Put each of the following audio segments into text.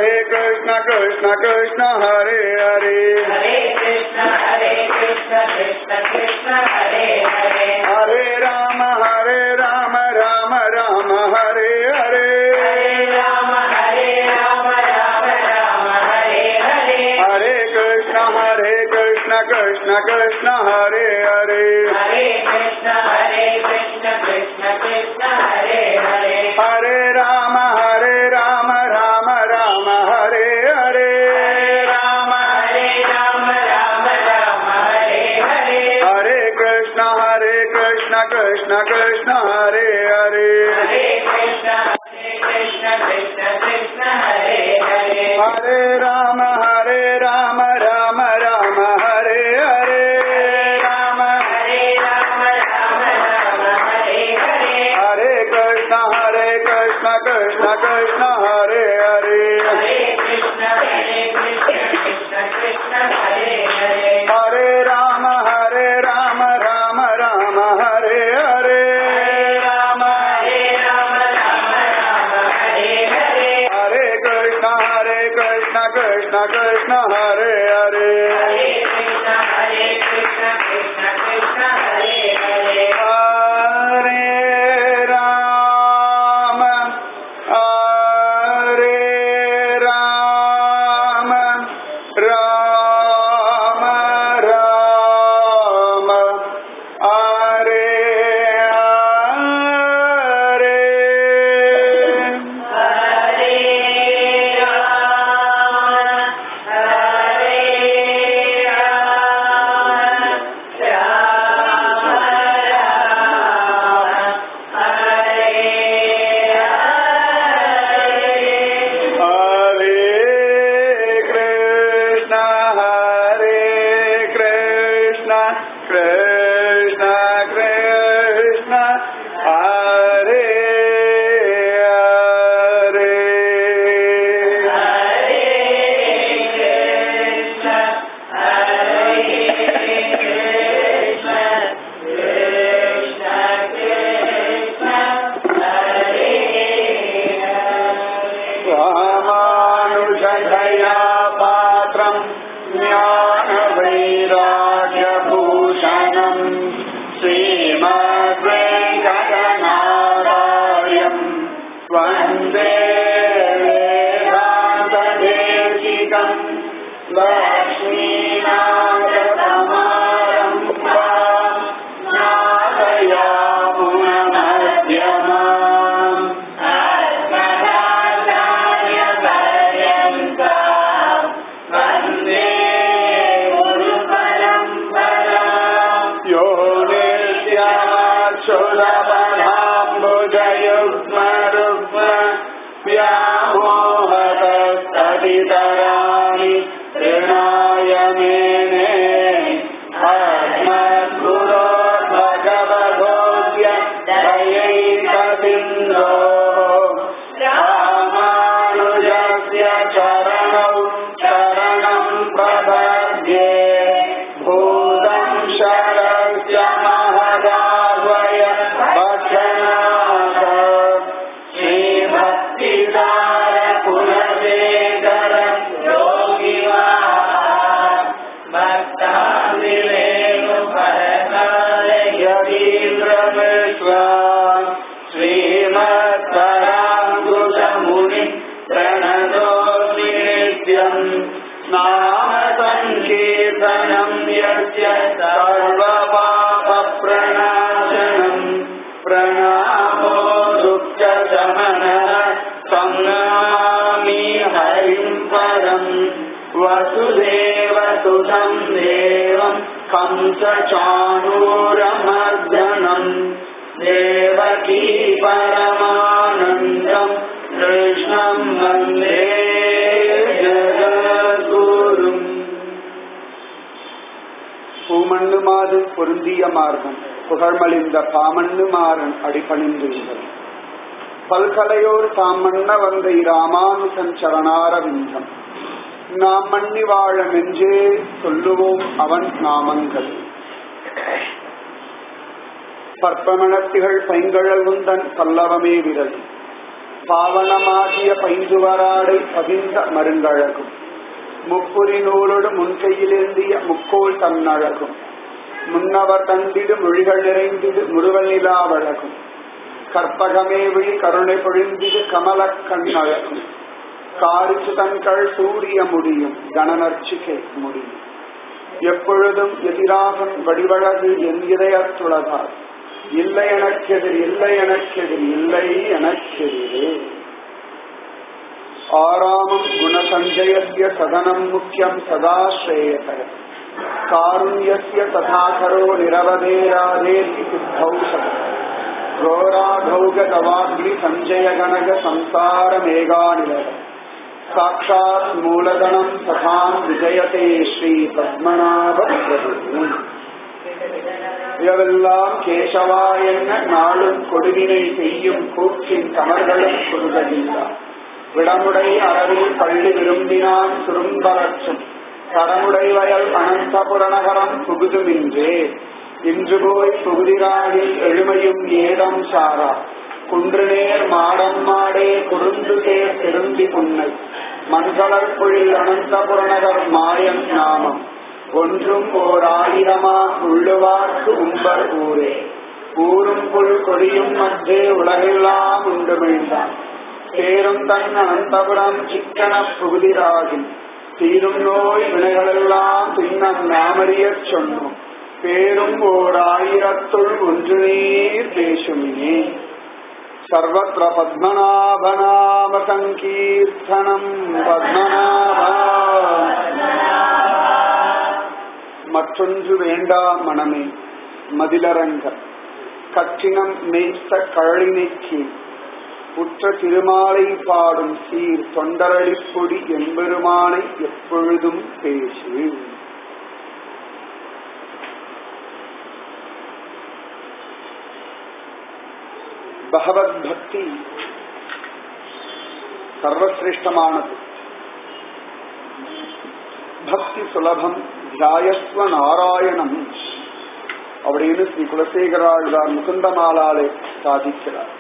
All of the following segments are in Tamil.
हरे कृष्ण कृष्ण कृष्ण हरे हरे हरे कृष्ण हरे कृष्ण कृष्ण कृष्ण हरे हरे हरे राम हरे राम राम राम हरे हरे हरे राम हरे राम राम राम हरे हरे हरे कृष्ण हरे कृष्ण कृष्ण कृष्ण हरे हरे हरे कृष्ण हरे कृष्ण कृष्ण कृष्ण हरे हरे हरे राम हरे राम राम राम हरे हरे राम हरे राम राम राम हरे हरे हरे कृष्ण हरे कृष्ण कृष्ण कृष्ण हरे हरे हरे कृष्ण हरे कृष्ण कृष्ण कृष्ण हरे हरे हरे राम हरे राम राम राम हरे हरे राम हरे राम राम राम हरे हरे हरे कृष्ण हरे कृष्ण कृष्ण कृष्ण हरे हरे हरे कृष्ण हरे कृष्ण कृष्ण कृष्ण हरे हरे हरे राम हरे राम राम राम हरे हरे राम हरे राम राम राम हरे हरे हरे कृष्ण हरे कृष्ण कृष्ण कृष्ण हरे हरे हरे कृष्ण हरे कृष्ण कृष्ण कृष्ण हरे हरे हरे राम हरे राम राम राम हरे हरे हरे राम हरे राम राम राम हरे हरे हरे कृष्ण हरे कृष्ण कृष्ण कृष्ण हरे हरे हरे कृष्ण हरे कृष्ण कृष्ण कृष्ण हरे हरे रामानुजधया पात्रम् ज्ञानवैराग्यभूषणम् श्रीमद्वेङ्कटनारायम् वन्दे वेदान्तदेशिकम् लक्ष्मीनाथसमारम्भाम् नाथयामुनमध्यमाम् अस्मदाचार्यपर्यन्ताम् वन्दे गुरुपरम्पराम् यो नित्याक्षुरपदाम्बुजयुग्मरुग्म व्यामोहतस्तदितराणि तृणाय मेने अस्मद्गुरो भगवतोऽद्य दयैकसिन्धो रामानुजस्य चरणौ शरणम् प्रपद्ये भूतं शरस्य महदावय भक्षणाथ श्रीभक्तिसार कुलशेखर योगिवान् यतीन्द्रमिश्वान् श्रीमत्पराङ्कुशमुनि प्रणतोऽस्मि नित्यम् नाम सङ्कीर्तनम् यस्य सर्वपापप्रणाशनम् प्रणामो दुःखशमनः संनामि हरिम् परम् वसुदेवसुतम् देवम् कंसचाणूरमर्दनम् देवकी परमानन्दम् कृष्णम् वन्दे ஜகத்குரும் பூமண்ணு மாது பொருந்திய மார்க்கம் புகழ்மலிந்த பாமண்ணு மாறன் அடிபணிந்துங்கள் பல்கலையோர் தாமண்ண வந்த இராமானுசன் சரணாரவிந்தம் நாம் மண்ணி வாழ நெஞ்சே சொல்லுவோம் அவன் நாமங்கள் பற்பமணத்திகள் பைங்கழவுந்தன் பல்லவமே விரல் பாவனமாகிய பைந்துவராடை பதிந்த மருங்கழகும் முப்புரி நூலோடு முன்கையிலேந்திய முக்கோள் தன்னழகும் முன்னவர் தந்திடு மொழிகள் நிறைந்திடு முருவல் நிலாவழகும் கற்பகமே விழி கருணை பொழிந்திடு கமலக் கண்ணழகும் காரிச்சு தங்கள் சூரிய முடியும் கணநர்ச்சிகை முடியும் எப்பொழுதும் எதிராகன் வடிவழகு என் இதயத்துளதால் இல்லை எனக்கெதிர் இல்லை எனக்கெதிர் இல்லை எனக்கெதிரே ஆராமம் குணசஞ்சயஸ்ய சதனம் முக்கியம் சதா ஸ்ரேயச காருண்யஸ்ய ததாகரோ நிரவதேராதேதி சித்தௌஷத घोराघौगवाग्नि सञ्जय गणग संसार मेघानिलय साक्षात् मूलधनम् तथाम् विजयते श्री पद्मनाभ प्रभु இரவெல்லாம் கேசவா என்ன நாளும் கொடுவினை செய்யும் கூற்றின் கமர்களும் குறுககின்றார் விடமுடை அரவில் பள்ளி விரும்பினான் சுரும்பரற்றும் கடமுடை வயல் அனந்தபுரநகரம் புகுதுமின்றே இன்று போய் புகுதிராகில் எழுமையும் ஏதம் சாரா குன்றுநேர் மாடம் மாடே குறுந்து தேர் திருந்தி புன்னை மண்கலர் பொழில் அனந்தபுரநகர் மாயன் நாமம் ஒன்றும் ஓர் ஆயிரமா உள்ளுவார்க்கு உம்பர் ஊரே ஊரும் புல் கொடியும் மற்றே உலகெல்லாம் உண்டு மீழ்ந்தான் பேரும் தன் அனந்தபுரம் சிக்கன புகுதிராகில் தீரும் நோய் வினைகளெல்லாம் பின்னம் நாமறியச் சொன்னோம் பேரும் ஓர் ஆயிரத்துள் ஒன்று நீர் பேசுமினே சர்வத்திர பத்மநாபநாம சங்கீர்த்தனம் பத்மநாபா மற்றொன்று வேண்டா மனமே மதிலரங்க கற்றினம் மேய்த்த கழலினைக்கு உற்ற திருமாலை பாடும் சீர் தொண்டரடிப்பொடி எம்பெருமானை எப்பொழுதும் பேசு பகவத் பக்தி சர்வசிரேஷ்டமானது பக்தி சுலபம் தியாயஸ்வ நாராயணம் அப்படின்னு ஸ்ரீ குலசேகராழ்வார் முகுந்தமாலாலே சாதிக்கிறார்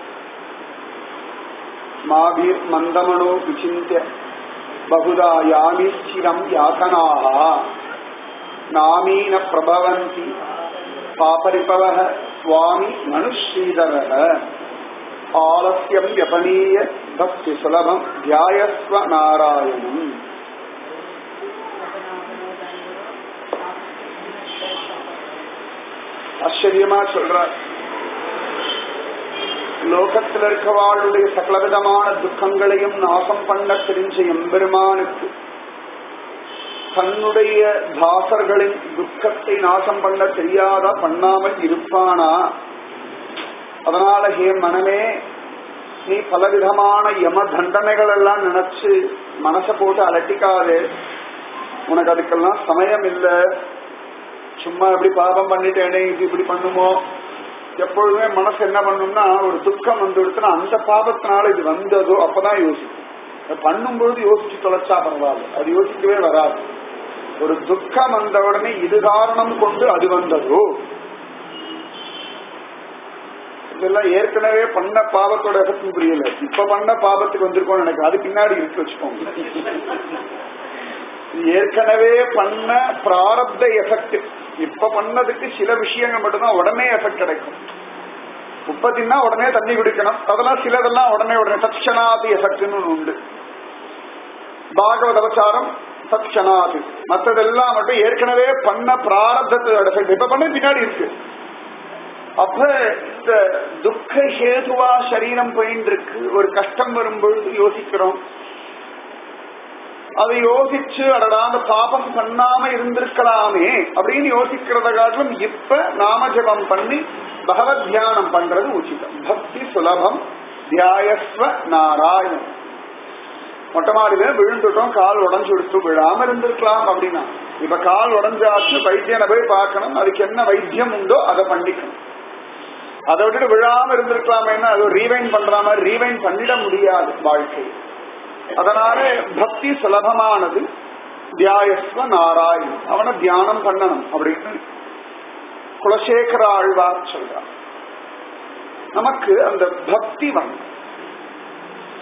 மாபீர் மந்தமனோ விசிந்திய பகுதா யாமீச்சிரம் யாசனாக நாமீன பிரபவந்தி பாபரிபவ சுவாமி மனுஷீதர ஆலசியம் வியபனீய பக்தி சுலபம் தியாயஸ்வ நாராயணம் ஆச்சரியமா சொல்றார் லோகத்தில் இருக்கவாளுடைய சகலவிதமான துக்கங்களையும் நாசம் பண்ண தெரிஞ்ச எம்பெருமானுக்கு தன்னுடைய தாசர்களின் துக்கத்தை நாசம் பண்ண தெரியாதா பண்ணாமல் இருப்பானா அதனால ஹே மனமே நீ பலவிதமான யம தண்டனைகள் எல்லாம் நினைச்சு மனசை போட்டு அலட்டிக்காதே உனக்கு அதுக்கெல்லாம் சமயம் இல்லை சும்மா இப்படி பாபம் பண்ணிட்டேனே இது இப்படி பண்ணுமோ எப்பொழுதுமே மனசு என்ன பண்ணும்னா ஒரு துக்கம் வந்து விடுத்துனா அந்த பாபத்தினால இது வந்ததோ அப்பதான் யோசிக்கும் பண்ணும்பொழுது யோசிச்சு தொலைச்சா பரவாயில்ல அது யோசிக்கவே வராது ஒரு துக்கம் வந்த உடனே இது காரணம் கொண்டு அது வந்ததோ இதெல்லாம் ஏற்கனவே பண்ண பாவத்தோட எஃபெக்ட் புரியல இப்ப பண்ண பாவத்துக்கு வந்திருக்கோம் எனக்கு அது பின்னாடி இருக்கு வச்சுக்கோங்க ஏற்கனவே பண்ண பிராரப்த எஃபெக்ட் இப்ப பண்ணதுக்கு சில விஷயங்கள் மட்டும்தான் உடனே எஃபெக்ட் கிடைக்கும் உப்ப தின்னா உடனே தண்ணி குடிக்கணும் அதெல்லாம் சிலதெல்லாம் உடனே உடனே தட்சணாதி எஃபெக்ட்னு உண்டு பாகவத அவசாரம் தட்சணாதி மற்றதெல்லாம் மட்டும் ஏற்கனவே பண்ண பிராரப்தத்தோட எஃபெக்ட் இப்ப பண்ண பின்னாடி இருக்கு அப்ப இந்த துக்க ஹேதுவா சரீரம் போயின்னு இருக்கு ஒரு கஷ்டம் வரும்பொழுது யோசிக்கிறோம் அதை யோசிச்சு அடடா அந்த பாபம் பண்ணாம இருந்திருக்கலாமே அப்படின்னு யோசிக்கிறத காட்டிலும் இப்ப நாம ஜபம் பண்ணி பகவத் தியானம் பண்றது உச்சிதம் பக்தி சுலபம் தியாயஸ்வ நாராயணன் மொட்டை மாடியில விழுந்துட்டோம் கால் உடஞ்சு கொடுத்து விழாம இருந்திருக்கலாம் அப்படின்னா இப்ப கால் உடஞ்சாச்சு வைத்தியனை போய் பார்க்கணும் அதுக்கு என்ன வைத்தியம் உண்டோ அதை பண்ணிக்கணும் அதை விட்டுட்டு விழாம இருந்திருக்கலாமேன்னா அது ரீவைன் பண்ற மாதிரி ரீவைன் பண்ணிட முடியாது வாழ்க்கை அதனால பக்தி சுலபமானது தியாயஸ்வ நாராயண் அவனை தியானம் பண்ணணும் அப்படின்னு குலசேகர ஆழ்வார் சொல்றார் நமக்கு அந்த பக்தி வந்து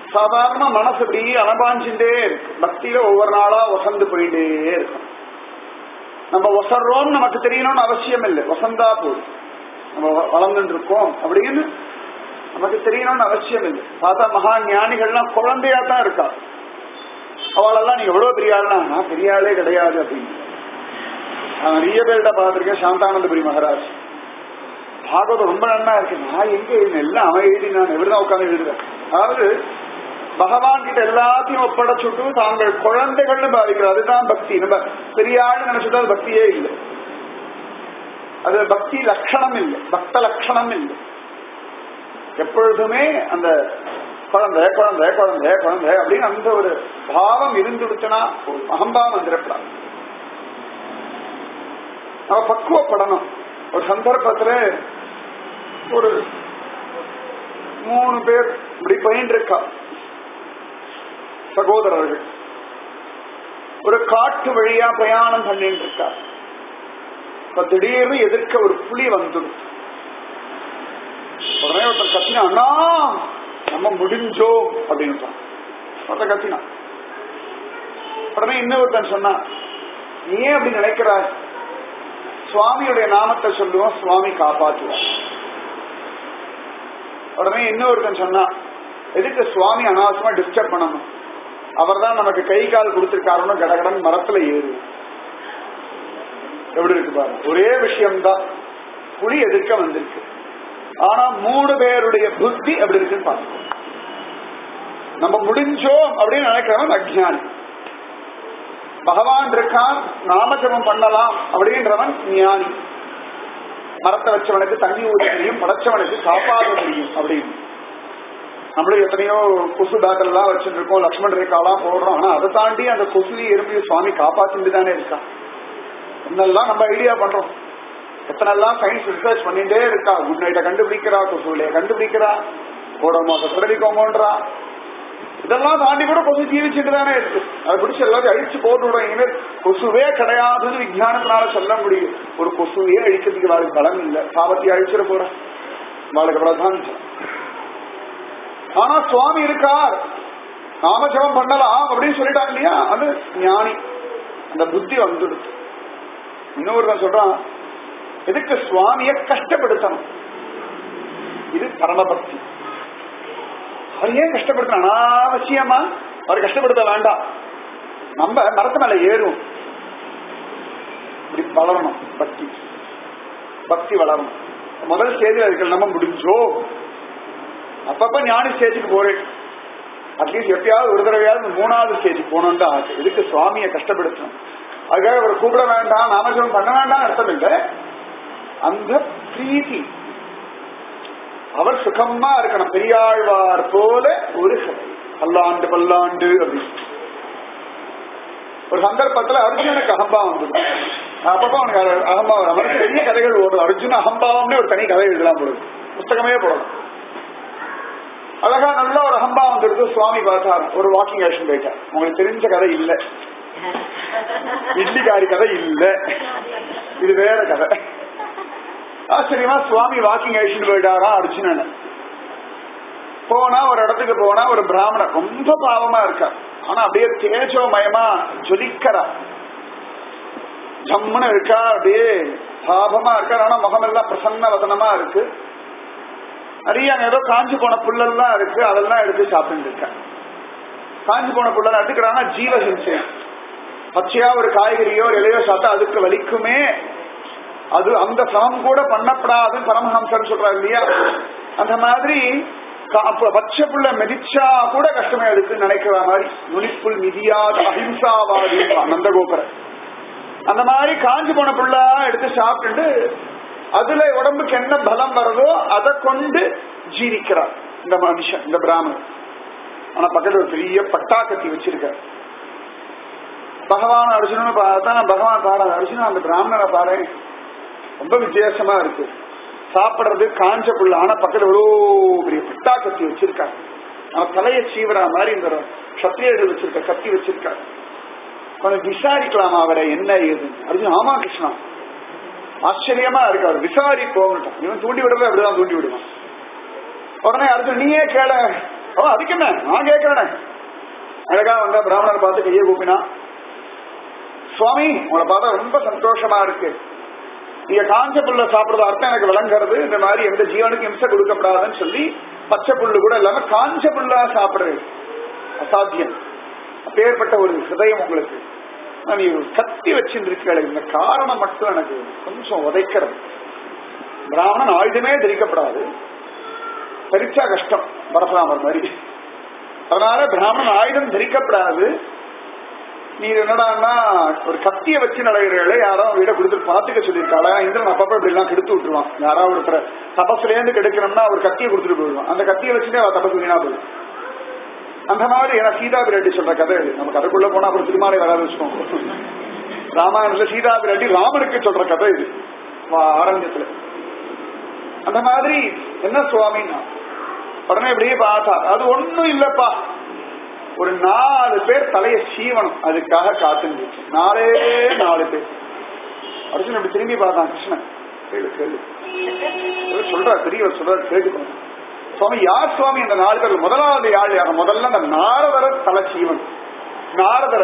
சாதாரண மனசு இப்படி அலபாஞ்சுட்டே இருக்கு பக்தியில ஒவ்வொரு நாளா வசந்து போயிட்டே இருக்கும் நம்ம ஒசர்றோம்னு நமக்கு தெரியணும்னு அவசியம் இல்லை வசந்தா போதும் நம்ம வ- வளர்ந்துட்டு இருக்கோம் அப்படின்னு நமக்கு தெரியணும்னு அவசியம் இல்லை பார்த்தா மகா ஞானிகள்லாம் குழந்தையா தான் இருக்கா அவளெல்லாம் நீங்க எவ்வளவு பெரிய ஆளுனா நான் பெரிய ஆளே கிடையாது அப்படின்னு நான் நிறைய பேர்கிட்ட பார்த்திருக்கேன் சாந்தானந்தபுரி மகாராஜ் பாகவதம் ரொம்ப நன்னா இருக்கு நான் எங்க எழுதினேன் எல்லாம் அவன் எழுதி நான் எவ்வளவுதான் உட்காந்து எழுதுறேன் அதாவது பகவான் கிட்ட எல்லாத்தையும் ஒப்படைச்சுட்டு தாங்கள் குழந்தைகள்னு பாதிக்கிறார் அதுதான் பக்தி நம்ம பெரிய ஆள் நினைச்சுட்டா அது பக்தியே இல்லை அது பக்தி லட்சணம் இல்லை பக்த லட்சணம் இல்லை எப்பொழுதுமே அந்த குழந்தை குழந்தை குழந்தை குழந்தை அப்படின்னு அந்த ஒரு பாவம் இருந்துடுச்சுன்னா ஒரு அகம்பாவம் வந்துடப்படாது நம்ம பக்குவப்படணும் ஒரு சந்தர்ப்பத்துல ஒரு மூணு பேர் இப்படி பயின்று இருக்கா சகோதரர்கள் ஒரு காட்டு வழியா பிரயாணம் பண்ணிட்டு இருக்கா இப்ப திடீர்னு எதிர்க்க ஒரு புலி வந்துடும் உடனே ஒருத்தர் கத்தினா அண்ணா நம்ம முடிஞ்சோம் அப்படின்னு ஒருத்தர் கத்தினா உடனே இன்னொருத்தன் சொன்னா நீ ஏன் அப்படி நினைக்கிறாய் சுவாமியுடைய நாமத்தை சொல்லுவோம் சுவாமி காப்பாற்றுவார் உடனே இன்னொருத்தன் சொன்னா எதுக்கு சுவாமி அனாவசியமா டிஸ்டர்ப் பண்ணணும் அவர் தான் நமக்கு கை கால் கொடுத்திருக்காருன்னு கடகடன் மரத்துல ஏறு எப்படி இருக்கு பாருங்க ஒரே விஷயம்தான் புலி எதிர்க்க வந்திருக்கு ஆனா மூணு பேருடைய புத்தி எப்படி இருக்குன்னு பாருங்க நம்ம முடிஞ்சோம் அப்படின்னு நினைக்கிறவன் அஜ்ஞானி பகவான் இருக்கான் நாமஜபம் பண்ணலாம் அப்படின்றவன் ஞானி மரத்தை வச்சவனுக்கு தண்ணி ஊற்ற தெரியும் படைச்சவனுக்கு காப்பாற்ற தெரியும் அப்படின்னு நம்மளும் எத்தனையோ கொசு பேட்டர் எல்லாம் வச்சுட்டு இருக்கோம் லக்ஷ்மண் ரேகாலாம் போடுறோம் ஆனா அதை தாண்டி அந்த கொசுலி எறும்பி சுவாமி காப்பாத்திட்டு தானே இருக்கான் என்னெல்லாம் நம்ம ஐடியா பண்றோம் எத்தனெல்லாம் சயின்ஸ் ரிசர்ச் பண்ணிட்டே இருக்கா குட் நைட்டை கண்டுபிடிக்கிறா கொசுவிலைய கண்டுபிடிக்கிறா ஓடமாச பிறவிக்கோங்கன்றா இதெல்லாம் தாண்டி கூட கொசு ஜீவிச்சுட்டு தானே இருக்கு அதை பிடிச்சி எல்லாத்தையும் அழிச்சு போட்டு விடும் இனிமேல் கொசுவே கிடையாதுன்னு விஞ்ஞானத்தினால சொல்ல முடியும் ஒரு கொசுவையே அழிக்கிறதுக்கு வாழ்க்கை பலம் இல்லை பாவத்தை அழிச்சிட போற வாழ்க்கை பிரதான் ஆனா சுவாமி இருக்கார் நாமஜபம் பண்ணலாம் அப்படின்னு சொல்லிட்டாங்க இல்லையா அது ஞானி அந்த புத்தி வந்துடுது இன்னொருத்தன் சொல்றான் எதுக்கு சுவாமிய கஷ்டப்படுத்தணும் இது பரமபக்தி அவர் ஏன் கஷ்டப்படுத்தணும் அனாவசியமா அவர் கஷ்டப்படுத்த வேண்டாம் நம்ம மரத்து மேல ஏறும் இப்படி வளரணும் பக்தி பக்தி வளரணும் முதல் ஸ்டேஜில் இருக்கிற நம்ம முடிஞ்சோ அப்பப்ப ஞானி ஸ்டேஜுக்கு போறேன் அட்லீஸ்ட் எப்பயாவது ஒரு தடவையாவது மூணாவது ஸ்டேஜுக்கு போகணும்னு தான் ஆசை இதுக்கு சுவாமியை கஷ்டப்படுத்தணும் அதுக்காக அவர் கூப்பிட வேண்டாம் நாமஜபம் பண்ண வேண்டாம் அர்த்தம் இல்லை அந்த பிரீத்தி அவர் சுகமா இருக்கணும் பெரியாழ்வார் போல ஒரு கதை பல்லாண்டு பல்லாண்டு அப்படின்னு ஒரு சந்தர்ப்பத்துல அர்ஜுனுக்கு அகம்பாவம் வந்தது அப்பப்போ அவனுக்கு அ- அகம்பாவம் அவனுக்கு பெரிய கதைகள் ஓடும் அர்ஜுன அகம்பாவம்னு ஒரு தனி கதை எழுதலாம் போடுது புஸ்தகமே போடலாம் அழகா நல்ல ஒரு அகம்பாவம் வந்துருக்கு சுவாமி பார்த்தார் ஒரு வாக்கிங் ஆக்ஷன் போயிட்டார் உங்களுக்கு தெரிஞ்ச கதை இல்ல இட்லிக்காரி கதை இல்ல இது வேற கதை ஆச்சரியமா சுவாமி வாக்கிங் ஆக்ஷன் போயிட்டாரா அர்ஜுனன் போனா ஒரு இடத்துக்கு போனா ஒரு பிராமணர் ரொம்ப பாவமா இருக்கா ஆனா அப்படியே தேஜோமயமா ஜொலிக்கிறா ஜம்முன்னு இருக்கா அப்படியே பாபமா இருக்கா ஆனா முகமெல்லாம் பிரசன்ன வதனமா இருக்கு நிறைய அங்க ஏதோ காஞ்சி போன புல்லெல்லாம் இருக்கு அதெல்லாம் எடுத்து சாப்பிட்டு இருக்கா காஞ்சி போன புல்லெல்லாம் எடுத்துக்கிறான்னா ஜீவஹிம்சை பச்சையா ஒரு காய்கறியோ ஒரு இலையோ சாப்பிட்டா அதுக்கு வலிக்குமே அது அந்த சமம் கூட பண்ணப்படாதுன்னு பரமஹம்சர் சொல்றாரு இல்லையா அந்த மாதிரி கா- அப்ப பச்சை புள்ள மிதிச்சா கூட கஷ்டமே அதுக்கு நினைக்கிற மாதிரி நுனிப்புல் மிதியாத அஹிம்சாவாதி நந்தகோபுரம் அந்த மாதிரி காஞ்சி போன புல்லா எடுத்து சாப்பிட்டுட்டு அதுல உடம்புக்கு என்ன பலம் வருதோ அதை கொண்டு ஜீவிக்கிறார் இந்த மனுஷன் இந்த பிராமணன் ஆனா பக்கத்துல ஒரு பெரிய பட்டா கத்தி வச்சிருக்கார் பகவான் அர்ஜுனனை பார்த்தா பகவான் பாரு அர்ஜுனன் அந்த பிராமணனை பாரு ரொம்ப வித்தியாசமா இருக்கு சாப்பிடுறது காஞ்ச புள்ள ஆனா பக்கத்துல எவ்வளோ பெரிய பட்டா கத்தி வச்சிருக்காங்க அவன் தலையை சீவரா மாதிரி இந்த சத்திரியர்கள் வச்சிருக்க கத்தி வச்சிருக்காரு கொஞ்சம் விசாரிக்கலாமா அவரை என்ன ஏது அர்ஜுன் ஆமா கிருஷ்ணா ஆச்சரியமா இருக்கு அவர் விசாரி போகட்டும் இவன் தூண்டி விடுறது அப்படிதான் தூண்டி விடுவான் உடனே அர்ஜுன் நீயே கேள அவன் அதுக்கு என்ன நான் கேட்கிறேனே அழகா வந்தா பிராமணர் பார்த்து கையை கூப்பினா சுவாமி உங்களை பார்த்தா ரொம்ப சந்தோஷமா இருக்கு நீங்க காஞ்ச புல்ல சாப்பிடுறது அர்த்தம் எனக்கு விளங்குறது இந்த மாதிரி எந்த ஜீவனுக்கும் இம்சை கொடுக்கப்படாதுன்னு சொல்லி பச்சை புல்லு கூட இல்லாம காஞ்ச புல்லா சாப்பிடுறது அசாத்தியம் அப்பேற்பட்ட ஒரு ஹிருதயம் உங்களுக்கு ஆனா, நீ ஒரு கத்தி வச்சிருக்கீங்க இந்த காரணம் மட்டும் எனக்கு கொஞ்சம் உதைக்கிறது பிராமணன் ஆயுதமே தரிக்கப்படாது தரிச்சா கஷ்டம் பரசுராமர் மாதிரி அதனால பிராமணன் ஆயுதம் தரிக்கப்படாது நீ என்னடான்னா ஒரு கத்திய வச்சு நடக்கிறீங்களே யாரோ வீட கொடுத்துட்டு பாத்துக்க சொல்லியிருக்காளா இந்திரன் அப்பப்ப இப்படி எல்லாம் கெடுத்து விட்டுருவான் யாராவது ஒருத்தர தபஸ்ல இருந்து கெடுக்கணும்னா ஒரு கத்தியை கொடுத்துட்டு போயிடுவான் அந்த கத்தியை வச்சுட்டு அவ தபசு வீணா போயிடும் அந்த மாதிரி ஏன்னா சீதா ரெட்டி சொல்ற கதை இது நம்ம கதைக்குள்ள போனா அப்புறம் திருமாலை வராது வச்சுக்கோங்க ராமாயணத்துல சீதா ரெட்டி ராமனுக்கு சொல்ற கதை இது வா- ஆரண்யத்துல அந்த மாதிரி என்ன சுவாமின்னா உடனே இப்படியே பார்த்தா அது ஒண்ணும் இல்லப்பா ஒரு நாலு பேர் தலைய சீவனம் அதுக்காக காத்துட்டு நாலே நாலு பேர் அர்ஜுன் அப்படி திரும்பி பார்த்தான் கிருஷ்ணன் கேளு கேளு இவர் சொல்றார் பெரியவர் சொல்றார் கேட்டுக்கணும் சுவாமி யார் சுவாமி இந்த நாலு பேர் முதலாவது யாழ் யார் முதல்ல அந்த நாரதர தலை சீவன் நாரதர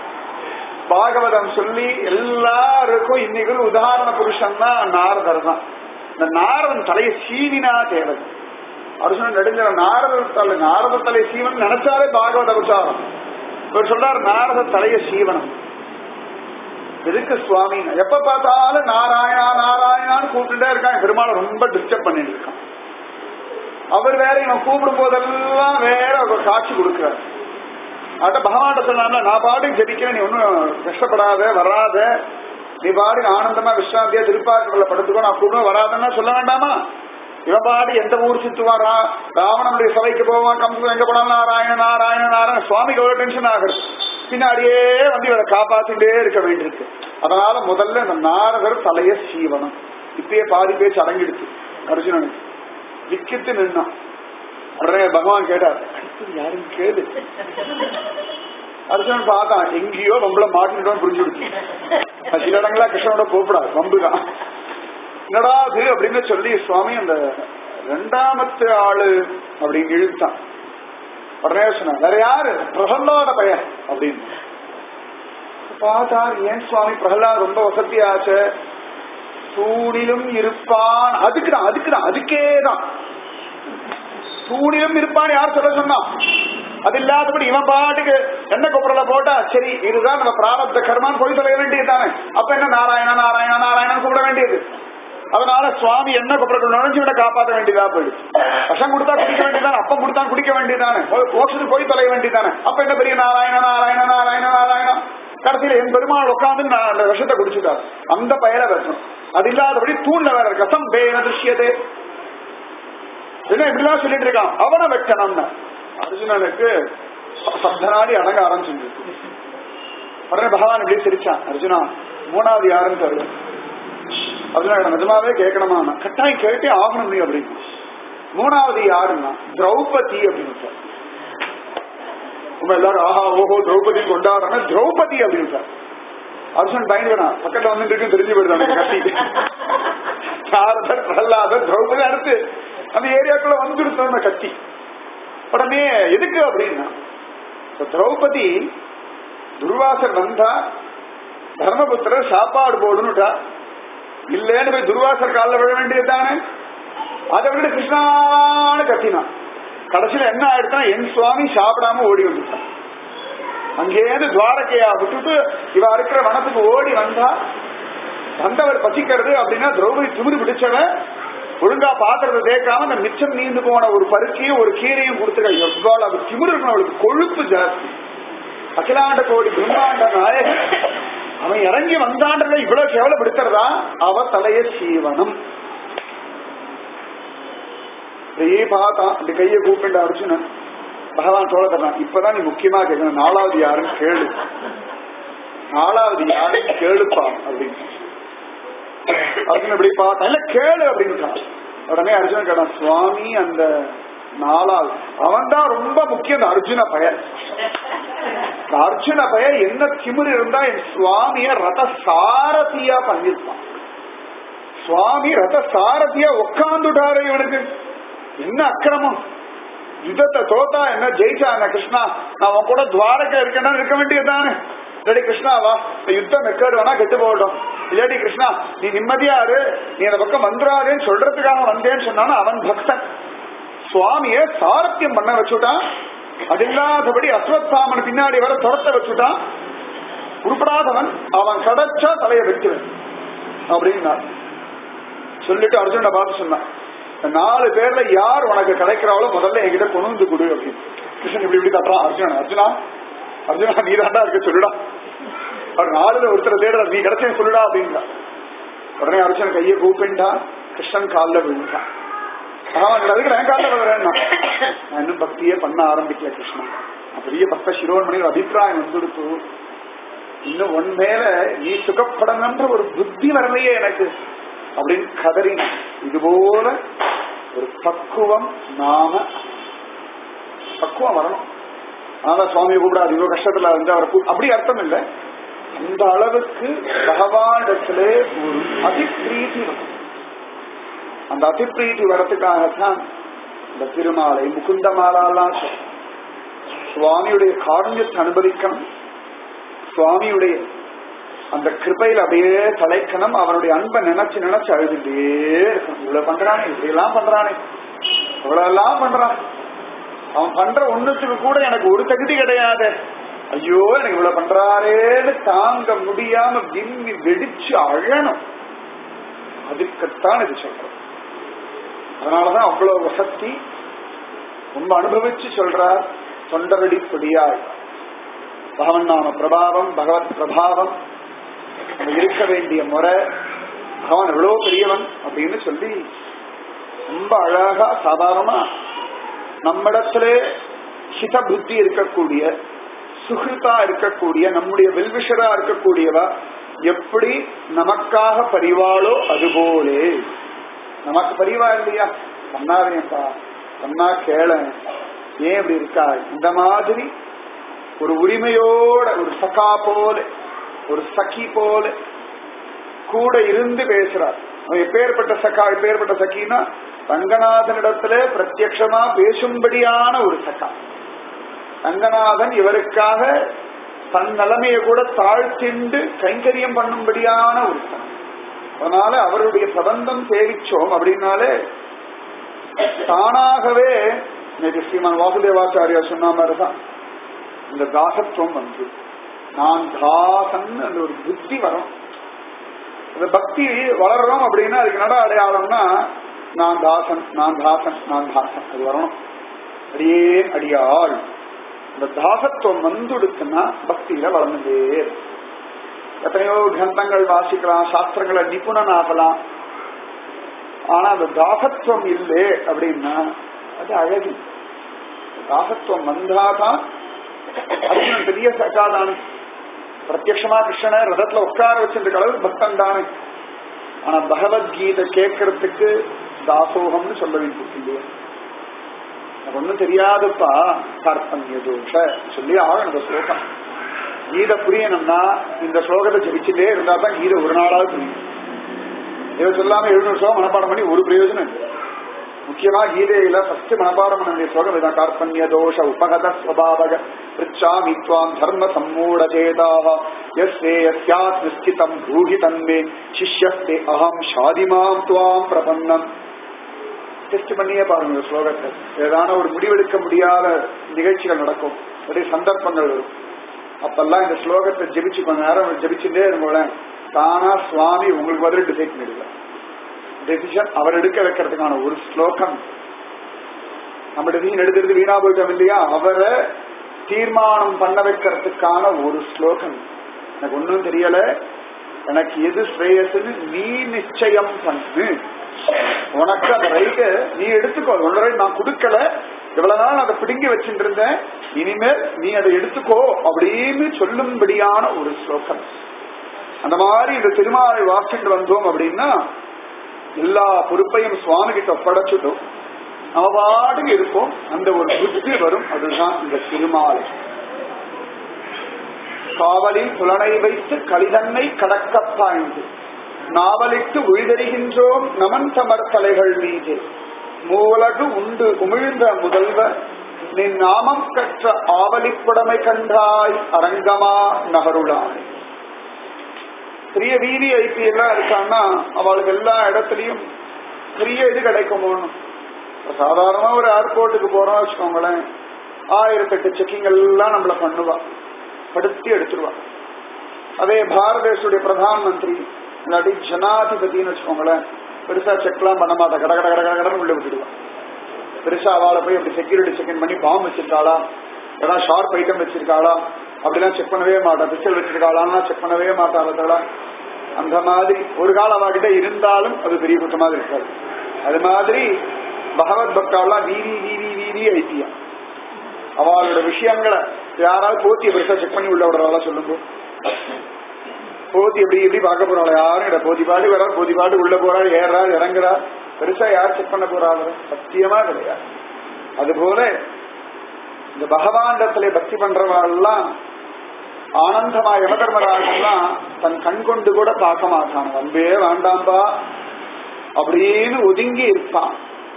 பாகவதம் சொல்லி எல்லாருக்கும் இன்னைக்கு உதாரண புருஷன் தான் நாரதர் தான் இந்த நாரதன் தலையை சீவினா தேவை அர்ஜுனன் நெடுஞ்ச நாரத தலை நாரத தலை சீவன் நினைச்சாலே பாகவத உச்சாரம் இவர் சொல்றார் நாரத தலைய சீவனம் எதுக்கு சுவாமி எப்ப பார்த்தாலும் நாராயணா நாராயணான்னு கூப்பிட்டுட்டே இருக்கான் பெருமாளை ரொம்ப டிஸ்டர்ப் பண்ணிட்டு இருக்கான் அவர் வேற இவன் கூப்பிடும் போதெல்லாம் வேற ஒரு காட்சி கொடுக்கிறார் அத பகவான் சொன்னாங்க நான் பாட்டுக்கு ஜெபிக்கிறேன் நீ ஒன்னும் கஷ்டப்படாத வராத நீ பாட்டுக்கு ஆனந்தமா விஸ்ராந்தியா திருப்பாக்கல படுத்துக்கோ நான் கூப்பிடும் வராதன்னா சொல்ல வேண்டாமா இவன் பாடு எந்த ஊர் சுத்துவாரா ராவணனுடைய சபைக்கு போவான் கம்சன் எங்க போனாலும் நாராயண நாராயண நாராயண சுவாமிக்கு எவ்வளவு டென்ஷன் ஆகுது பின்னாடியே வந்து இவரை காப்பாத்திட்டே இருக்க வேண்டியிருக்கு அதனால முதல்ல இந்த நாரதர் தலைய சீவனம் இப்பயே பாதி பேச்சு அடங்கிடுச்சு அர்ஜுனனுக்கு விக்கித்து நின்னான் உடனே பகவான் கேட்டார் அடுத்தது யாரும் கேளு அர்ஜுனன் பார்த்தான் எங்கேயோ நம்மள மாட்டிட்டோம் புரிஞ்சுடுச்சு அது சில இடங்களா கிருஷ்ணனோட கூப்பிடாது வம்புதான் என்னடா அது அப்படின்னு சொல்லி சுவாமி அந்த ரெண்டாமத்து ஆளு அப்படின்னு இழுத்தான் உடனே சொன்னான் வேற யாரு பிரகல்லாத பையன் அப்படின்னு பார்த்தார் ஏன் சுவாமி பிரகலாத் ரொம்ப வசதியாச்சு தூணிலும் இருப்பான் அதுக்குதான் அதுக்குதான் அதுக்கே தான் தூணிலும் இருப்பான் யார் சொல்ல சொன்னான் அது இல்லாதபடி இவன் பாட்டுக்கு என்ன கொப்பரல போட்டா சரி இதுதான் நம்ம பிராரப்த கர்மான்னு போய் சொல்ல வேண்டியது தானே அப்ப என்ன நாராயணா நாராயணா நாராயணன் கூப்பிட வேண்டியது அதனால சுவாமி என்ன கொப்பரத்தில் நுழைஞ்சு விட காப்பாற்ற வேண்டியதா போயிடுச்சு விஷம் கொடுத்தா குடிக்க வேண்டியதானே அப்பம் கொடுத்தா குடிக்க வேண்டியதானே மோட்சத்துக்கு போய் தொலைய வேண்டியதானே அப்ப என்ன பெரிய நாராயண நாராயண நாராயண நாராயண கடைசியில என் பெருமாள் உட்காந்து நான் அந்த விஷத்தை குடிச்சுட்டார் அந்த பயல விஷம் அது இல்லாதபடி தூண்ல வேற கசம் பேன திருஷ்யதே என்ன இப்படிலாம் சொல்லிட்டு இருக்கான் அவனை வைக்கணும்னு அர்ஜுனனுக்கு சப்தனாடி அடங்க ஆரம்பிச்சு உடனே பகவான் இப்படி சிரிச்சான் அர்ஜுனா மூணாவது யாருன்னு தெரியும் அர்ஜுனா இதை நிஜமாவே கேட்கணுமா கட்டாயம் கேட்டே ஆகணும் நீ அப்படின்னு மூணாவது யாருன்னா திரௌபதி அப்படின்னு சார் உங்க எல்லாரும் ஆஹா ஓஹோ திரௌபதி கொண்டாடுறாங்க திரௌபதி அப்படின்னு சார் அர்ஜுன் பயந்துனா பக்கத்துல வந்து இருக்கு தெரிஞ்சு போயிடுது எனக்கு கட்டி நாரதர் பிரகலாதர் திரௌபதி அடுத்து அந்த ஏரியாக்குள்ள வந்துருச்சு அந்த கத்தி உடனே எதுக்கு அப்படின்னா இப்ப திரௌபதி துர்வாசர் வந்தா தர்மபுத்திரர் சாப்பாடு போடுன்னுட்டா இல்லன்னு போய் துர்வாசர் காலில் விழ வேண்டியதுதானே அதை விட கிருஷ்ணான்னு கத்தினான் கடைசியில என்ன ஆயிடுச்சுன்னா என் சுவாமி சாப்பிடாம ஓடி வந்துட்டான் அங்கேருந்து துவாரகையா விட்டுட்டு இவ இருக்கிற வனத்துக்கு ஓடி வந்தா வந்தவர் பசிக்கிறது அப்படின்னா திரௌபதி திமிரு பிடிச்சவன் ஒழுங்கா பாத்திரத்தை தேய்க்காம அந்த மிச்சம் நீந்து போன ஒரு பருக்கையும் ஒரு கீரையும் கொடுத்துருக்க எவ்வளவு அவள் திமிரு இருக்கணும் அவளுக்கு கொழுப்பு ஜாஸ்தி அகிலாண்ட கோடி பிரம்மாண்ட நாயகன் அவன் இறங்கி வந்தான்றத இவ்வளவு கேவலப்படுத்துறதா அவ தலைய சீவனம் அப்படியே பார்த்தான் அப்படி கையை கூப்பிட்டு அர்ஜுனன் பகவான் தோழ தரான் இப்பதான் நீ முக்கியமா கேட்கணும் நாலாவது யாருன்னு கேளு நாலாவது யாருன்னு கேளுப்பா அப்படின்னு அர்ஜுன் இப்படி பார்த்தான் இல்ல கேளு அப்படின்னு உடனே அர்ஜுனன் கேட்டான் சுவாமி அந்த நாலாவது அவன் தான் ரொம்ப முக்கியம் இந்த அர்ஜுன பயன் இந்த அர்ஜுன பையன் என்ன திமிரு இருந்தா என் சுவாமிய ரத சாரதியா பண்ணிருப்பான் சுவாமி ரத சாரதியா உட்காந்துட்டாரு இவனுக்கு என்ன அக்கிரமம் யுத்தத்தை தோத்தா என்ன ஜெயிச்சா என்ன கிருஷ்ணா நான் உன் கூட துவாரகா இருக்கேன்னா இருக்க வேண்டியதுதானே இல்லாடி கிருஷ்ணா வா இந்த யுத்தம் எக்கேடு வேணா கெட்டு போகட்டும் இல்லாடி கிருஷ்ணா நீ நிம்மதியா இரு நீ அந்த பக்கம் வந்துடாதேன்னு சொல்றதுக்காக வந்தேன்னு சொன்னாலும் அவன் பக்தன் சுவாமிய சாரத்தியம் பண்ண வச்சுட்டான் அது இல்லாதபடி அஸ்வத்தாமன் பின்னாடி வர துரத்த வச்சுட்டான் உருப்படாதவன் அவன் கிடைச்சா தலையை வைக்கிறேன் அப்படின்னா சொல்லிட்டு அர்ஜுன பார்த்து சொன்னான் இந்த நாலு பேர்ல யார் உனக்கு கிடைக்கிறாளோ முதல்ல என்கிட்ட கொண்டு வந்து கொடு அப்படின்னு கிருஷ்ணன் இப்படி இப்படி தட்டுறான் அர்ஜுனன் அர்ஜுனா அர்ஜுனா நீ தாண்டா இருக்க சொல்லுடா அவர் நாலுல ஒருத்தர் தேடுற நீ கிடைச்ச சொல்லுடா அப்படின்னா உடனே அர்ஜுனன் கையை கூப்பிண்டா கிருஷ்ணன் காலில் விழுந்தான் அவன் அதுக்கு நான் காலில் விழுறேன்னா நான் இன்னும் பக்தியே பண்ண ஆரம்பிக்கல கிருஷ்ணன் நான் பெரிய பக்த சிரோன்மணி ஒரு அபிப்பிராயம் வந்துடுத்து இன்னும் உன் மேல நீ சுகப்படணுன்ற ஒரு புத்தி வரலையே எனக்கு அப்படின்னு கதறினான் இது போல ஒரு பக்குவம் நாம பக்குவம் வரணும் ஆனா சுவாமியை கூப்பிடாது இவ்வளவு கஷ்டத்துல வந்து அவரை கூ- அப்படி அர்த்தம் இல்லை அந்த அளவுக்கு பகவானிடத்துல ஒரு அதிப்பிரீதி வரும் அந்த அதிப்பிரீதி வரத்துக்காகத்தான் இந்த திருமாலை முகுந்த மாலாலாம் சொல்றோம். சுவாமியுடைய காருண்யத்தை அனுபவிக்கணும் சுவாமியுடைய அந்த கிருபையில் அப்படியே தலைக்கணும் அவனுடைய அன்பை நினைச்சு நினைச்சு அழுதுட்டே இருக்கணும் இவ்வளவு பண்றானே இப்படி எல்லாம் பண்றானே இவ்வளவு எல்லாம் பண்றான் அவன் பண்ற ஒண்ணுத்துக்கு கூட எனக்கு ஒரு தகுதி கிடையாது ஐயோ எனக்கு இவ்வளவு பண்றாரேன்னு தாங்க முடியாம விம்மி வெடிச்சு அழணும் அதுக்குத்தான் இது சொல்றோம் அதனாலதான் அவ்வளவு வசதி ரொம்ப அனுபவிச்சு சொல்றார் தொண்டரடி கொடியாய் பகவன் நாம பிரபாவம் பகவத் பிரபாவம் நம்ம இருக்க வேண்டிய முறை பகவான் எவ்வளவு பெரியவன் அப்படின்னு சொல்லி ரொம்ப அழகா சாதாரணமா நம்மிடத்திலே ஹித புத்தி இருக்கக்கூடிய சுகிருதா இருக்கக்கூடிய நம்முடைய வெல்விஷரா இருக்கக்கூடியவா எப்படி நமக்காக பரிவாளோ அதுபோலே நமக்கு பரிவா இல்லையா பண்ணாதேப்பா சொன்னா கேள ஏன் இப்படி இருக்கா இந்த மாதிரி ஒரு உரிமையோட ஒரு சகா போல ஒரு சகி போல கூட இருந்து பேசுறார் அவன் எப்பேற்பட்ட சகா எப்பேற்பட்ட சகினா ரங்கநாதனிடத்துல பிரத்யக்ஷமா பேசும்படியான ஒரு சகா ரங்கநாதன் இவருக்காக தன் நிலைமையை கூட தாழ்த்திண்டு கைங்கரியம் பண்ணும்படியான ஒரு சகா அதனால அவருடைய பிரபந்தம் சேவிச்சோம் அப்படின்னாலே தானாகவே இன்னைக்கு ஸ்ரீமான் வாசுதேவாச்சாரியா சொன்ன மாதிரிதான் இந்த தாசத்துவம் வந்து நான் தாசன் அந்த ஒரு புத்தி வரும் அந்த பக்தி வளர்றோம் அப்படின்னா அதுக்கு நட அடையாளம்னா நான் தாசன் நான் தாசன் நான் தாசன் அது வரணும் அடியே அடியாள் இந்த தாசத்துவம் வந்துடுச்சுன்னா பக்தியில வளர்ந்துட்டே இருக்கும். எத்தனையோ கிரந்தங்கள் வாசிக்கலாம் சாஸ்திரங்களை நிபுணன் ஆகலாம் ஆனா அந்த தாசத்துவம் இல்லை அப்படின்னா அது அழகு தாசத்துவம் வந்தாதான் அர்ஜுனன் பெரிய சகா தானே பிரத்யக்ஷமா கிருஷ்ணனை ரதத்துல உட்கார வச்சிருக்க அளவுக்கு பக்தன் தானே ஆனா பகவத்கீதை கேட்கறதுக்கு தாசோகம்னு சொல்ல வேண்டியது இல்லையா எனக்கு ஒண்ணும் தெரியாதுப்பா கற்பன்ய தோஷ சொல்லி ஆகணும் இந்த ஸ்லோகம் கீதை புரியணும்னா இந்த ஸ்லோகத்தை ஜபிச்சுட்டே இருந்தா தான் கீதை ஒரு நாளாவது புரியும் இதை சொல்லாம எழுநூறு ஸ்லோகம் மனப்பாடம் பண்ணி ஒரு பிரயோஜனம் இல்லை முக்கியமா கீதையில ஃபர்ஸ்ட் மனப்பாடம் பண்ண வேண்டிய ஸ்லோகம் இதான் கார்பண்ய தோஷ உபகத ஸ்வபாவக பிரிச்சாமி துவாம் தர்ம சம்மூட சேதாக எஸ்ஸே யஸ்யாத் நிஸ்திதம் ப்ரூஹி தன்மே சிஷ்யஸ்தே அகம் ஷாதிமாம் துவாம் பிரபன்னம் டெஸ்ட் பண்ணியே பாருங்க இந்த ஸ்லோகத்தை ஏதான ஒரு முடிவெடுக்க முடியாத நிகழ்ச்சிகள் நடக்கும் நிறைய சந்தர்ப்பங்கள் வரும் அப்பெல்லாம் இந்த ஸ்லோகத்தை ஜெபிச்சு கொஞ்ச நேரம் ஜெபிச்சுட்டே இருங்களேன் தானா சுவாமி உங்களுக்கு பதில் டிசைட் பண்ணிடுவார் டெசிஷன் அவர் எடுக்க வைக்கிறதுக்கான ஒரு ஸ்லோகம் நம்ம டெசிஷன் எடுக்கிறது வீணா போயிட்டோம் இல்லையா அவரை தீர்மானம் பண்ண வைக்கிறதுக்கான ஒரு ஸ்லோகம் எனக்கு ஒன்றும் தெரியல எனக்கு எது ஸ்ரேயஸ்ன்னு நீ நிச்சயம் பண்ணு உனக்கு அந்த ரைட்டு நீ எடுத்துக்கோ உன்னோட right நான் கொடுக்கல இவ்வளவு நாள் அதை பிடுங்கி வச்சுட்டு இருந்தேன் இனிமேல் நீ அதை எடுத்துக்கோ அப்படின்னு சொல்லும்படியான ஒரு ஸ்லோகம் அந்த மாதிரி இந்த திருமாலை வாசிட்டு வந்தோம் அப்படின்னா எல்லா பொறுப்பையும் சுவாமி கிட்ட ஒப்படைச்சிட்டோம் நம்ம பாட்டுக்கு இருப்போம் அந்த ஒரு புத்தி வரும் அதுதான் இந்த திருமாலை காவலில் புலனை வைத்து கலிதன்னை கடக்க பாய்ந்து நாவலிட்டு உழிதறிகின்றோம் நமன் தமர் தலைகள் மீது மூலகு உண்டு உமிழ்ந்த முதல்வர் நின் நாமம் கற்ற ஆவலிப்புடமை கண்டாய் அரங்கமா நகருளாய் பெரிய வீதி ஐபி எல்லாம் இருக்கான்னா அவளுக்கு எல்லா இடத்துலயும் பெரிய இது கிடைக்குமோன்னு சாதாரணமா ஒரு ஏர்போர்ட்டுக்கு போறோம் வச்சுக்கோங்களேன் ஆயிரத்தெட்டு செக்கிங் எல்லாம் நம்மள பண்ணுவா படுத்தி எடுத்துருவா அதே பாரத தேசத்துடைய பிரதான் மந்திரி இல்லாட்டி ஜனாதிபதினு வச்சுக்கோங்களேன் பெருசா செக்லாம் பண்ண மாட்டா கட கட கட கட கடன்னு உள்ள விட்டுடுவா பெருசா அவளை போய் அப்படி செக்யூரிட்டி செக் பண்ணி பாம்பு வச்சிருக்காளா ஏதாவது ஷார்ப் ஐட்டம் வச்சிருக்காளா அப்படிலாம் செக் பண்ணவே மாட்டா பிஸ்டல் வச்சிருக்காளான்னா செக் பண்ணவே மாட்டாளா அந்த மாதிரி ஒரு காலம் அவகிட்ட இருந்தாலும் அது பெரிய குற்றமாக இருக்காது அது மாதிரி பகவத் பக்தாவெல்லாம் வீதி வீதி வீதி ஐத்தியம் அவளோட விஷயங்களை யாராவது போத்திய பெருசா செக் பண்ணி உள்ள விடுறவளா சொல்லுங்க போத்தி எப்படி எப்படி பார்க்க போறாள் யாரும் இல்ல போத்தி பாடு வரா போத்தி பாடு உள்ள போறாள் ஏறா இறங்குறா பெருசா யார் செக் பண்ண போறாங்க சத்தியமா கிடையாது அதுபோல இந்த பகவானிடத்திலே பக்தி பண்றவாள்லாம் ஆனந்தமா யமதர்மராஜன்லாம் தன் கண் கொண்டு கூட பார்க்க மாட்டான் அன்பே வேண்டாம்பா அப்படின்னு ஒதுங்கி இருப்பான்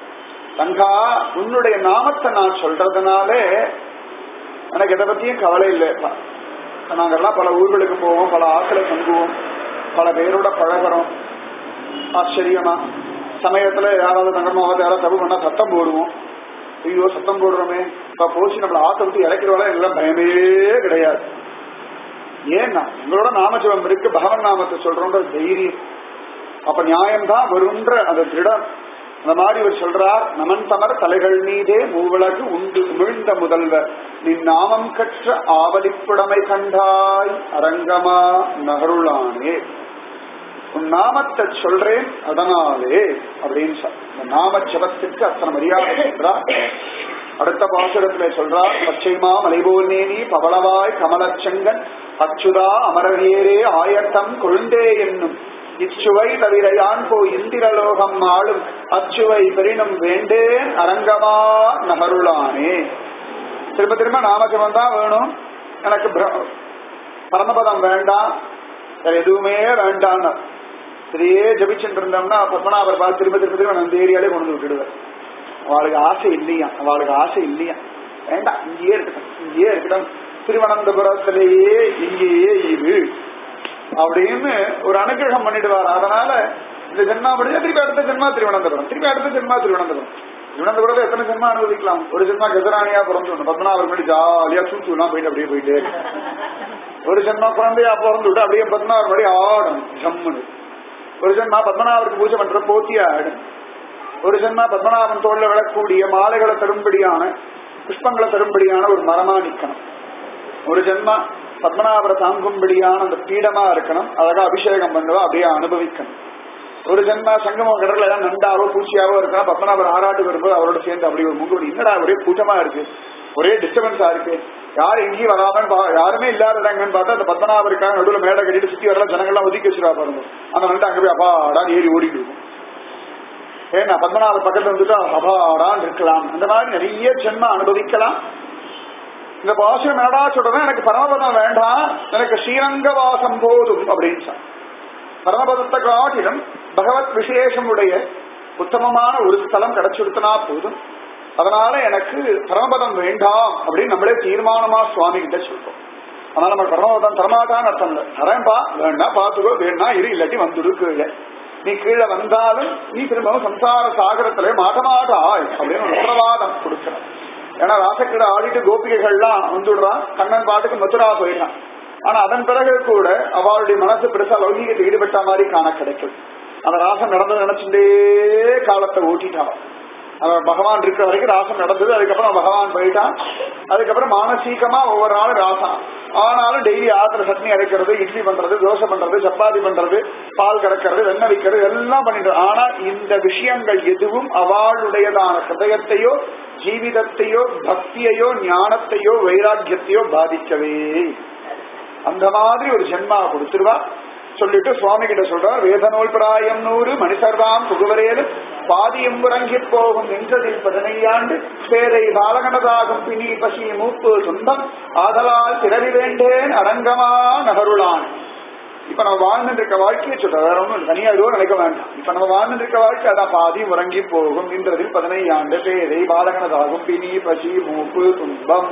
தங்கா உன்னுடைய நாமத்தை நான் சொல்றதுனாலே எனக்கு எதை பத்தியும் கவலை இல்லைப்பா நாங்கெல்லாம் பல ஊர்களுக்கு போவோம் பல ஆக்களை தங்குவோம் பல பேரோட பழகிறோம் ஆச்சரியமா சமயத்துல யாராவது தங்கமாவது யாராவது தப்பு பண்ணா சத்தம் போடுவோம் ஐயோ சத்தம் போடுறோமே இப்ப போச்சு நம்மள ஆத்த விட்டு இறக்கிறவள எல்லாம் பயமே கிடையாது ஏன்னா எங்களோட நாமஜபம் இருக்கு பகவன் நாமத்தை சொல்றோன்ற தைரியம் அப்ப நியாயம்தான் வருன்ற அந்த திருடம் அந்த மாதிரி இவர் சொல்றார் நமன் தமர் தலைகள் மீதே மூவிளக்கு உண்டு உமிழ்ந்த முதல்வர் நின் நாமம் கற்ற ஆவலிப்புடமை கண்டாய் அரங்கமா நகருளானே உன் நாமத்தை சொல்றேன் அதனாலே அப்படின்னு சொல் இந்த நாம ஜபத்துக்கு அத்தனை மரியாதை சொல்றார் அடுத்த பாசுரத்துல சொல்றார் பச்சைமா மலைபோல் நேனி பவளவாய் கமலச்சங்கன் அச்சுதா அமரவியரே ஆயத்தம் கொழுந்தே என்னும் இச்சுவை தவிர யான் போ இந்திரலோகம் ஆளும் அச்சுவை பெரினும் வேண்டேன் அரங்கமா நகருளானே திரும்ப திரும்ப நாமஜபம் தான் வேணும் எனக்கு பிர- பரமபதம் வேண்டாம் வேற எதுவுமே வேண்டாம் இதையே ஜபிச்சுட்டு இருந்தோம்னா பத்மநாபர் பார்த்து திரும்ப திரும்ப திரும்ப அந்த ஏரியாலே கொண்டு வந்து விட்டுடுவார் அவளுக்கு ஆசை இல்லையா அவளுக்கு ஆசை இல்லையா வேண்டாம் இங்கேயே இருக்கட்டும் இங்கேயே இருக்கட்டும் திருவனந்தபுரத்திலேயே இங்கேயே இது அப்படின்னு ஒரு அனுகிரகம் பண்ணிடுவார் அதனால இந்த ஜென்மா முடிஞ்சா திருப்பி அடுத்த ஜென்மா திருவனந்தபுரம் திருப்பி அடுத்த ஜென்மா திருவனந்தபுரம் திருவனந்தபுரத்தை எத்தனை ஜென்மா அனுபவிக்கலாம் ஒரு ஜென்மா கஜராணியா பிறந்து ஒண்ணு பத்மநாபர் முன்னாடி ஜாலியா சூச்சு எல்லாம் போயிட்டு அப்படியே போயிட்டு ஒரு ஜென்மா குழந்தையா பிறந்து விட்டு அப்படியே பத்மநாபர் முன்னாடி ஆடும் ஜம்முன்னு ஒரு ஜென்மா பத்மநாபருக்கு பூஜை பண்ற போத்தியா ஆடும் ஒரு ஜென்மா பத்மநாபன் தோல்ல விழக்கூடிய மாலைகளை தரும்படியான புஷ்பங்களை தரும்படியான ஒரு மரமா நிக்கணும் ஒரு ஜென்மா பத்மநாபரை தாங்கும்படியான அந்த பீடமா இருக்கணும் அழகா அபிஷேகம் பண்ணுவா அப்படியே அனுபவிக்கணும் ஒரு ஜென்மா சங்கமம் கடல்ல ஏதாவது நண்டாவோ பூச்சியாவோ இருக்கணும் பத்மநாபர் ஆராட்டு வரும்போது அவரோட சேர்ந்து அப்படி ஒரு முங்குபடி என்னடா ஒரே கூட்டமா இருக்கு ஒரே டிஸ்டர்பன்ஸா இருக்கு யார் எங்கேயும் வராமன்னு பா- யாருமே இல்லாத இடங்கன்னு பார்த்தா அந்த பத்மநாபருக்காக நடுவில் மேடை கட்டிட்டு சுத்தி வரலாம் ஜனங்கள்லாம் ஒதுக்கி வச்சிருவா பாருங்க அந்த நண்டு அங்க போய் அப்பாடான்னு ஏறி ஓடிட்டு இருக்கும் ஏன்னா பத்மநாபர் பக்கத்துல வந்துட்டு அபாடான் இருக்கலாம் அந்த மாதிரி நிறைய ஜென்ம அனுபவிக்கலாம் இந்த பாஷம் என்னடா சொல்றேன் எனக்கு பரமபதம் வேண்டாம் எனக்கு ஸ்ரீரங்க வாசம் போதும் அப்படின்னு சொன்னான். பரமபதத்தை காட்டிலும் பகவத் விசேஷமுடைய உத்தமமான ஒரு ஸ்தலம் கிடைச்சுடுத்தினா போதும் அதனால எனக்கு பரமபதம் வேண்டாம் அப்படின்னு நம்மளே தீர்மானமா சுவாமி கிட்ட சொல்றோம் அதனால நம்ம பரமபதம் தரமாட்டான்னு அர்த்தம் இல்லை தரேன்பா வேணா பாத்துக்கோ வேணா இரு இல்லாட்டி வந்துடு கீழே நீ கீழே வந்தாலும் நீ திரும்பவும் சம்சார சாகரத்திலே மாட்டமாட்டாய் அப்படின்னு ஒரு உத்தரவாதம் கொடுக்கிறேன் ஏன்னா ராசக்கிட ஆடிட்டு கோபிகைகள்லாம் வந்துடுறான் கண்ணன் பாட்டுக்கு மதுரா போயிடுறான் ஆனா அதன் பிறகு கூட அவளுடைய மனசு பெருசா லௌகீகத்தில் ஈடுபட்ட மாதிரி காண கிடைக்கும் அந்த ராசம் நடந்தது நினைச்சுட்டே காலத்தை ஓட்டிட்டான் அவன் பகவான் இருக்கிற வரைக்கும் ராசம் நடந்தது அதுக்கப்புறம் பகவான் போயிட்டான் அதுக்கப்புறம் மானசீகமா ஒவ்வொரு நாளும் ராசம் ஆனாலும் டெய்லி ஆத்துல சட்னி அரைக்கிறது இட்லி பண்றது தோசை பண்றது சப்பாத்தி பண்றது பால் கறக்கிறது வெண்ணெய் விற்கிறது எல்லாம் பண்ணிட்டு ஆனா இந்த விஷயங்கள் எதுவும் அவளுடையதான ஹிருதயத்தையோ ஜீவிதத்தையோ பக்தியையோ ஞானத்தையோ வைராக்கியத்தையோ பாதிக்கவே அந்த மாதிரி ஒரு ஜென்மா கொடுத்துருவா சொல்லிட்டு சுவாமி கிட்ட சொல்றார் வேதநூல் பிராயம் நூறு மணிசர்வாம் புகுவரேலும் பாதியம் உறங்கி போகும் என்றதில் பதினையாண்டு பேரை பாலகனதாகும் பிணி பசி மூப்பு துன்பம் ஆதலால் பிறவி வேண்டேன் அரங்கமா நகருளான் இப்ப நம்ம வாழ்ந்துட்டு இருக்க வாழ்க்கையை சொல்ற வேற ஒண்ணும் இல்லை. தனியா எதுவும் நினைக்க வேண்டாம் இப்ப நம்ம வாழ்ந்துட்டு இருக்க வாழ்க்கை அதான் பாதி உறங்கி போகும் இன்றதில் பதினைந்து ஆண்டு பேரை பாலகனதாகும் பிணி பசி மூப்பு துன்பம்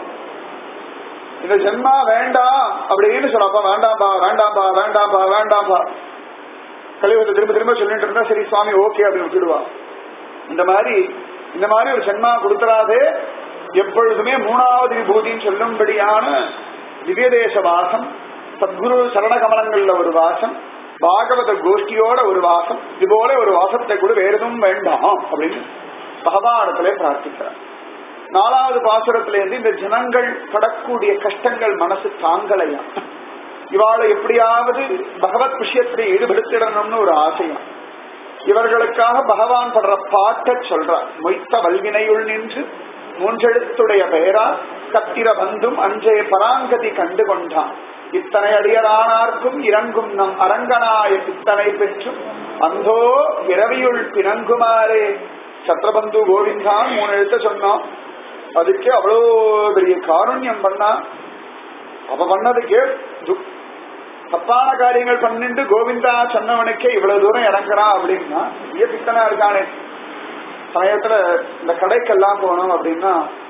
இந்த ஜென்மா வேண்டாம் அப்படின்னு சொல்லப்பா வேண்டாம்பா வேண்டாம்பா வேண்டாம்பா வேண்டாம்பா கலியுகத்தை திரும்ப திரும்ப சொல்லிட்டு இருந்தா சரி சுவாமி ஓகே அப்படின்னு விட்டுடுவா இந்த மாதிரி இந்த மாதிரி ஒரு ஜென்மா கொடுத்துறாதே எப்பொழுதுமே மூணாவது விபூதின்னு சொல்லும்படியான திவ்யதேச வாசம் சத்குரு சரண கமலங்கள்ல ஒரு வாசம் பாகவத கோஷ்டியோட ஒரு வாசம் இது போல ஒரு வாசத்தை கூட வேற எதுவும் வேண்டாம் அப்படின்னு பகவானத்திலே பிரார்த்திக்கிறார் நாலாவது பாசுரத்திலேருந்து இந்த ஜனங்கள் படக்கூடிய கஷ்டங்கள் மனசு தாங்கலையா இவாளை எப்படியாவது பகவத் விஷயத்திலே ஈடுபடுத்திடணும்னு ஒரு ஆசையம் இவர்களுக்காக பகவான் படுற பாட்ட சொல்றார் மொய்த்த வல்வினையுள் நின்று மூன்றெழுத்துடைய பெயரா கத்திர வந்தும் அஞ்சே பராங்கதி கண்டு கொண்டான் இத்தனை அடியரானார்க்கும் இறங்கும் நம் அரங்கனாய பித்தனை பெற்றும் அந்தோ இரவியுள் பிணங்குமாறே சத்ரபந்து கோவிந்தான் மூணு எழுத்த சொன்னான் அதுக்கே அவ்வளோ பெரிய காருண்யம் பண்ணா அவ பண்ணதுக்கே து- தப்பான காரியங்கள் பண்ணிட்டு கோவிந்தா சொன்னவனுக்கே இவ்வளவு தூரம் இறங்குறான் அப்படின்னா ஏன் பித்தனா இருக்கானே சமயத்துல இந்த கடைக்கெல்லாம் போனோம் அப்படின்னா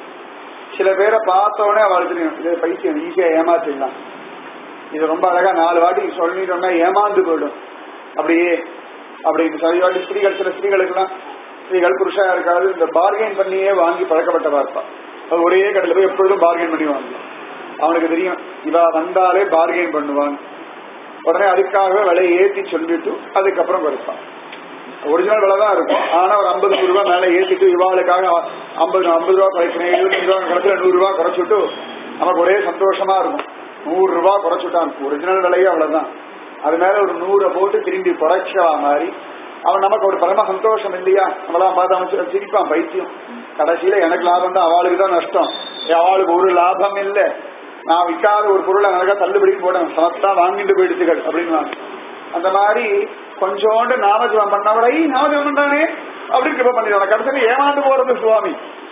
சில பேரை பார்த்த உடனே அவளுக்கு தெரியும் இது பைத்தியம் ஈஸியா ஏமாத்திடலாம் இது ரொம்ப அழகா நாலு வாட்டி சொல்லிட்டோம்னா ஏமாந்து போயிடும் அப்படியே அப்படின்னு சில வாட்டி ஸ்திரீகள் சில ஸ்திரீகளுக்கெல்லாம் ஸ்திரீகள் புருஷா இருக்காது இந்த பார்கெயின் பண்ணியே வாங்கி பழக்கப்பட்டவா இருப்பா அது ஒரே கடையில போய் எப்பொழுதும் பார்கெயின் பண்ணி வாங்குவான் அவனுக்கு தெரியும் இவ வந்தாலே பார்கெயின் பண்ணுவான் உடனே அதுக்காகவே விலையை ஏத்தி சொல்லிட்டு அதுக்கப்புறம் குறைப்பான் ஒரிஜினல் விலை தான் இருக்கும் ஆனா ஒரு ஐம்பது நூறு ரூபாய் மேல ஏத்திட்டு இவாளுக்காக ஐம்பது ஐம்பது ரூபாய் குறைக்கிறேன் எழுபத்தஞ்சு ரூபாய் கடைசியில நூறு ரூபாய் குறைச்சுட்டு நமக்கு ஒரே சந்தோஷமா இருக்கும் நூறு ரூபாய் குறைச்சுட்டான் ஒரிஜினல் விலையே அவ்வளவுதான் அது மேல ஒரு நூறை போட்டு திரும்பி குறைச்சா மாதிரி அவன் நமக்கு ஒரு பரம சந்தோஷம் இல்லையா நம்மளாம் பார்த்து அவன் சி- சிரிப்பான் பைத்தியம் கடைசியில எனக்கு லாபம் தான் அவளுக்கு தான் நஷ்டம் ஏன் அவளுக்கு ஒரு லாபம் இல்ல நான் விற்காத ஒரு பொருளை எனக்கா தள்ளுபடி போட்டேன் சமத்தா வாங்கிட்டு போயிடுச்சுகள் அப்படின்னு அந்த மாதிரி கொஞ்சோண்டு நாமஜபம் பண்ணவரை நாமஜபம் பண்றானே அப்படின்னு கிருப பண்ணிடுவாங்க கடைசியில் ஏமாந்து போறது சுவாமி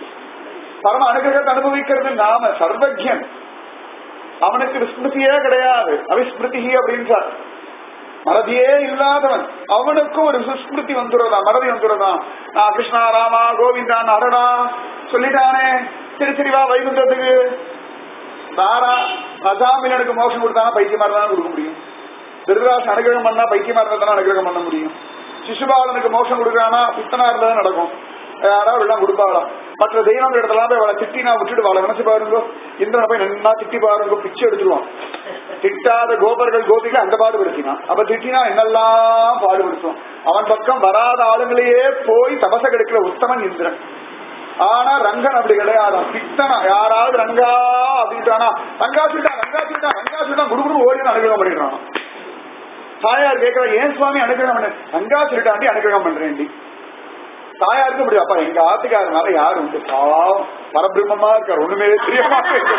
பரம அனுகிரகத்தை அனுபவிக்கிறது நாம சர்வஜன் அவனுக்கு விஸ்மிருதியே கிடையாது அவிஸ்மிருதி அப்படின்றார் மறதியே இல்லாதவன் அவனுக்கும் ஒரு சுஸ்மிருதி வந்துடுறதா மறதி வந்துடுறதா நான் கிருஷ்ணா ராமா கோவிந்தா அடடா சொல்லிட்டானே சரி சரி வா வைகுந்தத்துக்கு தாரா அசாமிலனுக்கு மோசம் கொடுத்தானா பைத்தியமா இருந்தாலும் கொடுக்க முடியும் திருதராசன் அனுகிரகம் பண்ணா பைத்தியமா இருந்தா தானே அனுகிரகம் பண்ண முடியும் சிசுபாலனுக்கு மோசம் கொடுக்குறானா பித்தனா இருந்தா தான் நடக்கும் யாராவது எல்லாம் கொடுப்பாளா மற்ற தெய்வங்கள் இடத்துல போய் அவளை திட்டினா விட்டுட்டு அவளை நினைச்சு பாருங்க இந்திரனை போய் நன்னா திட்டி பாருங்க பிச்சை எடுத்துருவான் திட்டாத கோபர்கள் கோபிகள் அந்த பாடுபடுத்தினான் அப்ப திட்டினா என்னெல்லாம் பாடுபடுத்துவான் அவன் பக்கம் வராத ஆளுங்களையே போய் தபச கெடுக்கிற உத்தமன் இந்திரன் ஆனா ரங்கன் அப்படி கிடையாது பித்தனா யாராவது ரங்கா அப்படின்ட்டானா ரங்கா சொல்லிட்டான் ரங்கா சொல்லிட்டான் ரங்கா சொல்லிட்டான் குடுகுடு ஓடி அனுகிரகம் பண்ணிடுறான் தாயார் கேட்கிறா ஏன் சுவாமி அனுகிரகம் பண்ண ரங்கா சொல்லிட்டாண்டி அனுகிரகம் பண்றேன்டி தாயாருக்கு அப்படி அப்பா எங்க ஆத்துக்காரனால யாரு உண்டு பாவம் பரபிரம்மமா இருக்கார் ஒண்ணுமே தெரியமா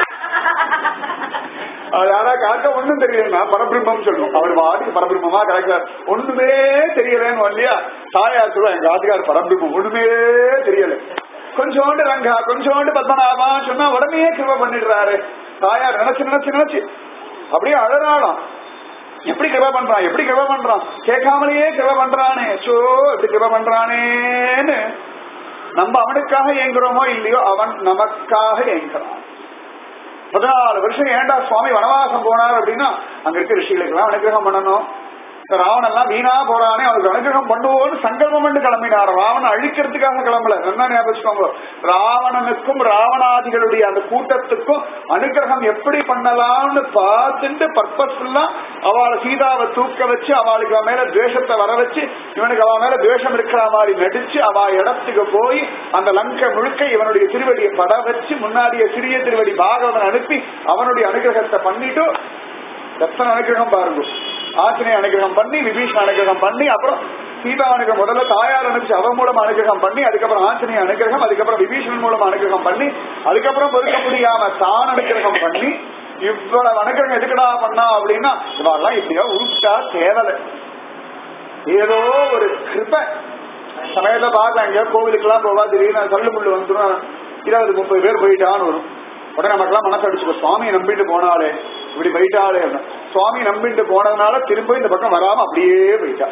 அவர் யாரா காக்க ஒண்ணும் தெரியலன்னா பரபிரம்மம் சொல்லணும் அவர் வாடிக்கு பரபிரம்மமா கிடைக்கிறார் ஒண்ணுமே தெரியலன்னு இல்லையா தாயார் சொல்லுவா எங்க ஆத்துக்கார் பரபிரம்மம் ஒண்ணுமே தெரியல கொஞ்சோண்டு ரங்கா கொஞ்சோண்டு பத்மநாபா சொன்னா உடனே கிருப பண்ணிடுறாரு தாயார் நினைச்சு நினைச்சு நினைச்சு அப்படியே அழறாளாம் எப்படி கிருப பண்றான் எப்படி கிருப பண்றான் கேட்காமலேயே கிருப பண்றானே சோ எப்படி கிருப பண்றானேன்னு நம்ம அவனுக்காக ஏங்குறோமோ இல்லையோ அவன் நமக்காக ஏங்குறான் பதினாலு வருஷம் ஏன்டா சுவாமி வனவாசம் போனார் அப்படின்னா அங்க இருக்க ரிஷிகளுக்கெல்லாம் அனுகிரகம் பண்ணணும் இந்த ராவணன் எல்லாம் வீணா போறானே அவனுக்கு அனுகிரகம் பண்ணுவோன்னு சங்கல்பம் பண்ணி கிளம்பினார் ராவணன் அழிக்கிறதுக்காக கிளம்பல என்ன ஞாபகம் வச்சுக்கோங்க ராவணனுக்கும் ராவணாதிகளுடைய அந்த கூட்டத்துக்கும் அனுகிரகம் எப்படி பண்ணலாம்னு பார்த்துட்டு பர்பஸ்ஃபுல்லா அவளை சீதாவை தூக்க வச்சு அவளுக்கு அவன் மேல துவேஷத்தை வர வச்சு இவனுக்கு அவன் மேல துவேஷம் இருக்கிற மாதிரி நடிச்சு அவ இடத்துக்கு போய் அந்த லங்கை முழுக்க இவனுடைய திருவடியை பட வச்சு முன்னாடிய சிறிய திருவடி பாகவதன் அனுப்பி அவனுடைய அனுகிரகத்தை பண்ணிட்டு எத்தனை அனுகிரகம் பாருங்க ஆஞ்சநேய அனுகிரகம் பண்ணி விபீஷன் அனுகிரகம் பண்ணி அப்புறம் சீதா அனுகிரகம் முதல்ல தாயார் அனுப்பிச்சு அவன் மூலம் அனுகிரகம் பண்ணி அதுக்கப்புறம் ஆஞ்சநேய அனுகிரகம் அதுக்கப்புறம் விபீஷணன் மூலம் அனுகிரகம் பண்ணி அதுக்கப்புறம் பொறுக்க முடியாம தான் அனுகிரகம் பண்ணி இவ்வளவு அனுகிரகம் எதுக்குடா பண்ணா அப்படின்னா இவெல்லாம் இப்படியா உருப்பிட்டா தேவலை ஏதோ ஒரு கிருப சமயத்தை பார்க்கலாம் எங்கேயோ கோவிலுக்கெல்லாம் போவா திடீர்னு சல்லு முள்ளு வந்துடும் இருபது முப்பது பேர் போயிட்டான்னு வரும் உடனே நமக்கெல்லாம் மனசு அடிச்சுக்கோ சுவாமியை நம்பிட்டு போனாலே இப்படி போயிட்டாலே சுவாமி நம்பிட்டு போனதுனால திரும்ப இந்த பக்கம் வராம அப்படியே போயிட்டா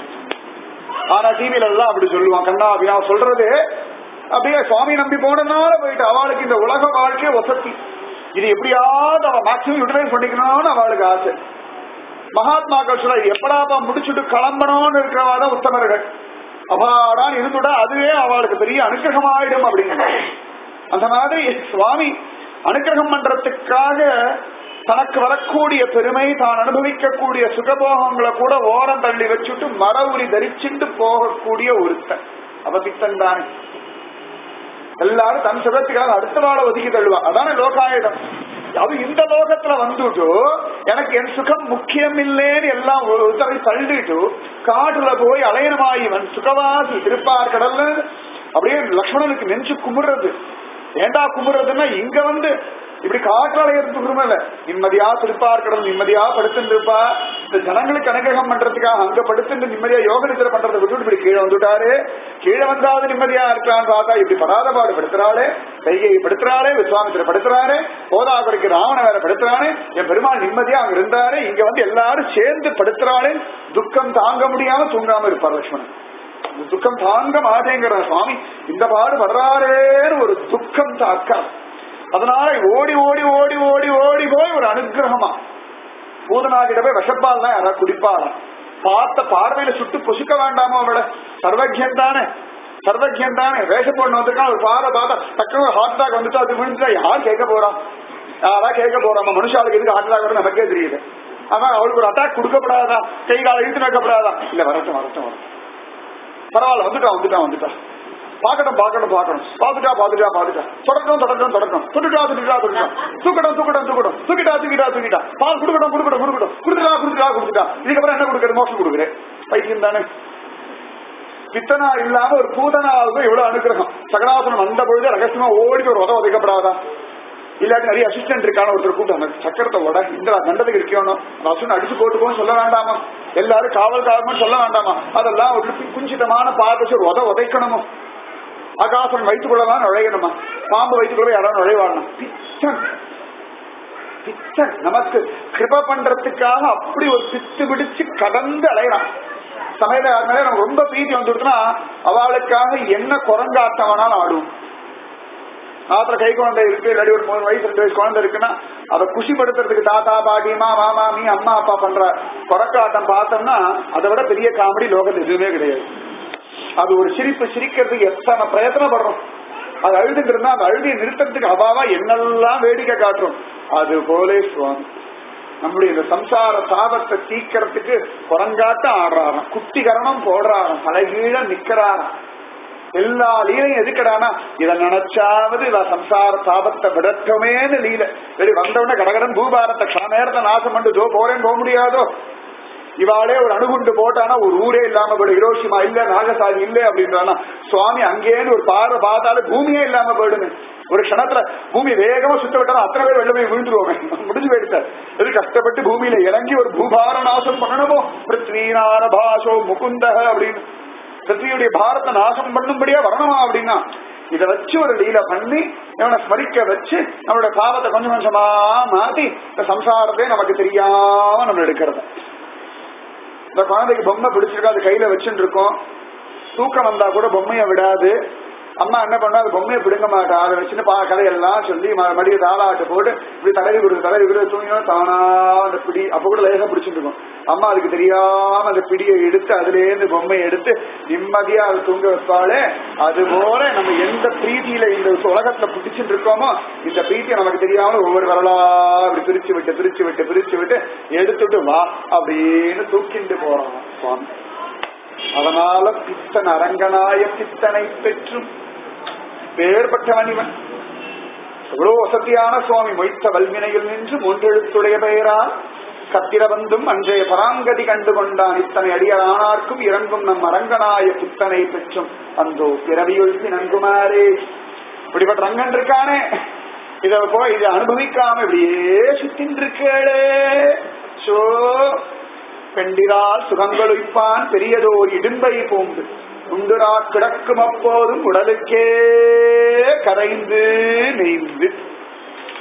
ஆனா டிவில எல்லாம் அப்படி சொல்லுவான் கண்ணா அப்படின்னா சொல்றது அப்படியே சுவாமி நம்பி போனதுனால போயிட்டு அவளுக்கு இந்த உலக வாழ்க்கைய வசதி இது எப்படியாவது அவ மேக்சிமம் யூட்டிலைஸ் பண்ணிக்கணும்னு அவளுக்கு ஆசை மகாத்மாக்கள் சொல்ல எப்படாப்பா முடிச்சுட்டு கிளம்பணும்னு இருக்கிறவாதான் உத்தமர்கள் அபாடான் இருந்துட்டா அதுவே அவளுக்கு பெரிய அனுகிரகமாயிடும் அப்படின்னு அந்த மாதிரி சுவாமி அனுகிரகம் பண்றதுக்காக தனக்கு வரக்கூடிய பெருமை தான் அனுபவிக்கக்கூடிய சுகபோகங்களை கூட ஓரம் தள்ளி வச்சுட்டு மர உரி தரிச்சுட்டு போகக்கூடிய ஒருத்தன் அவ பித்தன் தானே எல்லாரும் தன் சுகத்துக்காக அடுத்த வாழ ஒதுக்கி தள்ளுவா அதானே லோகாயுதம் அது இந்த லோகத்துல வந்துட்டு எனக்கு என் சுகம் முக்கியம் இல்லேன்னு எல்லாம் ஒரு தடவை தள்ளிட்டு காட்டுல போய் அலையனமாய் இவன் சுகவாசி திருப்பார் கடல்ல அப்படியே லக்ஷ்மணனுக்கு நெஞ்சு குமுறது ஏண்டா குமுறதுன்னா இங்க வந்து இப்படி காற்றால இருந்துருமல்ல நிம்மதியா திருப்பார் கடல் நிம்மதியா படுத்துட்டு இருப்பா இந்த ஜனங்களுக்கு அனுகிரகம் பண்றதுக்காக அங்க படுத்துட்டு நிம்மதியா யோக நிதிரை பண்றதை விட்டுட்டு இப்படி கீழே வந்துட்டாரு கீழே வந்தாவது நிம்மதியா இருக்கான்னு பார்த்தா இப்படி படாத பாடு படுத்துறாளே கையை படுத்துறாளே விஸ்வாமித்திர படுத்துறாரு போதாகுறைக்கு ராவண வேற படுத்துறானே என் பெருமாள் நிம்மதியா அங்க இருந்தாரு இங்க வந்து எல்லாரும் சேர்ந்து படுத்துறாளே துக்கம் தாங்க முடியாம தூங்காம இருப்பார் லட்சுமணன் இந்த துக்கம் தாங்க மாட்டேங்கிற சுவாமி இந்த பாடு வர்றாரேன்னு ஒரு துக்கம் தாக்கா அதனால ஓடி ஓடி ஓடி ஓடி ஓடி போய் ஒரு அனுகிரகமா பூதனாகிட்ட போய் விஷப்பால் தான் யாராவது குடிப்பாளாம் பார்த்த பார்வையில சுட்டு பொசுக்க வேண்டாமோ அவளை சர்வஜன் தானே சர்வஜன் தானே வேஷம் போட்டு வந்திருக்கான் ஒரு பாறை பார்த்தா டக்குனு ஹார்ட் அட்டாக் வந்துட்டு அது விழுந்துட்டா யார் கேட்க போறான் யாரா கேட்க போறான் மனுஷாளுக்கு எதுக்கு ஹார்ட் அட்டாக் வரும் நமக்கே தெரியுது அதான் அவளுக்கு ஒரு அட்டாக் கொடுக்கப்படாதா கை காலை இழுத்து வைக்கப்படாதா இல்ல வரட்டும் வரட்டும் வரட்டும் பரவாயில்ல வந்துட்டான் வந்துட்டான் வந்துட்டான் பாக்கட்டும் பாக்கட்டும் பாக்கணும் பாத்துட்டா பாத்துட்டா பாத்துட்டா தொடட்டும் தொடட்டும் தொடட்டும் துட்டுட்டா துட்டுட்டா துட்டுட்டா தூக்கட்டும் தூக்கட்டும் தூக்கட்டும் தூக்கிட்டா தூக்கிட்டா தூக்கிட்டா பால் குடுக்கட்டும் குடுக்கட்டும் குடுக்கட்டும் குடுத்துட்டா குடுத்துட்டா குடுத்துட்டா இதுக்கப்புறம் என்ன கொடுக்குறது மோசம் கொடுக்குறேன் பைத்தியம் தானே பித்தனா இல்லாம ஒரு பூதனாவுக்கு இவ்வளவு அனுகிரகம் சகடாசனம் வந்த பொழுது ரகசியமா ஓடி ஒரு உதவ உதைக்கப்படாதா இல்லாட்டி நிறைய அசிஸ்டன்ட் இருக்கான ஒருத்தர் கூட்டம் சக்கரத்தை உட இந்த கண்டதுக்கு இருக்கணும் அசுன் அடிச்சு போட்டுக்கோன்னு சொல்ல வேண்டாமா எல்லாரும் காவல் காவல்னு சொல்ல வேண்டாமா அதெல்லாம் ஒரு குஞ்சிதமான பார்த்து ஒரு உத உதைக்கணுமோ ஆகாசம் வைத்துக்கொள்ளலாம் நுழையணுமா பாம்பு வைத்துக்கொள்ள யாராவது நுழைவாடணும் பிச்சன் பிச்சன் நமக்கு கிருப பண்றதுக்காக அப்படி ஒரு பித்து பிடிச்சு கடந்து அலையறான் சமயத்துல யார் மேல நமக்கு ரொம்ப பிரீத்தி வந்துடுச்சுன்னா அவளுக்காக என்ன குரங்காட்டம் வேணாலும் ஆடுவோம் ஆத்திர கை குழந்தை இருக்கு இல்லாட்டி ஒரு மூணு வயசு ரெண்டு வயசு குழந்தை இருக்குன்னா அதை குஷிப்படுத்துறதுக்கு தாத்தா பாட்டிமா மாமா மீ அம்மா அப்பா பண்ற குரக்காட்டம் பார்த்தோம்னா அதை விட பெரிய காமெடி லோகத்தில் எதுவுமே கிடையாது அது ஒரு சிரிப்பு சிரிக்கிறதுக்கு எத்தனை பிரயத்தனப்படுறோம் அது அழுதுட்டு இருந்தா அந்த அழுதியை நிறுத்துறதுக்கு அவாவா என்னெல்லாம் வேடிக்கை காட்டுறோம் அது போலே சுவாமி நம்முடைய இந்த சம்சார சாபத்தை தீக்கிறதுக்கு குரங்காட்டம் ஆடுறாராம் குட்டிகரணம் போடுறாராம் தலைகீழ நிக்கிறாராம் எல்லா லீலையும் எதுக்கடானா இதை நினைச்சாவது இவ சம்சார சாபத்தை விடட்டுமேன்னு லீல சரி வந்தவுடனே கடகடன் பூபாரத்தை க்ஷண நேரத்தை நாசம் பண்ணிட்டு ஜோ போறேன்னு போக முடியாதோ இவாளே ஒரு அணுகுண்டு போட்டானா ஒரு ஊரே இல்லாம போயிடும் ஹிரோஷிமா இல்ல நாகசாதி இல்ல அப்படின்றானா சுவாமி அங்கேன்னு ஒரு பார்வை பார்த்தாலும் பூமியே இல்லாம போயிடுமே ஒரு க்ஷணத்துல பூமி வேகமா சுத்த விட்டாலும் அத்தனை பேர் வெள்ளமே விழுந்துருவோமே முடிஞ்சு போயிடுத்தார் இது கஷ்டப்பட்டு பூமியில இறங்கி ஒரு பூபார நாசம் பண்ணணுமோ பிருத்வீனான பாஷோ முகுந்த அப்படின்னு பிருத்வியுடைய பாரத்தை நாசம் பண்ணும்படியா வரணுமா அப்படின்னா இத வச்சு ஒரு லீல பண்ணி இவனை ஸ்மரிக்க வச்சு நம்மளோட பாவத்தை கொஞ்சம் கொஞ்சமா மாத்தி இந்த சம்சாரத்தை நமக்கு தெரியாம நம்ம எடுக்கிறது இந்த குழந்தைக்கு பொம்மை பிடிச்சிருக்கா அது கையில வச்சுட்டு இருக்கோம் தூக்கம் வந்தா கூட பொம்மையை விடாது அம்மா என்ன பண்ணா அது பொம்மையை பிடுங்க மாட்டா அதை வச்சுட்டு பா கதையெல்லாம் சொல்லி ம- மடிய தாளாட்டு போட்டு இப்படி தடவி கொடுத்து தடவி கொடுத்து தூங்கினோம் தானா அந்த பிடி அப்ப கூட லேசா பிடிச்சிட்டு இருக்கும் அம்மா அதுக்கு தெரியாம அந்த பிடியை எடுத்து அதுல இருந்து பொம்மையை எடுத்து நிம்மதியா அதை தூங்க வைப்பாளே அது போல நம்ம எந்த பிரீத்தியில இந்த உலகத்துல பிடிச்சிட்டு இருக்கோமோ இந்த பிரீத்தியை நமக்கு தெரியாம ஒவ்வொரு வரலா அப்படி பிரிச்சு விட்டு பிரிச்சு விட்டு பிரிச்சு விட்டு எடுத்துட்டு வா அப்படின்னு தூக்கிண்டு போறான் சுவாமி அதனால பித்தன் அரங்கனாய பித்தனை பெற்றும் வேறுபட்டவன் இவன் எவ்வளவு வசதியான சுவாமி மொய்த்த வல்வினையில் நின்று மூன்றெழுத்துடைய பெயரால் கத்திரவந்தும் அன்றைய பராங்கதி கண்டு கொண்டான் இத்தனை அடியரானார்க்கும் இறங்கும் நம் அரங்கனாய பித்தனை பெற்றும் அந்தோ பிறவியொழுத்தி நன்குமாரே இப்படிப்பட்ட ரங்கன் இருக்கானே இத போய் இதை அனுபவிக்காம இப்படியே சுத்தின் இருக்கேளே சோ பெண்டிரால் சுகங்களுய்ப்பான் பெரியதோர் இடும்பை பூண்டு உண்டுரா கிடக்கும் அப்போதும் உடலுக்கே கரைந்து நெய்ந்து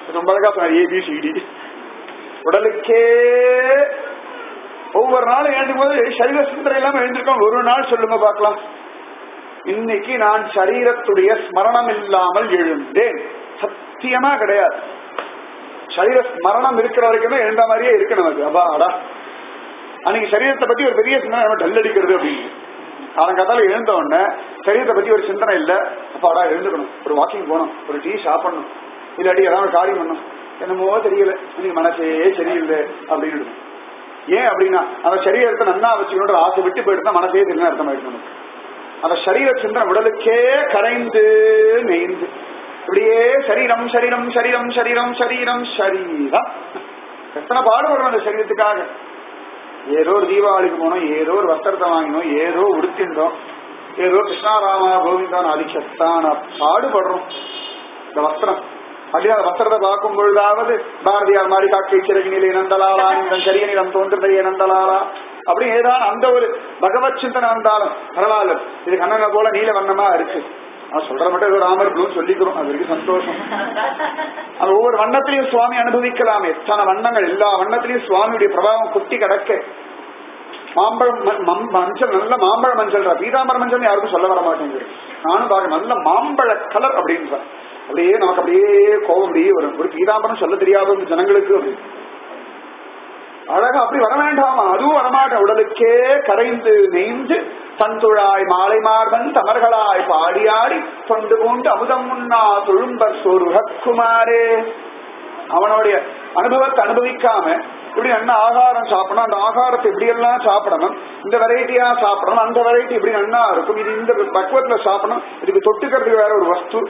ரொம்ப அழகா சொன்னார் ஏபிசிடி உடலுக்கே ஒவ்வொரு நாளும் எழுந்தும் போது சரீர சிந்தனை இல்லாம எழுந்திருக்கோம் ஒரு நாள் சொல்லுங்க பார்க்கலாம் இன்னைக்கு நான் சரீரத்துடைய ஸ்மரணம் இல்லாமல் எழுந்தேன் சத்தியமா கிடையாது சரீர ஸ்மரணம் இருக்கிற வரைக்குமே எழுந்த மாதிரியே இருக்கு நமக்கு அப்பாடா அன்னைக்கு சரீரத்தை பத்தி ஒரு பெரிய சிந்தனை நம்ம டல் அடிக்கிறது அப்படின்னு காலங்காத்தால எழுந்த உடனே சரீரத்தை பத்தி ஒரு சிந்தனை இல்ல அப்பாடா எழுந்துக்கணும் ஒரு வாக்கிங் போகணும் ஒரு டீ சாப்பிடணும் இல்லாட்டி ஏதாவது ஒரு காரியம் பண்ணணும் என்னமோ தெரியல இன்னைக்கு மனசே சரியில்லை அப்படின்னு ஏன் அப்படின்னா அந்த சரீரத்தை நன்னா வச்சுக்கணும் ஆசை விட்டு போயிட்டு மனசே தெரியல அர்த்தம் ஆயிடுச்சு நமக்கு அந்த சரீர சிந்தனை உடலுக்கே கரைந்து நெய்ந்து இப்படியே சரீரம் சரீரம் சரீரம் சரீரம் சரீரம் சரீரம் எத்தனை பாடுபடுறோம் அந்த சரீரத்துக்காக ஏதோ ஒரு தீபாவளிக்கு போனோம் ஏதோ ஒரு வஸ்திரத்தை வாங்கினோம் ஏதோ உடுத்தின்றோம் ஏதோ கிருஷ்ணாராமா கோவிந்தான் அதிகத்தான பாடுபடுறோம் இந்த வஸ்திரம் அப்படியே அந்த வஸ்திரத்தை பார்க்கும் பொழுதாவது பாரதியார் மாதிரி காக்கை சிறகினிலே நந்தலாலா இந்த சரியனிடம் தோன்றதையே நந்தலாலா அப்படி ஏதாவது அந்த ஒரு பகவத் சிந்தனை வந்தாலும் பரவாயில்ல இது கண்ணனை போல நீல வண்ணமா இருக்கு நான் சொல்ற மட்டும் ஏதோ ராமர் ப்ளூன்னு சொல்லிக்கிறோம் அது வரைக்கும் சந்தோஷம் அது ஒவ்வொரு வண்ணத்திலையும் சுவாமி அனுபவிக்கலாம் எத்தனை வண்ணங்கள் எல்லா வண்ணத்திலையும் சுவாமியுடைய பிரபாவம் குட்டி கிடக்க மாம்பழம் ம- மம்- மஞ்சள் நல்ல மாம்பழ மஞ்சள் பீதாம்பர மஞ்சள் யாருக்கும் சொல்ல வர மாட்டேங்குது நானும் பார்க்க நல்ல மாம்பழ கலர் அப்படின்ற அப்படியே நமக்கு அப்படியே கோபம் அப்படியே வரும் ஒரு பீதாம்பரம் சொல்ல தெரியாத ஒரு ஜனங்களுக்கு அப்படி அழகா அப்படி வர வேண்டாமா அதுவும் வரமாட்டேன் உடலுக்கே கரைந்து நெய்ந்து தந்துழாய் மாலை மார்பன் தமர்களாய் பாடி ஆடி தொண்டு பூண்டு அமுதம் முன்னா தொழும்பர் சொருகக்குமாரே அவனுடைய அனுபவத்தை அனுபவிக்காம இப்படி என்ன ஆகாரம் சாப்பிடணும் அந்த ஆகாரத்தை இப்படி எல்லாம் சாப்பிடணும் இந்த வெரைட்டியா சாப்பிடணும் அந்த வெரைட்டி இப்படி நன்னா இருக்கும் இது இந்த பக்குவத்துல சாப்பிடணும் இதுக்கு தொட்டுக்கிறதுக்கு வேற ஒரு வஸ்து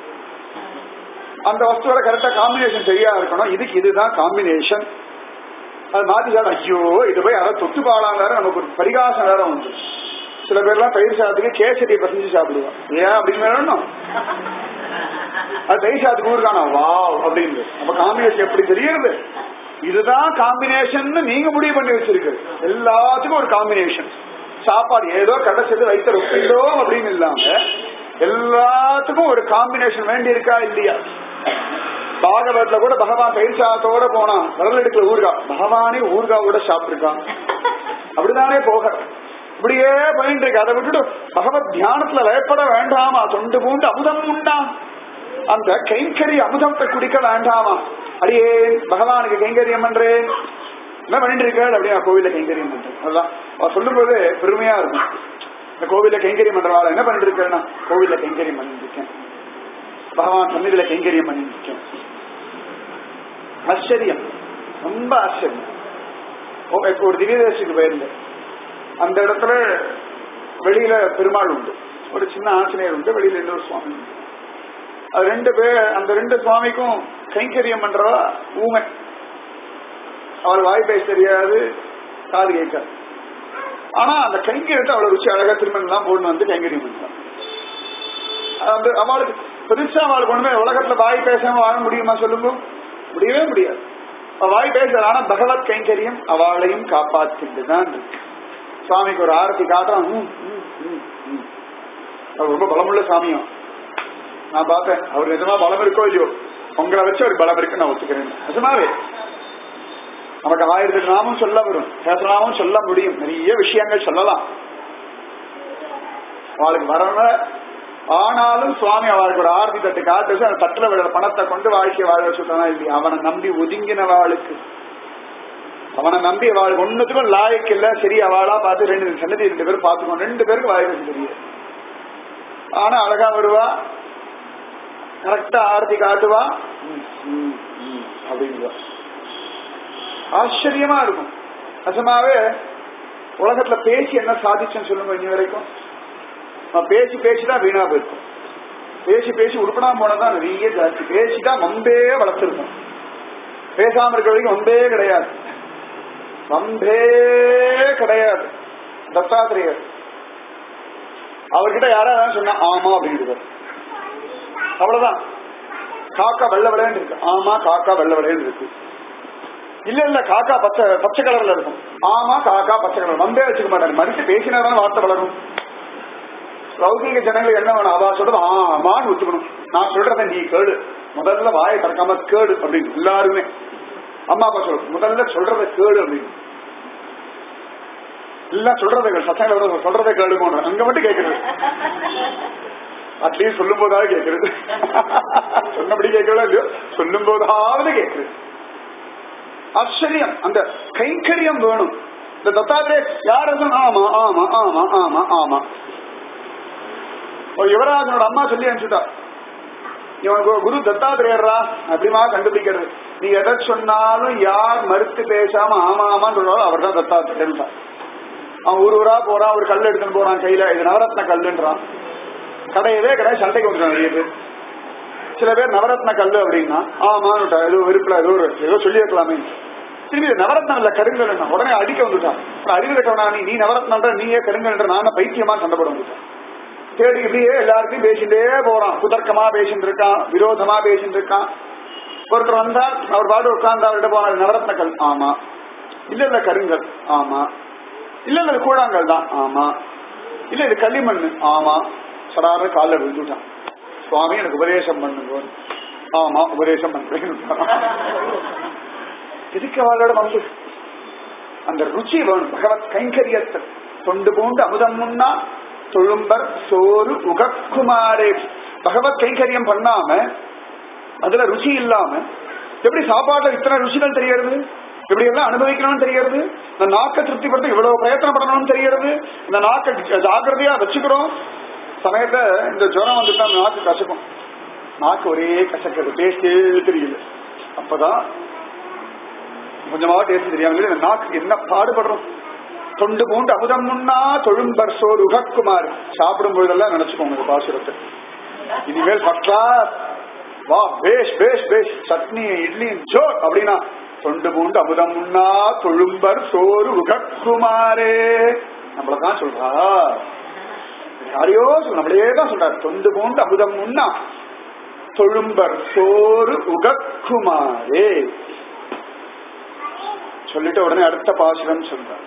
அந்த வஸ்துவோட கரெக்டா காம்பினேஷன் சரியா இருக்கணும் இதுக்கு இதுதான் காம்பினேஷன் அது மாத்தி சாப்பிட ஐயோ இது போய் யாராவது தொட்டு பாடலாம் வேற நமக்கு ஒரு பரிகாசம் வேற உண்டு சில பேர்லாம் தயிர் சாதத்துக்கு கேசரியை பசஞ்சு சாப்பிடுவான் ஏன் அப்படின்னு வேணும் அது தயிர் சாதத்துக்கு ஊருக்கானா வாவ் அப்படின்னு நம்ம காம்பினேஷன் எப்படி தெரியுது இதுதான் காம்பினேஷன் நீங்க முடிவு பண்ணி வச்சிருக்கு எல்லாத்துக்கும் ஒரு காம்பினேஷன் சாப்பாடு ஏதோ கிடைச்சது வைத்த ரொப்பிண்டோ அப்படின்னு இல்லாம எல்லாத்துக்கும் ஒரு காம்பினேஷன் வேண்டி இருக்கா இல்லையா பாகவத்ல கூட பகவான் தயிர் சாதத்தோட போனான் விரல் எடுக்கல ஊர்கா பகவானே ஊர்காவோட சாப்பிட்டுருக்கான் அப்படிதானே போக இப்படியே போயிட்டு இருக்கு அதை விட்டுட்டு பகவத் தியானத்துல லயப்பட வேண்டாமா தொண்டு பூண்டு அமுதம் உண்டா அந்த கைங்கரி அமுதத்தை குடிக்க வேண்டாமா அடியே பகவானுக்கு கைங்கரியம் பண்றேன் என்ன பண்ணிட்டு இருக்காள் அப்படியே நான் கோவில கைங்கரியம் பண்றேன் அதுதான் அவ சொல்லும் போது பெருமையா இருக்கும் இந்த கோவில கைங்கரியம் பண்றவாள் என்ன பண்ணிட்டு இருக்கேன்னா கோவில கைங்கரியம் பண்ணிட்டு இருக்கேன் பகவான் சன்னிதியில கைங்கரியம் பண்ணிட்டு இருக்கேன் ஆச்சரியம் ரொம்ப ஆச்சரியம் ஓ, இப்போ ஒரு திவ்யதேசிக்கு போயிருந்தேன் அந்த இடத்துல வெளியில பெருமாள் உண்டு ஒரு சின்ன ஆஞ்சநேயர் உண்டு வெளியில இன்னொரு சுவாமி உண்டு அது ரெண்டு பேர் அந்த ரெண்டு சுவாமிக்கும் கைங்கரியம் பண்றவா ஊமை அவர் வாய் பேச தெரியாது காது கேட்காது ஆனா அந்த கைங்கரியத்தை அவ்வளவு ருச்சி அழகா திருமணம் எல்லாம் போட்டு வந்து கைங்கரியம் பண்றான் அந்த அவளுக்கு பெருசா அவளுக்கு ஒண்ணுமே உலகத்துல வாய் பேசாம வாழ முடியுமா சொல்லுங்க முடியவே முடியாது அவ வாய் பேசுற ஆனா பகவத் கைங்கரியம் அவளையும் காப்பாத்திட்டுதான் இருக்கு. சுவாமிக்கு ஒரு ஆரத்தி காட்டுறான் ம், ம், ம், ம். அவர் ரொம்ப பலமுள்ள சாமியும் நான் பார்த்தேன் அவர் நிஜமா பலம் இருக்கோ இல்லையோ உங்களை வச்சு ஒரு பலம் இருக்கு நான் ஒத்துக்கிறேன் நிஜமாவே நமக்கு ஆயிரத்தி நாமும் சொல்ல வரும் பேசலாமும் சொல்ல முடியும் நிறைய விஷயங்கள் சொல்லலாம் அவளுக்கு வரவ ஆனாலும் சுவாமி அவளுக்கு ஒரு ஆர்த்தி தட்டு காட்டு வச்சு அந்த தட்டுல விழுற பணத்தை கொண்டு வாழ்க்கையை வாழ வச்சுட்டானா இல்லையா அவனை நம்பி ஒதுங்கின வாளுக்கு அவனை நம்பி அவளுக்கு ஒண்ணுத்துக்கும் லாயக்கு இல்ல சரி அவளா பார்த்து ரெண்டு சன்னதி ரெண்டு பேரும் பார்த்துக்கோ ரெண்டு பேருக்கு வாய் வச்சு தெரியும் ஆனா அழகா வருவா கரெக்டா ஆர்த்தி காட்டுவா ம், ம், ம் அப்படிங்குவா ஆச்சரியமா இருக்கும் நிஜமாவே உலகத்துல பேசி என்ன சாதிச்சேன்னு சொல்லுங்க இனி வரைக்கும் நான் பேசி பேசி தான் வீணா போயிருக்கும் பேசி பேசி உருப்படா போனதான் நிறைய ஜாஸ்தி பேசிதான் வம்பே வளர்த்துருக்கும் பேசாம இருக்க வரைக்கும் வம்பே கிடையாது வம்பே கிடையாது தத்தாத்திரேயர் அவர்கிட்ட யாராவது சொன்னா ஆமா அப்படின்னு அவ்வளவுதான் காக்கா வெள்ள விளையாண்டு இருக்கு ஆமா காக்கா வெள்ள விளையாண்டு இருக்கு இல்ல இல்ல காக்கா பச்சை பச்சை கலர்ல இருக்கும் ஆமா காக்கா பச்சை கலர் வம்பே வச்சுக்க மாட்டாங்க மறுத்து பேசினாதான் வார்த்தை வளரும் லௌகிக ஜனங்கள் என்ன வேணும் அவா சொல்றது ஆமான்னு ஒத்துக்கணும் நான் சொல்றத நீ கேளு முதல்ல வாயை திறக்காம கேளு அப்படின்னு எல்லாருமே அம்மா அப்பா சொல்லு முதல்ல சொல்றத கேளு அப்படின்னு எல்லாம் சொல்றதை கேளு சத்தங்களை சொல்றதை கேளுங்க அங்க மட்டும் கேட்கறது அட்லீஸ்ட் சொல்லும் போதாவது கேட்கறது சொன்னபடி கேட்கறதோ இல்லையோ சொல்லும் போதாவது கேட்கறது ஆச்சரியம் அந்த கைங்கரியம் வேணும் இந்த தத்தாத்திரே யாரும் ஆமா ஆமா ஆமா ஆமா ஆமா ஒரு யுவராஜனோட அம்மா சொல்லி அனுப்பிச்சுட்டா இவனுக்கு ஒரு குரு தத்தாத்திரேயர்ரா அப்படிமா கண்டுபிடிக்கிறது நீ எதை சொன்னாலும் யார் மறுத்து பேசாம ஆமா ஆமான்னு சொல்றாலும் அவர் தான் தத்தாத்திரேயன் அவன் ஊர் ஊரா போறான் ஒரு கல் எடுத்துன்னு போறான் கையில இது நவரத்ன கல்லுன்றான் கடையவே கடை சண்டைக்கு வந்துட்டான் நிறைய பேர் சில பேர் நவரத்ன கல்லு அப்படின்னா ஆமான்னு ஏதோ வெறுப்புல ஏதோ ஒரு ஏதோ சொல்லி இருக்கலாமே திரும்பி இது நவரத்னம் இல்ல கருங்கல் உடனே அடிக்க வந்துட்டான் அப்புறம் அறிவு கட்டவனா நீ நீ நவரத்னன்ற நீயே கருங்கல்ன்ற நானும் பைத்தியமா சண்டைப்பட வந்துட்டான் தேடி இப்படியே எல்லாருக்கும் பேசிட்டே போறான் குதர்க்கமா பேசிட்டு இருக்கான் விரோதமா பேசிட்டு இருக்கான் ஒருத்தர் வந்தார் அவர் பாடு உட்கார்ந்து அவர்கிட்ட போனார் நவரத்ன கல் ஆமா இல்ல இல்ல கருங்கல் ஆமா இல்ல இல்ல இது கூழாங்கல் தான் ஆமா இல்ல இது களிமண் ஆமா சடார காலில் விழுந்துட்டான் சுவாமி எனக்கு உபதேசம் பண்ணுங்க ஆமா உபதேசம் பண்றேன் எதுக்கு அவளோட வந்து அந்த ருச்சி வேணும் பகவத் கைங்கரியத்தை தொண்டு பூண்டு அமுதம் முன்னா தொழும்பர் சோறு உகக்குமாரே பகவத் கைங்கரியம் பண்ணாம அதுல ருச்சி இல்லாம எப்படி சாப்பாட்டுல இத்தனை ருச்சிகள் தெரியறது இப்படி எல்லாம் அனுபவிக்கணும்னு தெரியறது இந்த நாக்கை திருப்திப்படுத்த இவ்வளவு பிரயத்தனம் பண்ணணும்னு தெரியறது இந்த நாக்கை ஜாக்கிரதையா வச்சுக்கிறோம் சமயத்துல இந்த ஜுரம் வந்துட்டா நாக்கு கசக்கும் நாக்கு ஒரே கசக்கிறது டேஸ்டே தெரியல அப்பதான் கொஞ்சமாவது டேஸ்ட் தெரியாம இந்த நாக்கு என்ன பாடுபடுறோம் தொண்டு பூண்டு அமுதம் முன்னா தொழும்பர் சோறு உகக்குமார் சாப்பிடும் பொழுதெல்லாம் நினைச்சுக்கோங்க இந்த பாசுரத்தை இனிமேல் பற்றா வா பேஷ் பேஷ் பேஷ் சட்னி இட்லி ஜோர் அப்படின்னா தொண்டு பூண்டு அமுதம் முன்னா தொழும்பர் சோறு உகக்குமாரே நம்மளதான் சொல்றா யாரையோ சொல்ல நம்மளே தான் சொல்றாரு தொண்டு பூண்டு அமுதம் முன்னா தொழும்பர் சோறு உகக்குமாரே சொல்லிட்டு உடனே அடுத்த பாசுரம் சொல்றார்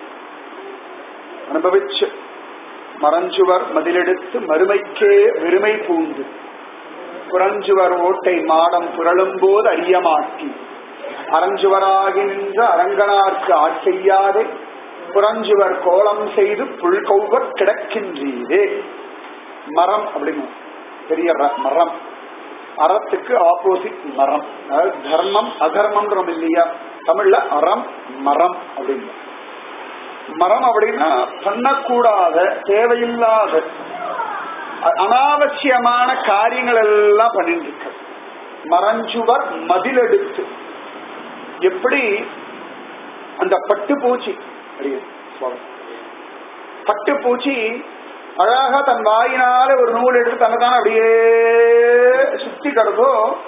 அனுபவிச்சு மறைஞ்சுவர் மதிலெடுத்து மறுமைக்கே வெறுமை பூண்டு புறஞ்சுவர் ஓட்டை மாடம் புரளும் போது அறியமாக்கி அரஞ்சுவராகி நின்ற அரங்கனார்க்கு ஆட்செய்யாதே புறஞ்சுவர் கோலம் செய்து புல்கௌவ கிடக்கின்றீரே மரம் அப்படின்னு பெரிய ர- மரம் அறத்துக்கு ஆப்போசிட் மரம் அதாவது தர்மம் அதர்மம்ன்றோம் இல்லையா தமிழ்ல அறம் மரம் அப்படின்னு மரம் அப்படின்னா பண்ணக்கூடாத தேவையில்லாத அ- அனாவசியமான காரியங்கள் எல்லாம் பண்ணிட்டு இருக்கு மறைஞ்சுவர் மதிலெடுத்து எப்படி அந்த பட்டுப்பூச்சி அப்படியே சொல்றேன். பட்டுப்பூச்சி அழகா தன் வாயினால ஒரு நூல் எடுத்து தன்னைத்தான் அப்படியே சுத்திக்கிறதோ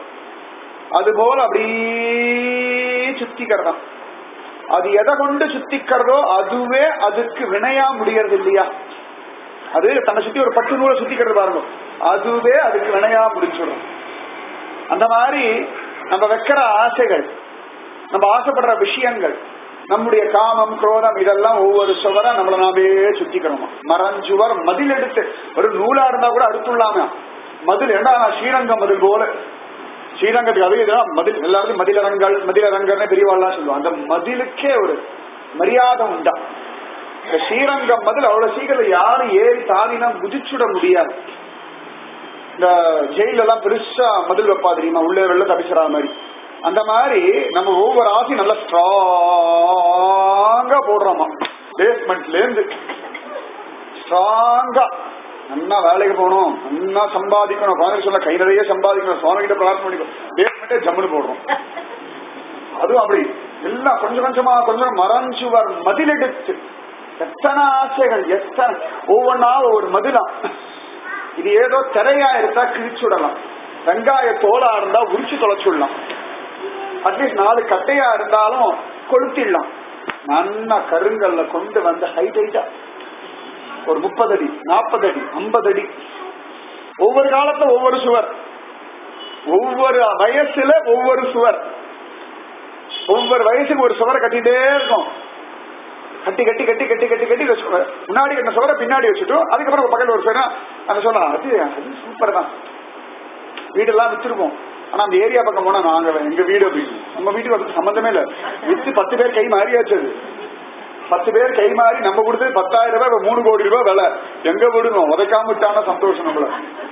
அதுபோல அப்படியே சுத்திக்கிறதாம் அது எதை கொண்டு சுத்திக்கிறதோ அதுவே அதுக்கு வினையா முடியறது இல்லையா அது தன்னை சுத்தி ஒரு பட்டு நூலை சுத்திக்கிறது பாருங்க அதுவே அதுக்கு வினையா முடிச்சிடும் அந்த மாதிரி நம்ம வைக்கிற ஆசைகள் நம்ம ஆசைப்படுற விஷயங்கள் நம்முடைய காமம் குரோதம் இதெல்லாம் ஒவ்வொரு சுவரா நம்மள நாமே சுத்திக்கிறோமா மரஞ்சுவர் மதில் எடுத்து ஒரு நூலா இருந்தா கூட அடுத்துள்ளாம மதில் ஏண்டா நான் ஸ்ரீரங்கம் மதில் போல ஸ்ரீரங்கத்துக்கு அது இதுதான் மதில் எல்லாருக்கும் மதிலரங்கள் மதிலரங்கர்னு பெரியவாள்லாம் சொல்லுவாங்க அந்த மதிலுக்கே ஒரு மரியாதை உண்டா இந்த ஸ்ரீரங்கம் மதில் அவ்வளவு சீக்கிரம் யாரும் ஏறி தாவினா குதிச்சுட முடியாது இந்த ஜெயில எல்லாம் பெருசா மதில் வைப்பா தெரியுமா உள்ளே வெள்ள தபிச்சுறா மாதிரி அந்த மாதிரி நம்ம ஒவ்வொரு ஆசையும் நல்லா ஸ்ட்ராங்கா போடுறோமா பேஸ்மெண்ட்ல இருந்து ஸ்ட்ராங்கா நல்லா வேலைக்கு போகணும் நல்லா சம்பாதிக்கணும் குழந்தை சொல்ல கை நிறைய சம்பாதிக்கணும் சுவாமி கிட்ட பிரார்த்தனை பண்ணிக்கணும் பேஸ்மெண்ட்டே ஜம்முன்னு போடுறோம் அதுவும் அப்படி எல்லாம் கொஞ்சம் கொஞ்சமா கொஞ்சம் மறைஞ்சுவர் மதிலெடுத்து எத்தனை ஆசைகள் எத்தனை ஒவ்வொன்னா ஒவ்வொரு மதிலா இது ஏதோ திரையா இருந்தா கிழிச்சுடலாம் வெங்காய தோலா இருந்தா உரிச்சு தொலைச்சுடலாம் அட்லீஸ்ட் நாலு கட்டையா இருந்தாலும் கொளுத்திடலாம் நல்லா கருங்கல்ல கொண்டு வந்து ஹைட் ஹைட்டா ஒரு முப்பது அடி நாற்பது அடி ஐம்பது அடி ஒவ்வொரு காலத்துல ஒவ்வொரு சுவர் ஒவ்வொரு வயசுல ஒவ்வொரு சுவர் ஒவ்வொரு வயசுக்கு ஒரு சுவரை கட்டிட்டே இருக்கும் கட்டி கட்டி கட்டி கட்டி கட்டி கட்டி வச்சு முன்னாடி கட்டின சோற பின்னாடி வச்சுட்டு அதுக்கப்புறம் பக்கத்துல ஒரு பேரும் அந்த சொல்லலாம் அது அது சூப்பர் தான் வீடெல்லாம் வித்திருப்போம் ஆனா அந்த ஏரியா பக்கம் போனா நாங்க எங்க வீடு அப்படின்னு நம்ம வீட்டுக்கு அதுக்கு சம்பந்தமே இல்ல வித்து பத்து பேர் கை மாறியாச்சு அது பத்து பேர் கை மாறி நம்ம கொடுத்தது பத்தாயிரம் ரூபாய் இப்ப மூணு கோடி ரூபாய் விலை எங்க விடுவோம் உதைக்காம விட்டான சந்தோஷம் நம்மள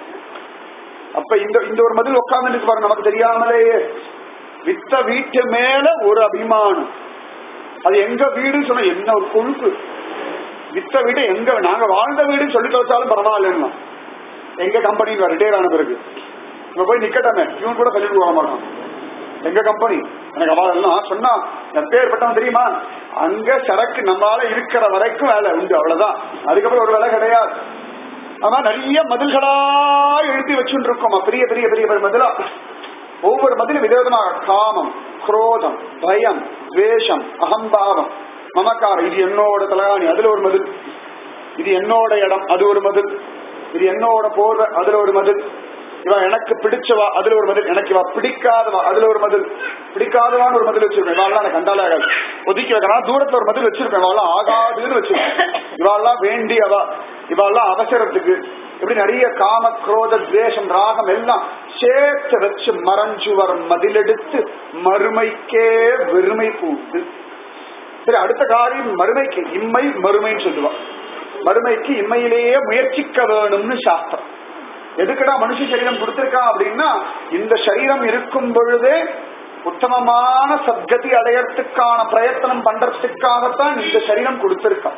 அப்ப இந்த இந்த ஒரு மதில் உட்கார்ந்துட்டு பாருங்க நமக்கு தெரியாமலேயே வித்த வீட்டு மேல ஒரு அபிமானம் அது எங்க வீடுன்னு சொன்னா என்ன ஒரு கொழுப்பு வித்த வீடு எங்க நாங்க வாழ்ந்த வீடுன்னு சொல்லி வச்சாலும் பரவாயில்லைன்னா எங்க கம்பெனிக்கு ரிட்டையர் ஆன பிறகு இங்க போய் நிக்கட்டமே இவன் கூட சொல்லிட்டு போக மாட்டான் எங்க கம்பெனி எனக்கு அவள் எல்லாம் சொன்னா எப்பேற்பட்டவன் தெரியுமா அங்க சரக்கு நம்மளால இருக்கிற வரைக்கும் வேலை உண்டு அவ்வளவுதான் அதுக்கப்புறம் ஒரு வேலை கிடையாது ஆனா நிறைய மதில்களா எழுதி வச்சுட்டு இருக்கோம் பெரிய பெரிய பெரிய பெரிய மதிலா ஒவ்வொரு மதிலும் விதவிதமாக காமம் குரோதம் பயம் வேஷம் அகம்பாவம் மமக்காரம் இது என்னோட தலகாணி அதுல ஒரு மதில் இது என்னோட இடம் அது ஒரு மதில் இது என்னோட போர்வை அதுல ஒரு மதில் இவ எனக்கு பிடிச்சவா அதுல ஒரு மதில் எனக்கு இவ பிடிக்காதவா அதுல ஒரு மதில் பிடிக்காதவான்னு ஒரு மதில் வச்சிருப்பேன் இவாள்லாம் எனக்கு கண்டாலே ஆகாது ஒதுக்கி வைக்கலாம் தூரத்துல ஒரு மதில் வச்சிருப்பேன் இவாள்லாம் ஆகாதுன்னு வச்சிருப்பேன் இவாள்லாம் வேண்டியவா இவாள்லாம் அவசரத்துக்கு இப்படி நிறைய காம குரோத துவேஷம் ராகம் எல்லாம் சேர்த்து வச்சு மறைஞ்சுவர் மதிலெடுத்து மறுமைக்கே வெறுமை கூட்டு சரி அடுத்த காரியம் மறுமைக்கு இம்மை மறுமைன்னு சொல்லுவா மறுமைக்கு இம்மையிலேயே முயற்சிக்க வேணும்னு சாஸ்திரம் எதுக்குடா மனுஷ சரீரம் கொடுத்திருக்கான் அப்படின்னா இந்த சரீரம் இருக்கும் பொழுதே உத்தமமான சத்கதி அடையறதுக்கான பிரயத்தனம் பண்றதுக்காகத்தான் இந்த சரீரம் கொடுத்திருக்கான்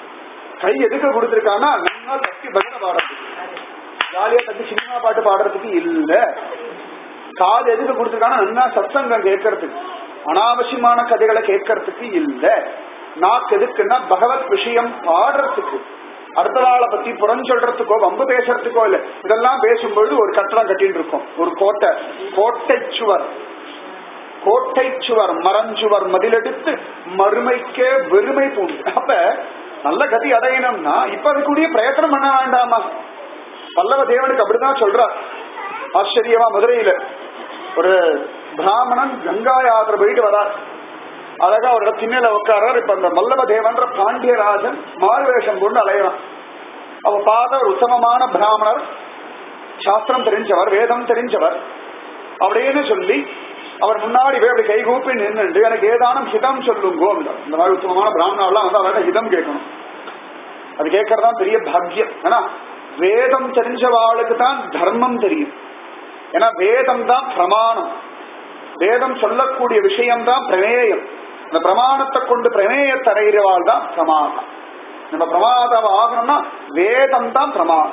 கை எதுக்கு கொடுத்திருக்கான்னா நல்லா தட்டி பஜனை பாடுறதுக்கு ஜாலியா தட்டி சினிமா பாட்டு பாடுறதுக்கு இல்ல காது எதுக்கு கொடுத்திருக்காங்கன்னா நல்லா சத்சங்கம் கேட்கறதுக்கு அனாவசியமான கதைகளை கேட்கறதுக்கு இல்ல நாக்கு எதுக்குன்னா பகவத் விஷயம் பாடுறதுக்கு அடுத்த நாளை பத்தி புறஞ்சொல்றதுக்கோ வம்பு பேசுறதுக்கோ இல்ல இதெல்லாம் பேசும்பொழுது ஒரு கட்டடம் கட்டிட்டு இருக்கோம் ஒரு கோட்டை கோட்டை சுவர் கோட்டை சுவர் மரஞ்சுவர் மதிலெடுத்து மறுமைக்கே வெறுமை பூண்டு அப்ப நல்ல கதி அடையணும்னா இப்ப அதுக்குரிய பிரயத்தனம் பண்ண வேண்டாமா பல்லவ தேவனுக்கு அப்படிதான் சொல்றார் ஆச்சரியமா மதுரையில ஒரு பிராமணன் கங்கா யாத்திரை போயிட்டு வரார் அழகா அவரோட திண்ணையில உட்காரார் இப்ப அந்த மல்லவ தேவன்ற பாண்டியராஜன் மாறுவேஷம் கொண்டு அலையறான் அவ பார்த்த ஒரு உத்தமமான பிராமணர் சாஸ்திரம் தெரிஞ்சவர் வேதம் தெரிஞ்சவர் அப்படின்னு சொல்லி அவர் முன்னாடி போய் அப்படி கைகூப்பி நின்றுட்டு எனக்கு ஏதானும் ஹிதம் சொல்லுங்கோ அப்படின்னார். இந்த மாதிரி உத்தமமான பிராமணர்லாம் வந்து அவர்கிட்ட ஹிதம் கேட்கணும் அது கேட்கறதுதான் பெரிய பாக்கியம் ஏன்னா வேதம் தெரிஞ்சவாளுக்கு தான் தர்மம் தெரியும் ஏன்னா வேதம் தான் பிரமாணம் வேதம் சொல்லக்கூடிய விஷயம் தான் பிரமேயம் அந்த பிரமாணத்தை கொண்டு பிரமேயத்தை அடைகிறவாள் தான் பிரமாதம் நம்ம பிரமாதம் ஆகணும்னா வேதம் தான் பிரமாணம்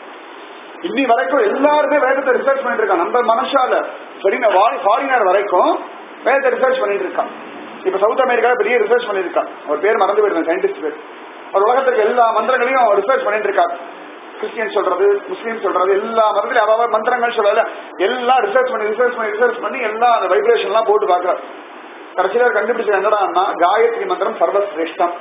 இன்னி வரைக்கும் எல்லாருமே வேதத்தை ரிசர்ச் பண்ணிட்டு இருக்காங்க நம்ம மனுஷால ஃபாரினர் வரைக்கும் வேதத்தை ரிசர்ச் பண்ணிட்டு இருக்கான் இப்ப சவுத் அமெரிக்கால பெரிய ரிசர்ச் பண்ணிருக்கான் அவர் பேர் மறந்து போயிருந்தேன் சயின்டிஸ்ட் பேர் அவர் உலகத்துக்கு எல்லா மந்திரங்களையும் ரிசர்ச் பண்ணிட்டு இருக்காரு கிறிஸ்டியன் சொல்றது முஸ்லீம் சொல்றது எல்லா மதத்திலும் அவ மந்திரங்கள் சொல்லல எல்லாம் ரிசர்ச் பண்ணி ரிசர்ச் பண்ணி ரிசர்ச் பண்ணி எல்லாம் அந்த வைப்ரேஷன் எல்லாம் போட்டு பாக்குறாரு கடைசியில கண்டுபிடிச்சது என்னடான்னா காயத்ரி மந்திரம் சர்வசிரேஷ்டம்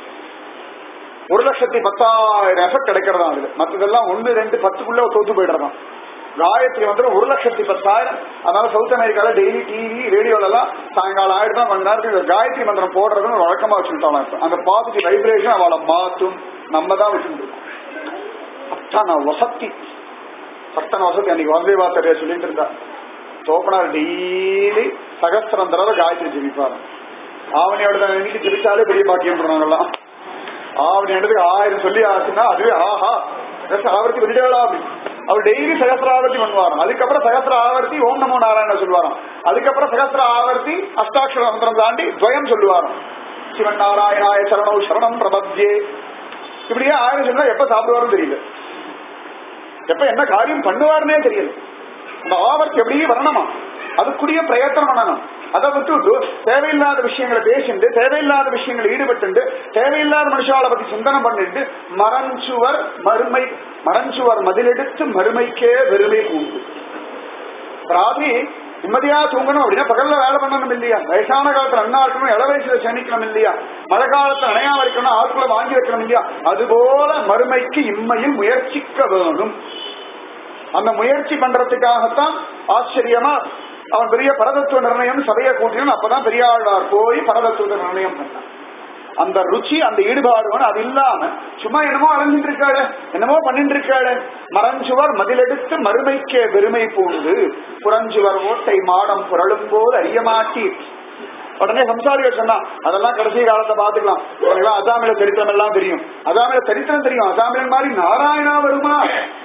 ஒரு லட்சத்தி பத்தாயிரம் எஃபெக்ட் கிடைக்கிறதா அதுல மற்றதெல்லாம் ஒண்ணு ரெண்டு பத்துக்குள்ள தோத்து போயிடுறதாம் காயத்ரி மந்திரம் ஒரு லட்சத்தி பத்தாயிரம் அதனால சவுத் அமெரிக்கால டெய்லி டிவி ரேடியோல எல்லாம் சாயங்காலம் ஆயிட்டு தான் கொஞ்ச நேரத்துக்கு இந்த காயத்ரி மந்திரம் போடுறதுன்னு ஒரு வழக்கமா வச்சுட்டாங்க இப்ப. அந்த பாசிட்டிவ் வைப்ரேஷன் அவளை மாத்தும் நம்ம தான் வச்சுட்டு அத்தனை வசத்தி அத்தனை வசதி அன்னைக்கு வந்தே வார்த்தையா சொல்லிட்டு இருந்தா தோப்பனார் டெய்லி சகஸ்திரம் தடவை காயத்ரி ஜெபிப்பாரு ஆவணியோட இன்னைக்கு ஜெபிச்சாலே பெரிய பாக்கியம் பண்ணுவாங்கலாம் ஆவணி எடுத்து ஆயிரம் சொல்லி ஆச்சுன்னா அதுவே ஆஹா ஜஸ்ட் ஆவர்த்தி விட்டுடா அப்படி அவர் டெய்லி சகஸ்திர ஆவர்த்தி பண்ணுவாராம் அதுக்கப்புறம் சகஸ்திர ஆவர்த்தி ஓம் நமோ நாராயண சொல்லுவாராம் அதுக்கப்புறம் சகஸ்திர ஆவர்த்தி அஷ்டாட்சர மந்திரம் தாண்டி துவயம் சொல்லுவாராம் சிவன் நாராயணாய சரணோ சரணம் பிரபத்யே இப்படியே ஆயிரம் சொன்னா எப்ப சாப்பிடுவாரும் தெரியல எப்ப என்ன காரியம் பண்ணுவாருன்னே தெரியல அந்த ஆவர்த்தி எப்படியே வரணுமா அதுக்குரிய பிரயத்தனம் பண்ணணும் அதை விட்டு தேவையில்லாத விஷயங்களை பேசிண்டு தேவையில்லாத விஷயங்களை ஈடுபட்டு தேவையில்லாத மனுஷாவை பத்தி சிந்தனை பண்ணிட்டு மரஞ்சுவர் மறுமை மரஞ்சுவர் மதிலெடுத்து மறுமைக்கே வெறுமை கூண்டு ராத்திரி நிம்மதியா தூங்கணும் அப்படின்னா பகல்ல வேலை பண்ணணும் இல்லையா வயசான காலத்துல அண்ணா இருக்கணும் இள வயசுல சேமிக்கணும் இல்லையா மழை காலத்துல அணையா வைக்கணும் ஆட்களை வாங்கி வைக்கணும் இல்லையா அதுபோல மறுமைக்கு இம்மையில் முயற்சிக்க வேணும் அந்த முயற்சி பண்றதுக்காகத்தான் ஆச்சரியமா அவன் பெரிய பரதத்துவ நிர்ணயம் சபையை கூட்டினான் அப்பதான் பெரியாழ்வார் போய் பரதத்துவ நிர்ணயம் பண்ணான் அந்த ருச்சி அந்த ஈடுபாடு வேணும் அது இல்லாம சும்மா என்னமோ அலைஞ்சிட்டு இருக்காளு என்னமோ பண்ணிட்டு இருக்காளு மரஞ்சுவர் மதிலெடுத்து மறுமைக்கே பெருமை பூண்டு புறஞ்சுவர் ஓட்டை மாடம் புரளும் போது அறிய மாட்டி உடனே சம்சாரிகள் சொன்னா அதெல்லாம் கடைசி காலத்தை பாத்துக்கலாம் உனக்கெல்லாம் அசாமில சரித்திரம் எல்லாம் தெரியும் அசாமில சரித்திரம் தெரியும் அசாமிலன் மாதிரி நாராயணா வருமா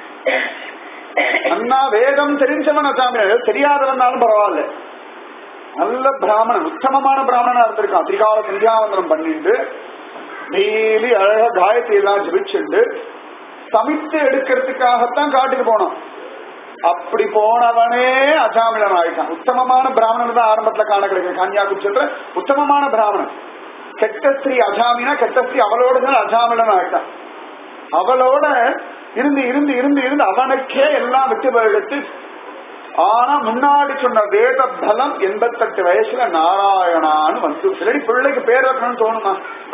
அண்ணா வேதம் தெரிஞ்சவன் அசாமில தெரியாதவனாலும் பரவாயில்ல நல்ல பிராமணன் உத்தமமான பிராமணனா இருந்திருக்கான் திரிகால சந்தியாவந்தனம் பண்ணிட்டு டெய்லி அழகா காயத்ரி எல்லாம் ஜபிச்சுண்டு சமைத்து எடுக்கிறதுக்காகத்தான் காட்டுக்கு போனான் அப்படி போனவனே அஜாமிழன் ஆயிட்டான் உத்தமமான பிராமணன் தான் ஆரம்பத்துல காண கிடைக்கும் கன்னியாகுமரி சென்ற உத்தமமான பிராமணன் கெட்ட ஸ்திரீ அஜாமினா கெட்ட ஸ்திரீ அவளோட தான் அஜாமிழன் ஆயிட்டான் அவளோட இருந்து இருந்து இருந்து இருந்து அவனுக்கே எல்லாம் விட்டு போயிடுத்து ஆனா முன்னாடி சொன்ன வேத பலம் எண்பத்தெட்டு வயசுல நாராயணான்னு வந்து சரி பிள்ளைக்கு பேர் வைக்கணும்னு தோணுமா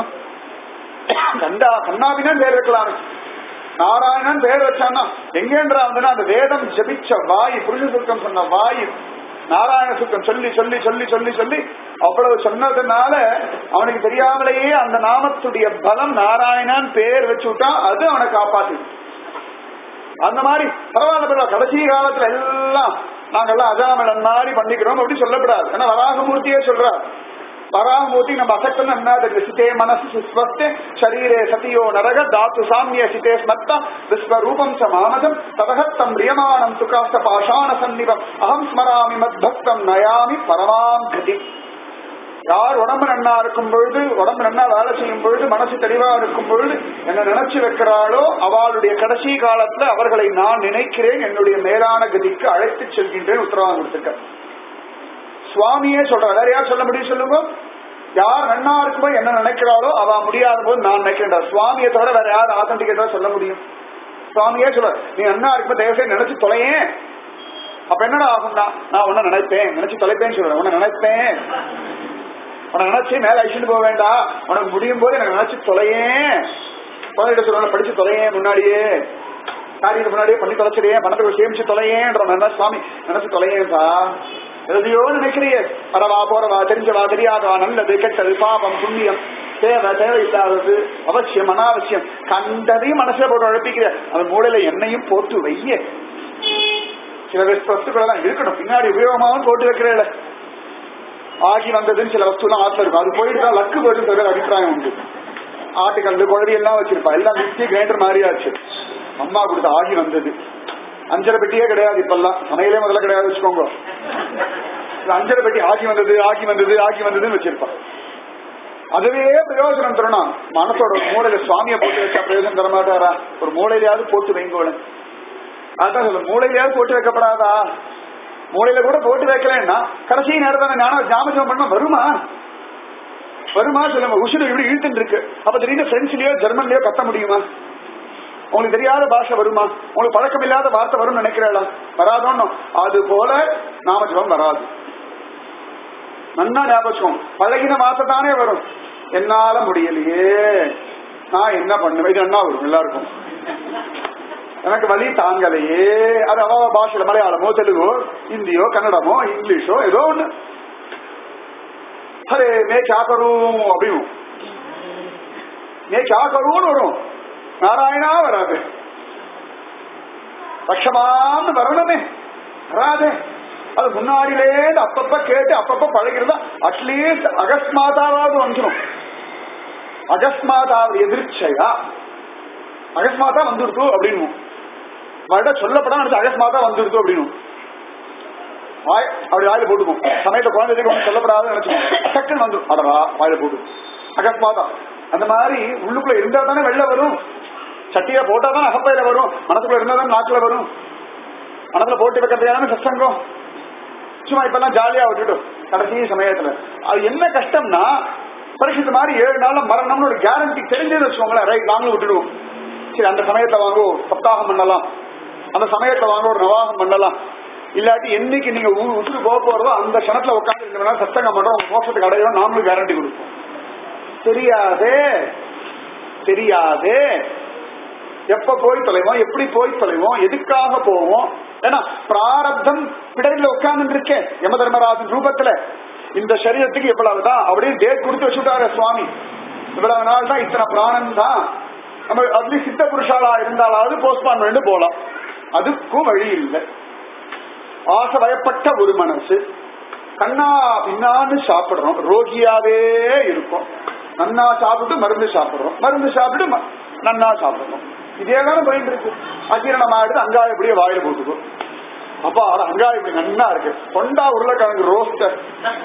கண்டா கண்ணாபினா பேர் வைக்கலாம் நாராயணன் பேர் வச்சான்னா எங்கேன்றா வந்து அந்த வேதம் ஜபிச்ச வாய் புருஷ சுத்தம் சொன்ன வாய் நாராயண சுத்தம் சொல்லி சொல்லி சொல்லி சொல்லி சொல்லி அவ்வளவு சொன்னதுனால அவனுக்கு தெரியாமலேயே அந்த நாமத்துடைய பலம் நாராயணன் பேர் வச்சு விட்டா அது அவனை காப்பாத்து அந்த மாதிரி பரவாயில்ல பரவாயில்ல கடைசி காலத்துல எல்லாம் நாங்கெல்லாம் அஜாமலன் மாதிரி பண்ணிக்கிறோம் அப்படி சொல்லக்கூடாது ஏன்னா வராகமூர்த்தியே சொல்றார் வராகமூர்த்தி நம்ம அசக்தம் என்ன தெரியும் சித்தே மனசு சுஸ்வஸ்தே சரீரே சதியோ நரக தாத்து சாமிய சித்தே ஸ்மத்தா விஸ்வரூபம் ச மானதம் ததகத்தம் பிரியமானம் துகாஸ்த பாஷாண சந்நிபம் அகம் ஸ்மராமி மத் பக்தம் நயாமி பரமாம் கதி யார் உடம்பு நன்னா இருக்கும் பொழுது உடம்பு நன்னா வேலை செய்யும் பொழுது மனசு தெளிவா இருக்கும் பொழுது என்ன நினைச்சு வைக்கிறாளோ அவளுடைய கடைசி காலத்துல அவர்களை நான் நினைக்கிறேன் என்னுடைய மேலான கதிக்கு அழைத்து செல்கின்றேன் உத்தரவாதம் கொடுத்துருக்க சுவாமியே சொல்ற வேற யார் சொல்ல முடியும் சொல்லுங்க யார் நன்னா இருக்கும்போது என்ன நினைக்கிறாளோ அவ முடியாத போது நான் நினைக்கின்றார் சுவாமியை தவிர வேற யார் ஆத்தன்டிகேட்டா சொல்ல முடியும் சுவாமியே சொல்ற நீ நன்னா இருக்கும்போது தயவுசெய்து நினைச்சு தொலையேன் அப்ப என்னடா ஆகும்னா நான் உன்ன நினைப்பேன் நினைச்சு தொலைப்பேன்னு சொல்றேன் உன்ன நினைப்பேன் உனக்கு நினைச்சு மேல அழிச்சுட்டு போக வேண்டாம் உனக்கு முடியும் போது எனக்கு நினைச்சு தொலையேன் குழந்தைகிட்ட சொல்லுவாங்க படிச்சு தொலையேன் முன்னாடியே காரியத்துக்கு முன்னாடியே பண்ணி தொலைச்சிடையே பணத்தை சேமிச்சு தொலையேன்ற என்ன சுவாமி நினைச்சு தொலையேன்ப்பா எதையோ நினைக்கிறியே வரவா போறவா தெரிஞ்சவா தெரியாதவா நல்லது கெட்டது பாபம் புண்ணியம் தேவை தேவையில்லாதது அவசியம் அனாவசியம் கண்டதையும் மனசுல போட்டு உழப்பிக்கிற அந்த மூளையில எண்ணெயும் போட்டு வைய சில வஸ்துக்கள் எல்லாம் இருக்கணும் பின்னாடி உபயோகமாகவும் போட்டு வைக்கிறேன் ஆகி வந்ததுன்னு சில வஸ்து எல்லாம் ஆத்துல இருக்கும் அது போயிட்டு தான் லக்கு போயிட்டு சில பேர் அபிப்பிராயம் உண்டு ஆட்டுக்கல் குழவி எல்லாம் வச்சிருப்பா எல்லாம் மிக்சி கிரைண்டர் மாதிரியாச்சு அம்மா கொடுத்த ஆகி வந்தது அஞ்சரை பெட்டியே கிடையாது இப்பெல்லாம் சமையலே முதல்ல கிடையாது வச்சுக்கோங்க இந்த அஞ்சரை பெட்டி ஆகி வந்தது ஆகி வந்தது ஆகி வந்ததுன்னு வச்சிருப்பா அதுவே பிரயோஜனம் தரணும் மனசோட ஒரு மூளையில சுவாமியை போட்டு வச்சா பிரயோஜனம் தர மாட்டாரா ஒரு மூளையிலையாவது போட்டு வைங்கோடு அதான் சொல்ல மூளையிலையாவது போட்டு வைக்கப்படாதா மூளையில கூட போட்டு வைக்கலன்னா கடைசி நேரத்தான ஞானம் ஜாமஜம் பண்ண வருமா வருமா சொல்லுங்க உசுறு இப்படி இழுத்துட்டு இருக்கு அப்ப திடீர்னு பிரெஞ்சுலயோ ஜெர்மன்லயோ கத்த முடியுமா உங்களுக்கு தெரியாத பாஷை வருமா உங்களுக்கு பழக்கம் இல்லாத வார்த்தை வரும்னு நினைக்கிறீங்களா வராதோன்னு அது போல நாமஜபம் வராது நன்னா ஞாபகம் பழகின வார்த்தை தானே வரும் என்னால முடியலையே நான் என்ன பண்ணுவேன் இது என்ன வரும் எல்லாருக்கும் எனக்கு வழி தாங்கலையே அது அவ பாஷையில மலையாளமோ தெலுங்கோ ஹிந்தியோ கன்னடமோ இங்கிலீஷோ ஏதோ ஒண்ணு அரே மே கா கரும் அப்படின்னு மே கா கரும்னு வரும் நாராயணா வராது பட்சமான்னு வரணுமே வராதே அது முன்னாடியிலே அப்பப்ப கேட்டு அப்பப்ப பழகிறதா அட்லீஸ்ட் அகஸ்மாதாவாவது வந்துடும் அகஸ்மாதாவது எதிர்ச்சையா அகஸ்மாதா வந்துடுத்து அப்படின்னு வட சொல்லப்படாம நினைச்சு அகஸ்மாதா வந்துடுத்து அப்படின்னு வாய் அப்படி வாயில போட்டுக்கும் சமயத்தை குழந்தைக்கு ஒன்றும் சொல்லப்படாதுன்னு நினைச்சுக்கோம் டக்குன்னு வந்துடும் அடவா வாயில போட்டு அகஸ்மாதா அந்த மாதிரி உள்ளுக்குள்ள இருந்தா தானே வெளில வரும் சட்டியா போட்டா தான் அகப்பையில வரும் மனசுக்குள்ள இருந்தா தான் நாக்குல வரும் மனசுல போட்டு வைக்கிறதுக்கான சத்சங்கம் சும்மா இப்பெல்லாம் ஜாலியா விட்டுட்டோம் கடைசி சமயத்துல அது என்ன கஷ்டம்னா பரிசுத்த மாதிரி ஏழு நாள்ல மரணம்னு ஒரு கேரண்டி தெரிஞ்சதுன்னு வச்சுக்கோங்களேன் ரைட் நாங்களும் விட்டுடுவோம் சரி அந்த சமயத்தை வாங்குவோம் சப்தாகம் பண்ணலாம் அந்த சமயத்தை வாங்க ஒரு நவாகம் பண்ணலாம் இல்லாட்டி என்னைக்கு நீங்க ஊ- உசுறு போக போறதோ அந்த கணத்துல உட்காந்து ரெண்டு மணி நேரம் சத்தங்கம் பண்றோம் உங்க மோட்சத்துக்கு அடையும் நாமளும் கேரண்டி கொடுப்போம் தெரியாதே தெரியாதே எப்ப போய் தொலைவோம் எப்படி போய் தொலைவோம் எதுக்காக போவோம் ஏன்னா பிராரப்தம் பிடரில் உட்கார்ந்து இருக்கேன் யம தர்மராஜன் ரூபத்துல இந்த சரீரத்துக்கு எவ்வளவுதான் அப்படின்னு டேட் கொடுத்து வச்சுட்டாரு சுவாமி இவ்வளவு நாள் தான் இத்தனை பிராணம் தான் நம்ம அட்லீஸ்ட் சித்த புருஷாலா இருந்தாலாவது போஸ்ட்பான் பண்ணிட்டு போலாம் அதுக்கும் வழி இல்லை ஆசை வயப்பட்ட ஒரு மனசு கண்ணா பின்னான்னு சாப்பிடுறோம் ரோகியாவே இருக்கும் நன்னா சாப்பிட்டு மருந்து சாப்பிடுறோம் மருந்து சாப்பிட்டு ம- நன்னா சாப்பிடுறோம் இதே தானே போயிட்டு இருக்கு அஜீரணம் ஆயிடுது அங்காய இப்படியே வாயில போட்டுக்கும் அப்பா அது அங்காய இப்படி நன்னா இருக்கு கொண்டா உருளைக்கிழங்கு ரோஸ்டர்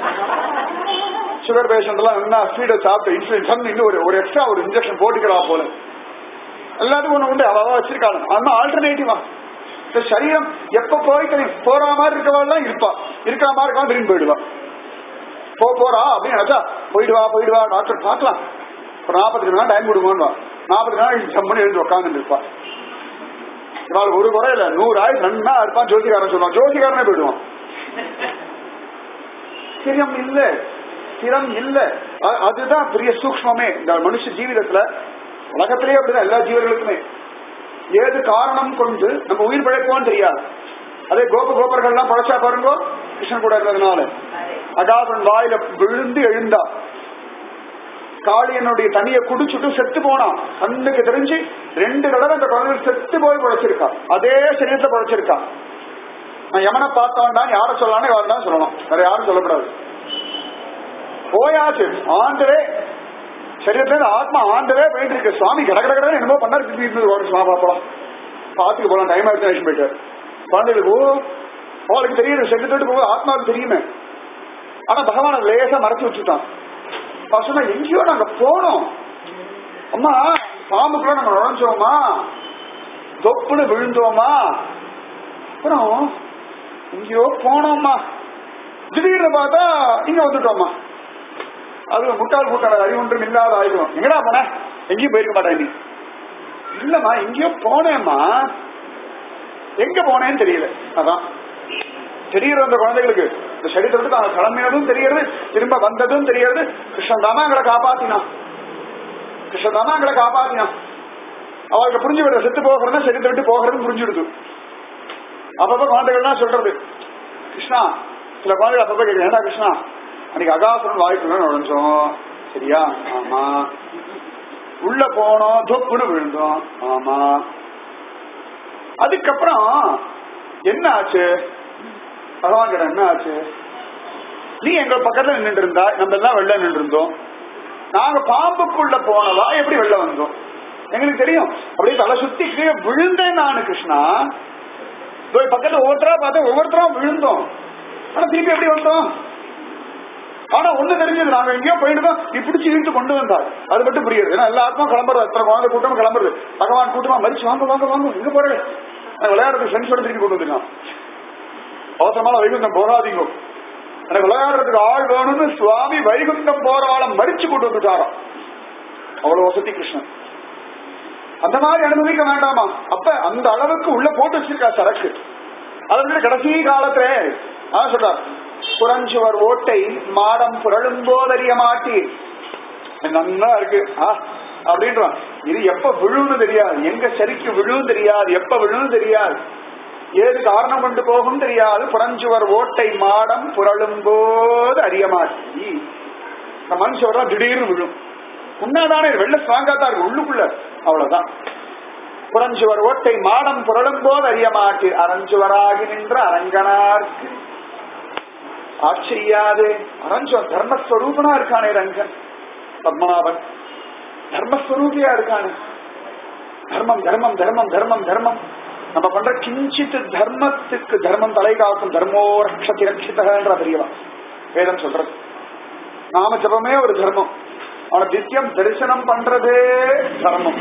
சுகர் பேஷண்ட் எல்லாம் நல்லா ஸ்பீடை சாப்பிட்டு இன்சுலின் சம் இன்னும் ஒரு ஒரு எக்ஸ்ட்ரா ஒரு இன்ஜெக்ஷன் போட்டுக்கலாம் போல எல்லாத்துக்கும் ஒண்ணு உண்டு அவ வச்சிருக்காங்க அந்த ஆல்டர்னேட்டிவா இந்த சரீரம் எப்ப போய் கிடை- போற மாதிரி இருக்கவாள்லாம் இருப்பா இருக்கிற மாதிரி இருக்கா திரும்பி போயிடுவா போ போறா அப்படின்னு நினைச்சா போயிடுவா போயிடுவா டாக்டர் பார்க்கலாம் ஒரு நாற்பத்தி நாள் டைம் கொடுங்கன்னு நாற்பத்தி நாள் சம்மனி எழுந்து உட்காந்துட்டு இருப்பா இவாள் ஒரு குறை இல்ல நூறு ஆயிரம் நன்னா இருப்பான் ஜோசிகாரன் சொல்லுவான் ஜோசிகாரனே போயிடுவான் ஸ்திரம் இல்ல ஸ்திரம் இல்ல அ- அதுதான் பெரிய சூக்ஷ்மமே இந்த மனுஷ ஜீவிதத்துல உலகத்திலேயே அப்படிதான் எல்லா ஜீவர்களுக்குமே ஏது காரணம் கொண்டு நம்ம உயிர் பிழைப்போம் தெரியாது அதே கோப கோபர்கள்லாம் பழச்சா பாருங்க கிருஷ்ணன் கூட இருந்ததுனால அகாசன் வாயில விழுந்து எழுந்தா காளியனுடைய தண்ணியை குடிச்சுட்டு செத்து போனான் கண்ணுக்கு தெரிஞ்சு ரெண்டு தடவை அந்த குழந்தை செத்து போய் பழைச்சிருக்கா அதே சரீரத்தை பழைச்சிருக்கா நான் யமனை பார்த்தவன்டான் யார சொல்லலாம்னு யாரும் தான் சொல்லணும் வேற யாரும் சொல்லக்கூடாது போயாச்சு ஆண்டவே சரீரத்துல இருந்து ஆத்மா ஆண்டவே போயிட்டு இருக்கு சுவாமி கட கட கடன்னு என்னமோ பண்ணாரு திருப்பி இருந்தது ஒரு சும்மா பாப்பலாம் பாத்துக்கு போலாம் டைம் ஆயிடுச்சு ஆயிடுச்சு போயிட்டாரு குழந்தைகளுக்கு ஓ அவளுக்கு தெரியுது சென்று தொட்டு போக ஆத்மாவுக்கு தெரியுமே ஆனா பகவான் அதை லேசா மறைச்சு வச்சுட்டான் அவன் சொன்னா எங்கேயோ நாங்க போனோம் அம்மா பாம்புக்குள்ள நம்ம நுழைஞ்சோமா தொப்புன்னு விழுந்தோமா அப்புறம் எங்கேயோ போனோம்மா திடீர்னு பார்த்தா இங்க வந்துட்டோம்மா அது முட்டாள் கூட்டாளர் அறிவொன்றும் இல்லாத ஆயிடும் எங்கடா போன எங்கேயும் போயிருக்க மாட்டேன் நீ இல்லம்மா எங்கேயோ போனேம்மா எங்க போனேன்னு தெரியல அதான் தெரியுற அந்த குழந்தைகளுக்கு இந்த சரீரத்துக்கு அவங்க கிளம்பினதும் தெரியறது திரும்ப வந்ததும் தெரியறது கிருஷ்ணன் தாமா எங்களை காப்பாத்தினான் கிருஷ்ணன் தாமா எங்களை காப்பாத்தினான் அவளுக்கு புரிஞ்சு விடுற செத்து போகிறதா சரீரத்தை விட்டு போகிறதுன்னு புரிஞ்சுடுது அப்பப்ப குழந்தைகள்லாம் சொல்றது கிருஷ்ணா சில குழந்தைகள் அப்பப்ப கேட்குறேன் ஏடா கிருஷ்ணா அன்னைக்கு அகாசுரன் வாய்க்குள்ள நுழைஞ்சோம் சரியா ஆமா உள்ள போனோம் தொப்புன்னு விழுந்தோம் ஆமா அதுக்கப்புறம் என்ன ஆச்சு பகவான் கிட்ட என்ன ஆச்சு நீ எங்க பக்கத்துல நின்று இருந்தா நம்ம எல்லாம் வெளில நின்று இருந்தோம் நாங்க பாம்புக்குள்ள போனதா எப்படி வெளில வந்தோம் எங்களுக்கு தெரியும் அப்படியே தலை சுத்தி கீழே விழுந்தேன் நானு கிருஷ்ணா இதோ பக்கத்துல ஒவ்வொருத்தரா பார்த்தா ஒவ்வொருத்தரா விழுந்தோம் ஆனா திருப்பி எப்படி வந்தோம் ஆனா ஒண்ணு தெரிஞ்சது நாங்க எங்கேயோ போயிட்டு நீ பிடிச்சி இழுத்து கொண்டு வந்தார் அது மட்டும் புரியுது ஏன்னா எல்லா ஆத்மா கிளம்புறது எத்தனை குழந்தை கூட்டம் கிளம்புறது பகவான் கூட்டமா மறிச்சு வாங்க வாங்க வாங்க எங்க போறது விளையாடுறதுக்கு ஃப்ரெண்ட்ஸோட திருப்பி கொண்டு வந்துருக்கான் அவசரமான வைகுண்டம் போகாதீங்க எனக்கு விளையாடுறதுக்கு ஆள் வேணும்னு சுவாமி வைகுண்டம் போற ஆளை மறிச்சு கொண்டு வந்துட்டாராம் அவ்வளவு வசதி கிருஷ்ணன் அந்த மாதிரி அனுபவிக்க வேண்டாமா அப்ப அந்த அளவுக்கு உள்ள போட்டு வச்சிருக்கா சரக்கு அதை விட கடைசி காலத்துல அதான் சொல்றார் புறஞ்சுவர் ஓட்டை மாடம் புரளும் போதறிய மாட்டீர் நன்னா இருக்கு ஆ அப்படின்றான் இது எப்ப விழுன்னு தெரியாது எங்க சரிக்கு விழுவும் தெரியாது எப்ப விழுவும் தெரியாது ஏது காரணம் கொண்டு போகும் தெரியாது புறஞ்சுவர் ஓட்டை மாடம் புரளும் போது அறிய மாட்டி இந்த மனுஷன் திடீர்னு விழும் உண்மைதானே வெள்ள ஸ்ட்ராங்கா தான் இருக்கு உள்ளுக்குள்ள அவ்வளவுதான் புறஞ்சுவர் ஓட்டை மாடம் புரளும் போது அறிய மாட்டி அரஞ்சுவராகி நின்ற அரங்கனார்க்கு ஆச்சரியாது அரஞ்சம் தர்மஸ்வரூபனா இருக்கானே ரங்கன் பத்மநாபன் தர்மஸ்வரூபியா இருக்கானே தர்மம் தர்மம் தர்மம் தர்மம் தர்மம் நம்ம பண்ற கிஞ்சித் தர்மத்துக்கு தர்மம் தலை காக்கும் தர்மோ ரக்ஷதி ரட்சிதன்ற தெரியவா வேதம் சொல்றது நாம ஜபமே ஒரு தர்மம் அவனை நித்தியம் தரிசனம் பண்றதே தர்மம்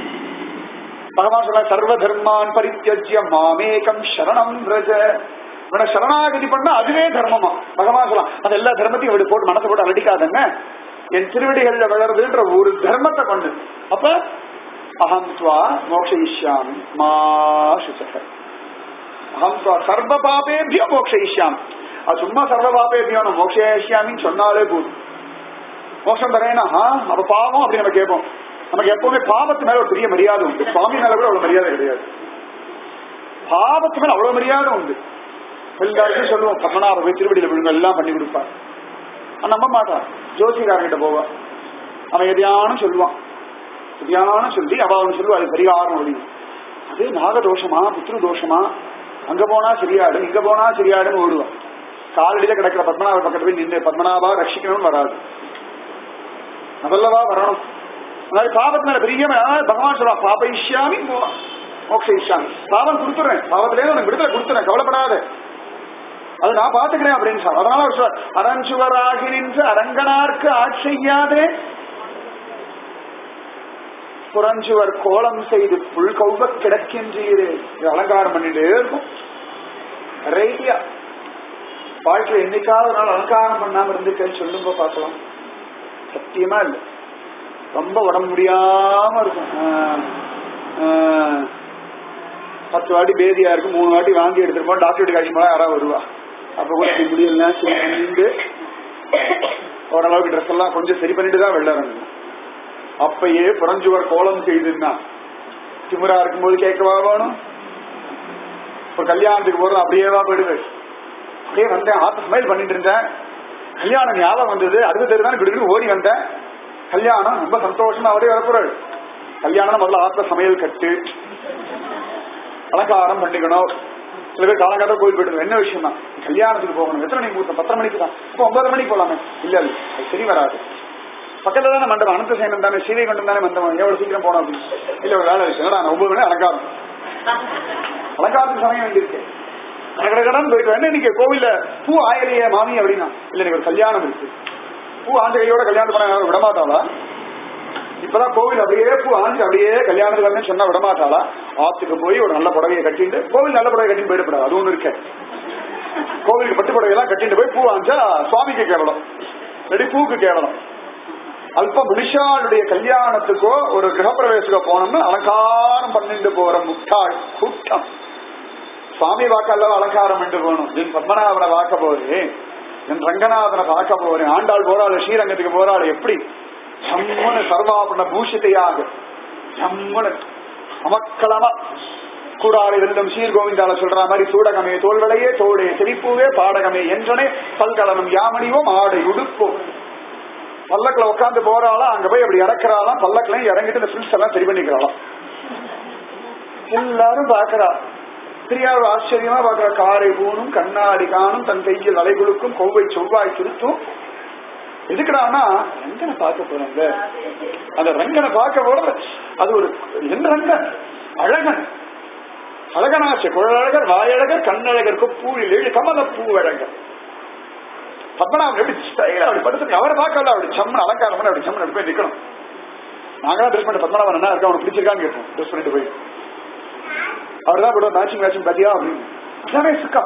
பகவான் சொல்ற சர்வ தர்மான் பரித்தியஜ்ய மாமேகம் சரணம் ரஜ இவனை சரணாகதி பண்ணா அதுவே தர்மமா பகவான் சொல்லலாம் அது எல்லா தர்மத்தையும் விடு போட்டு மனசை போட்டு அலடிக்காதங்க என் திருவடிகள்ல வளருதுன்ற ஒரு தர்மத்தை கொண்டு அப்ப அகம் துவா மோக்ஷயிஷ்யாமி மா சுசக அகம் துவா சர்வ பாபேபியோ மோக்ஷயிஷ்யாமி அது சும்மா சர்வ பாபேபியோ நான் மோக்ஷயிஷ்யாமின்னு சொன்னாலே போதும் மோட்சம் தரேனா அப்ப பாவம் அப்படி நம்ம கேட்போம் நமக்கு எப்பவுமே பாவத்து மேல ஒரு பெரிய மரியாதை உண்டு சுவாமி மேல கூட அவ்வளவு மரியாதை கிடையாது பாவத்து மேல அவ்வளவு மரியாதை உண்டு எல்லாருக்கும் சொல்லுவோம் பத்மநாப போய் திருவடியில விழுங்க எல்லாம் பண்ணி கொடுப்பார் ஆனா நம்ப மாட்டான் ஜோசிகாரங்கிட்ட போவா அவன் எதையானும் சொல்லுவான் எதையானும் சொல்லி அவ அவன் சொல்லுவா அது பரிகாரம் அப்படின்னு அது நாகதோஷமா புத்திரு தோஷமா அங்க போனா சரியாடு இங்க போனா சரியாடுன்னு ஓடுவான் காலடியில கிடக்கிற பத்மநாப பக்கத்துல போய் நின்று பத்மநாபா ரட்சிக்கணும்னு வராது முதல்லவா வரணும் அதாவது பாவத்தினால பெரிய அதாவது பகவான் சொல்லுவான் பாபயிஷ்யாமி மோக்ஷயிஷ்யாமி பாவம் கொடுத்துறேன் பாவத்திலே உனக்கு விடுதலை கொடுத்துறேன் கவலைப்படாத அது நான் பாத்துக்கிறேன் அப்படின்னு சொல்ல அதனால அவர் சொல்றார் அரஞ்சுவராகி நின்று அரங்கனார்க்கு ஆட்செய்யாதே புறஞ்சுவர் கோலம் செய்து புல் கௌவ கிடக்கின்றீரே இது அலங்காரம் பண்ணிட்டே இருக்கும் ரைட்டியா வாழ்க்கையில என்னைக்காவது ஒரு நாள் அலங்காரம் பண்ணாம இருந்துக்கேன்னு சொல்லுங்க பார்க்கலாம் சத்தியமா இல்லை ரொம்ப உடம்பு முடியாம இருக்கும் ஆஹ், ஆஹ், பத்து வாட்டி பேதியா இருக்கு மூணு வாட்டி வாங்கி எடுத்துருப்போம் டாக்டர் கழிச்சுமா யாராவது வருவா அப்ப கூட இப்படி முடியல சரி பண்ணிட்டு ஓரளவுக்கு ட்ரெஸ் எல்லாம் கொஞ்சம் சரி பண்ணிட்டு தான் வெளில இறங்கணும் அப்பயே புறஞ்சுவர் கோலம் செய்துன்னா திமிரா இருக்கும்போது கேட்கவா வேணும் ஒரு கல்யாணத்துக்கு போறோம் அப்படியேவா போயிடுவேன் அப்படியே வந்தேன் ஆத்து ஸ்மைல் பண்ணிட்டு இருந்தேன் கல்யாணம் ஞாபகம் வந்தது அடுத்த தெரு தான் கிடுக்கிட்டு ஓடி வந்தேன் கல்யாணம் ரொம்ப சந்தோஷமா அப்படியே வரப்போறாள் கல்யாணம் முதல்ல ஆத்த சமையல் கட்டு அலங்காரம் பண்ணிக்கணும் சில பேர் காலங்காலத்தில் கோயில் போயிட்டு என்ன விஷயம் தான் கல்யாணத்துக்கு போகணும் எத்தனை மணிக்கு மூத்தம் பத்தரை மணிக்கு தான் இப்போ ஒன்பது மணிக்கு போலாமே இல்ல இல்ல அது சரி வராது பக்கத்துல தானே மண்டபம் அனந்த சேனம் தானே சீதை கொண்டு தானே மண்டபம் எவ்வளவு சீக்கிரம் போனோம் அப்படின்னு இல்ல ஒரு வேலை இருக்கு என்னடா நான் ஒன்பது மணி அலங்காரம் அலங்காரத்துக்கு சமயம் வேண்டியிருக்கு கடகடன்னு போயிட்டு என்ன இன்னைக்கு கோவில்ல பூ ஆயலையே மாமி அப்படின்னா இல்ல எனக்கு ஒரு கல்யாணம் இருக்கு பூ ஆஞ்ச கையோட கல்யாணம் பண்ண விடமாட்டாளா இப்பதான் கோவில் அப்படியே பூ ஆஞ்சு அப்படியே கல்யாணத்துக்கு வரணும்னு சொன்னா விடமாட்டாளா ஆத்துக்கு போய் ஒரு நல்ல புடவையை கட்டிட்டு கோவில் நல்ல புடவை கட்டிட்டு போயிடக்கூடாது அது ஒண்ணு இருக்கு கோவிலுக்கு பட்டு புடவை எல்லாம் கட்டிட்டு போய் பூ ஆஞ்சா சுவாமிக்கு கேவலம் ரெடி பூக்கு கேவலம் அல்ப மனுஷாளுடைய கல்யாணத்துக்கோ ஒரு கிரகப்பிரவேசத்துக்கோ போனோம்னா அலங்காரம் பண்ணிட்டு போற முட்டாள் கூட்டம் சுவாமி வாக்கெல்லாம் அலங்காரம் பண்ணிட்டு போகணும் என் பத்மநாபனை பார்க்க போறேன் என் ரங்கநாதனை பார்க்க போறேன் ஆண்டாள் போறாள் ஸ்ரீரங்கத்துக்கு போறாள் எப்படி ஜம்முன்னு சர்வாபரண பூஷிதையாக ஜம்முன்னு அமக்களமா கூடாரை வெல்லும் சீர்கோவிந்தால சொல்ற மாதிரி சூடகமே தோல்வளையே தோடே செழிப்பூவே பாடகமே என்றனே பல்கலனும் யாமணிவோம் ஆடை உடுப்போம் பல்லக்கில் உட்காந்து போறாளாம் அங்க போய் அப்படி இறக்குறாளாம் பல்லக்கிலையும் இறங்கிட்டு இந்த ஃபில்ஸ் எல்லாம் சரி பண்ணிக்கிறாளாம் எல்லாரும் பாக்குறா பெரியார் ஆச்சரியமா பாக்குற காரை பூணும் கண்ணாடி காணும் தன் கையில் அலைகுழுக்கும் கொவ்வை செவ்வாய் திருத்தும் எதுக்குடானா ரங்கனை பார்க்க போறாங்க அந்த ரங்கனை பார்க்க போற அது ஒரு என் ரங்கன் அழகன் அழகனாச்சு குழலழகர் வாயழகர் கண்ணழகர் கொப்பூழில் ஏழு கமல பூவழகர் பத்மநாபன் எப்படி ஸ்டைலா அப்படி படுத்து அவரை பார்க்கல அப்படி சம்மன் அலங்காரம் பண்ணி அப்படி சம்மன் அப்படி போய் நிக்கணும் நாங்களாம் ட்ரெஸ் பண்ணி பத்மநாபன் என்ன இருக்கா அவனுக்கு பிடிச்சிருக்கான்னு கேட்போம் ட்ரெஸ் பண்ணிட்டு போய் அவர் தான் கூட மேட்சிங் மேட்சிங் பாத்தியா அப்படின்னு எல்லாமே சுக்கா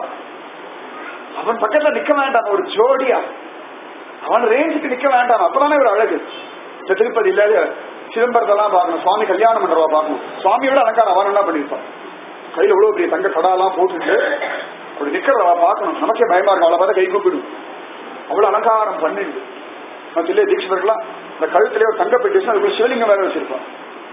அவன் பக்கத்துல நிக்க வேண்டாம் ஒரு ஜோடியா அவன் ரேஞ்சுக்கு நிக்க வேண்டாம் அப்பதானே ஒரு அழகு இந்த திருப்பதி இல்லாத சிதம்பரத்தெல்லாம் பார்க்கணும் சுவாமி கல்யாணம் பண்றவா பார்க்கணும் சுவாமியோட அலங்காரம் அவன் என்ன பண்ணிருப்பான் கையில எவ்வளவு பெரிய தங்க கடாலாம் போட்டுட்டு அப்படி நிக்கிறவா பார்க்கணும் நமக்கே பயமா இருக்கும் அவளை பார்த்தா கை கூப்பிடும் அவ்வளவு அலங்காரம் பண்ணிட்டு நான் தில்லை தீட்சிதர்கள்லாம் இந்த கழுத்திலே ஒரு தங்க பெட்டி வச்சு அதுக்குள்ள சிவலிங்கம் வேற வச்சிருப்பான்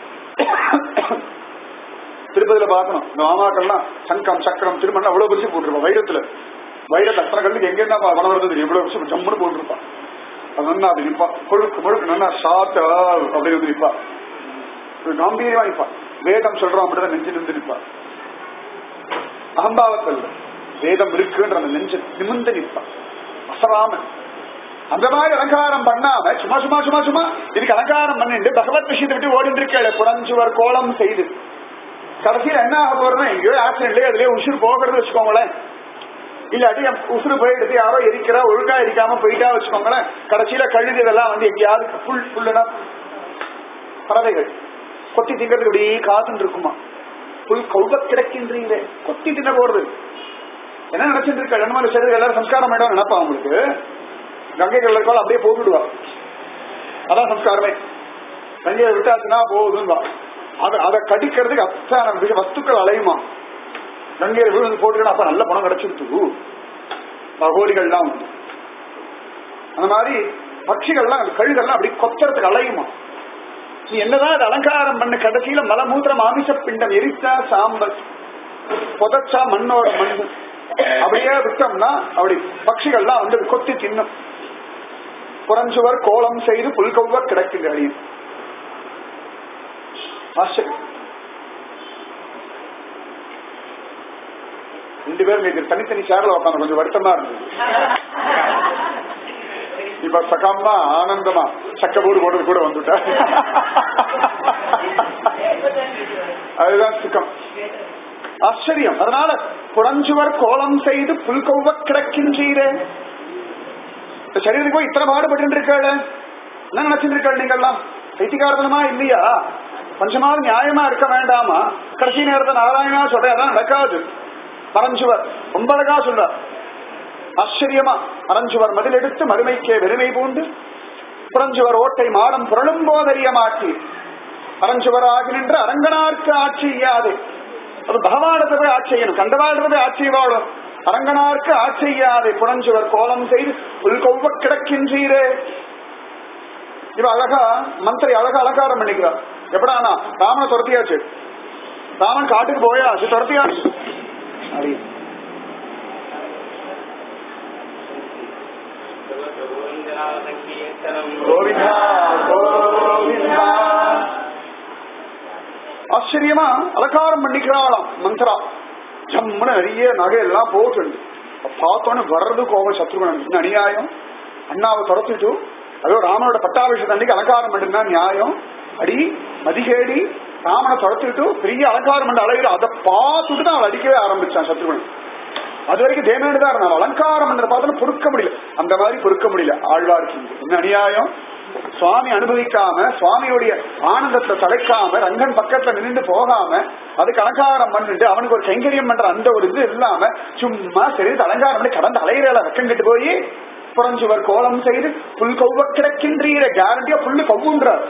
திருப்பதியில பார்க்கணும் இந்த மாமாக்கள்லாம் சங்கம் சக்கரம் திருமணம் அவ்வளவு பெருசு போட்டிருப்பான் வைரத்துல வைரத்தை அத்தனை கல்லுக்கு எங்க என்ன பணம் வருது தெரியும் இவ்வளவு பெருசு ஜம்முன்னு போட்டிருப்பான் அது நன்னா அது நிப்பா கொழுக்கு முழுக்கு நன்னா ஷார்ட் அப்படின்னு வந்து நிப்பா ஒரு காம்பீரியமா நிப்பா வேதம் சொல்றோம் அப்படிதான் நெஞ்சு நின்று நிப்பா அகம்பாவத்தில் வேதம் இருக்குன்ற அந்த நெஞ்சு நிமிந்து நிப்பா அசராமன் அந்த மாதிரி அலங்காரம் பண்ணாம சும்மா சும்மா சும்மா சும்மா இதுக்கு அலங்காரம் பண்ணிட்டு பகவத் விஷயத்தை விட்டு ஓடிட்டு இருக்கல புறஞ்சுவர் கோலம் செய்து கடைசியில் என்ன ஆக போறதுன்னா எங்கேயோ ஆக்சிடென்ட்லயே அதுலயே உசுறு போகிறது வச்சுக்கோங்களேன் இல்லாட்டி என் உசுறு போயிடுது யாரோ எரிக்கிறா ஒழுங்கா எரிக்காம போயிட்டா வச்சுக்கோங்களேன் கடைசியில கழுது இதெல்லாம் வந்து எங்கேயாவது புல் புல்லுனா பறவைகள் கொத்தி திங்கிறதுக்கு இப்படி காத்துட்டு இருக்குமா புல் கௌக கிடக்கின்றீங்க கொத்தி தின்ன போறது என்ன நினைச்சிட்டு இருக்க ரெண்டு மாதிரி சரி எல்லாரும் சம்ஸ்காரம் வேண்டாம் நினைப்பா அவங்களுக்கு கங்கை கல்லர்கள் அப்படியே போட்டுடுவா அதான் சம்ஸ்காரமே கங்கையை விட்டாச்சுன்னா போகுதுன்னு அதை அதை கடிக்கிறதுக்கு அத்தனை விஷ- வஸ்துக்கள் அலையுமா கங்கையில விழுந்து போட்டுக்கணும் அப்ப நல்ல பணம் கிடைச்சிருத்து பகோலிகள்லாம் உண்டு அந்த மாதிரி பட்சிகள்லாம் அந்த கழுகள்லாம் அப்படி கொத்துறதுக்கு அலையுமா நீ என்னதான் அது அலங்காரம் பண்ண கடைசியில மலமூத்திரம் ஆமிஷ பிண்டம் எரிச்சா சாம்பல் புதைச்சா மண்ணோட மண் அப்படியே விட்டோம்னா அப்படி பட்சிகள்லாம் வந்து கொத்தி தின்னும் புறஞ்சுவர் கோலம் செய்து புல்கொவ்வ கிடக்குகிறேன் ஆச்சரியம் ரெண்டு பேரும் நேற்று தனித்தனி சேர்ல உட்காந்து கொஞ்சம் வருத்தமா இருந்தது இப்ப சகமா ஆனந்தமா சக்கபோடு போடுறது கூட வந்துட்டா அதுதான் சுகம் ஆச்சரியம் அதனால புறஞ்சுவர் கோலம் செய்து புல்கொவ்வ கிடக்கின்றீரே இந்த சரீரத்துக்கு போய் இத்தனை பாடுபட்டு இருக்காள் என்ன நினைச்சிட்டு இருக்காள் நீங்கெல்லாம் பைத்தியகாரதனமா இல்லையா கொஞ்சமாவது நியாயமா இருக்க வேண்டாமா கடைசி நேரத்தை நாராயணா சொல்ற அதான் நடக்காது பரஞ்சுவர் ரொம்ப அழகா சொல்றார் ஆச்சரியமா பரஞ்சுவர் மதில் எடுத்து மறுமைக்கே வெறுமை பூண்டு புறஞ்சுவர் ஓட்டை மாடம் புரளும் போதறிய மாட்டி பரஞ்சுவர் ஆகி நின்று அரங்கனார்க்கு ஆட்சி இயாது அது பகவானத்தை போய் ஆட்சி செய்யணும் கண்டவாழ்றது போய் ஆட்சி வாழும் அரங்கனார்க்கு ஆட்சி செய்யாதே புறஞ்சுவர் கோலம் செய்து புல்கொவ்வ கிடக்கின்றீரே இவ அழகா மந்திரி அழகா அலங்காரம் பண்ணிக்கிறார் எப்படானா ராமனை துரத்தியாச்சு ராமன் காட்டுக்கு போயாச்சு துரத்தியாச்சு அப்படி கோவிந்தா கோவிந்தா ஆச்சரியமா அலங்காரம் பண்ணிக்கிறாளாம் மந்திரா ஜம்முன்னு நிறைய நகையெல்லாம் போட்டு பார்த்தோன்னு வர்றது கோவம் சத்ருகன் என்ன அநியாயம் அண்ணாவை துரத்திட்டு அதோ ராமனோட பட்டாபிஷேகம் அன்னைக்கு அலங்காரம் பண்ணிருந்தா நியாயம் அடி மதிகேடி ராமனை துரத்திட்டு பெரிய அலங்காரம் பண்ண அழகிற அதை பார்த்துட்டு தான் அவள் அடிக்கவே ஆரம்பிச்சான் சத்ருகன் அது வரைக்கும் தேமேனு தான் இருந்தான் அலங்காரம் பண்றத பார்த்தோன்னு பொறுக்க முடியல அந்த மாதிரி பொறுக்க முடியல ஆழ்வாருக்கு என்ன அநியாயம் சுவாமி அனுபவிக்காம சுவாமியுடைய ஆனந்தத்தை தலைக்காம ரங்கன் பக்கத்துல நின்று போகாம அதுக்கு அலங்காரம் பண்ணிட்டு அவனுக்கு ஒரு கைங்கரியம் பண்ற அந்த ஒரு இது இல்லாம சும்மா சரி அலங்காரம் பண்ணி கடந்த அலையிறல வெக்கம் கட்டு போய் புறஞ்சுவர் கோலம் செய்து புல் கௌவ கிடக்கின்றீர கேரண்டியா புல்லு கவ்வுன்றார்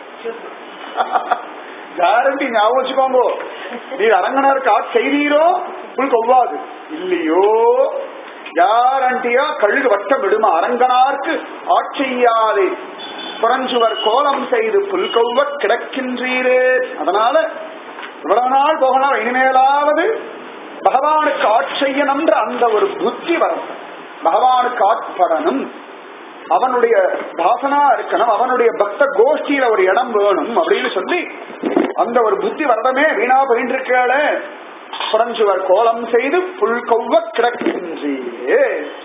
கேரண்டி ஞாபகம் வச்சுக்கோங்க நீர் அரங்கனாருக்கு ஆட் செய்தீரோ புல் கொவ்வாது இல்லையோ கேரண்டியா கழுகு வட்டம் விடுமா அரங்கனார்க்கு ஆட்செய்யாதே புறஞ்சுவர் கோலம் செய்து புல் கொவ்வ கிடக்கின்றீரே அதனால இவ்வளவு நாள் போகலாம் இனிமேலாவது பகவானுக்கு ஆட்செய்யணும்ன்ற அந்த ஒரு புத்தி வரும் பகவானுக்கு ஆட்படணும் அவனுடைய தாசனா இருக்கணும் அவனுடைய பக்த கோஷ்டியில ஒரு இடம் வேணும் அப்படின்னு சொல்லி அந்த ஒரு புத்தி வரடமே வீணா போயிட்டு இருக்காள புறஞ்சுவர் கோலம் செய்து புல் கொவ்வ கிடக்கின்றீரே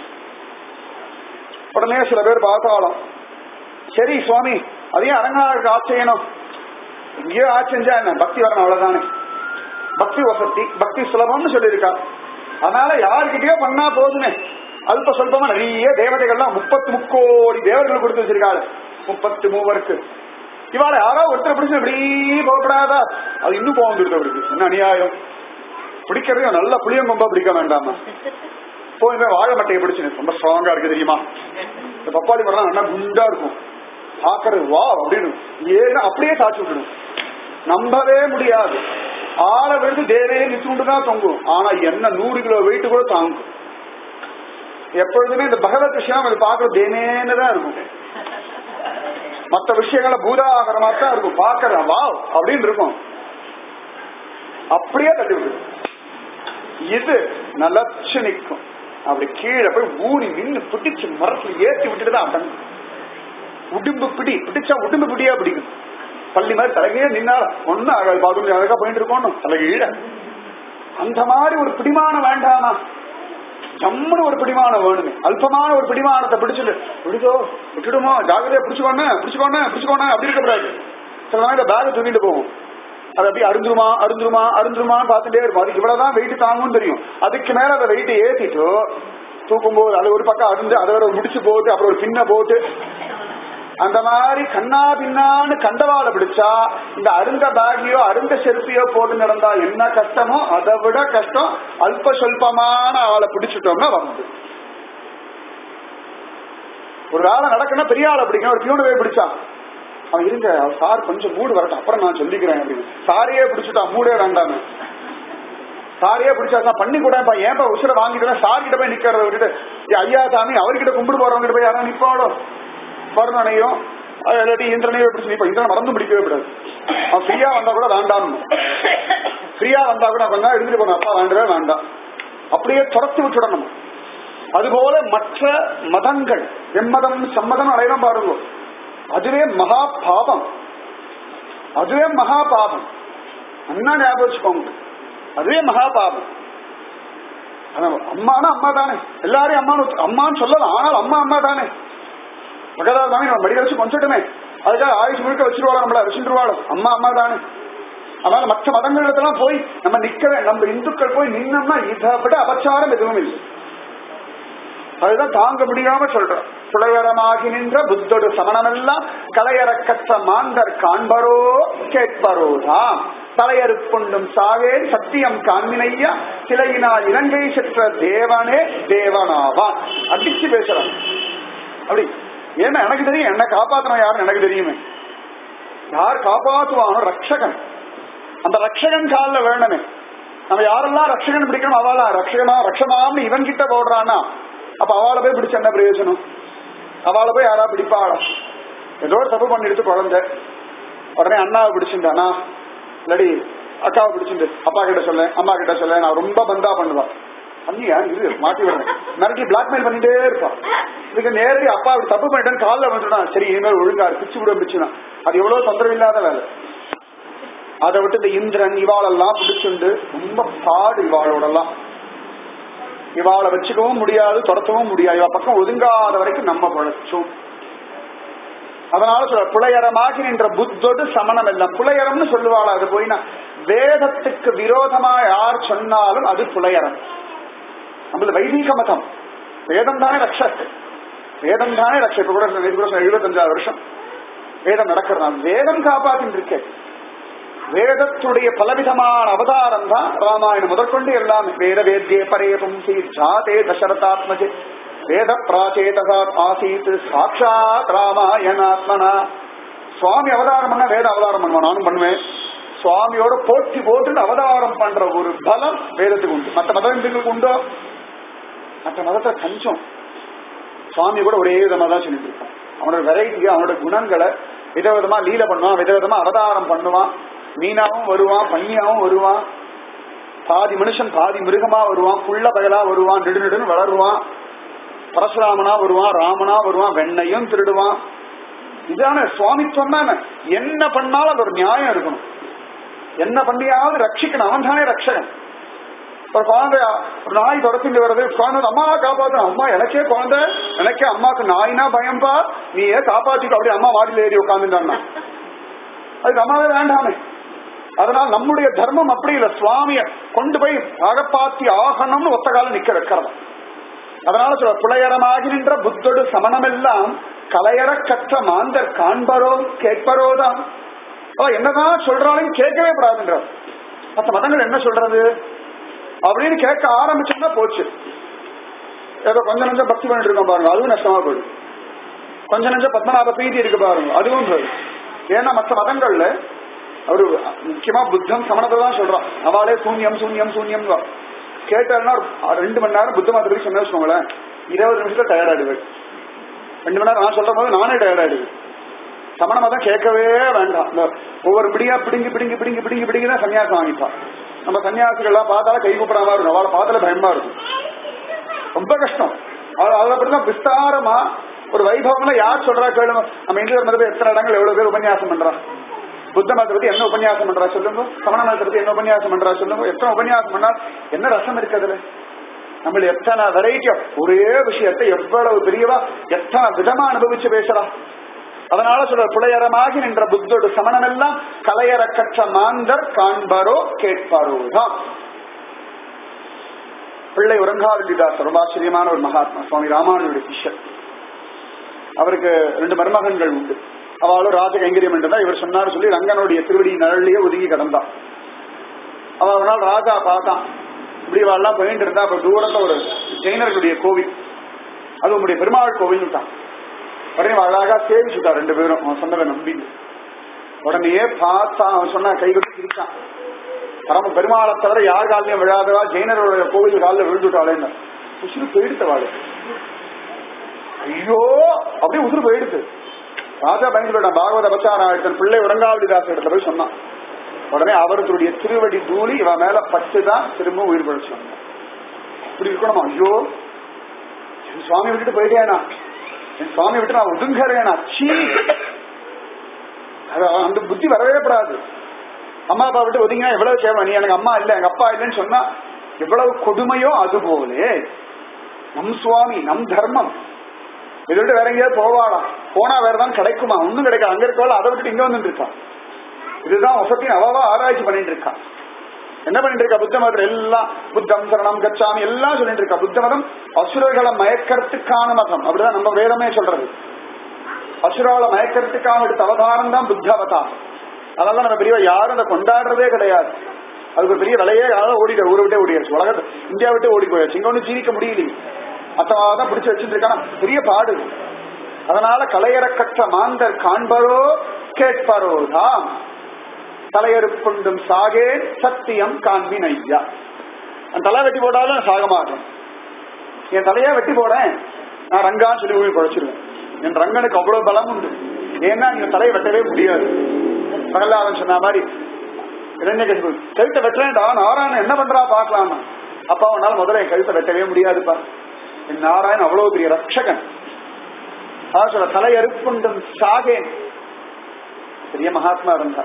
உடனே சில பேர் பார்த்தாலும் சரி சுவாமி அதையும் அரங்கநாதருக்கு ஆச்சரியணும் எங்கேயோ ஆச்சரிஞ்சா என்ன பக்தி வரணும் அவ்வளவுதானே பக்தி வசதி பக்தி சுலபம்னு சொல்லியிருக்கா அதனால யாருக்கிட்டயோ பண்ணா போதுமே அல்ப சொல்பமா நிறைய தேவதைகள்லாம் முப்பத்தி முக்கோடி தேவர்கள் கொடுத்து வச்சிருக்காள் முப்பத்து மூவருக்கு இவாளை யாரோ ஒருத்தர் பிடிச்சு இப்படி போகப்படாதா அது இன்னும் போக வந்துருக்கு அவருக்கு என்ன அநியாயம் பிடிக்கிறதையும் நல்ல புளியங்கொம்பா பிடிக்க வேண்டாமா போய் போய் வாழை மட்டையை பிடிச்சு ரொம்ப ஸ்ட்ராங்கா இருக்கு தெரியுமா இந்த பப்பாளி மரம் நல்லா குண்டா இருக்கும் பாக்குறது வா அப்படின்னு ஏன்னா அப்படியே சாட்சி விட்டுடும் நம்பவே முடியாது ஆளை விழுந்து தேவே நிச்சுண்டு தான் தொங்கும் ஆனா என்ன நூறு கிலோ வெயிட் கூட தாங்கும் எப்பொழுதுமே இந்த பகவத் விஷயம் அது பாக்குறது தேனேன்னு தான் இருக்கும் மற்ற விஷயங்களை பூதாகரமா தான் இருக்கும் பாக்குற வா அப்படின்னு இருக்கும் அப்படியே தள்ளி விடும் இது நலச்சு நிற்கும் அப்படி கீழே போய் ஊறி நின்று பிடிச்சு மரத்துல ஏற்றி விட்டுட்டு தான் அடங்கும் உடும்பு பிடி பிடிச்சா உடும்பு பிடியா பிடிக்கும் பள்ளி மாதிரி தலைகீழ நின்னா ஒன்னும் ஆகாது பாத்ரூம் அழகா போயிட்டு இருக்கணும் தலைகீழ அந்த மாதிரி ஒரு பிடிமானம் வேண்டாமா ஜம்முன்னு ஒரு பிடிமானம் வேணுமே அல்பமான ஒரு பிடிமானத்தை பிடிச்சிட்டு விடுதோ விட்டுடுமோ ஜாகிரதையா பிடிச்சுக்கோண்ணே பிடிச்சுக்கோண்ணே பிடிச்சுக்கோண்ணே அப்படி இருக்கக்கூடாது சில நாளைக்கு பேக் தூக்கிட்டு போகும் அது அப்படியே அருந்துருமா அருந்துருமா அருந்துருமான்னு பார்த்துட்டே இருக்கும் அதுக்கு இவ்வளவுதான் வெயிட் தாங்கும்னு தெரியும் அதுக்கு மேல அந்த வெயிட்டை ஏத்திட்டு தூக்கும்போது அது ஒரு பக்கம் அருந்து அதை ஒரு முடிச்சு போட்டு அப்புறம் ஒரு பின்ன போட்டு அந்த மாதிரி கண்ணா பின்னான்னு கண்டவாளை பிடிச்சா இந்த அருந்த பேகையோ அருந்த செருப்பியோ போட்டு நடந்தா என்ன கஷ்டமோ அதை விட கஷ்டம் அல்ப சொல்பமான ஆளை பிடிச்சிட்டோம்னா வந்து ஒரு வேலை நடக்கணும் பெரிய ஆளை பிடிக்கணும் ஒரு பியூனை போய் பிடிச்சா அவன் இருங்க அவர் சார் கொஞ்சம் மூடு வரட்டும் அப்புறம் நான் சொல்லிக்கிறேன் அப்படின்னு சாரையே பிடிச்சிட்டா மூடே வேண்டாமே சாரியே பிடிச்சா பண்ணி கூட ஏன்பா உசுர வாங்கிட்டு சார் கிட்ட போய் நிக்கிறத விட்டுட்டு ஏய், ஐயா சாமி அவர்கிட்ட கும்பிடு போறவங்க கிட்ட போய் யாரும் நிப்பாடோ வருணனையும் இல்லாட்டி இந்திரனையோ பிடிச்சி நிப்பா இந்திரன் மறந்து பிடிக்கவே கூடாது அவன் ஃப்ரீயா வந்தா கூட வேண்டாம் ஃப்ரீயா வந்தா கூட கொஞ்சம் எடுத்துட்டு போன அப்பா வேண்டவே வேண்டாம் அப்படியே துரத்து விட்டுடணும் அதுபோல மற்ற மதங்கள் எம்மதம் சம்மதம் அடையணும் பாருங்க அதுவே மகா பாபம் அதுவே மகா பாபம் அண்ணா ஞாபகம் வச்சுக்கோங்க அதுவே மகா பாபம் ஆனா அம்மானா அம்மா தானே எல்லாரையும் அம்மான்னு அம்மான்னு சொல்லலாம் ஆனால் அம்மா அம்மா தானே பகதா தானே நம்ம மடியில் வச்சு கொஞ்சட்டுமே அதுக்காக ஆயுஷ் முழுக்க வச்சிருவாளோ நம்மள வச்சுருவாளோ அம்மா அம்மா தானே அதனால மற்ற மதங்களுக்கெல்லாம் போய் நம்ம நிக்கவே நம்ம இந்துக்கள் போய் நின்னோம்னா இதை விட அபச்சாரம் எதுவும் இல்லை அதுதான் தாங்க முடியாம சொல்றோம் சுடகரமாகி நின்ற புத்தொடு சமணமெல்லாம் கலையறக்கற்ற மாந்தர் காண்பரோ கேட்பரோ தாம் தலையறுப்புண்டும் சாவேன் சத்தியம் காண்மினையா சிலையினால் இலங்கை செற்ற தேவனே தேவனாவான் அடிச்சு பேசுறான் அப்படி ஏன்னா எனக்கு தெரியும் என்ன காப்பாத்தணும் யாருன்னு எனக்கு தெரியுமே யார் காப்பாத்துவானோ ரக்ஷகன் அந்த ரக்ஷகன் காலில் வேணுமே நம்ம யாரெல்லாம் ரக்ஷகன் பிடிக்கணும் அவளா ரக்ஷகனா ரக்ஷமான்னு இவன் கிட்ட போடுறானா அப்ப அவளை போய் பிடிச்ச என்ன பிரயோஜனம் அவளை போய் யாரா பிடிப்பாளா ஏதோ ஒரு தப்பு பண்ணிடுத்து குழந்தை உடனே அண்ணாவை பிடிச்சிருந்தானா இல்லாடி அக்காவை பிடிச்சிட்டு அப்பா கிட்ட சொல்ல அம்மா கிட்ட சொல்ல நான் ரொம்ப பந்தா பண்ணுவா பண்ணியா இது மாட்டி விடுறேன் மிரட்டி பிளாக்மெயில் பண்ணிட்டே இருப்பா இதுக்கு நேரடி அப்பா அப்படி தப்பு பண்ணிட்டேன்னு காலில் வந்துட்டான் சரி இனிமேல் ஒழுங்கா பிச்சு விட பிச்சுனா அது எவ்வளவு தொந்தரவு இல்லாத வேலை அதை விட்டு இந்த இந்திரன் இவாளெல்லாம் பிடிச்சுண்டு ரொம்ப பாடு இவாளோடலாம் இவாளை வச்சுக்கவும் முடியாது துரத்தவும் முடியாது இவ பக்கம் ஒதுங்காத வரைக்கும் நம்ம பழச்சோம் அதனால சொல்ற புலையரமாகி நின்ற புத்தொடு சமணம் எல்லாம் புலையரம்னு சொல்லுவாள் அது போயினா வேதத்துக்கு விரோதமா யார் சொன்னாலும் அது புலையரம் நம்மளது வைதீக மதம் வேதம் தானே ரக்ஷக் வேதம் தானே ரக்ஷ இப்ப கூட எழுபத்தஞ்சாவது வருஷம் வேதம் நடக்கிறது வேதம் காப்பாத்தின்னு இருக்கேன் வேதத்துடைய பலவிதமான அவதாரம் தான் ராமாயணம் முதற்கொண்டு எல்லாமே வேத வேத்தியே பரே பும்சி ஜாதே தசரதாத்மஜே வேத பிராச்சேதகா ஆசீத் சாட்சாத் ராமாயணாத்மனா சுவாமி அவதாரம் பண்ண வேத அவதாரம் பண்ணுவான் நானும் பண்ணுவேன் சுவாமியோட போட்டி போட்டு அவதாரம் பண்ற ஒரு பலம் வேதத்துக்கு உண்டு மற்ற மதங்களுக்கு உண்டோ மற்ற மதத்தை கஞ்சம் சுவாமி கூட ஒரே விதமா தான் சொல்லிட்டு இருக்கான் அவனோட வெரைட்டி அவனோட குணங்களை விதவிதமா லீல பண்ணுவான் விதவிதமா அவதாரம் பண்ணுவான் மீனாவும் வருவான் பன்னியாவும் வருவான் பாதி மனுஷன் பாதி மிருகமா வருவான் புள்ள பயலா வருவான் நெடு நெடுன்னு வளருவான் பரசுராமனா வருவான் ராமனா வருவான் வெண்ணையும் திருடுவான் இதான சுவாமித்துவம் தானே என்ன பண்ணாலும் அது ஒரு நியாயம் இருக்கணும் என்ன பண்ணியாவது ரட்சிக்கணும் அவன் தானே ரட்சகன் ஒரு குழந்தை ஒரு நாய் தொடர்ச்சிட்டு வருது குழந்தை அம்மா காப்பாத்தணும் அம்மா எனக்கே குழந்தை எனக்கே அம்மாக்கு நாய்னா பயம்பா நீ ஏன் காப்பாத்திட்டு அப்படியே அம்மா வாடியில் ஏறி உட்காந்துட்டான்னா அதுக்கு அம்மாவே வேண்டாமே அதனால் நம்முடைய தர்மம் அப்படி இல்ல சுவாமிய கொண்டு போய் அகப்பாத்தி ஆகணும்னு ஒத்த காலம் நிக்க வைக்கிறது அதனால சொல்ல புலையரமாகி நின்ற புத்தொடு சமணமெல்லாம் கலையற கற்ற மாந்தர் காண்பரோ கேட்பரோதான் என்னதான் சொல்றாலும் கேட்கவே கூடாதுன்றார் மற்ற மதங்கள் என்ன சொல்றது அப்படின்னு கேட்க ஆரம்பிச்சோம்னா போச்சு ஏதோ கொஞ்ச நஞ்சம் பக்தி பண்ணிட்டு இருக்கோம் பாருங்க அதுவும் நஷ்டமா போயிடும் கொஞ்ச நஞ்சம் பத்மநாப பிரீதி இருக்கு பாருங்க அதுவும் போயிடும் ஏன்னா மற்ற மதங்கள்ல அவரு முக்கியமா புத்தம் சமணத்தை தான் சொல்றான் அவளே சூன்யம் சூன்யம் சூன்யம் கேட்டாருன்னா ரெண்டு மணி நேரம் புத்த மதத்தை பத்தி சொன்ன வச்சுக்கோங்களேன் இருபது நிமிஷத்துல டயர்டாயிடுவேன் ரெண்டு மணி நேரம் நான் சொல்ற போது நானே டயர்டாயிடுவேன் சமண மதம் கேட்கவே வேண்டாம் இந்த ஒவ்வொரு பிடியா பிடிங்கி பிடிங்கி பிடிங்கி பிடிங்கி பிடிங்கி தான் சன்னியாசம் வாங்கிப்பான் நம்ம சன்னியாசிகள்லாம் பார்த்தாலும் கை கூப்பிடுற மாதிரி இருக்கும் அவளை பார்த்தால பயமா இருக்கும் ரொம்ப கஷ்டம் அதில் அப்படிதான் விஸ்தாரமா ஒரு வைபவம்ல யார் சொல்றா கேளுங்க நம்ம இந்திய மதத்தை எத்தனை இடங்கள் எவ்வளவு பேர் உபன்யாசம் பண்றா புத்த மதத்தை பத்தி என்ன உபன்யாசம் பண்றா சொல்லுங்க சமண மதத்தை பத்தி என்ன உபன்யாசம் பண்றா சொல்லுங்க எத்தனை உபன்யாசம் பண்ணா என்ன ரசம் இருக்கு அதுல நம்ம எத்தனை வெரைட்டி ஒரே விஷயத்தை எவ்வளவு பெரியவா எத்தனை விதமா அனுபவிச்சு பேசுறா அதனால சொல்ற புலையரமாகி நின்ற புத்தோடு சமணமெல்லாம் கலையற கற்ற மாந்தர் காண்பாரோ கேட்பாரோ தான் பிள்ளை உறங்காவல்லிதாசர் ரொம்ப ஆச்சரியமான ஒரு மகாத்மா சுவாமி ராமானுடைய சிஷ்யர் அவருக்கு ரெண்டு மருமகன்கள் உண்டு அவளும் ராஜ கைங்கரியம் என்றதா இவர் சொன்னார் சொல்லி ரங்கனுடைய திருவடி நிழலையே ஒதுங்கி கிடந்தான் அவ ஒரு நாள் ராஜா பார்த்தான் இப்படி எல்லாம் போயிட்டு இருந்தா அப்ப தூரத்துல ஒரு ஜெயினர்களுடைய கோவில் அது உங்களுடைய பெருமாள் கோவில் தான் உடனே அழகா சேவிச்சுட்டா ரெண்டு பேரும் அவன் சொன்னதை நம்பி உடனே பார்த்தான் அவன் சொன்னா கை கட்டி சிரிச்சான் பரம பெருமாளை தவிர யார் காலையும் விழாதவா ஜெயினருடைய கோவில் காலில் விழுந்துட்டாளேன்னு உசுறு போயிடுத்த வாழை ஐயோ அப்படியே உசுறு போயிடுத்து ராஜா பயந்து போயிட்டான் பாகவத பச்சாரா எடுத்தன் பிள்ளை உறங்காவளிதாச இடத்துல போய் சொன்னான் உடனே அவருடைய திருவடி தூளி இவன் மேல பட்டுதான் திரும்ப உயிர் பழிச்சான் இப்படி இருக்கணுமா ஐயோ என் சுவாமி விட்டுட்டு போயிட்டேனா என் சுவாமி விட்டு நான் ஒதுங்குறேனா சீ அது அந்த புத்தி வரவே கூடாது அம்மா அப்பா விட்டு ஒதுங்க எவ்வளவு கேவலம் நீ எனக்கு அம்மா இல்ல எங்க அப்பா இல்லைன்னு சொன்னா எவ்வளவு கொடுமையோ அது போலே நம் சுவாமி நம் தர்மம் இதை விட்டு வேற எங்கேயாவது போவாளாம் போனா வேற தான் கிடைக்குமா ஒண்ணும் கிடைக்காது அங்க இருக்கவள அதை விட்டுட்டு இங்க வந்துட்டு இருக்கா இதுதான் வசத்தின் அவாவா ஆராய்ச்சி பண்ணிட்டு இருக்கா என்ன பண்ணிட்டு இருக்கா புத்த மதத்துல எல்லாம் புத்தம் சரணம் கச்சாமி எல்லாம் சொல்லிட்டு இருக்கா புத்த மதம் அசுரர்களை மயக்கறதுக்கான மதம் அப்படிதான் நம்ம வேதமே சொல்றது அசுரால மயக்கறதுக்காக எடுத்த அவதாரம் தான் புத்த அவதாரம் அதனால நம்ம பெரிய யாரும் அதை கொண்டாடுறதே கிடையாது அதுக்கு ஒரு பெரிய விலையே யாரும் ஓடிடு ஊரை விட்டே ஓடியாச்சு உலகத்தை இந்தியா விட்டு ஓடி போயாச்சு இங்க ஒன்றும் ஜீவிக்க முடியலையே மற்றவாதான் பிடிச்சு வச்சுட்டு இருக்கானா பெரிய பாடு அதனால கலையறக்கற்ற மாந்தர் காண்பரோ கேட்பரோ தான் தலையறுப்புண்டும் சாகேன் சத்தியம் காண்பின் ஐயா என் தலை வெட்டி போட்டாலும் நான் சாக மாட்டேன் என் தலையா வெட்டி போடேன் நான் ரங்கான்னு சொல்லி ஊழி குழைச்சிருவேன் என் ரங்கனுக்கு அவ்வளவு பலம் உண்டு ஏன்னா நீங்க தலையை வெட்டவே முடியாது பிரகலாதன் சொன்ன மாதிரி இரண்யகசிபு கழுத்தை வெட்டுறேன்டா நாராயணன் என்ன பண்றா பாக்கலாம்னா அப்பா உன்னால முதல்ல என் கழுத்தை வெட்டவே முடியாதுப்பா என் நாராயணன் அவ்வளவு பெரிய ரட்சகன் அதான் சொல்ல தலையறுப்புண்டும் சாகேன் பெரிய மகாத்மா இருந்தா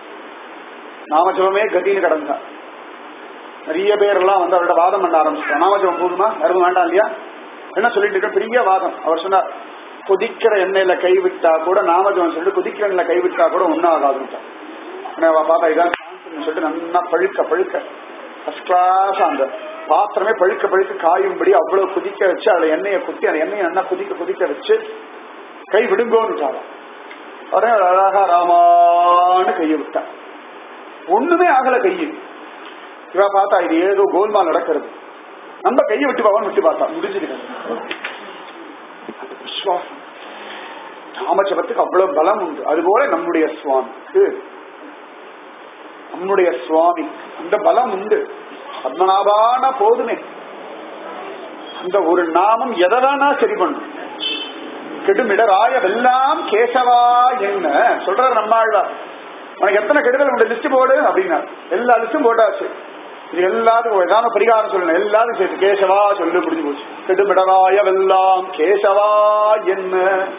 நாமஜபமே கதின்னு கிடந்தா நிறைய பேர் எல்லாம் வந்து அவரோட வாதம் பண்ண ஆரம்பிச்சிட்டா நாமஜபம் போதுமா யாரும் வேண்டாம் இல்லையா என்ன சொல்லிட்டு இருக்க பெரிய வாதம் அவர் சொன்னார் கொதிக்கிற எண்ணெயில கைவிட்டா கூட நாமஜபம் சொல்லிட்டு கொதிக்கிற எண்ணெயில கைவிட்டா கூட ஒன்னும் ஆகாதுட்டா பார்த்தா இதான் சான்ஸ்னு சொல்லிட்டு நல்லா பழுக்க பழுக்க ஃபர்ஸ்ட் கிளாஸ் அந்த பாத்திரமே பழுக்க பழுக்க காயும்படி அவ்வளவு கொதிக்க வச்சு அதுல எண்ணெயை குத்தி அந்த எண்ணெயை நல்லா கொதிக்க கொதிக்க வச்சு கை விடுங்கோன்னு உடனே அழகா ராமான்னு கையை விட்டான் ஒண்ணுமே ஆகல கையில் இவ பார்த்தா இது ஏதோ கோல்மால் நடக்கிறது நம்ம கையை விட்டு பவன் விட்டு பார்த்தா முடிஞ்சிருக்க விசுவாசம் ராமஜபத்துக்கு அவ்வளவு பலம் உண்டு அதுபோல நம்முடைய சுவாமிக்கு நம்முடைய சுவாமி அந்த பலம் உண்டு பத்மநாபான போதுமே அந்த ஒரு நாமம் எதனா சரி பண்ணும் கெடுமிடராய வெல்லாம் கேசவா என்ன சொல்றாரு நம்மாழ்வார் உனக்கு எத்தனை கெடுதல் உண்டு லிஸ்ட் போடு அப்படின்னா எல்லா லிஸ்டும் போட்டாச்சு இது எல்லாத்துக்கும் ஏதாவது பரிகாரம் சொல்லணும் எல்லாரும் சேர்த்து கேசவா சொல்லு முடிஞ்சு போச்சு கெடுமிடராய வெல்லாம் கேசவா என்ன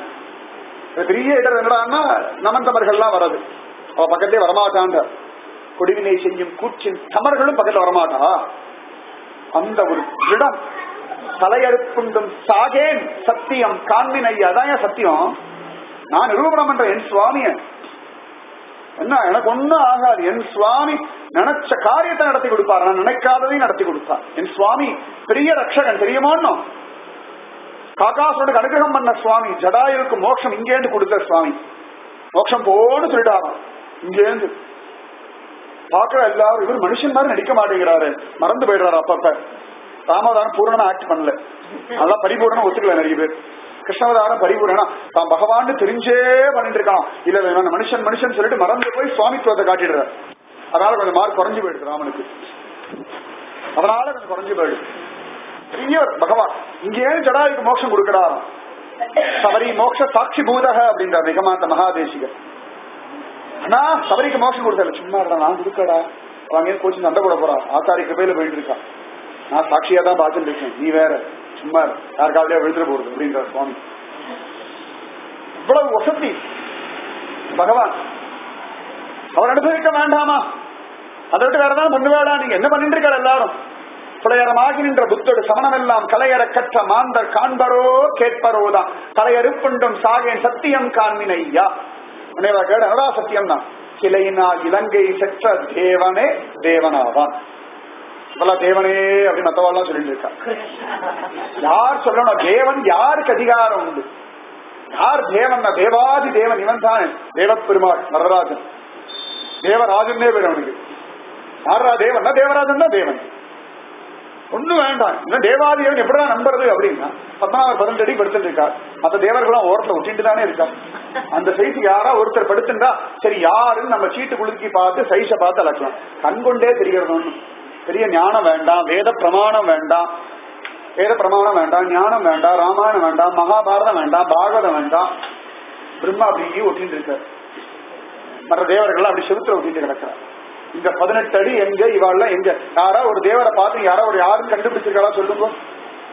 பெரிய இடர் என்னடான்னா நமந்தமர்கள்லாம் வர்றது அவ பக்கத்தே வரமாட்டான்ற கொடிவினை செய்யும் கூற்றின் தமர்களும் பக்கத்துல வரமாட்டா அந்த ஒரு இடம் தலையறுப்புண்டும் சாகேன் சத்தியம் காண்பின் ஐயா அதான் சத்தியம் நான் நிரூபணம் பண்ற என் சுவாமிய என்ன எனக்கு ஒண்ணும் ஆகாது என் சுவாமி நினைச்ச காரியத்தை நடத்தி கொடுப்பார் நான் நினைக்காததையும் நடத்தி கொடுத்தார் என் சுவாமி பெரிய ரட்சகன் தெரியுமான்னோ காக்காசுடன் அனுகிரகம் பண்ண சுவாமி ஜடாயுக்கு மோட்சம் இங்கேருந்து கொடுத்த சுவாமி மோட்சம் போன்னு சொல்லிட்டாராம் இங்கேருந்து பாக்குற எல்லாரும் இவர் மனுஷன் மாதிரி நடிக்க மாட்டேங்கிறாரு மறந்து போயிடுறாரு அப்பப்ப ராமதானம் பூரணமா ஆக்ட் பண்ணல நல்லா பரிபூரணம் ஒத்துக்கல நிறைய பேர் கிருஷ்ணவதாரம் பரிபூரணம் தான் பகவான் தெரிஞ்சே பண்ணிட்டு இருக்கான் இல்ல இவன் மனுஷன் மனுஷன் சொல்லிட்டு மறந்து போய் சுவாமித்துவத்தை காட்டிடுறார் அதனால கொஞ்சம் மார்க் குறைஞ்சு போயிடுது ராமனுக்கு அதனால கொஞ்சம் குறைஞ்சு போயிடுது பெரியவர் பகவான் இங்கே ஜடாயுக்கு மோட்சம் கொடுக்கிறாராம் சபரி மோட்ச சாட்சி பூதக அப்படின்றார் நிகமாந்த மகாதேசிகர் ஆனா சபரிக்கு மோட்சம் கொடுத்தல சும்மா இருக்கா நான் கொடுக்கடா அவங்க கோச்சு சண்டை போட போறா ஆத்தாரி கிருபையில போயிட்டு இருக்கா நான் சாட்சியா தான் பார்த்துட்டு இருக்கேன் நீ வேற சும்மா இரு. யாருக்காவதையா விழுந்துட போறது அப்படின்றார் சுவாமி இவ்வளவு வசதி பகவான் அவர் அனுபவிக்க வேண்டாமா அதை விட்டு வேற ஏதாவது பண்ணு வேடா நீங்க என்ன பண்ணிட்டு இருக்காரு எல்லாரும் புலையரமாகி நின்ற புத்தோடு சமணமெல்லாம் கலையற கற்ற மாந்தர் காண்பரோ கேட்பரோதான் தலையறுப்புண்டும் சாகேன் சத்தியம் காண்மின் ஐயா உன்னைவா கேட என்னடா சத்தியம் தான் கிளையினால் இலங்கை செற்ற தேவனே தேவனாவான் இப்பெல்லாம் தேவனே அப்படின்னு மத்தவாள்லாம் சொல்லிட்டு இருக்கா யார் சொல்லணும் தேவன் யாருக்கு அதிகாரம் உண்டு யார் தேவன் தேவாதி தேவன் இவன் தான் தேவப்பெருமாள் வரராஜன் தேவராஜனே பேர் அவனுக்கு யாரா தேவன் தேவராஜன் தான் தேவன் ஒண்ணும் வேண்டாம் இல்ல தேவாதியவன் எப்படிதான் நம்புறது அப்படின்னா பத்மநாபர் பதினெட்டு அடி படுத்துட்டு இருக்கார் மத்த தேவர்களும் ஓரத்துல ஒட்டிட்டு தானே இருக்கா அந்த சைஸ் யாரா ஒருத்தர் படுத்துட்டா சரி யாருன்னு நம்ம சீட்டு குலுக்கி பார்த்து சைஸ பார்த்து அளக்கலாம் கண் கொண்டே தெரிகிறது ஒண்ணும் பெரிய ஞானம் வேண்டாம் வேத பிரமாணம் வேண்டாம் வேத பிரமாணம் வேண்டாம் ஞானம் வேண்டாம் ராமாயணம் வேண்டாம் மகாபாரதம் வேண்டாம் பாகவதம் வேண்டாம் பிரம்மா அப்படி ஒட்டிட்டு இருக்காரு மற்ற தேவர்கள் அப்படி செவுத்துல ஒட்டிட்டு கிடக்கிறார் இந்த பதினெட்டு அடி எங்க இவாள்லாம் எங்க யாரா ஒரு தேவரை பார்த்து யாரா ஒரு யாரும் கண்டுபிடிச்சிருக்காளா சொல்லுங்க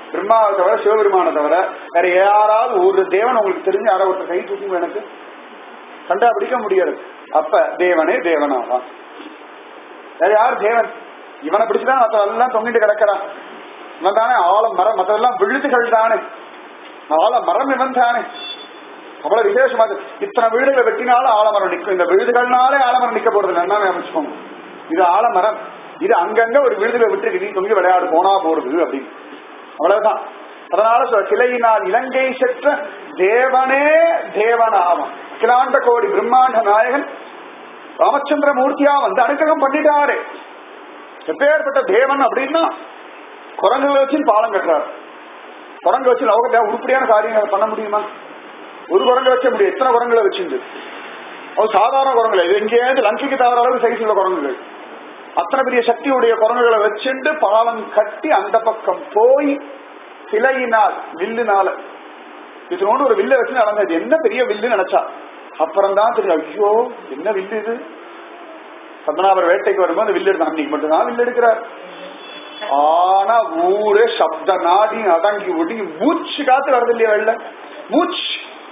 பிரம்மாவை தவிர சிவபெருமானை தவிர வேற யாராவது ஒரு தேவன் உங்களுக்கு தெரிஞ்சு யாராவது ஒருத்தர் கை தூக்குங்க எனக்கு கண்டா பிடிக்க முடியாது அப்ப தேவனே தேவனாவான் வேற யார் தேவன் இவனை பிடிச்சுதான் மற்ற எல்லாம் தொங்கிட்டு கிடக்கிறான் இவன் தானே ஆழ மரம் மற்றதெல்லாம் விழுதுகள் தானே ஆழ மரம் இவன் தானே அவ்வளவு விசேஷமா இருக்கு. இத்தனை வீடுகளை வெட்டினாலும் ஆலமரம் நிற்கும் இந்த விழுதுகள்னாலே ஆலமரம் நிக்க போறது நல்லா அமைச்சுக்கோங்க இது ஆலமரம் இது அங்கங்க ஒரு விழுதுகளை விட்டு நீ தொங்கி விளையாடு போனா போறது அப்படின்னு அவ்வளவுதான் அதனால சொல்ற, கிளையினால் இலங்கை செற்ற தேவனே தேவனாவன் அகிலாண்ட கோடி பிரம்மாண்ட நாயகன் ராமச்சந்திர மூர்த்தியா வந்து அனுகிரகம் பண்ணிட்டாரு எப்பேற்பட்ட தேவன் அப்படின்னா குரங்குகளை வச்சு பாலம் கட்டுறாரு குரங்கு வச்சு லோகத்தை உருப்படியான காரியங்கள் பண்ண முடியுமா ஒரு குரங்கை வச்ச முடியும் எத்தனை குரங்குகளை வச்சிருந்து அது சாதாரண குரங்குல இது எங்கேயாவது லஞ்சுக்கு தவிர அளவு சைஸ் உள்ள குரங்குகள் அத்தனை பெரிய சக்தியுடைய குரங்குகளை வச்சுண்டு பாலம் கட்டி அந்த பக்கம் போய் சிலையினால் வில்லுனால இதனோடு ஒரு வில்ல வச்சு நடந்தது என்ன பெரிய வில்லு நினைச்சா அப்புறம் தான் தெரியும் ஐயோ என்ன வில்லு இது பத்மநாபர் வேட்டைக்கு வரும்போது அந்த வில்லு எடுத்தான் அன்னைக்கு மட்டும்தான் வில்லு எடுக்கிறார் ஆனா ஊரே சப்த நாடி அடங்கி ஒடுங்கி மூச்சு காத்து வருது இல்லையா வெளில மூச்சு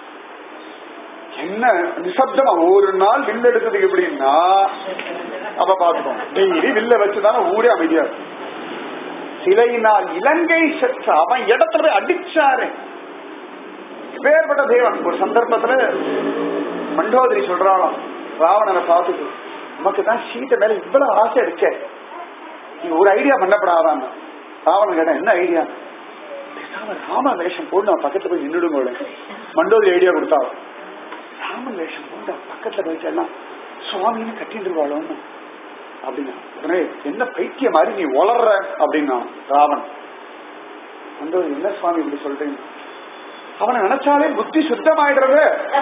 என்ன நிசப்தமா ஒரு நாள் வில்லு எடுக்குது எப்படின்னா அப்ப பாத்துக்கோங்க டெய்லி வில்ல வச்சுதானே ஊரே அமைதியா இருக்கும். சிலையினால் இலங்கை செற்ற அவன் இடத்துல போய் அடிச்சாரு பேர்பட்ட தேவன் ஒரு சந்தர்ப்பத்துல மண்டோதரி சொல்றாளாம் ராவணனை பார்த்துட்டு உமக்கு தான் சீட்டை மேல இவ்வளவு ஆசை இருக்கே நீ ஒரு ஐடியா பண்ணப்படாதான் ராவணன் கேட்டா என்ன ஐடியா பேசாம ராம வேஷம் போட்டு நான் பக்கத்துல போய் நின்றுடுங்க மண்டோதரி ஐடியா கொடுத்தாலும் ராமன் வேஷம் போட்டு அவன் பக்கத்துல போயிட்டேன்னா சுவாமின்னு கட்டிட்டுருவாளோன்னு அப்படின்னா உடனே என்ன பைத்திய மாதிரி நீ வளர்ற அப்படின்னா ராவன் மண்டோதரி என்ன சுவாமி இப்படி சொல்றீங்க அவனை நினைச்சாலே புத்தி சுத்தமாயிடுறது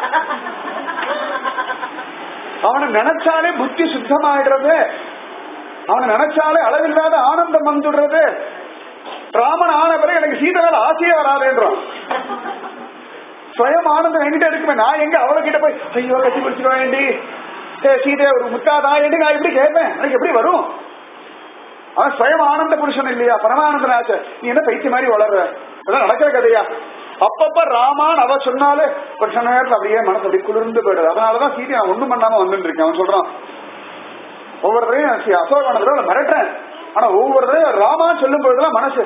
அவனை நினைச்சாலே புத்தி சுத்தமாயிடுறது அவனை நினைச்சாலே அளவில்லாத ஆனந்தம் வந்துடுறது ராமன் ஆன பிறகு எனக்கு சீதை மேல ஆசையே வராதுன்றான் சுயம் ஆனந்தம் என்கிட்ட இருக்குமே நான் எங்க அவளை கிட்ட போய் ஐயோ கட்டி பிடிச்சிட வேண்டி சீதை ஒரு முத்தாதா என்று நான் எப்படி கேட்பேன் எனக்கு எப்படி வரும் அவன் சுயம் ஆனந்த புருஷன் இல்லையா பரமானந்த ஆச்ச நீ என்ன பைத்திய மாதிரி வளர்ற இதெல்லாம் நடக்கிற கதையா அப்பப்ப ராமான் அவ சொன்னாலே ஒரு சில நேரத்துல அப்படியே மனசு அப்படி குளிர்ந்து போயிடுது அதனாலதான் சீதை நான் ஒண்ணும் பண்ணாம வந்துட்டு இருக்கேன் அவன் சொல்றான் ஒவ்வொரு தடையும் அசோகவனத்துல மிரட்டுறேன் ஆனா ஒவ்வொரு தடையும் ராமா சொல்லும் பொழுதுலாம் மனசு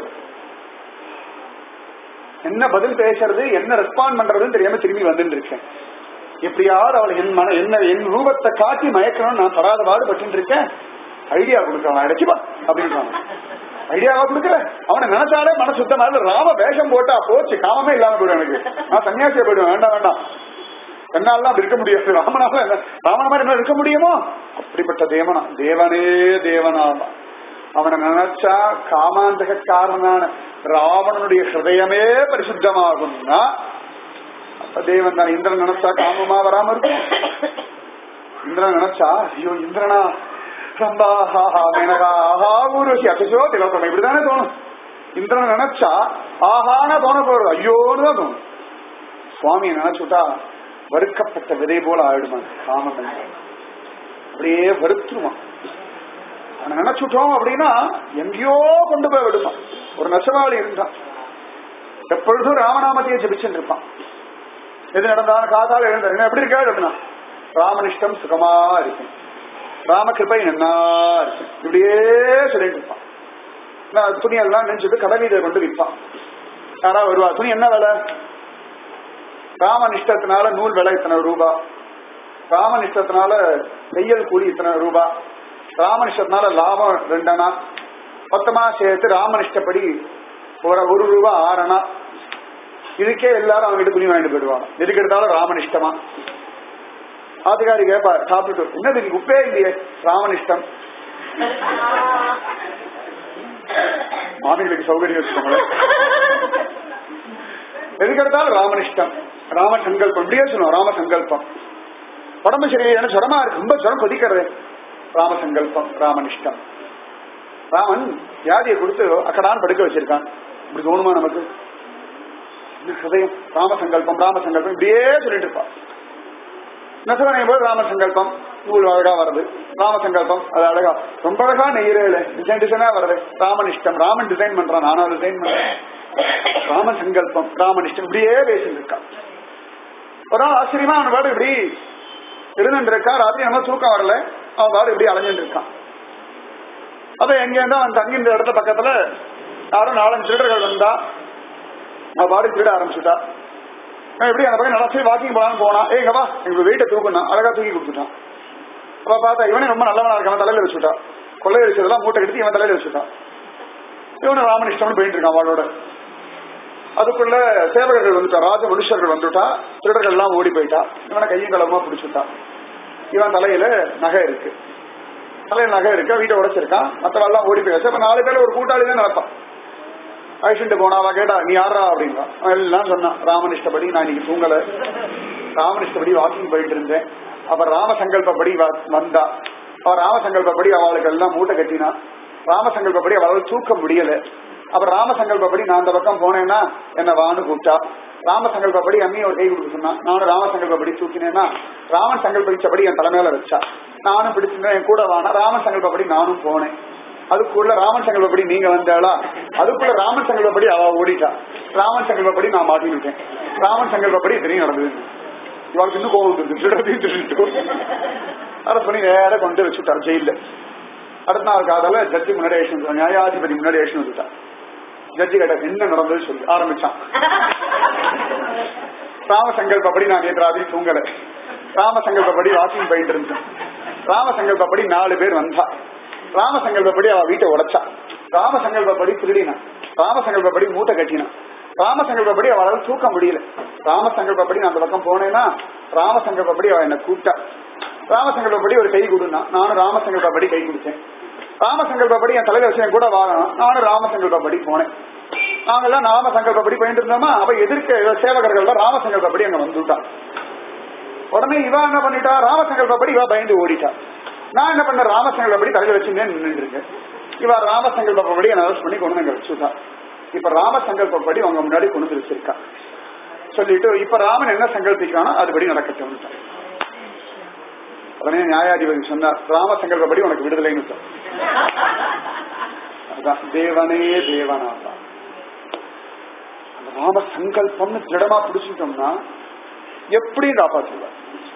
என்ன பதில் பேசுறது என்ன ரெஸ்பாண்ட் பண்றதுன்னு தெரியாம திரும்பி வந்துட்டு இருக்கேன் எப்படியாவது அவளை என் மன என்ன என் ரூபத்தை காட்டி மயக்கணும்னு நான் படாத பாடுபட்டு இருக்கேன் ஐடியா கொடுக்கலாம் அடைச்சிப்பா அப்படின்றான் ஐடியாவா கொடுக்கல அவனை நினைச்சாலே மன சுத்தமா இல்ல ராம வேஷம் போட்டா போச்சு காமமே இல்லாம போயிடும் எனக்கு நான் சன்னியாசியா போயிடுவேன் வேண்டாம் வேண்டாம் என்னாலாம் அப்படி இருக்க முடியாது ராமனால என்ன ராமன மாதிரி என்ன இருக்க முடியுமோ அப்படிப்பட்ட தேவனா தேவனே தேவனாமா அவனை நினைச்சா காமாந்தகக்காரனான ராவணனுடைய ஹிருதயமே பரிசுத்தமாகும்னா அப்ப தேவன் தான் இந்திரன் நினைச்சா காமமா வராம இருக்கும் இந்திரன் நினைச்சா ஐயோ இந்திரனா சம்பா ஹாஹா மேனகா ஆஹா ஊர்வசி அசோ திலோகம் இப்படிதானே தோணும் இந்திரன் நினைச்சா ஆஹான தோண போறது ஐயோன்னு தான் தோணும் சுவாமியை நினைச்சுட்டா வறுக்கப்பட்ட விதை போல ஆயிடுமா காமம் அப்படியே வறுத்துருவான் அவனை நினைச்சுட்டோம் அப்படின்னா எங்கேயோ கொண்டு போய் விடுமா ஒரு நெசவாளி இருந்தான் எப்பொழுதும் ராமநாமத்தையே ஜபிச்சுட்டு இருப்பான் எது நடந்தாலும் காதால எழுந்த என்ன எப்படி இருக்கா அப்படின்னா ராமனிஷ்டம் சுகமா இருக்கும் ராமகிருப்பை நன்னா இருக்கும் இப்படியே சொல்லிட்டு இருப்பான் நான் துணியெல்லாம் நினைச்சிட்டு கடவீதை கொண்டு விற்பான் யாரா வருவா துணி என்ன விலை ராமனிஷ்டத்தினால நூல் விலை இத்தனை ரூபா ராமனிஷ்டத்தினால தையல் கூலி இத்தனை ரூபா ராமனிஷ்டத்தினால லாபம் ரெண்டனா மொத்தமா சேர்த்து ராமனிஷ்டப்படி ஒரு ஒரு ரூபா ஆறனா இதுக்கே எல்லாரும் அவங்ககிட்ட துணி வாங்கிட்டு போயிடுவாங்க எதுக்கு எடுத்தாலும் ராமனிஷ்டமா ஆதிகாரி கேப்பா சாப்பிட்டு என்னது நீ உப்பே இல்லையே ராமனிஷ்டம் மாமிகளுக்கு சௌகரியம் வச்சுக்கோங்களேன் எதுக்கு எடுத்தாலும் ராமனிஷ்டம் ராம சங்கல்பம் இப்படியே சொல்லுவோம் ராம சங்கல்பம் உடம்பு சரியில்லைன்னு ஜுரமா இருக்கு ரொம்ப ஜுரம் கொதிக்கிறது ராம சங்கல்பம் ராமனிஷ்டம் ராமன் வியாதியை கொடுத்து அக்கடான் படுக்க வச்சிருக்கான் இப்படி தோணுமா நமக்கு என்ன ஹிருதயம் ராம சங்கல்பம் ராம சங்கல்பம் இப்படியே சொல்லிட்டு இருப்பான் நெசவு போது ராம சங்கல்பம் நூல் அழகா வருது ராம சங்கல்பம் அது அழகா ரொம்ப அழகா நெய்யறேல டிசைன் டிசைனா வருது ராமனிஷ்டம் ராமன் டிசைன் பண்றான் நானும் டிசைன் பண்றேன் ராம சங்கல்பம் ராமனிஷ்டம் இப்படியே பேசிட்டு இருக்கான் ஒரு நாள் ஆச்சரியமா அவன் பாடு இப்படி இருந்துட்டு இருக்கா ராத்திரி நம்ம தூக்கம் வரல அவன் பாடு இப்படி அலைஞ்சுட்டு இருக்கான் அப்ப எங்க இருந்தா அவன் தங்கின்ற இடத்த பக்கத்துல யாரும் நாலஞ்சு திருடர்கள் வந்தா அவன் பாடு திருட ஆரம்பிச்சுட்டா அவன் எப்படி அந்த பக்கம் நல்லா சரி வாக்கிங் போலான்னு போனா ஏங்க வா எங்க வீட்டை தூக்குனா அழகா தூக்கி கொடுத்துட்டான் அப்ப பார்த்தா இவனே ரொம்ப நல்லவனா இருக்கான் தலையில வச்சுட்டா கொள்ளை அடிச்சதெல்லாம் மூட்டை கட்டி இவன் தலையில வச்சுட்டான் இவனு ராமனிஷ்டம்னு போயிட்டு இருக்கான் அவளோட அதுக்குள்ள சேவகர்கள் வந்துட்டா ராஜ மனுஷர்கள் வந்துட்டா திருடர்கள் எல்லாம் ஓடி போயிட்டா இவனை கையும் களவுமா பிடிச்சுட்டா இவன் தலையில நகை இருக்கு தலையில நகை இருக்கு வீட்டை உடைச்சிருக்கான் மத்தவெல்லாம் ஓடி போயாச்சு அப்ப நாலு பேர்ல ஒரு கூட்டாளி தான் நடப்பான் அழிச்சுட்டு போனா அவன் கேட்டா நீ யாரா அப்படின்னா அவன் எல்லாம் சொன்னான் ராமனிஷ்டபடி நான் இன்னைக்கு தூங்கல ராமனிஷ்டபடி வாக்கிங் போயிட்டு இருந்தேன் அப்ப ராம சங்கல்பப்படி வ- வந்தா அவ ராம சங்கல்பப்படி அவளுக்கு எல்லாம் மூட்டை கட்டினா ராம சங்கல்பப்படி அவளால் தூக்க முடியல அப்ப ராம சங்கல்பப்படி நான் அந்த பக்கம் போனேன்னா என்ன வான்னு கூப்பிட்டா ராம சங்கல்பப்படி அம்மி ஒரு கை கொடுக்க சொன்னா நானும் ராம சங்கல்பப்படி தூக்கினேன்னா ராமன் சங்கல்பிச்சபடி என் தலைமையில வச்சா நானும் பிடிச்சிருந்தேன் என் கூட வானா ராமன் சங்கல்பப்படி நானும் போனேன் அதுக்குள்ள ராமன் சங்கல்பப்படி நீங்க வந்தாளா அதுக்குள்ள ராமன் சங்கல்பப்படி அவ ஓடிட்டா ராமன் சங்கல்பப்படி நான் மாட்டிக்கிட்டேன் ராமன் சங்கல்பப்படி தெரியும் நடந்தது இவளுக்கு இன்னும் கோவம் வந்துருது திருடத்தையும் திருட்டு அரசு பண்ணி நேர கொண்டு வச்சுட்டார் ஜெயில அடுத்த நாள் காதால ஜட்ஜி முன்னாடி ஆயிடுச்சு நியாயாதிபதி முன்னாடி ஆயிடுச்சு வந்துட்டா ஜட்ஜி கேட்ட என்ன நடந்தது சொல்லி ஆரம்பிச்சான் ராம சங்கல்பப்படி நான் நேற்று ராத்திரி தூங்கல ராம சங்கல்பப்படி வாக்கிங் போயிட்டு இருந்தேன் ராம சங்கல்பப்படி நாலு பேர் வந்தா ராம சங்கல்பப்படி அவ வீட்டை உடைச்சா ராம சங்கல்பப்படி திருடினான் ராம சங்கல்பப்படி மூட்டை கட்டினான் ராம சங்கல்பப்படி அவளால் தூக்க முடியல ராம சங்கல்பப்படி நான் அந்த பக்கம் போனேன்னா ராம சங்கல்பப்படி அவ என்ன கூப்பிட்டா ராம சங்கல்பப்படி ஒரு கை கொடுனா நானும் ராம சங்கல்பப்படி கை கொடுத்தேன் ராம சங்கல்பப்படி என் தலைவர் விஷயம் கூட வாங்கணும் நானும் ராம சங்கல்பப்படி போனேன் நாங்கெல்லாம் நாம சங்கல்பப்படி போயிட்டு இருந்தோமா அப்ப எதிர்க்க சேவகர்கள் தான் ராம சங்கல்பப்படி அங்க வந்துட்டா உடனே இவ என்ன பண்ணிட்டா ராம சங்கல்பப்படி இவ பயந்து ஓடிட்டா நான் என்ன பண்ண ராம சங்கல்பப்படி தலையில வச்சுட்டே நின்றுட்டு இருக்கேன் இவ ராம சங்கல்பப்படி என்ன அரெஸ்ட் பண்ணி கொண்டு வந்து அங்க வச்சுட்டா இப்ப ராம சங்கல்பப்படி அவங்க முன்னாடி கொண்டு வந்து வச்சிருக்கா சொல்லிட்டு இப்ப ராமன் என்ன சங்கல்பிக்கிறானோ அதுபடி நடக்கட்டும் உடனே நியாயாதிபதி சொன்னார் ராம சங்கல்பப்படி உனக்கு விடுதலைன்னு சொன்னார். அதுதான் தேவனே தேவனாதான் அந்த ராம சங்கல்பம்னு திடமா பிடிச்சிட்டோம்னா எப்படி காப்பாற்றுவார்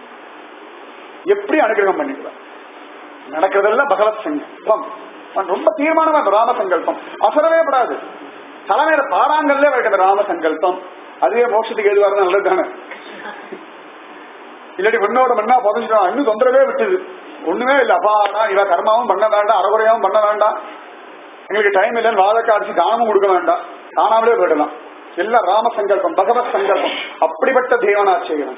எப்படி அனுகிரகம் பண்ணிடுவார் நடக்கிறதெல்லாம் பகவத் சங்கல்பம் அவன் ரொம்ப தீர்மானமா இந்த ராம சங்கல்பம் அசரவே படாது தலைமையில பாறாங்கல்ல வைக்கிற ராம சங்கல்பம் அதுவே மோட்சத்துக்கு எதுவாக இருந்தா நல்லது தானே இல்லாட்டி மண்ணோட மண்ணா புதஞ்சிட்டான் இன்னும் தொந்தரவே விட்டுது ஒண்ணுமே இல்ல அப்பாடா இவ கர்மாவும் பண்ண வேண்டாம் அறகுறையாவும் பண்ண வேண்டாம் எங்களுக்கு டைம் இல்லைன்னு வாதக்க அடிச்சு தானமும் கொடுக்க வேண்டாம் தானாமலே போயிடலாம் எல்லாம் ராம சங்கல்பம் பகவத் சங்கல்பம் அப்படிப்பட்ட தேவனாச்சேகன்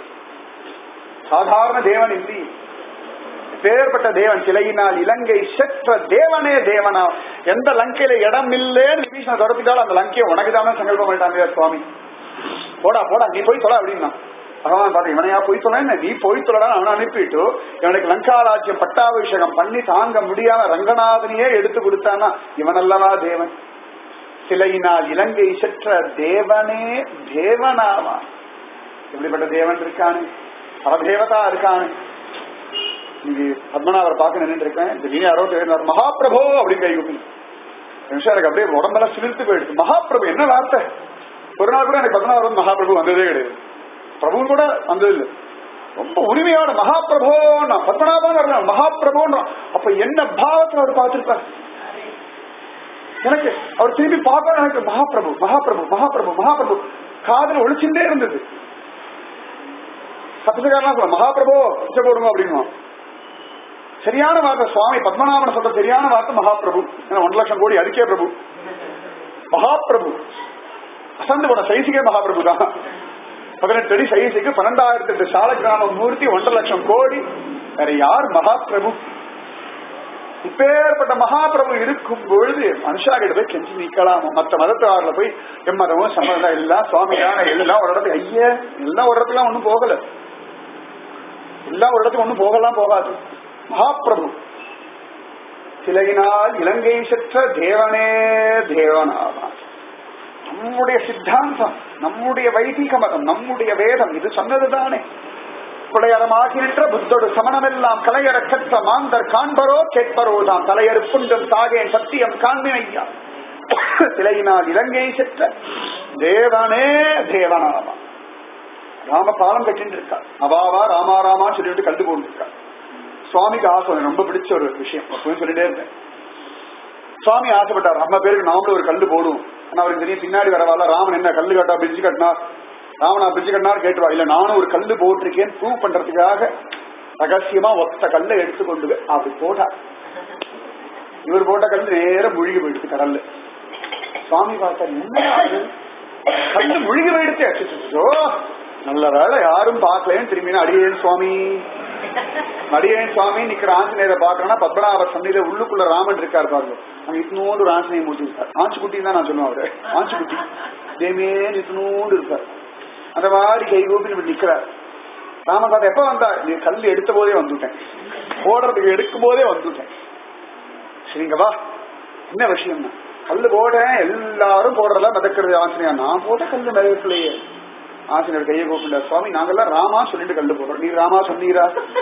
சாதாரண தேவன் இல்லை பேர்பட்ட தேவன் சிலையினால் இலங்கை செற்ற தேவனே தேவனா எந்த லங்கையில இடம் இல்லேன்னு விபீஷண துரத்திட்டாலும் அந்த லங்கையை உனக்கு தானே சங்கல்பம் பண்ணிட்டாங்க சுவாமி போடா போடா நீ போய் தொலை அப்படின்னா பகவான் பார்த்து இவனையா போய் தொலை நீ போய் தொலைடா அவனை அனுப்பிட்டு இவனுக்கு லங்காராஜ்யம் பட்டாபிஷேகம் பண்ணி தாங்க முடியாம ரங்கநாதனையே எடுத்து கொடுத்தானா இவனல்லவா தேவன் சிலையினால் இலங்கை செற்ற தேவனே தேவனாவா எப்படிப்பட்ட தேவன் இருக்கானு பரதேவதா இருக்கானு நீங்க பத்மநாபர் பார்க்க நின்றுட்டு இருக்கேன் திடீர்னு யாரோ தெரியும் மகாபிரபோ அப்படின்னு கை கொடுக்கணும் நிமிஷம் எனக்கு அப்படியே உடம்பெல்லாம் சிலிர்த்து போயிடுச்சு மகாபிரபு என்ன வார்த்தை ஒரு நாள் கூட எனக்கு பத்மநாபர் மகாபிரபு வந்ததே கிடையாது பிரபு கூட வந்தது இல்லை ரொம்ப உரிமையோட மகாபிரபோன்னா பத்மநாபன் வரலாம் மகாபிரபோன்னா அப்ப என்ன பாவத்துல அவர் பார்த்திருப்பார் எனக்கு அவர் திரும்பி பார்க்க எனக்கு மகாபிரபு மகாபிரபு மகாபிரபு மகாபிரபு காதல் ஒழிச்சுட்டே இருந்தது சத்தத்துக்காரலாம் சொல்ல மகாபிரபு பிச்சை போடுங்க அப்படின்னா சரியான வார்த்தை சுவாமி பத்மநாபன் சொல்ற சரியான வார்த்தை மகாபிரபு ஏன்னா ஒன்றரை லட்சம் கோடி அதுக்கே பிரபு மகாபிரபு அசந்து போன சைஸுக்கே மகாபிரபு தான் பதினெட்டு அடி சைஸுக்கு பன்னெண்டாயிரத்தி எட்டு சால கிராம மூர்த்தி ஒன்றரை லட்சம் கோடி வேற யார் மகாபிரபு இப்பேற்பட்ட மகாபிரபு இருக்கும் பொழுது மனுஷாகிட்ட போய் கெஞ்சி நிக்கலாமா மற்ற மதத்தாரில போய் எம்மதமும் சம்மதம் எல்லாம் சுவாமியான எல்லாம் ஒரு இடத்துக்கு ஐய எல்லாம் ஒரு இடத்துக்குலாம் ஒண்ணும் போகல எல்லாம் ஒரு இடத்துக்கு ஒண்ணும் போகலாம் போகாது மகாபிரபு சிலையினால் இலங்கை செற்ற தேவனே தேவனாவான் நம்முடைய சித்தாந்தம் நம்முடைய வைதிக மதம் நம்முடைய வேதம் இது சொன்னதுதானே பிழையறமாகி நின்ற புத்தோடு சமணமெல்லாம் கலையற கற்ற மாந்தர் காண்பரோ கேட்பரோ தாம் தலையறுப்புண்டும் சாகேன் சத்தியம் காண்மினையா சிலையினால் இலங்கை செற்ற தேவனே தேவனாவா ராம பாலம் கட்டிட்டு இருக்கா அவாவா ராமா ராமா சொல்லிட்டு கண்டு போட்டு இருக்கா சுவாமிக்கு ஆசை எனக்கு ரொம்ப பிடிச்ச ஒரு விஷயம் அப்பவும் சொல்லிட்டே இருந்தேன் சுவாமி ஆசைப்பட்டார் நம்ம பேருக்கு நாமளும் ஒரு கல்லு போடுவோம் ஆனா அவருக்கு தெரியும் பின்னாடி வரவால ராமன் என்ன கல்லு கட்டா பிரிட்ஜ் கட்டினா ராமனா பிரிட்ஜ் கட்டினா கேட்டுவா இல்ல நானும் ஒரு கல்லு போட்டிருக்கேன் ப்ரூவ் பண்றதுக்காக ரகசியமா ஒத்த கல்லை எடுத்துக்கொண்டு போய் அப்படி போட்டார் இவர் போட்ட கல் நேரம் முழுகி போயிடுச்சு கடல்ல சுவாமி பார்த்தார் என்ன ஆகுது? கல்லு முழுகி போயிடுச்சு அச்சச்சோ, நல்ல வேலை யாரும் பார்க்கலன்னு திரும்பினா அடியேன் சுவாமி அடியேன் சுவாமி நிக்கிற ஆஞ்சநேயரை பாக்குறேன்னா பத்மநாப சன்னில உள்ளுக்குள்ள ராமன் இருக்காரு பாருங்க அங்க இத்தனோடு ஒரு ஆஞ்சநேய மூர்த்தி இருக்கார் ஆஞ்சுக்குட்டி தான் நான் சொல்லுவேன் அவரு ஆஞ்சுக்குட்டி தேமே இத்தனோடு இருக்கார் அந்த மாதிரி கை கூப்பி இப்படி நிக்கிறார் ராமன் பார்த்தா எப்ப வந்தா நீ கல் எடுத்த போதே வந்துட்டேன் போடுறதுக்கு எடுக்கும் போதே வந்துட்டேன் சரிங்க வா என்ன விஷயம் கல்லு போடுறேன் எல்லாரும் போடுறதா மிதக்கிறது ஆஞ்சநேயா நான் போட்ட கல்லு மிதக்கலையே ஆஞ்சநேயர் கையை கூப்பிட்ட சுவாமி நாங்கெல்லாம் ராமா சொல்லிட்டு கல்லு போடுறோம் நீ ராமா சொன்னீரா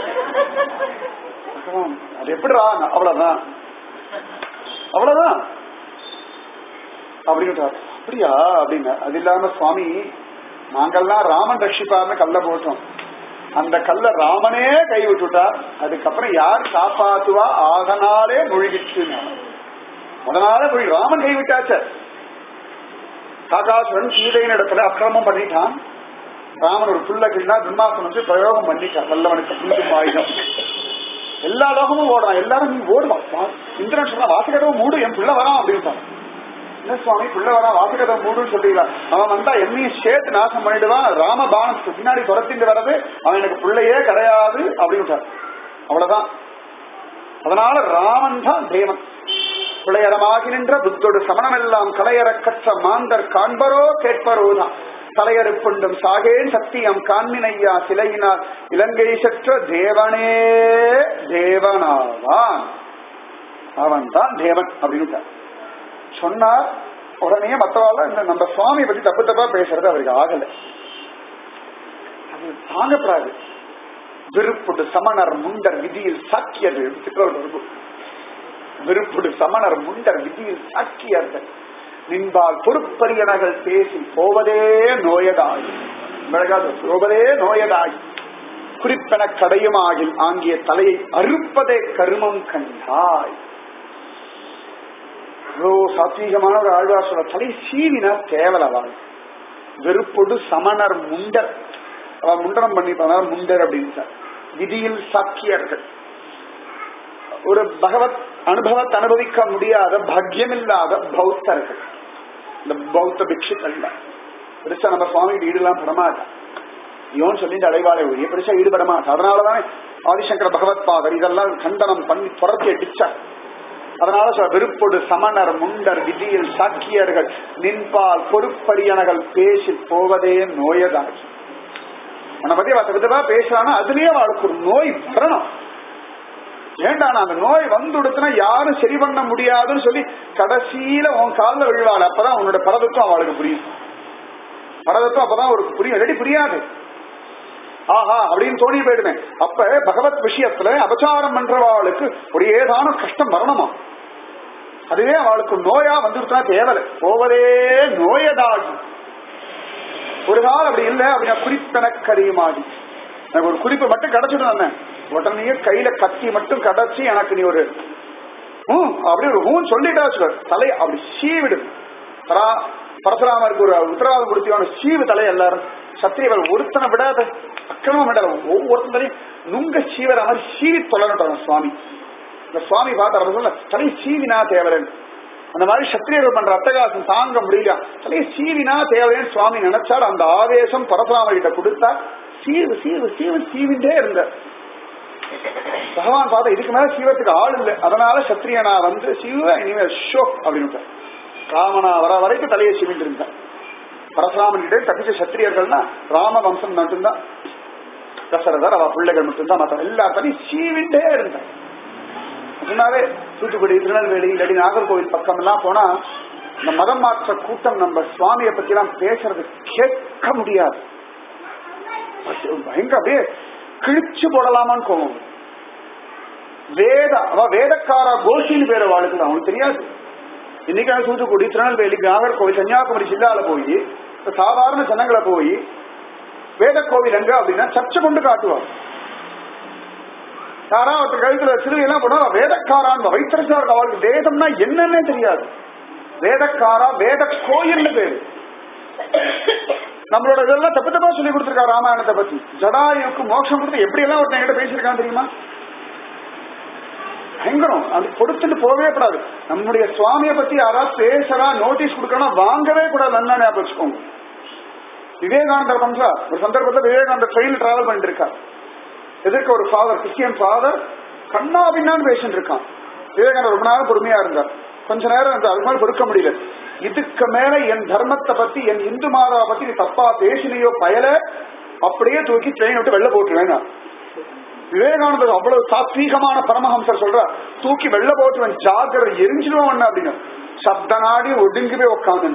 பகவான், அது எப்படி ரா அவ்வளவுதான் அவ்வளவுதான் அப்படின்னு அப்படியா அப்படிங்க அது இல்லாம சுவாமி நாங்கெல்லாம் ராமன் ரட்சிப்பார்னு கல்ல போட்டோம் அந்த கல்ல ராமனே கை விட்டுட்டார் அதுக்கப்புறம் யார் காப்பாத்துவா ஆகனாலே முழுகிச்சு அதனால போய் ராமன் கை விட்டாச்ச காகாசுரன் சீதையின் இடத்துல அக்கிரமம் பண்ணிட்டான் ராமன் ஒரு புல்ல கிள்ளா பிரம்மாசன் வந்து பிரயோகம் பண்ணிட்டான் வல்லவனுக்கு புல்லும் ஆயுதம் எல்லா லோகமும் ஓடுறான் எல்லாரும் நீ ஓடுவான் இந்திரன் சொன்னா வாசகதவும் மூடு என் புள்ள வரான் அப்படின்ட்டான் என்ன சுவாமி புள்ள வரான் வாசகதம் மூடுன்னு சொல்றீங்களா அவன் வந்தா என்னையும் சேர்த்து நாசம் பண்ணிடுவான் ராம பானத்துக்கு பின்னாடி துரத்திட்டு வர்றது அவன் எனக்கு பிள்ளையே கிடையாது அப்படின்ட்டார் அவ்வளவுதான் அதனால ராமன் தான் தேவன் பிள்ளையரமாகி நின்ற புத்தோடு சமணமெல்லாம் கலையற கற்ற மாந்தர் காண்பரோ கேட்பரோ தான் தலையறுப்புண்டும் சாகேன் சத்தியம் காண்மினையா சிலையினார் இலங்கை சற்ற தேவனே தேவனாவான் அவன் தான் தேவன் அப்படின்னு சொன்னார் உடனே மற்றவாள் இந்த நம்ம சுவாமியை பத்தி தப்பு தப்பா பேசுறது அவருக்கு ஆகல அது தாங்கப்படாது விருப்புடு சமணர் முண்டர் விதியில் சாக்கியது சிற்றோடு விருப்புடு சமணர் முண்டர் விதியில் சாக்கியர்கள் நின்பால் பொறுப்பரியனகள் பேசி போவதே நோயதாய் விலகாது போவதே நோயதாய் குறிப்பென கடையுமாகில் ஆங்கிய தலையை அறுப்பதே கருமம் கண்டாய் இவ்வளோ சாத்வீகமான ஒரு ஆழ்வார் சொல்ல தலை சீவினா தேவலவாள் வெறுப்பொடு சமணர் முண்டர் அவன் முண்டனம் பண்ணிப்பாங்க முண்டர் அப்படின்னு சார் விதியில் சாக்கியர்கள் ஒரு பகவத் அனுபவத்தை அனுபவிக்க முடியாத பாக்கியமில்லாத பௌத்தர்கள் இந்த பௌத்த பிக்ஷுக்கள் பெருசா நம்ம சுவாமி ஈடுலாம் படமாட்டான் இவன் சொல்லிட்டு அடைவாளே ஒழிய பெருசா ஈடுபட மாட்டான் அதனாலதான் ஆதிசங்கர பகவத் பாதர் இதெல்லாம் கண்டனம் பண்ணி தொடர்ச்சி அடிச்சார் அதனால சொல்ல வெறுப்பொடு சமணர் முண்டர் விதியில் சாக்கியர்கள் நின்பால் பொறுப்படியனகள் பேசி போவதே நோயதாகி உன்னை பத்தி அவ விதவா பேசுறானா அதுலயே அவளுக்கு ஒரு நோய் வரணும் ஏண்டா நான் அந்த நோய் வந்துடுத்துனா யாரும் சரி பண்ண முடியாதுன்னு சொல்லி கடைசியில உன் காலில் விழுவாள் அப்பதான் உன்னோட பரதத்துவம் அவளுக்கு புரியும் பரதத்துவம் அப்பதான் அவருக்கு புரியும் ரெடி புரியாது ஆஹா அப்படின்னு தோணி போயிடுவேன் அப்ப பகவத் விஷயத்துல அபச்சாரம் பண்றவாளுக்கு ஒரு ஏதான கஷ்டம் வரணுமா அதுவே அவளுக்கு நோயா வந்துருத்தா தேவலை போவதே நோயதாகி ஒரு காலம் அப்படி இல்லை அப்படின்னா குறிப்பெனக்கரியுமாகி எனக்கு ஒரு குறிப்பு மட்டும் கிடைச்சிட்டு உடனே கையில கத்தி மட்டும் கிடைச்சி எனக்கு நீ ஒரு ஹூம் அப்படி ஒரு ஹூன் சொல்லிட்டா சார் தலை அப்படி சீவிடு பரா பரசுராமருக்கு ஒரு உத்தரவாதம் கொடுத்தியான சீவு தலை எல்லாரும் சத்திரியவர் ஒருத்தனை விடாத அக்கிரமம் விடாத ஒவ்வொருத்தரையும் நுங்க சீவர மாதிரி சீவி தொலைட்டாங்க சுவாமி இந்த சுவாமி பார்த்த சொல்ல தலை சீவினா தேவரன் அந்த மாதிரி சத்திரியர்கள் பண்ற அட்டகாசம் தாங்க முடியல தலையை சீவினா தேவைன்னு சுவாமி நினைச்சார் அந்த ஆவேசம் பரசுராமர் கிட்ட கொடுத்தா சீவு சீவு சீவு சீவிண்டே இருந்தார் பகவான் பார்த்தா இதுக்கு மேல சீவத்துக்கு ஆள் இல்லை அதனால சத்திரியனா வந்து சீவ இனிமேல் ஷோ அப்படின்னு ராமனா வர வரைக்கும் தலையை சீவிட்டு இருந்தார் பரசுராமன் கிட்டே தப்பிச்ச சத்திரியர்கள்னா ராம வம்சம் மட்டும்தான் தசரதர் அவ பிள்ளைகள் மட்டும்தான் மற்ற எல்லாத்தையும் சீவிண்டே இருந்தார் அதனாலே தூத்துக்குடி திருநெல்வேலி இல்லாடி நாகர்கோவில் பக்கம் எல்லாம் போனா இந்த மதம் மாற்ற கூட்டம் நம்ம சுவாமியை பத்தி எல்லாம் பேசுறது கேட்க முடியாது பயங்கர அப்படியே கிழிச்சு போடலாமான்னு கோவம் வேத அவ வேதக்காரா கோஷின்னு பேர வாழ்க்கை அவனுக்கு தெரியாது இன்னைக்கு தூத்துக்குடி திருநெல்வேலி நாகர்கோவில் கன்னியாகுமரி ஜில்லால போய் சாதாரண ஜனங்களை போய் வேத கோவில் எங்க அப்படின்னா சர்ச்சை கொண்டு காட்டுவார் யாரா ஒருத்தர் கழுத்துல சிறுவையெல்லாம் போனா வேதக்காரான் வைத்திருச்சார் அவளுக்கு வேதம்னா என்னன்னே தெரியாது வேதக்காரா வேத கோயில்னு பேரு நம்மளோட இதெல்லாம் தப்பு தப்பா சொல்லி கொடுத்திருக்கா ராமாயணத்தை பத்தி ஜடாயுக்கு மோட்சம் கொடுத்து எப்படி எல்லாம் ஒருத்தன் என்கிட்ட பேசியிருக்கான் தெரியுமா பயங்கரம் அது கொடுத்துட்டு போகவே கூடாது நம்முடைய சுவாமிய பத்தி யாராவது பேசறா நோட்டீஸ் கொடுக்கணும் வாங்கவே கூடாது நல்லா ஞாபகம் வச்சுக்கோங்க விவேகானந்தர் பண்றா ஒரு சந்தர்ப்பத்தில் விவேகானந்தர் ட்ரெயின் டிராவல் பண்ணிட்டு இருக்கா எதிர்க்க ஒரு ஃபாதர் கிறிஸ்டியன் ஃபாதர் கண்ணா பின்னான்னு பேசிட்டு இருக்கான் விவேகானந்தர் ரொம்ப நேரம் பொறுமையா இருந்தார் கொஞ்ச நேரம் அந்த அது மாதிரி பொறுக்க முடியல இதுக்கு மேல என் தர்மத்தை பத்தி என் இந்து மாதாவை பத்தி நீ தப்பா பேசினையோ பயல அப்படியே தூக்கி ட்ரெயின் விட்டு வெளில போட்டுருவேன் நான். விவேகானந்தர் அவ்வளவு சாத்வீகமான பரமஹம்சர் சொல்ற தூக்கி வெளில போட்டுருவேன் ஜாக்கிரதை எரிஞ்சிடுவோம் அப்படின்னு சப்த நாடி ஒடுங்கி போய் உட்காந்து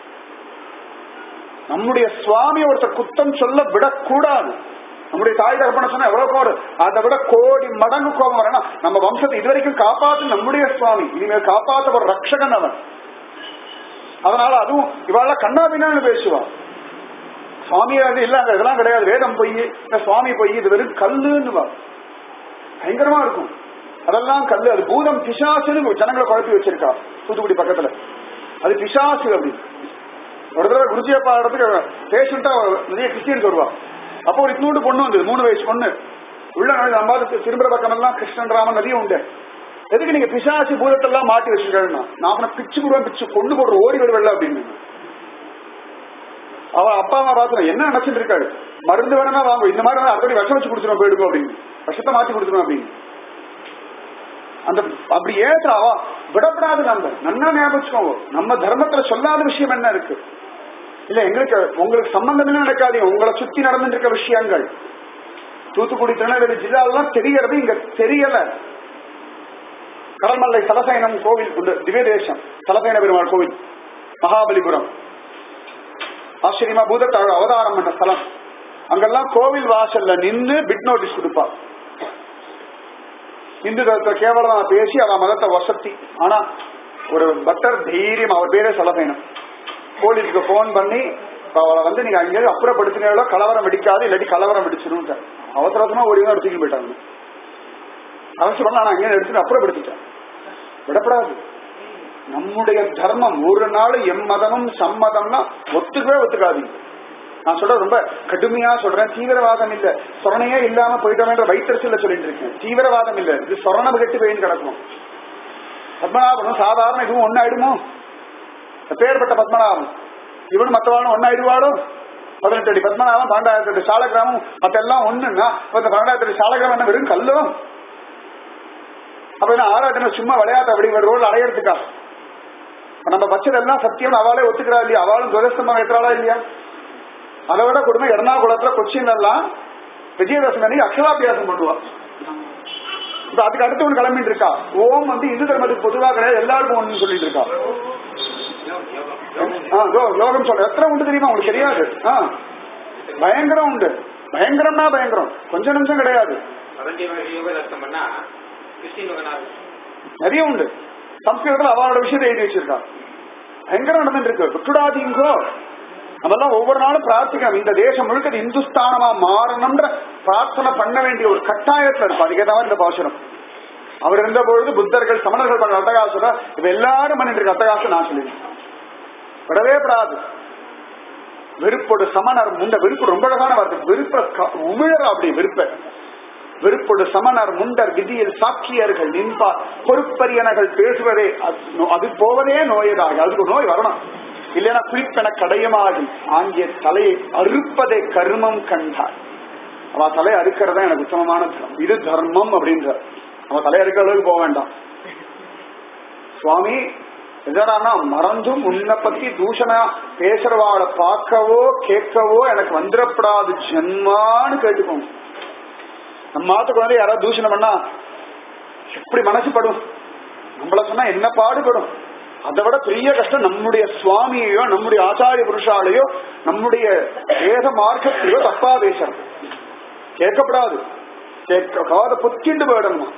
நம்முடைய சுவாமி ஒருத்தர் குத்தம் சொல்ல விடக்கூடாது நம்முடைய தாய் தகப்பன சொன்னா எவ்வளவு கோடு அதை விட கோடி மடங்கு கோபம் வரணும் நம்ம வம்சத்தை இதுவரைக்கும் காப்பாத்து நம்முடைய சுவாமி இனிமேல் காப்பாத்த ஒரு ரக்ஷகன் அவன் அதனால அதுவும் இவாள கண்ணாபின்னு பேசுவா சுவாமியாவது இல்ல இதெல்லாம் கிடையாது வேதம் பொய் இல்ல சுவாமி பொய் இது வெறும் கல்லுன்னு பயங்கரமா இருக்கும் அதெல்லாம் கல்லு அது பூதம் பிசாசுன்னு ஜனங்களை குழப்பி வச்சிருக்கா தூத்துக்குடி பக்கத்துல அது பிசாசு அப்படின்னு ஒரு தடவை குருஜியை பாடுறதுக்கு பேஷண்டா நிறைய கிறிஸ்டியன்ஸ் வருவா அப்போ ஒரு இத்தூண்டு பொண்ணு வந்தது மூணு வயசு பொண்ணு உள்ள நம்ம திரும்புற பக்கம் எல்லாம் கிருஷ்ணன் ராமன் நிறைய உண்டு எதுக்கு நீங்க பிசாசு பூதத்தெல்லாம் மாட்டி வச்சிருக்கா நான் அவனை பிச்சு போடுவேன் பிச்சு கொண்டு போடுற ஓடி வருவல்ல அப்படின்னு அவ அப்பா அம்மா பார்த்து என்ன நினைச்சிட்டு இருக்காரு மருந்து வேணும்னா வாங்க இந்த மாதிரி அடுத்தடி விஷம் வச்சு குடிச்சிடும் போயிடுவோம் அப்படின்னு விஷத்தை மாத்தி கொடுத்துரும் அப்படின்னு அந்த அப்படி ஏற்ற அவ விடப்படாது நம்ம நன்னா ஞாபகம் வச்சுக்கோங்க நம்ம தர்மத்துல சொல்லாத விஷயம் என்ன இருக்கு இல்ல எங்களுக்கு உங்களுக்கு சம்பந்தமே நடக்காது உங்களை சுத்தி நடந்துட்டு இருக்க விஷயங்கள் தூத்துக்குடி திருநெல்வேலி ஜில்லாலாம் தெரியறது இங்க தெரியல கடல்மல்லை சலசைனம் கோவில் உண்டு திவ்ய தேசம் சலசைன பெருமாள் கோவில் மகாபலிபுரம் ஆச்சரியமா பூதத்தை அவதாரம் பண்ண ஸ்தலம் அங்கெல்லாம் கோவில் வாசல்ல நின்னு பிட் நோட்டீஸ் கொடுப்பா இந்து தர்மத்தை கேவலமா பேசி அவ மதத்தை வசத்தி ஆனா ஒரு பக்தர் தைரியம் அவர் பேரே சலசைனம் போலீஸ்க்கு போன் பண்ணி அவளை வந்து நீங்க அங்கே அப்புறப்படுத்தினாலோ கலவரம் வெடிக்காது இல்லாட்டி கலவரம் வெடிச்சிடும் அவசர அவசரமா ஓடி தான் எடுத்துக்கிட்டு போயிட்டாங்க அவசரம் நான் அங்கே எடுத்துட்டு அப்புறப்படுத்திட்டேன் விடப்படாது நம்முடைய தர்மம் ஒரு நாள் எம் மதமும் சம்மதம்னா ஒத்துக்கவே ஒத்துக்காதீங்க நான் சொல்ற ரொம்ப கடுமையா சொல்றேன் தீவிரவாதம் இல்ல சொரணையே இல்லாம போயிட்டோம்ன்ற வைத்தறிச்சல சொல்லிட்டு இருக்கேன் தீவிரவாதம் இல்ல இது சொரணம் கட்டு போயின்னு கிடக்கும் பத்மநாபனும் சாதாரண இதுவும் ஒன்னாயிடுமோ பேர்பட்ட பத்மநாபன் இவனு மத்தவாளும் ஒன்னாயிடுவாளோ பதினெட்டு அடி பத்மநாபம் பன்னெண்டாயிரத்தி எட்டு சாலகிராமம் மத்த எல்லாம் ஒண்ணுன்னா இந்த பன்னெண்டாயிரத்தி எட்டு சாலகிராமம் என்ன வெறும் கல்லோ அப்ப என்ன ஆராய்ச்சி சும்மா விளையாட்டு அப்படி ஒரு ரோல் அடையறதுக்கா நம்ம வச்சதெல்லாம் சத்தியம் அவளே ஒத்துக்கிறா இல்லையா அவளும் துரஸ்தமா ஏற்றாளா இல்லையா அதை விட கொடுமை எர்ணாகுளத்துல கொச்சின்ல எல்லாம் விஜயதசமி அன்னைக்கு அக்ஷராபியாசம் பண்ணுவா இப்ப அதுக்கு அடுத்து ஒன்று கிளம்பிட்டு இருக்கா ஓம் வந்து இந்து தர்மத்துக்கு பொதுவாக கிடையாது எல்லாருக்கும் ஒண்ணு சொல்லிட்டு இருக்கா ஆ, யோ- யோகம் சொல்ற எத்தனை உண்டு தெரியுமா உங்களுக்கு தெரியாது ஆ பயங்கரம் உண்டு பயங்கரம்னா பயங்கரம் கொஞ்ச நிமிஷம் கிடையாது யோகாசனம் பண்ணா கிறிஸ்டின் மகனாக நிறைய உண்டு சம்ஸ்கிருதத்துல அவளோட விஷயத்தை எழுதி வச்சிருக்கா பயங்கரம் நடந்துட்டு இருக்கு விட்டுடாதீங்கோ நம்மெல்லாம் ஒவ்வொரு நாளும் பிரார்த்திக்கணும் இந்த தேசம் முழுக்க இது இந்துஸ்தானமா மாறணும்ன்ற பிரார்த்தனை பண்ண வேண்டிய ஒரு கட்டாயத்துல இருக்கும் அதுக்கேற்ற மாதிரி இந்த பாசுரம் அவர் இருந்த பொழுது புத்தர்கள் சமணர்கள் பண்ண அட்டகாசம் இப்ப எல்லாரும் பண்ணிட்டு இருக்க அட்டகாசம் நான் சொல்லிடுறேன் விடவே படாது வெறுப்போடு சமணர் முண்ட வெறுப்பு ரொம்ப அழகான வார்த்தை வெறுப்ப க- உமிழற அப்படி வெறுப்ப வெறுப்போடு சமணர் முண்டர் விதியில் சாக்கியர்கள் நின்பார் பொறுப்பரியனர்கள் பேசுவதே அது நோ- அது போவதே நோயதாக அதுக்கு ஒரு நோய் வரணும் இல்லைன்னா குறிப்பென கடையமாகி ஆங்கிய தலையை அறுப்பதே கர்மம் கண்டார் அவ தலையை அறுக்கிறதா எனக்கு உத்தமமான தர்மம் இது தர்மம் அப்படின்ற அவ தலையை அறுக்கிற அளவுக்கு போக வேண்டாம் சுவாமி எதனா மறந்தும் உன்னை பத்தி தூஷணா பேசுறவாளை பார்க்கவோ கேட்கவோ எனக்கு வந்துடப்படாது ஜென்மான்னு கேட்டுக்கோங்க நம்ம மாத்துக்கு வந்து யாராவது தூஷணம் பண்ணா எப்படி மனசு படும் நம்மள சொன்னா என்ன பாடுபடும் அதை விட பெரிய கஷ்டம் நம்முடைய சுவாமியையோ நம்முடைய ஆச்சாரிய புருஷாலையோ நம்முடைய வேத மார்க்கத்தையோ தப்பா பேசுறது கேட்கப்படாது கேட்க காதை பொத்திண்டு போயிடணுமா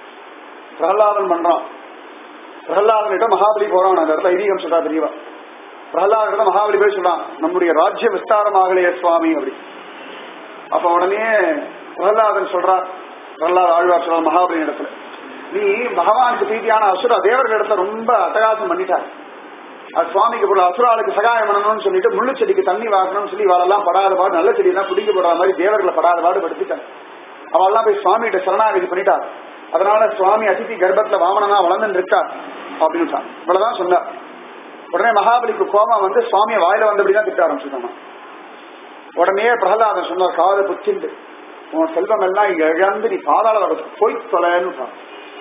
பிரகலாதன் பண்றான் பிரகலாதன்கிட்ட மகாபலி போறான் அந்த இடத்துல ஐதீகம் சொல்றா தெரியவா பிரகலாதன் மகாபலி போய் சொல்றான் நம்முடைய ராஜ்ய விஸ்தாரமாகலையே சுவாமி அப்படி அப்ப உடனே பிரகலாதன் சொல்றார் பிரகலாத ஆழ்வார் சொல்றார் மகாபலி இடத்துல நீ பகவானுக்கு பிரீதியான அசுர தேவர்கள் இடத்துல ரொம்ப அட்டகாசம் பண்ணிட்டார் அது சுவாமிக்கு போல அசுராளுக்கு சகாயம் பண்ணணும்னு சொல்லிட்டு முள்ளு செடிக்கு தண்ணி வாங்கணும்னு சொல்லி இவாளெல்லாம் படாத பாடு நல்ல செடி எல்லாம் பிடிக்க போடுற மாதிரி தேவர்களை படாத பாடு படுத்திட்டார் அவெல்லாம் போய் சுவாமிகிட்ட சரணாகதி பண்ணிட்டார் அதனால சுவாமி அதிதி கர்ப்பத்துல வாமனனா வளர்ந்து இருக்கார் அப்படின்னு இவ்வளவுதான் சொன்னார் உடனே மகாபலிக்கு கோபம் வந்து சுவாமியை வாயில வந்தபடிதான் திட்ட ஆரம்பிச்சுட்டாங்க உடனே பிரகலாதன் சொன்னார் காதை புச்சிண்டு உன் செல்வம் எல்லாம் இங்க இழந்து நீ பாதாள வகத்துக்கு போய் தொலைன்னு சொன்னான்.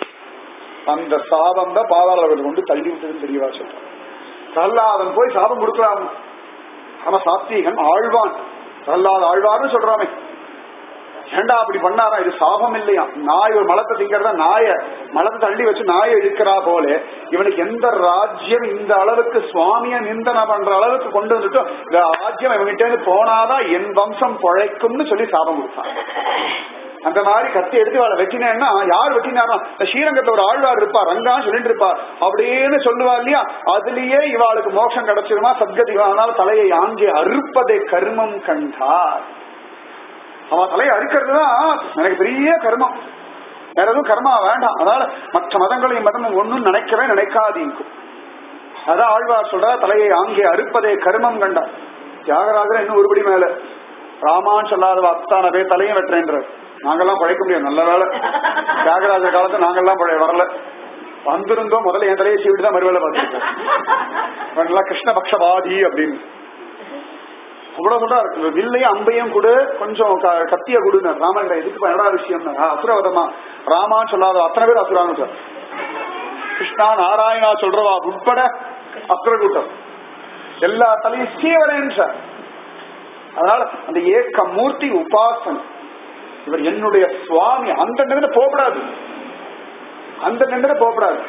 அந்த சாபம் தான் பாதாள வகத்தை கொண்டு தள்ளி விட்டதுன்னு தெரியவா சொல்றான் பிரகலாதன் போய் சாபம் கொடுக்கலாம் ஆனா சாத்வீகன் ஆழ்வான் பிரகலாத ஆழ்வார்னு சொல்றாமே ஏண்டா அப்படி பண்ணாரா இது சாபம் இல்லையா நாய் ஒரு மலத்தை திங்கிறதா நாய மலத்தை தள்ளி வச்சு நாயை இழுக்கிறா போல இவனுக்கு எந்த ராஜ்யம் இந்த அளவுக்கு சுவாமிய நிந்தனை பண்ற அளவுக்கு கொண்டு வந்துட்டு இந்த ராஜ்யம் இவங்கிட்ட இருந்து போனாதான் என் வம்சம் பொழைக்கும்னு சொல்லி சாபம் கொடுத்தான் அந்த மாதிரி கத்தி எடுத்து அவளை வெட்டினேன்னா யார் வெட்டினாரா இந்த ஸ்ரீரங்கத்துல ஒரு ஆழ்வார் இருப்பார் ரங்கான்னு சொல்லிட்டு இருப்பார் அப்படின்னு சொல்லுவா இல்லையா அதுலயே இவாளுக்கு மோட்சம் கிடைச்சிருமா சத்கதி ஆனால் தலையை ஆங்கி அறுப்பதை கர்மம் கண்டார் அவன் தலையை அறுக்கிறது தான் எனக்கு பெரிய கர்மம் வேற எதுவும் கர்மா வேண்டாம் அதனால மற்ற மதங்களையும் மதமும் ஒன்னும் நினைக்கவே நினைக்காதீங்க அதான் ஆழ்வார் சொல்ற தலையை ஆங்கே அறுப்பதே கர்மம் கண்டார் தியாகராஜர் இன்னும் ஒருபடி மேல ராமான் சொல்லாத அத்தான பேர் தலையும் வெட்டுறேன்றார் நாங்கெல்லாம் பழைக்க முடியாது நல்ல வேலை தியாகராஜர் காலத்துல நாங்கெல்லாம் பழைய வரல வந்திருந்தோம் முதல்ல என் தலையை சீவிட்டு தான் மறுவேலை பார்த்துருக்கோம் நல்லா கிருஷ்ணபக்ஷவாதி அப்படின்னு அவ்வளவு சொல்றாரு இந்த வில்லையும் அம்பையும் கொடு கொஞ்சம் க- கத்திய கொடுன்னு ராமன் எதுக்கு என்னடா விஷயம் அசுரவதமா ராமான்னு சொல்லாத அத்தனை பேர் அசுரான்னு சார் கிருஷ்ணா நாராயணா சொல்றவா உட்பட அசுர கூட்டம் எல்லா தலையும் சீவரேன் சார் அதனால அந்த ஏக்க மூர்த்தி உபாசனை இவர் என்னுடைய சுவாமி அந்த நிமிடம் போகக்கூடாது அந்த நிமிடம் போகக்கூடாது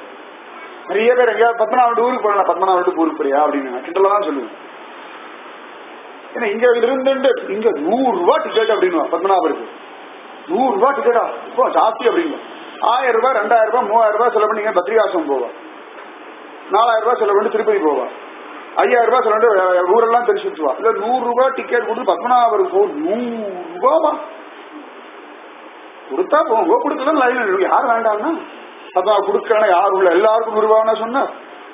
நிறைய பேர் எங்கேயாவது பத்மநாபன் ஊருக்கு போறேன் பத்மநாபன் வீட்டுக்கு ஊருக்கு போறியா அப்படின்னு கிண்டல தான் சொல்லுவேன் ஏன்னா இங்க இருந்துட்டு இங்க நூறு ரூபாய் டிக்கெட் அப்படின்னு பத்மநாபருக்கு நூறு ரூபாய் டிக்கெட்டா இப்போ ஜாஸ்தி அப்படிங்க ஆயிரம் ரூபாய் ரெண்டாயிரம் ரூபாய் மூவாயிரம் ரூபாய் செலவு பண்ணி பத்ரிகாசம் போவா நாலாயிரம் ரூபாய் செலவு பண்ணி திருப்பதி போவா ஐயாயிரம் ரூபாய் செலவு பண்ணி அஹ், ஊரெல்லாம் தெரிச்சு வச்சுவா இல்ல நூறு ரூபாய் டிக்கெட் கொடுத்து பத்மநாபருக்கு போ நூறு ரூபாவா கொடுத்தா போங்க கொடுக்கல லைன் யார் வேண்டாம்னா அதான் கொடுக்கணும் யார் உள்ள எல்லாருக்கும் நூறு ரூபான்னு சொன்ன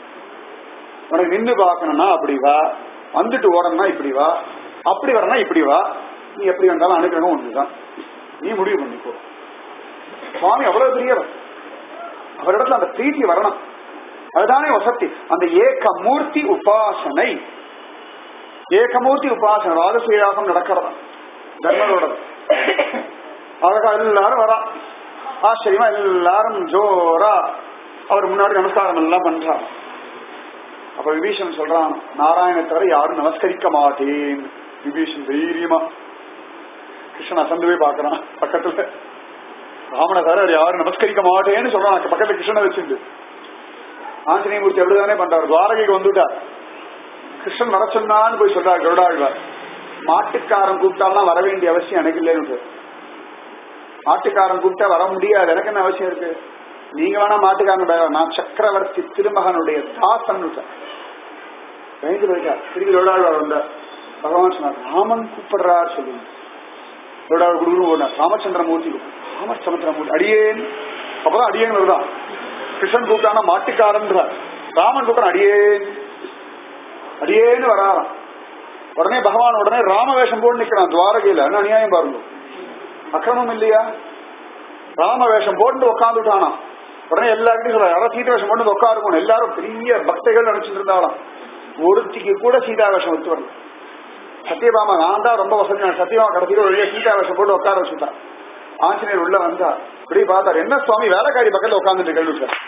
உனக்கு நின்னு பார்க்கணும்னா அப்படி வா வந்துட்டு ஓடணும்னா இப்படி வா அப்படி வரனா இப்படி வா நீ எப்படி வந்தாலும் அனுகிரகம் ஒண்ணுதான் நீ முடிவு பண்ணிக்கோ சுவாமி அவ்வளவு பெரியவர் அவரிடத்துல அந்த பிரீத்தி வரணும் அதுதானே வசத்தி அந்த ஏகமூர்த்தி உபாசனை ஏகமூர்த்தி உபாசனை ராஜசீராகம் நடக்கிறதா தர்மரோட அழகா எல்லாரும் வரா ஆச்சரியமா எல்லாரும் ஜோரா அவர் முன்னாடி நமஸ்காரம் எல்லாம் பண்றார் அப்ப விபீஷன் சொல்றான் நாராயண தவிர யாரும் நமஸ்கரிக்க மாட்டேன் விபீஷன் தைரியமா கிருஷ்ணன் அசந்து போய் பாக்குறான் பக்கத்துல ராமனை தவிர வேற யாரும் நமஸ்கரிக்க மாட்டேன்னு சொல்றான் பக்கத்துல கிருஷ்ணனை வச்சிருந்து ஆஞ்சநேயமூர்த்தி அப்படிதானே பண்றாரு துவாரகைக்கு வந்துட்டார் கிருஷ்ணன் வர சொன்னான்னு போய் சொல்றாரு கருடாழ்வார் மாட்டுக்காரன் கூப்பிட்டாலாம் வர வேண்டிய அவசியம் எனக்கு இல்லைன்னு மாட்டுக்காரன் கூப்பிட்டா வர முடியாது எனக்கு என்ன அவசியம் இருக்கு நீங்க வேணா மாட்டுக்காரன் பய- நான் சக்கரவர்த்தி திருமகனுடைய தாசன் பயந்து போயிட்டார் திருப்பி லோடாழ்வார் வந்தார் பகவான் சொன்னார் ராமன் கூப்பிடுறார் சொல்லுங்க லோடாழ்வார் குடுகுரு ஓடினார் ராமச்சந்திரமூர்த்தி ராமச்சந்திரமூர்த்தி அடியேன் அப்பதான் அடியேன் வருதான் கிருஷ்ணன் கூப்பிட்டானா மாட்டுக்காரன்றார் ராமன் கூப்பிட்டான் அடியேன் அடியேன்னு வராராம் உடனே பகவான் உடனே ராமவேஷம் போட்டு நிக்கிறான் துவாரகையில என்ன அநியாயம் பாருங்க அக்கிரமம் இல்லையா ராம வேஷம் போட்டு உட்காந்துட்டானா உடனே எல்லாருக்கும் சொல்ல யாராவது சீதா வேஷம் போட்டு உட்காருக்கணும் எல்லாரும் பெரிய பக்தைகள் நினைச்சிட்டு இருந்தாலும் ஒருத்திக்கு கூட சீதா வேஷம் ஒத்து வரல சத்யபாமா நான் தான் ரொம்ப வசதி நான் சத்யபாமா கடைசியில் வழியா சீதா வேஷம் போட்டு உட்கார வச்சுட்டான் ஆஞ்சநேயர் உள்ள வந்தா இப்படி பார்த்தார் என்ன சுவாமி வேலைக்காரி பக்கத்துல உட்காந்துட்டு கேள்வி சார்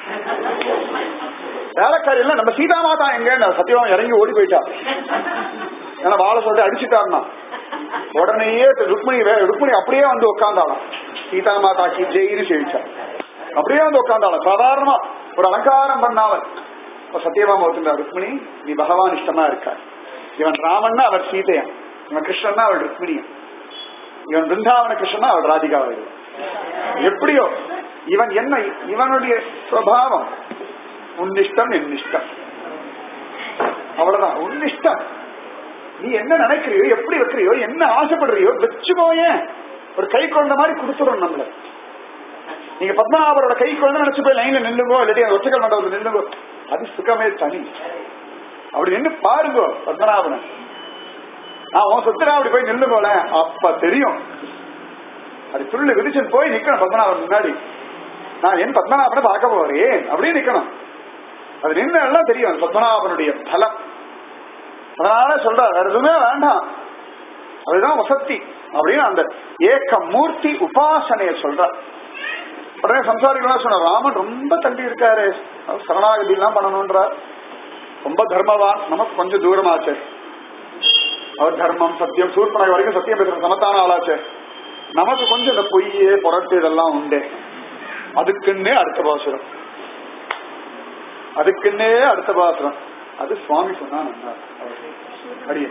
வேலைக்காரி எல்லாம் நம்ம சீதா மாதா எங்க சத்யபாமா இறங்கி ஓடி போயிட்டா ஏன்னா வாழை சொல்லிட்டு அடிச்சுட்டாருன்னா உடனேயே ருக்மிணி வே- ருக்மிணி அப்படியே வந்து உட்காந்தாளாம் சீதா மாதாக்கு ஜெயின்னு சேவிச்சா அப்படியே வந்து உட்காந்தாளாம் சாதாரணமா ஒரு அலங்காரம் பண்ணாவன் இப்ப சத்யபாமா ஒத்துண்டா ருக்மிணி நீ பகவான் இஷ்டமா இருக்கார் இவன் ராமன்னா அவர் சீதையன் இவன் கிருஷ்ணன்னா அவள் ருக்மிணியன் இவன் பிருந்தாவன கிருஷ்ணனா அவள் ராதிகாவை எப்படியோ இவன் என்ன இவனுடைய சுவாவம் உன்னிஷ்டம் என்னிஷ்டம் அவ்வளவுதான் உன்னிஷ்டம் நீ என்ன நினைக்கிறியோ எப்படி வைக்கிறியோ என்ன ஆசைப்படுறியோ வச்சுக்கோயேன் ஒரு கை குழந்தை மாதிரி கொடுத்துரும் நம்மள நீங்க பத்மநாபரோட கை குழந்தை நினைச்சு போய் லைன்ல நில்லுங்கோ இல்லாட்டி அந்த ஒற்றைக்கல் மண்டபத்தில் நில்லுங்கோ அது சுகமே தனி அப்படி நின்று பாருங்கோ பத்மநாபனை நான் உன் சொத்துனா அப்படி போய் நில்லு போல அப்ப தெரியும் அப்படி துள்ளி விதிச்சு போய் நிக்கணும் பத்மநாபன் முன்னாடி நான் என் பத்மநாபனை பார்க்க போறேன் அப்படியே நிக்கணும் அது நின்று எல்லாம் தெரியும் அந்த பத்மநாபனுடைய பலம் அதனால சொல்ற வேற எதுவுமே வேண்டாம் அதுதான் வசத்தி அப்படின்னு அந்த ஏக்க மூர்த்தி உபாசனைய சொல்ற உடனே சம்சாரிகளா சொன்ன ராமன் ரொம்ப தள்ளி இருக்காரு அவர் சரணாகதி எல்லாம் பண்ணணும்ன்றார் ரொம்ப தர்மவான் நமக்கு கொஞ்சம் தூரமாச்சு அவர் தர்மம் சத்தியம் சூர்பனக வரைக்கும் சத்தியம் பேசுற சமத்தான ஆளாச்சு நமக்கு கொஞ்சம் இந்த பொய்யே புரட்டு இதெல்லாம் உண்டு அதுக்குன்னே அடுத்த பாசுரம் அதுக்குன்னே அடுத்த பாசுரம் அது சுவாமி சொன்னா நல்லா அடியே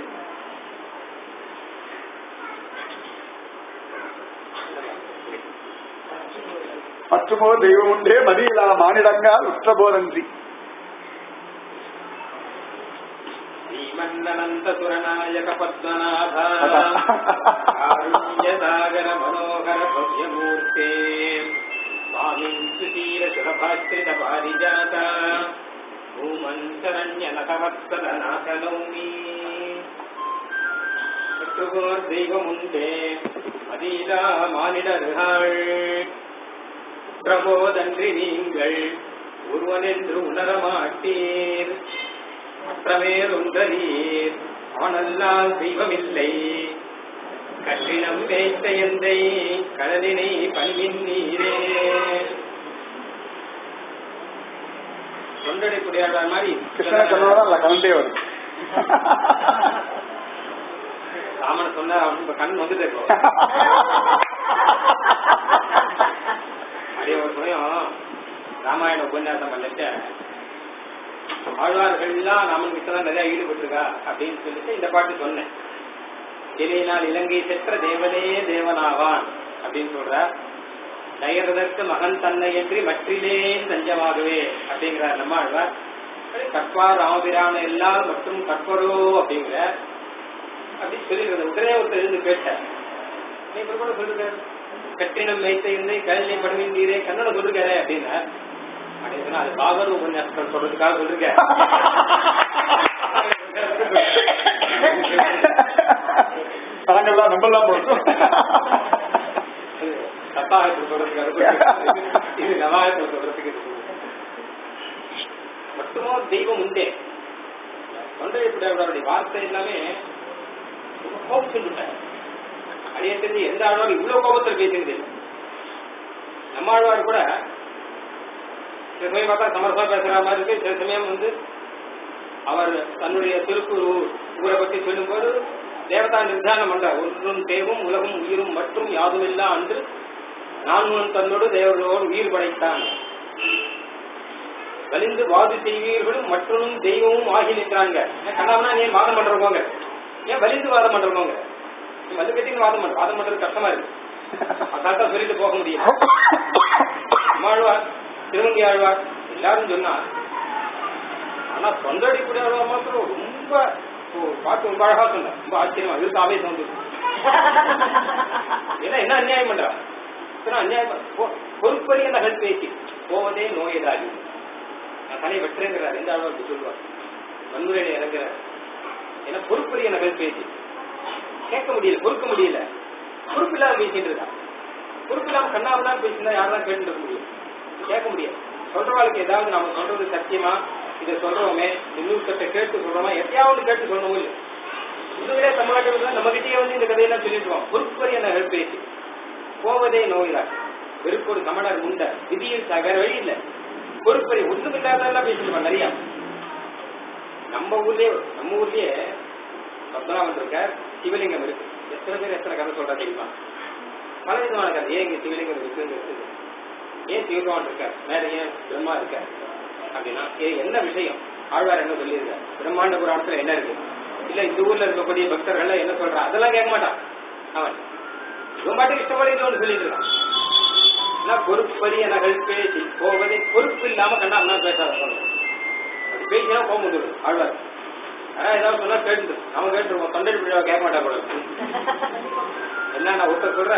மற்றுமோ தெய்வம் உண்டே மதியிலா மானிடங்கால் உற்றபோதன்றி శ్రీమన్ననంతసురనాయక పద్మనాభ కారుణ్యసాగర మనోహర భవ్యమూర్తే స్వామిం సుశీల సులభాశ్రిత పారిజాత భూమంతరణ్య నతవత్సల నాశనౌమి பற்றுவோர் தெய்வம் உண்டே அதிலா மானிடர்கள் பிரபோதன்றி நீங்கள் ஒருவனென்று உணரமாட்டீர் மற்றமேல் ஒன்றீர் ஆனல்லால் தெய்வமில்லை கற்றினம் மேய்த்த எந்தை கடலினை பணியின் நீரே தொண்டடை குடியாடுற மாதிரி கிருஷ்ண சொன்னதான் இல்ல கலந்தே வரும் ராமனை சொன்னா அவன் கண் வந்துட்டு இருக்கும் அதே ஒரு சமயம் ராமாயண உபன்யாசம் பண்ணிட்டு ஆழ்வார்கள்லாம் ராமன் கிட்ட தான் நிறைய ஈடுபட்டிருக்கா அப்படின்னு சொல்லிட்டு இந்த பாட்டு சொன்னேன் இலையினால் இலங்கை செற்ற தேவனே தேவனாவான் அப்படின்னு சொல்றார் நயர்தற்கு மகன் தன்னை என்று மற்றிலே தஞ்சமாகவே அப்படிங்கிறார் நம்ம ஆழ்வார் கற்பார் ராமபிரான எல்லாம் மற்றும் கற்பரோ அப்படிங்கிற அப்படின்னு சொல்லிருந்த உடனே ஒருத்தர் இருந்து கேட்டார் நீ இப்ப கூட சொல்லுங்க கட்டினம் வைத்த இருந்தே கல்லை படுவீந்தீரே கன்னட சொல்லுங்க அப்படின்னா அப்படின்னு சொன்னா அது பாகர் உபன்யாசம் சொல்றதுக்காக சொல்லுங்க நாங்கெல்லாம் நம்பலாம் போட்டோம் சத்தாகத்தில் சொல்றதுக்காக சொல்லுங்க. இது நவாயத்தில் சொல்றதுக்கு இது சொல்லுங்க. மட்டுமோ தெய்வம் உண்டே தொண்டை அவருடைய வார்த்தை எல்லாமே ரொம்ப கோபம் சொல்லிட்டார் அடியே தெரிஞ்சு எந்த ஆழ்வார் இவ்வளவு கோபத்தில் பேசுகிறது இல்லை நம்ம ஆழ்வார் கூட சில சமயம் பார்த்தா சமரசமா பேசுற மாதிரி இருக்கு சில சமயம் வந்து அவர் தன்னுடைய திருக்குறு ஊரை பற்றி சொல்லும்போது தேவதா நிர்தானம் பண்ற ஒன்றும் தேவும் உலகும் உயிரும் மற்றும் யாதுமில்லா அன்று நான் உன் தன்னோடு தேவர்களோடு உயிர் படைத்தான் வலிந்து வாது செய்வீர்களும் மற்றொன்னும் தெய்வமும் ஆகி நிற்கிறாங்க கண்ணாமனா நீ வாதம் பண்றவங்க ஏன் வலிந்து வாதம் பண்றவங்க நீ வந்து கட்டின்னு வாதம் பண்ற வாதம் பண்றது கஷ்டமா இருக்கு அதான் சொல்லிட்டு போக முடியும் ஆழ்வார் திருவங்கி ஆழ்வார் எல்லாரும் சொன்னா ஆனா தொண்டடி கூட ஆழ்வார் மாத்திரம் ரொம்ப ஓ, பாட்டு ரொம்ப அழகா சொன்ன ரொம்ப ஆச்சரியமா இருக்கு ஆவேசம் வந்து ஏன்னா என்ன அநியாயம் பண்றா இத்தனை அநியாயம் பண்றா. பொ- பொறுப்பறிய நகல் பேசி போவதே நோயதாகி நான் தலை வெட்டுறேங்கிறார் எந்த ஆழ்வார் அப்படி சொல்லுவார் வன்முறையில இறங்குறார் ஏன்னா பொறுப்பறிய நகல் பேசி கேட்க முடியல பொறுக்க முடியல பொறுப்பு இல்லாம பேசிட்டு இருக்கா பொறுப்பு இல்லாம கண்ணாவெல்லாம் பேசினா யாரெல்லாம் கேட்டு இருக்க முடியும் கேட்க முடியாது சொல்றவாளுக்கு ஏதாவது நாம சொல்றது சத்தியமா இதை சொல்றோமே இன்னொருத்தட்ட கேட்டு சொல்றோமா எத்தையாவது கேட்டு சொல்லணும் இல்லை இதுவே தமிழ்நாட்டில் நம்ம கிட்டே வந்து இந்த கதையெல்லாம் சொல்லிட்டுவோம் பொறுப்பறிய நகல் பேசி போவதே நோய்தான் வெறுப்பொரு கமடர் உண்ட விதியில் த- வேற வழி இல்ல பொறுப்பறி ஒன்றும் இல்லாதெல்லாம் பேசிட்டு நிறைய நம்ம ஊர்லயே நம்ம ஊர்லயே பத்மநாபன் இருக்கார் சிவலிங்கம் இருக்கு எத்தனை பேர் எத்தனை கதை சொல்றா தெரியுமா பல விதமான கதை ஏன் இங்க சிவலிங்கம் இருக்குன்னு இருக்குது ஏன் சிவபகவான் இருக்கார் மேல ஏன் பிரம்மா இருக்கார் அப்படின்னா இது என்ன விஷயம் ஆழ்வார் என்ன சொல்லியிருக்கார் பிரம்மாண்ட புராணத்துல என்ன இருக்கு இல்ல இந்த ஊர்ல இருக்கக்கூடிய பக்தர்கள் என்ன சொல்றா அதெல்லாம் கேட்க மாட்டான் அவன் இவன் பாட்டுக்கு இஷ்டப்படி இது ஒன்று சொல்லிட்டு இருக்கான் நான் பொறுப்பறிய நகல் பேசி போவதை பொறுப்பு இல்லாம கண்ணா அண்ணா பேசாத சொல்லுங்க அப்படி பேசினா கோபம் வந்துடும் ஆழ்வார் ஆனா ஏதாவது சொன்னா கேட்டு அவன் கேட்டுருவோம் தொண்டை பிடிவா கேட்க மாட்டா போல என்ன நான் ஒருத்தர் சொல்ற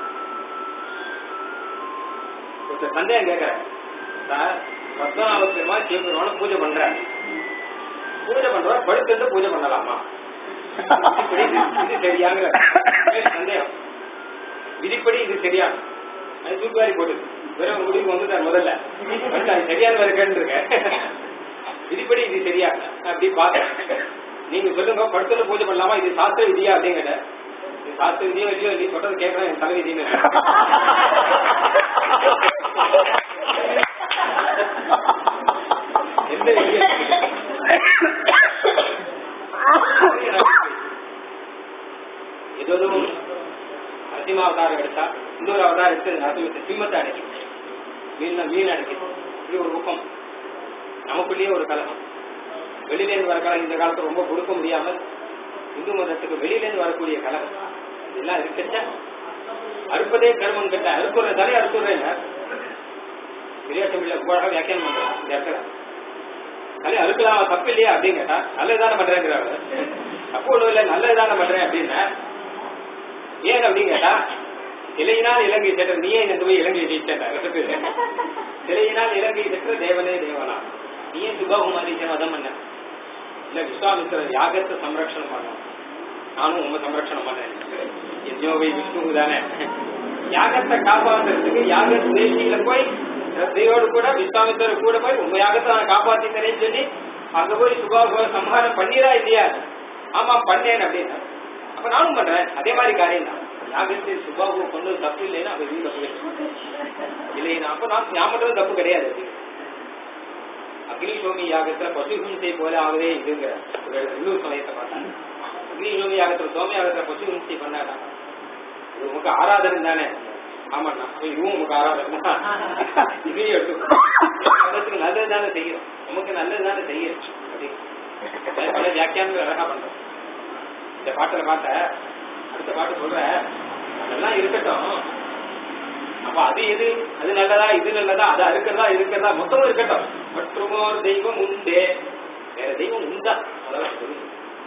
ஒருத்தர் சந்தேகம் கேட்கறேன் சார் பத்மநாப பெருமாள் சிவபெருமான பூஜை பண்ற பூஜை பண்றவா படுத்து பூஜை பண்ணலாமா விதிப்படி இது- இது சரியாங்கிற சந்தேகம் விதிப்படி இது சரியா அது தூக்குவாரி போட்டு வெறும் முடிவுக்கு வந்துட்டார் முதல்ல வந்து அது சரியான வேற கேட்டுருக்க விதிப்படி இது சரியா அப்படி பார்த்தேன் நீங்க சொல்லுங்க படுத்துல பூஜை பண்ணலாமா இது சாஸ்திர விதியா அப்படின்னு கேட்டேன் இது சாஸ்திர விதியோ இல்லையோ நீ சொல்றது கேட்கறேன் என் தலை விதின்னு எந்த விதியும் ஏதோ நரசிம்ம அவதாரம் எடுத்தா இன்னொரு அவதாரம் எடுத்து நரசிம்மத்தை சிம்மத்தை அடைக்கும் மீன் மீன் அடைக்கும் இப்படி ஒரு பக்கம் நமக்குள்ளேயே ஒரு கலகம் வெளியில இருந்து வர கலகம் இந்த காலத்துல ரொம்ப கொடுக்க முடியாமல் இந்து மதத்துக்கு வெளியில இருந்து வரக்கூடிய கலகம் இதெல்லாம் இருக்கச்ச அறுப்பதே கர்மம் கிட்ட அறுப்புற தலை அறுத்துறேன் பெரியாட்டமில்ல உலக வியாக்கியானம் பண்றான் இந்த இடத்துல தலை அறுக்கலாமா தப்பு இல்லையா அப்படின்னு கேட்டா நல்லதுதானே பண்றேங்கிறாரு தப்பு ஒண்ணும் இல்லை நல்லதுதானே பண்றேன் அப்படின்னா ஏன் அப்படின்னு கேட்டா சிலையினால் இலங்கை சென்ற நீயே இந்த போய் இலங்கை ஜெயிச்சேன் சிலையினால் இலங்கை சென்ற தேவனே தேவனா நீயே சுபாகுமாரி வதம் பண்ண இல்ல விஸ்வாமித்திரர் யாகத்தை சம்ரட்சணம் பண்ணணும் நானும் உங்க சம்ரட்சணம் பண்ணேன் யஜ்னோவை விஷ்ணு தானே யாகத்தை காப்பாத்துறதுக்கு யாக தேசியில போய் ஸ்ரத்தையோடு கூட விஸ்வாமித்திரர் கூட போய் உங்க யாகத்தை நான் காப்பாத்தி தரேன்னு சொல்லி அங்க போய் சுபாக சம்ஹாரம் பண்ணிரா இல்லையா ஆமா பண்ணேன் அப்படின்னு அப்ப நானும் பண்றேன் அதே மாதிரி காரியம் தான் யாகத்தை சுபாகு கொண்டு தப்பு இல்லைன்னா அப்ப இது தப்பு கிடையாது இல்லைன்னா அப்ப நான் நான் மட்டும் தப்பு கிடையாது அது. அக்னி சோமி யாகத்துல பசு ஹிம்சை போல ஆகவே இதுங்கிற ஒரு இன்னொரு சமயத்தை பார்த்தாங்க அக்னி சோமி யாகத்துல சோமி யாகத்துல பசு ஹிம்சை பண்ணாடா இது உமக்கு ஆராதனை தானே ஆமாண்ணா அப்ப இதுவும் உமக்கு ஆராதனை தான் இதையும் எடுத்துக்கோ மதத்துக்கு நல்லது தானே செய்யறோம் நமக்கு நல்லது தானே செய்யறோம் அப்படி பல வியாக்கியானங்கள் அழகா பண்றோம் இந்த பாட்டுல பார்த்த அடுத்த பாட்டு சொல்ற அதெல்லாம் இருக்கட்டும் அப்ப அது எது அது நல்லதா இது நல்லதா அது இருக்கிறதா இருக்கிறதா மொத்தமும் இருக்கட்டும் மற்றுமோர் தெய்வம் உண்டே வேற தெய்வம் உண்டா அதெல்லாம் சொல்லுங்க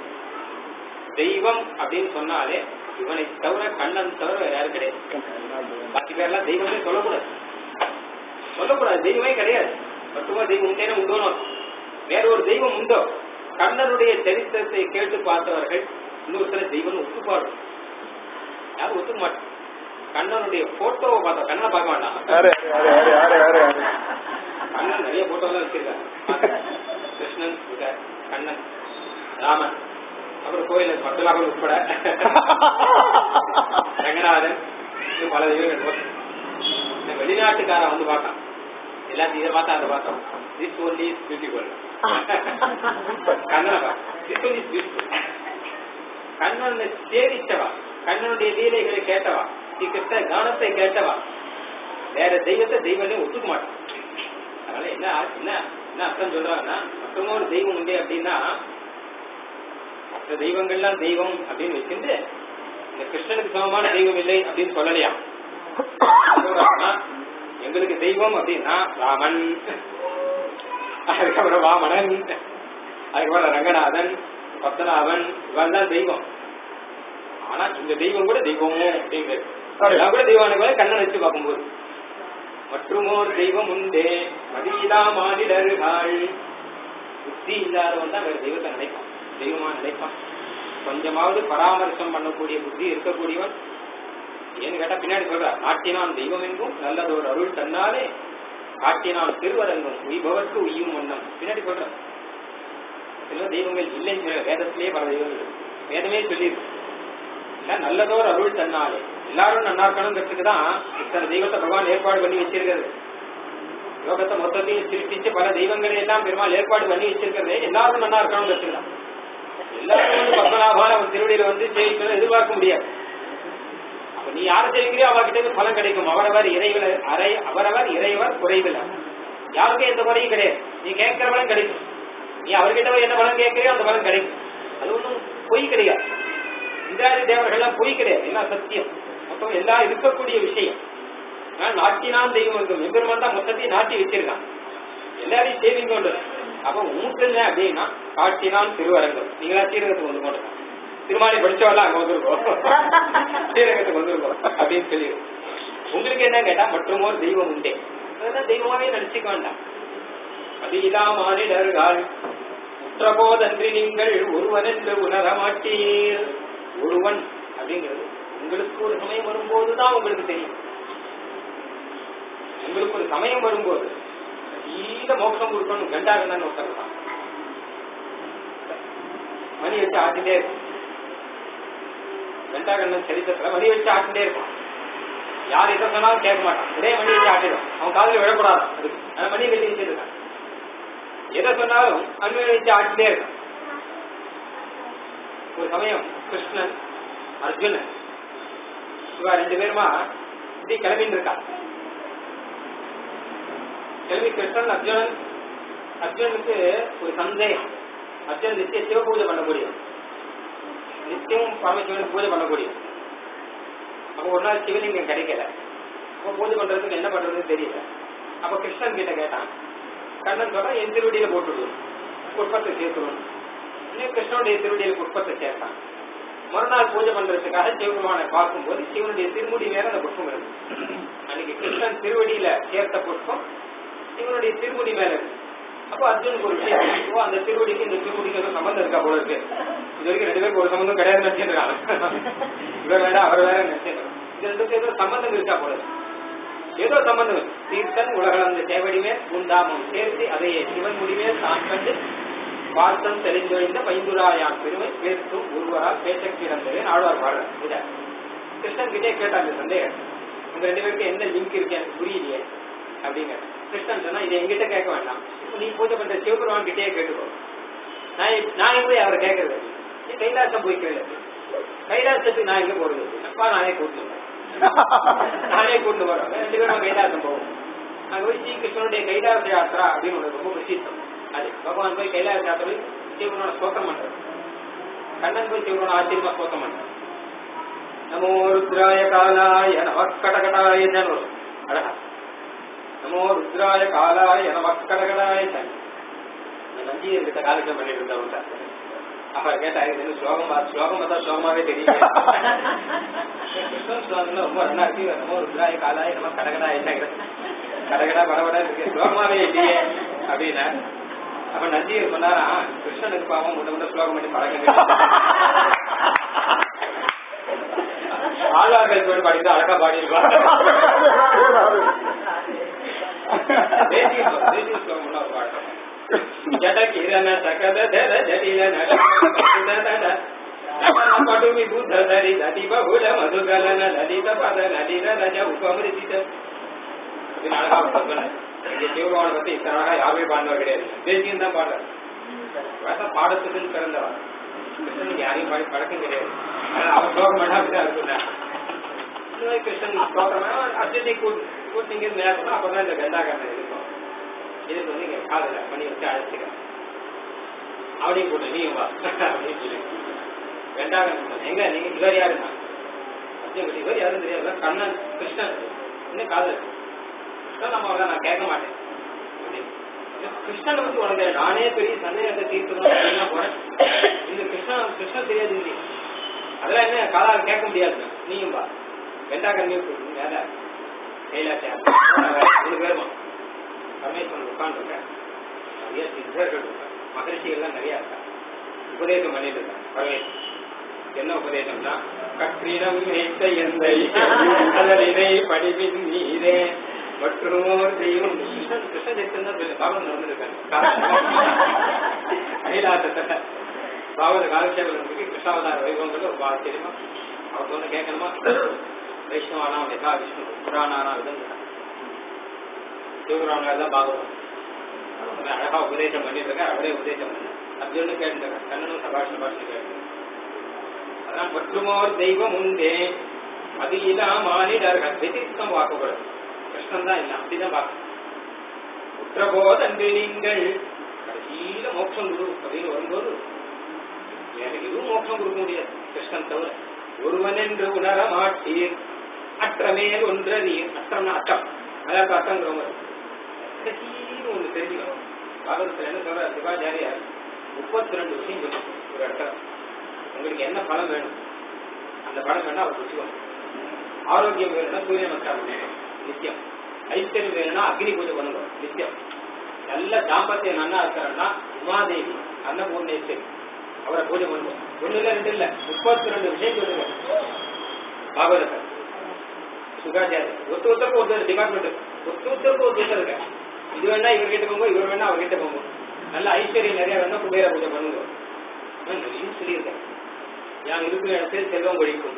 தெய்வம் அப்படின்னு சொன்னாலே இவனை தவிர கண்ணன் தவிர வேற யாரும் கிடையாது பாக்கி பேர்லாம் தெய்வமே சொல்லக்கூடாது சொல்லக்கூடாது தெய்வமே கிடையாது மட்டுமா தெய்வம் உண்டேன்னு உண்டோனோ வேற ஒரு தெய்வம் உண்டோ கண்ணனுடைய சரித்திரத்தை கேட்டு பார்த்தவர்கள் இன்னொருத்தர தெய்வம் ஒத்துப்பாடு யாரும் ஒத்துக்க மாட்டோம் கண்ணனுடைய போட்டோவை பார்த்தோம் கண்ணனை பார்க்க வேண்டாம் யாரு யாரு யாரு யாரு யாரு யாரு கண்ணன் நிறைய போட்டோலாம் வச்சிருக்காங்க கிருஷ்ணன் இருக்கார் கண்ணன் ராமன் அப்புறம் கோயில பக்தலாக உட்பட ரங்கநாதன் இன்னும் பல தெய்வங்கள் இந்த வெளிநாட்டுக்காரன் வந்து பார்த்தான் எல்லாத்தையும் இதை பார்த்தா அதை பார்த்தோம் திஸ் ஒன்லி இஸ் பியூட்டிஃபுல் கண்ணனை திஸ் ஒன்லி இஸ் பியூட்டிஃபுல் கண்ணனை சேவிச்சவா கண்ணனுடைய லீலைகளை கேட்டவா கிட்ட கானத்தை கேட்டவா வேற தெய்வத்தை தெய்வமே ஒத்துக்க மாட்டான் அதனால என்ன ஆ- என்ன என்ன அர்த்தம் சொல்றாங்கன்னா மற்றொரு ஒரு தெய்வம் உண்டு அப்படின்னா மற்ற தெய்வங்கள்லாம் தெய்வம் அப்படின்னு வச்சிருந்து இந்த கிருஷ்ணனுக்கு சமமான தெய்வம் இல்லை அப்படின்னு சொல்லலையா சொல்றாங்கன்னா, எங்களுக்கு தெய்வம் அப்படின்னா ராமன் அதுக்கப்புறம் வாமனன் அதுக்கப்புறம் ரங்கநாதன் பத்மநாபன் இவன் தான் தெய்வம் ஆனா இந்த தெய்வம் கூட தெய்வமோ அப்படிங்கிறது எல்லாம் கூட தெய்வம் கண்ணன் வச்சு பார்க்கும்போது மற்றுமோர் தெய்வம் உண்டே மதியிலா மாநிலர்கள் புத்தி இல்லாதவன் தான் வேற தெய்வத்தை நினைப்பான் தெய்வமா நினைப்பான் கொஞ்சமாவது பராமரிசம் பண்ணக்கூடிய புத்தி இருக்கக்கூடியவன் ஏன்னு கேட்டா பின்னாடி சொல்ற நாட்டினான் தெய்வம் எங்கும் நல்லதொரு அருள் தன்னாலே காட்டினான் திருவரங்கம் உய்பவர்க்கு உய்யும் வண்ணம் பின்னாடி சொல்ற சில தெய்வங்கள் இல்லைன்னு சொல்லல. வேதத்திலேயே பல தெய்வங்கள் இருக்கு. வேதமே சொல்லியிருக்கு இல்ல நல்லதோர் அருள் தன்னாலே எல்லாரும் நன்னா இருக்கணுங்கிறதுக்கு தான் இத்தனை தெய்வத்தை பகவான் ஏற்பாடு பண்ணி வச்சிருக்கிறது லோகத்தை மொத்தத்தையும் சிருஷ்டிச்சு பல தெய்வங்களை எல்லாம் பெருமாள் ஏற்பாடு பண்ணி வச்சிருக்கிறது எல்லாரும் நன்னா இருக்கணுங்கிறதுக்கு தான் எல்லாரும் வந்து பத்மநாபான அவன் திருவடியில வந்து ஜெயிக்கணும் எதிர்பார்க்க முடியாது அப்ப நீ யாரை ஜெயிக்கிறியோ அவர்கிட்ட இருந்து பலன் கிடைக்கும் அவரவர் இறைவன அரை அவரவர் இறைவர் குறைவில் யாருக்கும் எந்த குறையும் கிடையாது நீ கேட்கிற பலன் கிடைக்கும் நீ அவர்கிட்ட போய் என்ன பலன் கேட்கிறியோ அந்த பலன் கிடைக்கும் அது ஒண்ணும் பொய் கிடையாது இந்திராதி தேவர்கள்லாம் பொய் கிடையாது எல்லாம் சத்தியம் மொத்தம் எல்லாம் இருக்கக்கூடிய விஷயம் ஆனா நாட்டினான் தெய்வம் இருக்கும் எம்பெருமான் தான் மொத்தத்தையும் நாட்டி வச்சிருக்கான் எல்லாரையும் சேவிங் கொண்டு அப்ப உனக்கு என்ன அப்படின்னா காட்டினான் திருவரங்கம் நீங்களா ஸ்ரீரங்கத்துக்கு வந்து போட்டோம் திருமாலி படிச்சவெல்லாம் அங்க வந்திருக்கோம் ஸ்ரீரங்கத்துக்கு வந்திருக்கோம் அப்படின்னு சொல்லி உங்களுக்கு என்ன கேட்டா மற்றும் ஒரு தெய்வம் உண்டே அதெல்லாம் தெய்வமாவே நினைச்சுக்க வேண்டாம் அது இல்லாமானிடர்கள் உற்றபோதன்றி நீங்கள் ஒருவன் என்று உணர மாட்டீர் ஒருவன் அப்படிங்கிறது உங்களுக்கு ஒரு சமயம் வரும்போதுதான் உங்களுக்கு தெரியும் உங்களுக்கு ஒரு சமயம் வரும்போது ஈர மோட்சம் கொடுக்கணும் கண்டாகன்னு ஒருத்தர் தான் மணி வச்சு ஆட்டிட்டே இருக்கும் கண்டாகண்ணன் சரித்திரத்துல மணி வச்சு ஆட்டிட்டே இருப்பான் யார் எதை சொன்னாலும் கேட்க மாட்டான் ஒரே மணி வச்சு ஆட்டிடும் அவன் காதுல விழக்கூடாது அதுக்கு அந்த மணி கட்டி வச்சிருக்கான் எதை சொன்னாலும் அன்பை வச்சு ஆட்டிட்டே இருக்கான் ஒரு சமயம் கிருஷ்ணன் அர்ஜுனன் இவா ரெண்டு பேருமா இப்படி கிளம்பின்னு இருக்கா கிளம்பி கிருஷ்ணன் அர்ஜுனன் அர்ஜுனனுக்கு ஒரு சந்தேகம் அர்ஜுனன் நித்திய சிவ பூஜை பண்ண முடியும் நித்தியம் பரமசிவனுக்கு பூஜை பண்ண முடியும் அப்போ ஒரு நாள் சிவலிங்கம் கிடைக்கல அப்போ பூஜை பண்றதுக்கு என்ன பண்றதுன்னு தெரியல அப்ப கிருஷ்ணன் கிட்ட கேட்டான் கண்ணன் சொல்றான் என் திருவடியில போட்டுடுவோம் புஷ்பத்தை சேர்த்துடும் இன்னும் கிருஷ்ணனுடைய திருவடியில புஷ்பத்தை சேர்த்தான் மறுநாள் பூஜை பண்றதுக்காக சிவபெருமானை பார்க்கும்போது சிவனுடைய திருமுடி மேல அந்த புஷ்பம் இருக்கு அன்னைக்கு கிருஷ்ணன் திருவடியில சேர்த்த புஷ்பம் சிவனுடைய திருமுடி மேல இருக்கு அப்போ அர்ஜுனுக்கு ஒரு விஷயம் தெரியும். ஓ, அந்த திருவடிக்கு இந்த திருமுடிக்கு ஏதோ சம்பந்தம் இருக்கா போல இருக்கு இது வரைக்கும் ரெண்டு பேருக்கு ஒரு சம்பந்தம் கிடையாது நினைச்சிருக்காங்க இவர் வேற அவர் வேற நினைச்சிருக்காங்க இது ரெண்டுக்கும் ஏதோ சம்பந்தம் இருக்கா போல இருக்கு ஏதோ சம்பந்தம் இருக்கு. தீர்த்தன் உலகளந்த தேவடிமே உண்டாமம் சேர்த்து அதையே சிவன் முடிவே தான் கண்டு பார்த்தம் தெளிந்தொழிந்த பைந்துராயான் பெருமை பேசும் ஒருவரால் பேச கிடந்தது ஆழ்வார் பாடுற இத கிருஷ்ணன் கிட்டே கேட்டாங்க சந்தேகம் உங்க ரெண்டு பேருக்கு என்ன லிங்க் இருக்கு எனக்கு புரியலையே அப்படிங்க கிருஷ்ணன் சொன்னா இதை எங்கிட்ட கேட்க வேண்டாம் நீ பூஜை பண்ற சிவபெருமான் கிட்டே கேட்டுக்கோ நான் எப்- நான் எப்படி அவரை கேட்கறது நீ கைலாசம் போய் கேளு கைலாசத்துக்கு நான் எங்க போறது அப்பா நானே கூட்டு நானே கூட்டு போறேன் ரெண்டு பேரும் கைலாசம் போவோம் அங்க போய் ஸ்ரீ கிருஷ்ணனுடைய கைலாச யாத்திரா அப்படின்னு ஒண்ணு ரொம்ப பிரசித்தம் அது பகவான் போய் கைலாச யாத்திரை போய் சிவனோட ஸ்தோத்திரம் பண்றது கண்ணன் போய் சிவனோட ஆச்சரியமா ஸ்தோத்திரம் பண்றது நமோ ருத்ராய காலாய நம கடகடாய வரும் அழகா நமோ ருத்ராய காலாய நம கடகடாய நந்தி இருக்க காலட்சம் பண்ணிட்டு இருந்தவங்க சார் அப்ப கேட்டா இது என்ன ஸ்லோகம் பார்த்து ஸ்லோகம் பார்த்தா ஸ்லோகமாவே தெரியல கிருஷ்ணன் ஸ்லோகம்ல ரொம்ப நல்லா இருக்கு நமோ ருத்ராய காலாய நம கடகடாய கடகடா படபடா இருக்கு ஸ்லோகமாவே இல்லையே அப்படின்னா அப்ப நந்தியர் சொன்னாரா கிருஷ்ணனுக்கு பாவம் முன்ன முன்ன ஸ்லோகம் பண்ணி பழக்கம் ஆழ்வார்கள் சொல்லி படித்து அழகா பாடியிருப்பாங்க தேசிய ஸ்லோகம், தேசிய ஸ்லோகம் உள்ள ஒரு பாட்டு. ஜடகிரண சகத தர ஜடில நட படு விபுத தரி நதி பகுல மதுகலன லலித பத நலித ரஜ உபமிருதித அப்படின்னு அழகா சொன்னார் இங்க சிவபெருமானை பத்தி இத்தனை அழகா யாருமே பாடினவர் கிடையாது தேசியம் தான் பாடுறார் வேற பாடத்துக்குன்னு பிறந்தவர் கிருஷ்ணனுக்கு யாரையும் பாடி பழக்கம் கிடையாது அதனால அவர் ஸ்லோகம் பண்ணா அப்படிதான் இருக்குன்னா இந்த மாதிரி கிருஷ்ணன் ஸ்லோகம் அர்ஜுனை கூட்டு கூட்டிங்க நேரத்தில் அப்பதான் இந்த கண்டாகரணம் இருக்கும் இதுக்கு வந்து இங்க காதல பண்ணி வச்சு அழைச்சிக்கிறேன் அவனையும் கூட்டு நீங்க வா அப்படின்னு சொல்லி கண்டாகரணம் எங்க நீங்க இவர் யாருன்னா அர்ஜுன் இவர் யாரும் தெரியாது கண்ணன் கிருஷ்ணன் இன்னும் காதல் கிருஷ்ணன் நம்ம அவரை நான் கேட்க மாட்டேன் அப்படின்னு. கிருஷ்ணனை பத்தி உனக்கு நானே பெரிய சந்தேகத்தை தீர்க்கணும் அப்படின்னா போறேன் இந்த கிருஷ்ணன் கிருஷ்ணன் தெரியாது இல்லை அதெல்லாம் என்ன காலால் கேட்க முடியாது நீயும் வா வெண்டாக்கண்ணியும் கூட்டு வேற கைலாசியா மூணு பேருமா பரமேஸ்வரன் உட்காந்துருக்கேன் நிறைய சித்தர்கள் இருக்காங்க மகரிஷிகள்லாம் நிறைய இருக்காங்க உபதேசம் பண்ணிட்டு இருக்காங்க பரமேஸ்வரன் என்ன உபதேசம்னா கற்றிடம் மேய்த்த எந்தை அதனை படிவின் நீரே மற்றோர் தெய்வம் கிருஷ்ணன் கிருஷ்ண தேசம் தான் பெரிய பாவம் நடந்திருக்காங்க கைலாசத்துல பாவத காலட்சேபம் இருக்கு கிருஷ்ணாவதார வைபவங்கள் ஒரு ஆச்சரியமா அவர் சொன்ன கேட்கணுமா வைஷ்ணவானாம் யதா விஷ்ணு புராணானாம் விதம் சிவபுராணங்கள் தான் பாகவதம் அவன் அழகா உபதேசம் பண்ணிட்டு இருக்க அவரே உபதேசம் பண்ண அர்ஜுனு கேட்டுருக்க கண்ணனும் சபாஷ் சபாஷ் கேட்டு அதான் மற்றுமோர் தெய்வம் உண்டே அது இல்லா மானிடர்கள் விதித்தம் பார்க்கக்கூடாது கிருஷ்ணன் தான் இல்லை அப்படிதான் பார்க்கணும் உற்றபோதன்று நீங்கள் கடைசியில மோட்சம் குரு அப்படின்னு வரும்போது எனக்கு இதுவும் மோட்சம் கொடுக்க முடியாது கிருஷ்ணன் தவிர ஒருவன் என்று உணர மாட்டீர் அற்றமேல் ஒன்று நீர் அற்றம்னா அட்டம் அதாவது அட்டங்கிற மாதிரி கடைசின்னு ஒன்று தெரிஞ்சுக்கணும் பாகவதத்தில் என்ன சொல்ற சிவாச்சாரியார் முப்பத்தி ரெண்டு விஷயம் சொல்லி ஒரு அட்டம் உங்களுக்கு என்ன பலம் வேணும் அந்த பலம் வேணா அவர் வச்சுக்கணும் ஆரோக்கியம் வேணும்னா சூரிய நமஸ்காரம் பண்ணணும் நித்தியம் ஐஸ்வர்யம் வேணும்னா அக்னி பூஜை பண்ணுங்க நித்தியம் நல்ல தாம்பத்தியம் நன்னா இருக்காருன்னா உமாதேவி அன்னபூர்ணேஸ்வரி அவரை பூஜை பண்ணுவோம் ஒண்ணு இல்ல ரெண்டு இல்ல முப்பத்தி ரெண்டு விஷயம் சொல்லுங்க பாகவதர் சுகாச்சாரி ஒத்து ஒருத்தருக்கு ஒருத்தர் டிபார்ட்மெண்ட் ஒத்து ஒருத்தருக்கு ஒருத்தர் இருக்க இது வேணா இவர்கிட்ட போங்க இவர் வேணா அவர்கிட்ட போங்க நல்ல ஐஸ்வர்யம் நிறைய வேணா குபேர பூஜை பண்ணுங்க நான் நிறைய சொல்லியிருக்கேன் நான் இருக்கிற இடத்துல செல்வம் கொழிக்கும்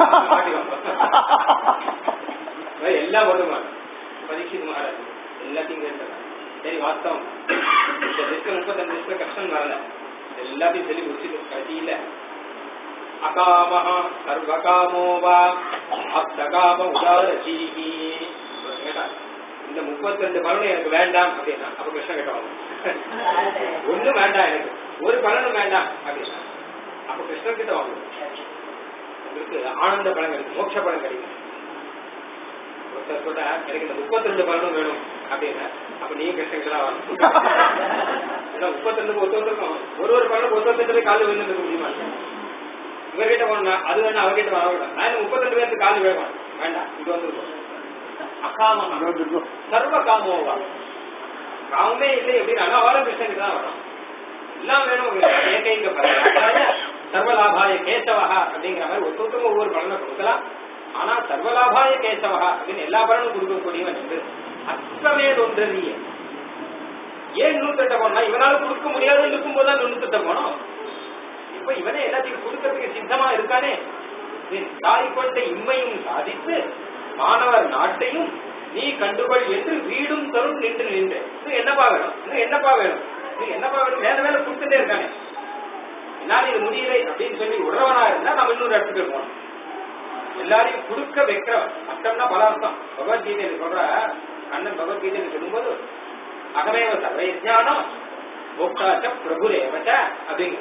எல்லாம் வருமா பரீட்சித் மகாராஜ் எல்லாத்தையும் கேட்டாங்க சரி வாஸ்தவம் இந்த லிஸ்ட்ல முப்பத்தஞ்சு லிஸ்ட்ல கஷ்டம் வரல எல்லாத்தையும் சொல்லி முடிச்சுட்டு கடைசியில அகாமஹ சர்வகாமோ வா அப்தகாம உதாரசீகி கேட்டார் இந்த முப்பத்தி ரெண்டு பலனும் எனக்கு வேண்டாம் அப்படின்னா அப்ப கிருஷ்ணன் கேட்டவாங்க ஒண்ணும் வேண்டாம் எனக்கு ஒரு பலனும் வேண்டாம் அப்படின்னா அப்ப கிருஷ்ணன் கிட்ட வாங்க உங்களுக்கு ஆனந்த பலன் கிடைக்கும் மோட்ச பலன் கிடைக்கும் ஒருத்தர் சொல்ற எனக்கு இந்த முப்பத்தி ரெண்டு பலனும் வேணும் அப்படின்னா அப்ப நீ கிருஷ்ணன் கிட்ட வரணும் ஏன்னா முப்பத்தி ரெண்டு ஒத்து வந்துருக்கும் ஒரு ஒரு பலனும் ஒத்து வந்து காலு விழுந்து இருக்க முடியுமா இவர்கிட்ட போனா அது வேணா அவர்கிட்ட வர வேண்டாம் நான் இந்த முப்பத்தி ரெண்டு பேருக்கு காலு வேணும் வேண்டாம் இது வந்துருக்கும் அகாம சர்வ காமோவா காமமே இல்லை எப்படின்னா அவரும் கிருஷ்ணனுக்கு தான் வரும் எல்லாம் வேணும் உங்களுக்கு. ஏகைக பலனாக சர்வலாபாய கேசவஹா அப்படிங்கிற மாதிரி ஒருத்தருக்கும் ஒவ்வொரு பலனை கொடுக்கலாம் ஆனா சர்வலாபாய கேசவஹா அப்படின்னு எல்லா பலனும் கொடுக்கக்கூடியவன் என்று அஸ்வமேது ஒன்று நீ ஏன் நூத்தட்ட போனா இவனால கொடுக்க முடியாதுன்னு இருக்கும் போதுதான் நூத்தட்ட போனோம் இப்ப இவனே எல்லாத்தையும் கொடுக்கறதுக்கு சித்தமா இருக்கானே நின் தாய் கொண்ட இம்மையும் சாதித்து மாணவர் நாட்டையும் நீ கண்டுகொள் என்று வீடும் தரும் நின்று நின்று இன்னும் என்னப்பா வேணும் இன்னும் என்னப்பா வேணும் இன்னும் என்னப்பா வேணும் மேல மேல கொடுத்துட்டே இருக்கானே என்னால இது முடியலை அப்படின்னு சொல்லி உறவனா இருந்தா நம்ம இன்னொரு இடத்துக்கு போகணும் எல்லாரையும் கொடுக்க வைக்கிறவன் அர்த்தம்னா பல அர்த்தம் பகவத்கீதையில சொல்ற கண்ணன் பகவத்கீதையில சொல்லும்போது அகமேவ சர்வயஜானம் போக்தாச்ச பிரபுரேவச்ச அப்படிங்கிற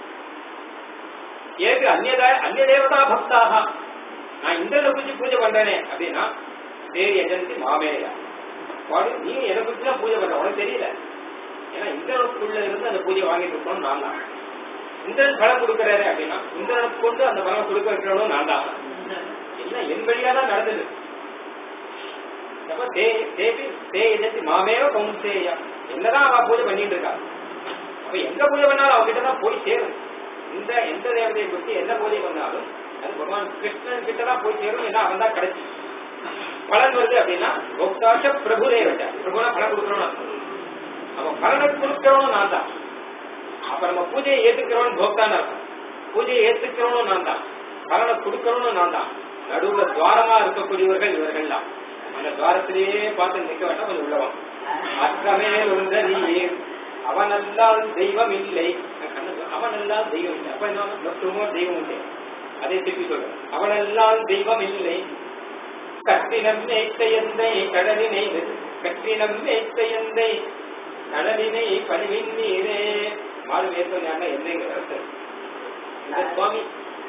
ஏது அந்நியத அந்நிய தேவதா பக்தாக நான் இந்திரனை குறிச்சு பூஜை பண்றேனே அப்படின்னா தேவி எஜன்சி மாமேயா பாடு நீ என்னை குறிச்சு தான் பூஜை பண்ற உனக்கு தெரியல ஏன்னா இந்திரனுக்குள்ள இருந்து அந்த பூஜை வாங்கிட்டு இருக்கணும் நான் தான் இந்திரன் பலம் கொடுக்கறாரு அப்படின்னா இந்திரனுக்கு கொண்டு அந்த பலம் கொடுக்க வைக்கிறவனும் நான் தான் எல்லாம் என் வழியா தான் நடந்தது அப்ப தே தேவி தே எஜன்சி மாமேவ கவுன்சேயா என்னதான் அவ பூஜை பண்ணிட்டு இருக்கா அப்ப எங்க பூஜை பண்ணாலும் அவகிட்ட தான் போய் சேரும் இந்த எந்த தேவதையை பற்றி என்ன பூஜை பண்ணாலும் அது பகவான் கிருஷ்ணன் கிட்ட தான் போய் சேரும் ஏன்னா அவன் தான் கிடைச்சி பலன் வருது அப்படின்னா போக்தாச்ச பிரபு தேவச்ச பிரபுனா பலன் கொடுக்குறோம் அவன் பலனை கொடுக்கிறவனும் நான் தான் அப்ப நம்ம பூஜையை ஏத்துக்கிறவன் போக்தான் அர்த்தம் பூஜையை ஏத்துக்கிறவனும் நான் தான் பலனை கொடுக்கிறவனும் நான் தான் நடுவுல துவாரமா இருக்கக்கூடியவர்கள் இவர்கள் தான் அந்த துவாரத்திலேயே பார்த்து நிக்க வேண்டாம் கொஞ்சம் உள்ளவன் அற்றமேல் உள்ள நீர் அவனல்லால் தெய்வம் இல்லை அவனல்லால் தெய்வம் இல்லை அப்ப என்ன மற்றொரு தெய்வம் உண்டு அதே திருப்பி சொல்றேன் அவனல்லால் தெய்வம் இல்லை கற்றினம் மேய்த்தையந்தை கடலினை கற்றினம் மேய்த்தையந்தை கடலினை பணிவின் நீரே மாறு வேத்தம் ஞான என்னங்கிறது இந்த சுவாமி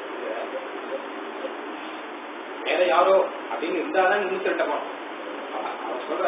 வேற யாரோ அப்படின்னு இருந்தாதான் இன்னும் திட்டப்போம் அவர் சொல்ற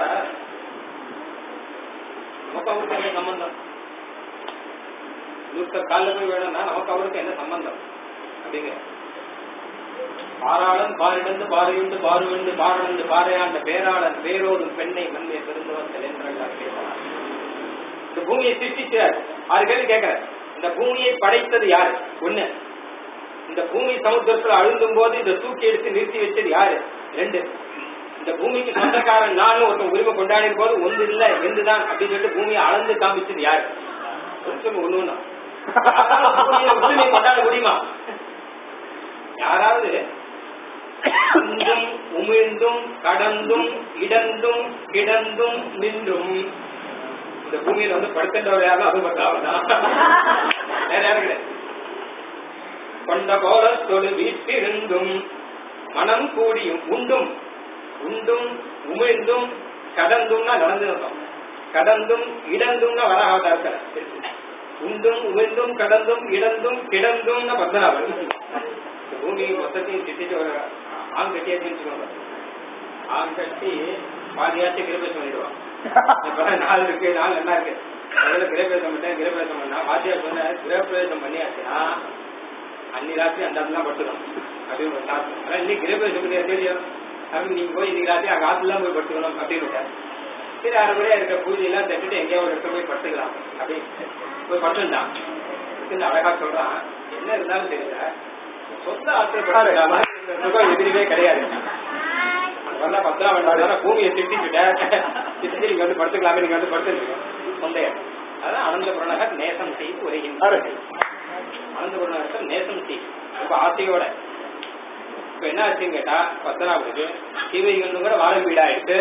நமக்கு அவருக்கு என்ன சம்பந்தம் இன்னொருத்தர் காலில் போய் வேணும்னா நமக்கு அவருக்கு என்ன சம்பந்தம் அப்படிங்கிற பாராளன் பாரிடந்து பாறையுண்டு பாருவெண்டு பாரண்டு பாறையாண்ட பேராளன் பேரோடும் பெண்ணை மண்ணை பெருந்தவன் என்றெல்லாம் பேசலாம் இந்த பூமியை சிருஷ்டிச்சார் ஆறு கேள்வி கேட்கிறார் இந்த பூமியை படைத்தது யாரு ஒண்ணு இந்த பூமி சமுத்திரத்துல அழுந்தும் போது இதை தூக்கி எடுத்து நிறுத்தி வச்சது யாரு ரெண்டு இந்த பூமிக்கு சொந்தக்காரன் நானும் ஒருத்தன் உரிமை கொண்டாடின போது ஒன்று இல்ல எந்துதான் அப்படின்னு சொல்லிட்டு பூமியை அளந்து காமிச்சது யாரு சொல்லுங்க ஒண்ணு ஒண்ணா பூமியை உரிமை கொண்டாட முடியுமா யாராவது உந்தும் உமிழ்ந்தும் கடந்தும் இடந்தும் கிடந்தும் நின்றும் இந்த பூமியில வந்து படுத்துட்டவர் யாரும் அது மட்டும் வேற யாரும் கிடையாது கொண்ட கோலத்தொடு வீட்டிருந்தும் மனம் கூடியும் உண்டும் உண்டும் உமிழ்ந்தும் கடந்தும்னா நடந்து வந்தோம் கடந்தும் இடந்தும்னா வராக இருக்கிற உண்டும் உமிழ்ந்தும் கடந்தும் இடந்தும் கிடந்தும்னா பத்மநாபன் பூமி மொத்தத்தையும் சித்திட்டு வர ஆண் கட்டியாச்சுன்னு வச்சுக்கோங்க ஆண் கட்டி பாதியாச்சும் கிரபேசம் பண்ணிடுவான் இப்ப நாலு இருக்கு நாலு என்ன இருக்கு முதல்ல கிரகப்பிரவேசம் பண்ணேன் கிரகப்பிரவேசம் பண்ணா வாத்தியார் சொன்ன கிரகப்பிரவேசம் பண்ணியாச்சுன்னா அன்னி ராத்திரி அந்த இடத்துல படுத்துக்கணும் அப்படின்னு ஒரு சாஸ்திரம் ஆனா இன்னைக்கு கிரகப்பிரவேசம் பண்ணி தெரியும் அப்படின்னு நீங்க போய் இன்னைக்கு ராத்திரி அங்க ஆத்துல போய் படுத்துக்கணும் அப்படின்னு விட்டார். சரி அரைக்குறையா இருக்க பூஜை எல்லாம் தட்டுட்டு எங்கேயோ ஒரு இடத்துல போய் படுத்துக்கலாம் அப்படின்னு போய் படுத்துட்டான் படுத்துட்டு அழகா சொல்றான் என்ன இருந்தாலும் தெரியல சொந்த ஆத்திரம் எதிரிவே கிடையாது வந்தா பத்தா வேண்டாம் பூமியை திட்டிச்சுட்டேன் திட்டிச்சு நீங்க வந்து படுத்துக்கலாமே நீங்க வந்து படுத்துருக்கீங்க சொந்தைய அதான் அனந்த புரணகர் நேசம் செய்து உரைகின்ற அனந்த புரணகர் நேசம் செய் இப்ப ஆசையோட இப்ப என்ன ஆச்சுன்னு கேட்டா பத்தனாவுக்கு சிவைகள் கூட வாழ வீடாயிட்டு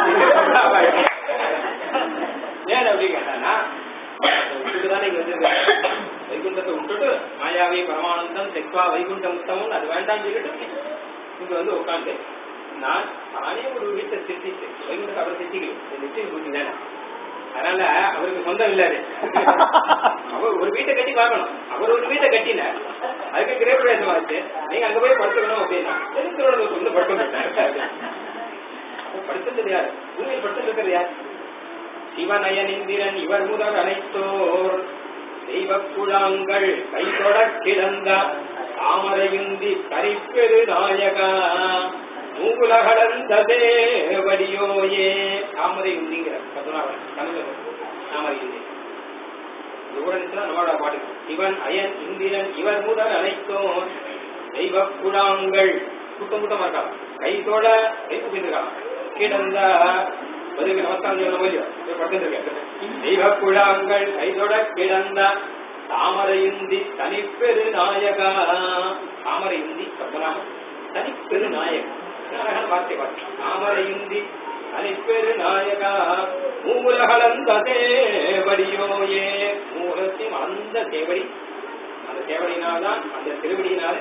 ஏன் அப்படி கேட்டானா தானே இங்க வந்து வைகுண்டத்தை விட்டுட்டு மாயாவி பரமானந்தம் செக்வா வைகுண்ட முத்தமும் அது வேண்டாம்னு சொல்லிட்டு இங்க வந்து உட்காந்து நான் நானே ஒரு வீட்டை சிருஷ்டிச்சு வைகுண்டத்தை அவர் சிருஷ்டிக்கல நிச்சயம் பூஜை தானே அதனால அவருக்கு சொந்தம் இல்லாது அவர் ஒரு வீட்டை கட்டி பார்க்கணும் அவர் ஒரு வீட்டை கட்டினார் அதுக்கு கிரேபிரவேசம் ஆச்சு நீங்க அங்க போய் படுத்துக்கணும் அப்படின்னா திருவள்ளுவர் வந்து படுத்து படுத்துறது யார் பூமியில் படுத்துட்டு இருக்கிறது யார் சிவநயன் இந்திரன் இவர் முதல் அனைத்தோர் தெய்வ குழாங்கள் கைதொட கிடந்த தாமரையுந்தி கரிப்பெரு நாயகா மூகுலகலந்த தேவடியோயே தாமரை உந்திங்கிற பத்மநாபன் தமிழ் தாமரை உந்தி தூரத்துல நம்மளோட பாட்டு சிவன் அயன் இந்திரன் இவர் முதல் அனைத்தோர் தெய்வ குழாங்கள் கூட்டம் கூட்டமா இருக்காங்க கைதோட கை கூப்பிட்டுருக்காங்க கிடந்த பதிவு நமஸ்காரம் செய்யணும் இல்லையோ படுத்துருக்கேன் தெய்வ குழாங்கள் கைதொட கிடந்த தாமரையுந்தி தனிப்பெரு நாயகா தாமரையுந்தி பத்மநாபன் தனிப்பெரு நாயகன் அழகான வார்த்தை பார்த்து தாமரையுந்தி தனிப்பெரு நாயகா மூலகலந்த தேவடியோயே மூலத்தையும் அந்த தேவடி அந்த தேவடியினால்தான் அந்த திருவடியினால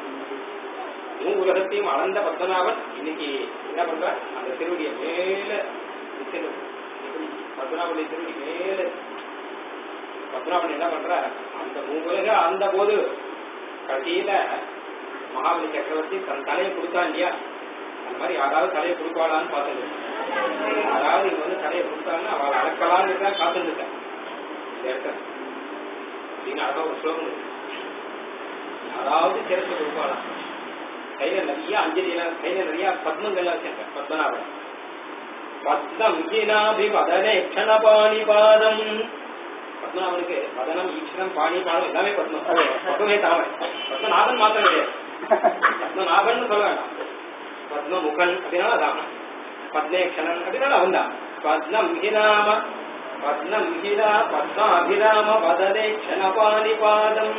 உலகத்தையும் அளந்த பத்மநாபன் இன்னைக்கு என்ன பண்ற அந்த திருவடியை மேல நிக்கணும். எப்படி? பத்மநாபனுடைய திருவடி மேல பத்மநாபன் என்ன பண்ற அந்த மூவுலக அந்த போது கடைசியில மகாபலி சக்கரவர்த்தி தன் தலையை கொடுத்தான் இல்லையா அந்த மாதிரி யாராவது தலையை கொடுப்பாளான்னு பார்த்துட்டு யாராவது இங்க வந்து தலையை கொடுத்தாங்கன்னா அவளை அடக்கலான்னு தான் காத்துட்டு இருக்கேன் இந்த இடத்துல அப்படின்னு அழகா ஒரு ஸ்லோகம் இருக்கு. யாராவது சிறப்பு கொடுப்பாளாம் கையில நிறைய அஞ்சலி எல்லாம் கையில நிறைய பத்மங்கள்லாம் வச்சிருக்கேன் பத்மநாபன் பத்மம் விஜினாபி வதனே க்ஷணபாணி பாதம் பத்மநாபனுக்கு வதனம் ஈக்ஷணம் பாணி பாதம் எல்லாமே பத்மம் பத்மே தாமரை பத்மநாபன் மாத்திரம் கிடையாது பத்மநாபன் சொல்ல வேண்டாம் பத்மமுகன் அப்படின்னா அதான் பத்மேக்ஷணன் அப்படின்னா அவன் தான் பத்மம் விஹினாம பத்மம் விஹினா பத்மாபிராம வதனே க்ஷணபாணி பாதம்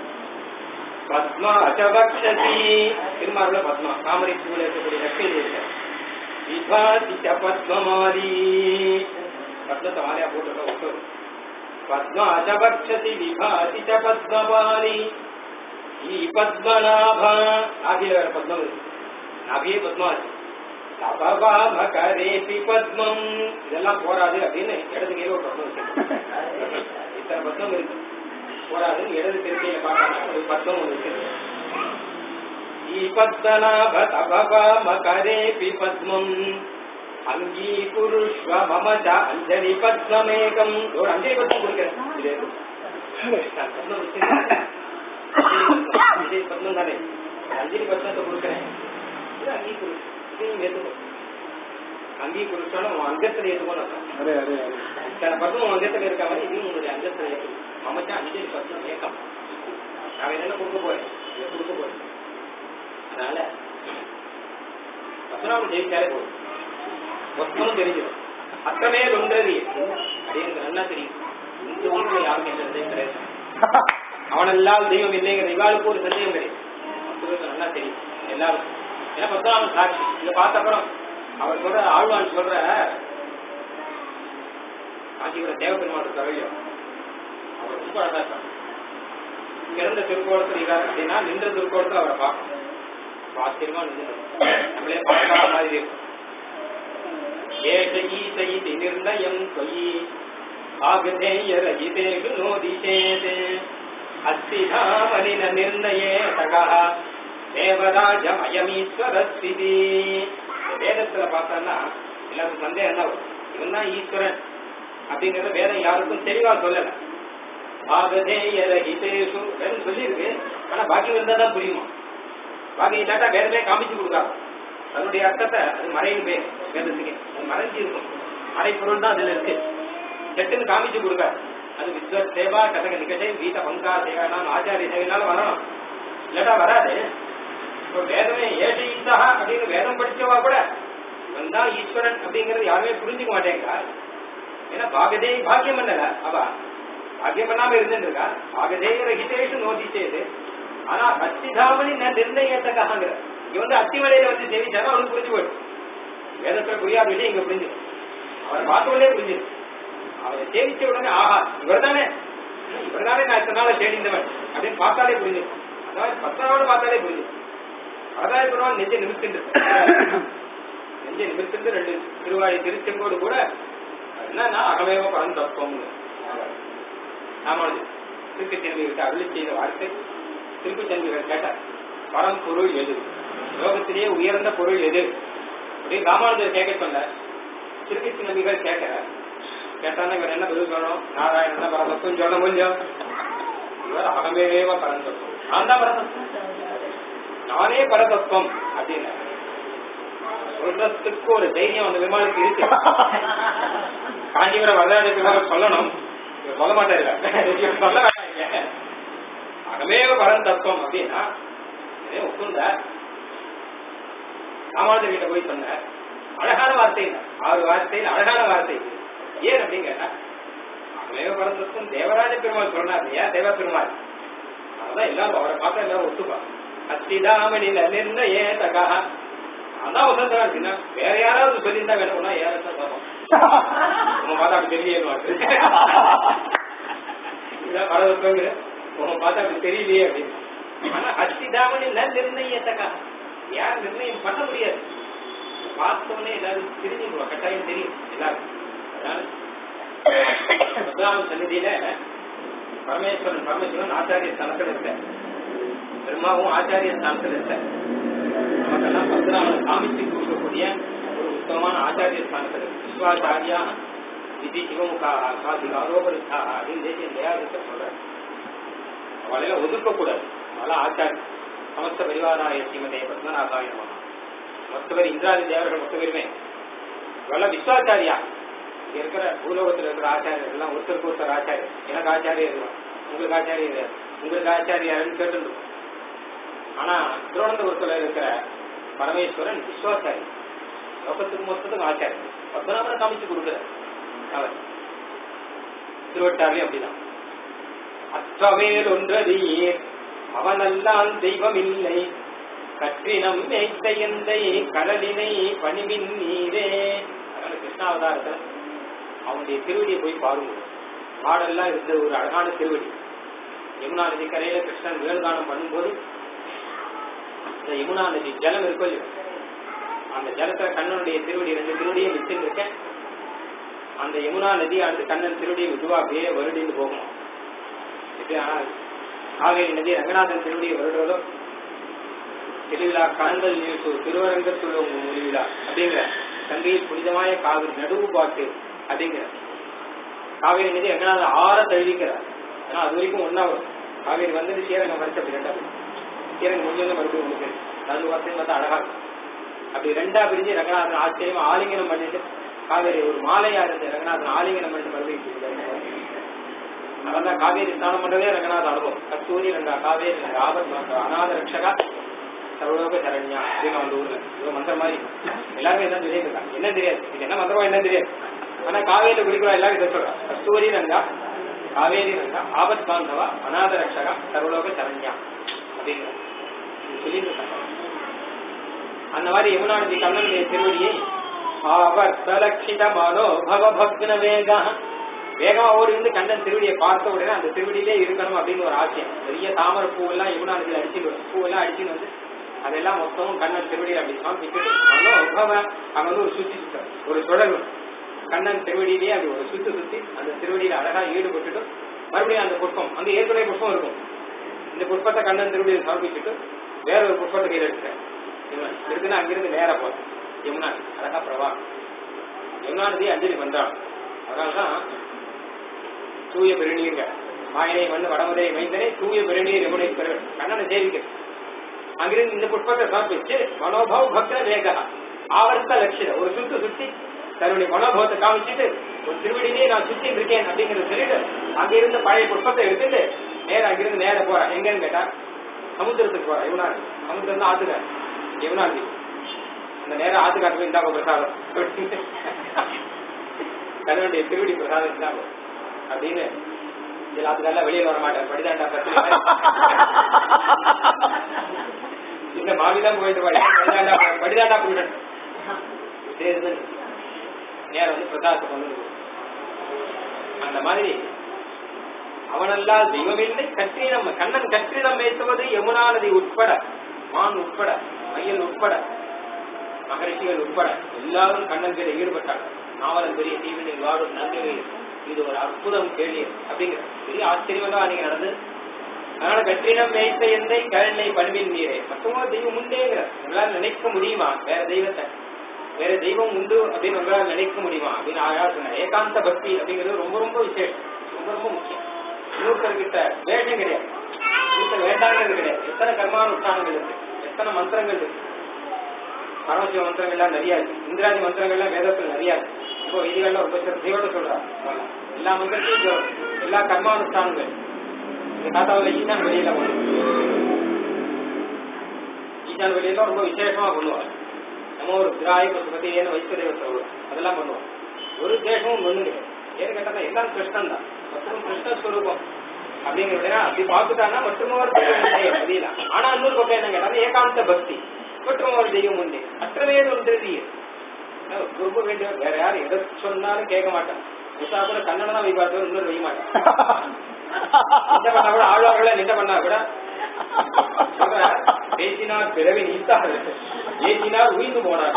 பத்மா அச்சபக்ஷதி திருமாருல பத்மா தாமரை பூவில் இருக்கக்கூடிய லட்சுமி தேவி விபாதி ச பத்மமாலி பத்மத்தை மாலையா போட்டு விட்டு பத்மா அச்சபக்ஷதி விபாதி ச பத்மபாலி ஈ பத்மநாபா நாபியில வேற பத்மம் இருக்கு நாபியே பத்மா இருக்கு தபவாம கரேபி பத்மம் இதெல்லாம் போராது அப்படின்னு இடது கையில ஒரு பத்மம் இருக்கு இத்தனை பத்மம் இருக்கு போராதுன்னு இடது திருக்கையில பார்க்கறாங்க ஒரு பத்மம் ஒன்று இருக்கு ஈ பத்மநாப தபவாம கரேபி பத்மம் அங்கீகுருஷ்வ மம ச அஞ்சலி பத்மமேகம் ஒரு அஞ்சலி பத்மம் கொடுக்கிறேன் இது எது? நான் பத்மம் வச்சிருக்கேன். அஞ்சலி பத்மம் தானே அஞ்சலி பத்மத்தை கொடுக்கிறேன் இது அங்கீகுரு இதையும் ஏற்றுக்கோ அங்கீகுருஷ்வனும் உன் அங்கத்தில் ஏற்றுக்கோன்னு அர்த்தம். அரே அரே அரே சில பத்மம் உன் அங்கத்தில் இருக்க மாதிரி இதையும் உன்னுடைய அங்கத்தில் ஏற்றுக்கோ மமச்சா அஞ்சலி பத்மம் ஏக்கம் நான் என்ன கொடுக்க போறேன் இதை கொடுக்க போறேன் அதனால பத்மநாபன் ஜெயிச்சாலே போதும் மொத்தமும் தெரிஞ்சிடும் அத்தமே ஒன்றது அப்படின்னு நல்லா தெரியும் இந்த ஒன்று யாருக்கும் எந்த சந்தேகம் கிடையாது அவனெல்லாம் தெய்வம் இல்லைங்கிற இவாளுக்கு ஒரு சந்தேகம் கிடையாது மற்றவர்களுக்கு நல்லா தெரியும் எல்லாரும் ஏன்னா பத்மநாபன் சாட்சி இதை பார்த்த அப்புறம் அவர் சொல்ற ஆழ்வான் சொல்ற காஞ்சிபுரம் தேவபெருமான் இருக்காரையோ அவர் ரொம்ப அழகா இருக்கார் கிடந்த திருக்கோலத்தில் இருக்கார் அப்படின்னா நின்ற திருக்கோலத்தில் அவரை பார்க்கணும் ஆச்சரியமா நின்று நம்மளே பார்க்காத மாதிரி இருக்கும் ஏஷ ஈச இதி நிர்ணயம் त्वयि आगधेयरहितेषु नोदिशेत् अस्ति धामनिन निर्णये तकः தேவராஜம் அயமீஸ்வரஸ்திதி வேதத்துல பார்த்தோம்னா எல்லாருக்கும் சந்தேகம் என்ன வரும் இவன் தான் ஈஸ்வரன் அப்படிங்கறத வேதம் யாருக்கும் தெளிவா சொல்லல பாகதேயர ஹிதேஷு வேதம் சொல்லியிருக்கு ஆனா பாக்கி இருந்தா தான் புரியுமா பாக்கி இல்லாட்டா வேதமே காமிச்சு கொடுக்காது அதனுடைய அர்த்தத்தை அது மறையின் பேர் வேதத்துக்கு அது மறைஞ்சு இருக்கும் மறைப்பொருள் தான் அதுல இருக்கு செட்டுன்னு காமிச்சு கொடுக்காது அது வித்வத் சேவா கதக நிகழ்ச்சி வீட்ட பங்கா சேவானாம் ஆச்சாரிய சேவைனால வரணும் இல்லாட்டா வராது இப்போ வேதமே ஏஷ ஈசா அப்படின்னு வேதம் படிச்சவா கூட இவன் தான் ஈஸ்வரன் அப்படிங்கறது யாருமே புரிஞ்சுக்க மாட்டேங்கிறா ஏன்னா பாகதே பாக்கியம் பண்ணல அவ பாக்கியம் பண்ணாம இருந்துட்டு இருக்கா பாகதேய ரகிதேஷு நோதிச்சேது ஆனா அத்திதாமணி நான் நிர்ணயத்தக்காங்கிற இங்க வந்து அத்திமலையில வந்து சேவிச்சாலும் அவனுக்கு புரிஞ்சு போயிடும் வேதத்துல புரியாத விஷயம் இங்க புரிஞ்சிடும் அவரை பார்த்த உடனே புரிஞ்சிடும் அவரை சேவிச்ச உடனே ஆஹா இவர் தானே இவர் தானே நான் இத்தனை நாள தேடிந்தவன் அப்படின்னு பார்த்தாலே புரிஞ்சிடும் அதாவது பத்தாவது பார்த்தாலே புரிஞ்சிடும் அதாவது பெருமாள் நெஞ்ச நிமிர்த்தின்று நெஞ்ச நிமிர்த்தின்று ரெண்டு திருவாய் திருச்செங்கோடு கூட என்னன்னா அகமேவ பரந்தத்துவம் ராமானுஜர் திருக்கச்செல்விகிட்ட அருளி செய்த வார்த்தை திருக்கச்செல்விகள் கேட்டார் பரம்பொருள் எது லோகத்திலேயே உயர்ந்த பொருள் எது அப்படின்னு ராமானுஜர் கேட்க சொன்னார் திருக்கச்சி நம்பிகள் கேட்கிறார் கேட்டானா இவர் என்ன பதில் சொல்லணும் நாராயணன் பரதத்துவம் சொல்ல முடியும் இவர் அகமேவ பரந்தத்துவம் நான் தான் பரதத்துவம் நானே பரதத்துவம் அப்படின்னு சொல்றதுக்கு ஒரு தைரியம் அந்த விமானத்துக்கு இருக்கு காஞ்சிபுரம் வரலாறு விமானம் சொல்லணும் இவர் சொல்ல மாட்டாரு இவர் சொல்ல வேண்டாம் அகமேவ பரன் தத்துவம் அப்படின்னா இதே ஒப்புந்த ராமானுஜர் கிட்ட போய் சொன்ன அழகான வார்த்தை இல்லை ஆறு வார்த்தையில் அழகான வார்த்தை இது. ஏன் அப்படின்னு கேட்டா அகமேவ பரன் தத்துவம் தேவராஜ பெருமாள் சொன்னார் இல்லையா தேவ பெருமாள் அதான் எல்லாரும் அவரை பார்த்தா எல்லாரும் ஒத்துப்பா அத்திதாமணில நிர்ணய தகா அதான் வசந்தா இருக்குன்னா வேற யாராவது சொல்லியிருந்தா வேணும்னா யாரும் பார்ப்போம் உங்க பார்த்தா அப்படி தெரியலையே இதான் பரவத்துவங்கிற உங்க பார்த்தா அப்படி தெரியலையே அப்படின்னு ஆனா அத்திதாமணி நிர்ணயத்தக்கா யார் நிர்ணயம் பண்ண முடியாது பார்த்தோன்னே எல்லாரும் தெரிஞ்சுக்குவா கட்டாயம் தெரியும் எல்லாரும் அதனால பத்மநாப சன்னிதியில பரமேஸ்வரன் பரமேஸ்வரன் ஆச்சாரிய ஸ்தானத்தில் இருக்க பிரம்மாவும் ஆச்சாரிய ஸ்தானத்தில் இருக்க நமக்கெல்லாம் பத்மநாபன் காமிச்சு கொடுக்கக்கூடிய ஒரு உத்தமமான ஆச்சாரிய ஸ்தானத்தில் இருக்கு விஸ்வாச்சாரியா விதி சிவமுகாக சாதி ஆரோபரித்தாக அப்படின்னு தேசிய தயாரிக்க சொல்றாரு அவளையெல்லாம் ஒதுக்கக்கூடாது அவளெல்லாம் ஆச்சாரி சமஸ்த பரிவாராய ஸ்ரீமதே பத்மநாபாய நமக மொத்தவர் இந்திராதி தேவர்கள் மொத்த பேருமே இவெல்லாம் விஸ்வாச்சாரியா இங்க இருக்கிற பூலோகத்தில் இருக்கிற ஆச்சாரியர் எல்லாம் ஒருத்தருக்கு ஒருத்தர் ஆச்சாரியர் எனக்கு ஆச்சாரியர் இருக்கலாம் உங்களுக்கு ஆச்சாரியர் யார்? உங்களுக்கு ஆச்சாரியாருன்னு கேட்டு ஆனா திருவனந்தபுரத்துல இருக்கிற பரமேஸ்வரன் விஸ்வாச்சாரி லோகத்துக்கு மொத்தத்துக்கும் ஆச்சாரியர் பத்மநாபனை காமிச்சு கொடுக்குறார் அவர் திருவட்டாரிலையும் அப்படிதான் அற்றமேல் ஒன்றதீர் அவனல்லான் தெய்வம் இல்லை கற்றினம் மேய்த்த எந்தை கடலினை பணிமின் நீரே அதனால கிருஷ்ணாவதாரத்தில் அவனுடைய திருவடியை போய் பாருங்க மாடெல்லாம் இருந்த ஒரு அழகான திருவடி யமுனா நதி கரையில கிருஷ்ணன் வேணுகானம் பண்ணும்போது இந்த யமுனா நதி ஜலம் இருக்கும் இல்லையோ அந்த ஜலத்துல கண்ணனுடைய திருவடி ரெண்டு திருவடியும் விட்டு இருக்கேன் அந்த யமுனா நதியானது கண்ணன் திருவடியை மெதுவா அப்படியே வருடின்னு போகணும் எப்படி ஆனால் காவேரி நதி ரங்கநாதன் திருவடியை வருடுறதோ திருவிழா கலந்தல் நிகழ்ச்சி திருவரங்கத்துள்ள விழா அப்படிங்கிற தங்கையில் புனிதமாய காவிரி நடுவு பாட்டு அப்படிங்கிற காவேரி நதி ரங்கநாதன் ஆற தழுவிக்கிறார் ஆனா அது வரைக்கும் ஒன்னா வரும் காவேரி வந்தது ஸ்ரீரங்கம் வரைக்கும் அப்படி ரெண்டா பிரியும். ஸ்ரீரங்கம் முடிஞ்சது மறுபடியும் உங்களுக்கு அது வார்த்தையும் பார்த்தா அழகா இருக்கும் அப்படி ரெண்டா பிரிஞ்சு ரங்கநாதன் ஆச்சரியமா ஆலிங்கனம் பண்ணிட்டு காவேரி ஒரு மாலையா இருந்து ரங்கநாதன் ஆலிங்கனம் பண்ணிட்டு மறுபடியும் பிரிஞ்சாரு. அதான் காவேரி ஸ்நானம் பண்றதே ரங்கநாத அனுபவம் கஸ்தூரி ரங்கா காவேரி ரங்கா ஆபத் மாதா, அநாத ரட்சகா சர்வலோக சரண்யா அப்படின்னு அந்த ஊர்ல இவங்க மந்திரம் மாதிரி எல்லாருமே என்ன தெரியாது இருக்காங்க என்ன தெரியாது இது என்ன மந்திரமா என்ன தெரியாது ஆனா காவேரியில குடிக்கிறா எல்லாரும் இதை சொல்றா கஸ்தூரி ரங்கா காவேரி ரங்கா ஆபத் பாந்தவா அநாத ரட்சகா சர்வலோக சரண்யா அப்படின்னு சொல்லிட்டு இருக்காங்க அந்த மாதிரி யமுனா நதி கண்ணனுடைய திருவடியை ஆவர்த்தலட்சித மனோபவ பக்ன வேகா வேகமா ஓடி வந்து கண்ணன் திருவடியை பார்த்த உடனே அந்த திருவடியிலே இருக்கணும் அப்படின்னு ஒரு ஆசையம் பெரிய தாமரை பூவெல்லாம் யமுனா நதியில் அடிச்சுட்டு வரும் பூவெல்லாம் அடிச்சுட்டு வந்து அதெல்லாம் மொத்தமும் கண்ணன் திருவடியில் அப்படி சமர்ப்பிச்சுட்டு மனோபவ அங்க வந்து ஒரு சுத்தி சுத்த ஒரு சுழல் வரும். கண்ணன் திருவடியிலேயே அப்படி ஒரு சுத்து சுத்தி அந்த திருவடியில அழகா ஈடுபட்டுட்டு மறுபடியும் அந்த புஷ்பம் அங்க ஏற்கனவே புஷ்பம் இருக்கும் இந்த புஷ்பத்தை கண்ணன் திருவடியில் சமர்ப்பிச்சுட்டு வேற ஒரு புஷ்பத்தை கையில் எடுக்கிறேன் யமுனா இருக்குன்னா அங்கிருந்து நேரா போறேன் யமுனா அழகா பிரவா யமுனா நதி அஞ்சலி பண்றான் அதனாலதான் தூய பெருநீர்க மாயனை மண்ணு வடமுறை மைந்தனை தூய பெருநீர் யமுனை பெரு கண்ணனை சேவிக்கிறது அங்கிருந்து இந்த புஷ்பத்தை சமர்ப்பிச்சு மனோபவ பக்த வேக ஆவர்த்த லட்சியம் ஒரு சுத்து சுத்தி தன்னுடைய மனோபவத்தை காமிச்சிட்டு ஒரு திருவடியிலே நான் சுத்திட்டு இருக்கேன் அப்படிங்கறத சொல்லிட்டு அங்க இருந்த பழைய புஷ்பத்தை எடுத்துட்டு நேரா அங்கிருந்து நேர போறேன் எங்கன்னு கேட்டா சமுத்திரத்துக்கு போறேன் யமுனா சமுத்திரம் தான் ஆத்துக்க யமுனா நதி அந்த நேரம் ஆத்துக்காட்டு போய் இந்தாங்க பிரசாதம் கணவனுடைய திருவடி பிரசாதம் இந்தாங்க அப்படின்னு இதுல ஆத்துக்கால வெளியே வர மாட்டேன் படிதாண்டா பிரச்சனை இந்த மாவிதான் போயிட்டு வாடி. படிதாண்டா படிதாண்டா போயிட்டு சேர்ந்து நேரம் வந்து பிரசாதத்தை கொண்டு வந்து கொடு. அந்த மாதிரி அவனல்லால் தெய்வமில்லை கற்றினம் கண்ணன் கற்றினம் வைத்துவது யமுனா நதி உட்பட மான் உட்பட மயில் உட்பட மகரிஷிகள் உட்பட எல்லாரும் கண்ணன் பேரை ஈடுபட்டாங்க நாவலன் பெரிய தீவினில் வாடும் நன்மை இது ஒரு அற்புதம் கேள்வி அப்படிங்கிற பெரிய ஆச்சரியமா அன்னைக்கு நடந்தது அதனால கற்றினம் மேய்த்த எந்தை கழனை பண்பின் நீரே மற்றவங்க தெய்வம் உண்டேங்கிற உங்களால் நினைக்க முடியுமா வேற தெய்வத்தை வேற தெய்வம் உண்டு அப்படின்னு உங்களால் நினைக்க முடியுமா அப்படின்னு ஆயா சொன்ன ஏகாந்த பக்தி அப்படிங்கிறது ரொம்ப ரொம்ப விசேஷம் ரொம்ப ரொம்ப முக்கியம் இன்னொருத்தர்கிட்ட வேஷம் கிடையாது இன்னொருத்தர் வேண்டாங்கிறது கிடையாது எத்தனை கர்மானுஷ்டானங்கள் இருக்கு எத்தனை மந்திரங்கள் இருக்கு பரமசிவ மந்திரங்கள்லாம் நிறைய இருக்கு இந்திராதி மந்திரங்கள்லாம் வேதத்துல நிறைய இருக்கு இப்போ இதுகள்லாம் ரொம்ப சிறப்போட சொல்றாங்க எல்லா மந்திரத்தையும் சொல்றோம். எல்லா கர்மானுஷ்டானங்கள் இந்த தாத்தாவில் ஈசான் வெளியில பண்ணுவோம் ஈசான் வெளியில ரொம்ப விசேஷமா பண்ணுவாங்க நம்ம ஒரு திராய பசுபதி ஏன்னு வைஸ்வதேவ சொல்லுவோம் அதெல்லாம் பண்ணுவோம் ஒரு தேசமும் ஒண்ணு கிடையாது ஏன்னு கேட்டா எல்லாம் கிருஷ்ணன் தான் மற்றும் கிருஷ்ண ஸ்வரூபம் அப்படிங்கிறத அப்படி பார்த்துட்டான்னா மற்றும் ஒரு தெய்வம் உண்டே பதிலாம் ஆனா இன்னொரு பக்கம் என்ன கேட்டா ஏகாந்த பக்தி மற்றும் ஒரு தெய்வம் உண்டு அற்றவேது ஒன்று குருப வேண்டியவர் வேற யாரும் எதை சொன்னாலும் கேட்க மாட்டான் உஷா கூட கண்ணனை தான் வைப்பார்கள் இன்னொரு வைக்க மாட்டான் நிந்த பண்ணா கூட ஆழ்வார்களை நிந்த பண்ணா கூட சொல்றார், பேசினார் பிறவி நீத்தார் ஏசினார் உயிர்ந்து போனார்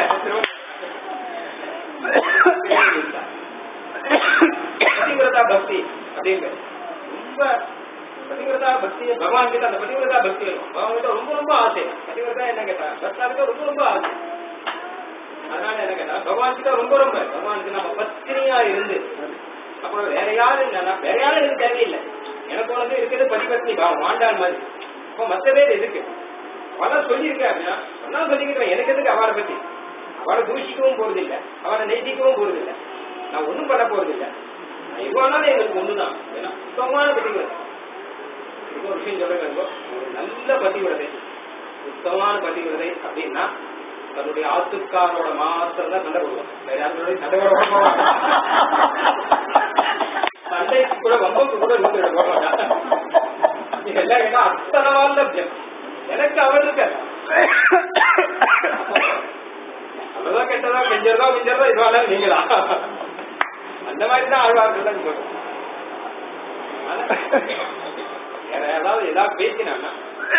பதிவிரதா பக்தி அப்படிங்கிறது ரொம்ப பதிவிரதா பக்தி பகவான் கிட்ட அந்த பதிவிரதா பக்தி இருக்கும் பகவான் கிட்ட ரொம்ப ரொம்ப ஆசை பதிவிரதா என்ன கேட்டா பக்தாருக்கு ரொம்ப ரொம்ப ஆசை அதனால என்ன கேட்டா பகவான் கிட்ட ரொம்ப ரொம்ப பகவானுக்கு நம்ம பத்தினியா இருந்து அப்புறம் வேற யாரும் இல்லைன்னா வேற யாரும் எனக்கு தேவையில்லை எனக்கு வந்து இருக்கிறது பதிபத்னி பாவம் ஆண்டாள் மாதிரி இப்போ மற்ற பேர் எதுக்கு அவளை சொல்லியிருக்கேன் அப்படின்னா சொன்னா சொல்லிக்கிட்டேன் எனக்கு எதுக்கு அவளை பத்தி அவளை தூஷிக்கவும் போறது இல்ல அவளை நெய்திக்கவும் போறது இல்ல நான் ஒண்ணும் பண்ண போறது இல்ல நான் எவ்வளவு எங்களுக்கு ஒண்ணுதான் ஏன்னா சுத்தமான பதிவிரதை இன்னொரு விஷயம் சொல்றேன் ஒரு நல்ல பதிவிரதை சுத்தமான பதிவிரதை அப்படின்னா தன்னுடைய ஆத்துக்காரோட மாத்திரம் தான் சண்டை போடுவாங்க வேற யாரோட சண்டை போட மாட்டாங்க சண்டைக்கு கூட வம்புக்கு கூட நூத்தி போட மாட்டாங்க இதெல்லாம் கேட்டா அத்தனை வாந்தபியம் எனக்கு அவர் இருக்க நல்லதா கெட்டதா கெஞ்சறதா மிஞ்சறதா இதுவால நீங்களா அந்த மாதிரி தான் ஆழ்வார்கள் தான் சொல்றோம் வேற ஏதாவது ஏதாவது பேசினான்னா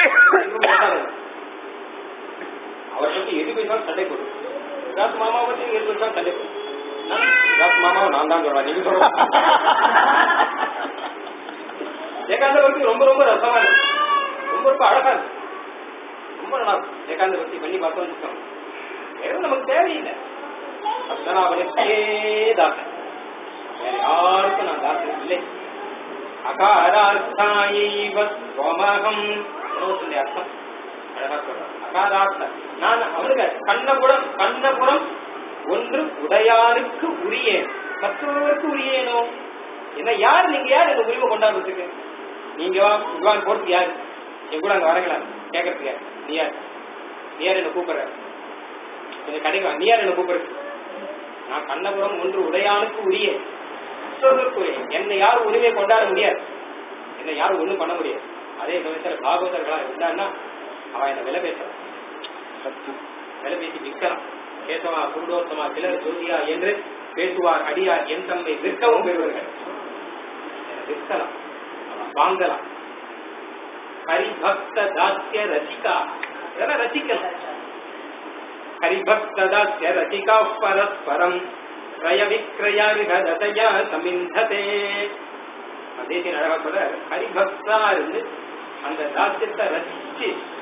அவரை பத்தி எது பேசினாலும் சண்டை போடும் விகாஸ் மாமாவை பத்தி எது பேசினாலும் சண்டை போடும் விகாஸ் மாமாவை நான் தான் சொல்றேன் நீங்க சொல்றேன் ஏகாந்த பக்தி ரொம்ப ரொம்ப ரசமா இருக்கு ரொம்ப ரொம்ப அழகா இருக்கு ரொம்ப நல்லா இருக்கும் ஏகாந்த பக்தி பண்ணி பார்த்தோம்னு வச்சுக்கோங்க. வேற நமக்கு தேவையில்லை பக்தனாவனுக்கே தாசன் வேற யாருக்கும் நான் தாசன் இல்லை அகாரார்த்தாயைவ ஸ்வமகம் உணவத்துடைய அர்த்தம் அழகா சொல்றான் அகாரார்த்தம் நான் அவனுக்கு கண்ணபுரம் கண்ணபுரம் ஒன்று உடையாருக்கு உரியேன் மற்றொருவருக்கு உரியேனோ என்ன யார் நீங்க யார் இந்த உரிமை கொண்டாடுறதுக்கு நீங்க வா இவான் போறதுக்கு யாரு என் கூட அங்க வரங்களா கேட்கறதுக்கு யார் நீ யார் நீ யார் என்ன கூப்பிடுற கொஞ்சம் கடைக்கு வா. நீ யார் என்ன கூப்பிடுறது நான் கண்ணபுரம் ஒன்று உடையானுக்கு உரிய மற்றொருவருக்கு உரிய என்னை யாரும் உரிமையை கொண்டாட முடியாது என்னை யாரும் ஒண்ணும் பண்ண முடியாது அதே சமயத்துல பாகவதர்களா இருந்தான்னா அவன் என்ன விலை பேசுறான் விலை பேசி விற்கலாம் கேசவா குருடோத்தமா சிலர் ஜோதியா என்று பேசுவார் அடியார் என் தம்மை விற்கவும் பெறுவார்கள் என்னை விற்கலாம் அவன் வாங்கலாம் ஹரிபக்த தாஸ்ய ரசிகா இதெல்லாம் ரசிக்கலாம் ஹரிபக்த தாஸ்ய ரசிகா பரஸ்பரம் கிரய விக்ரயா சமிந்ததே தேசிய அழகா சொல்ற ஹரிபக்தா இருந்து அந்த தாஸ்யத்தை ரசிச்சு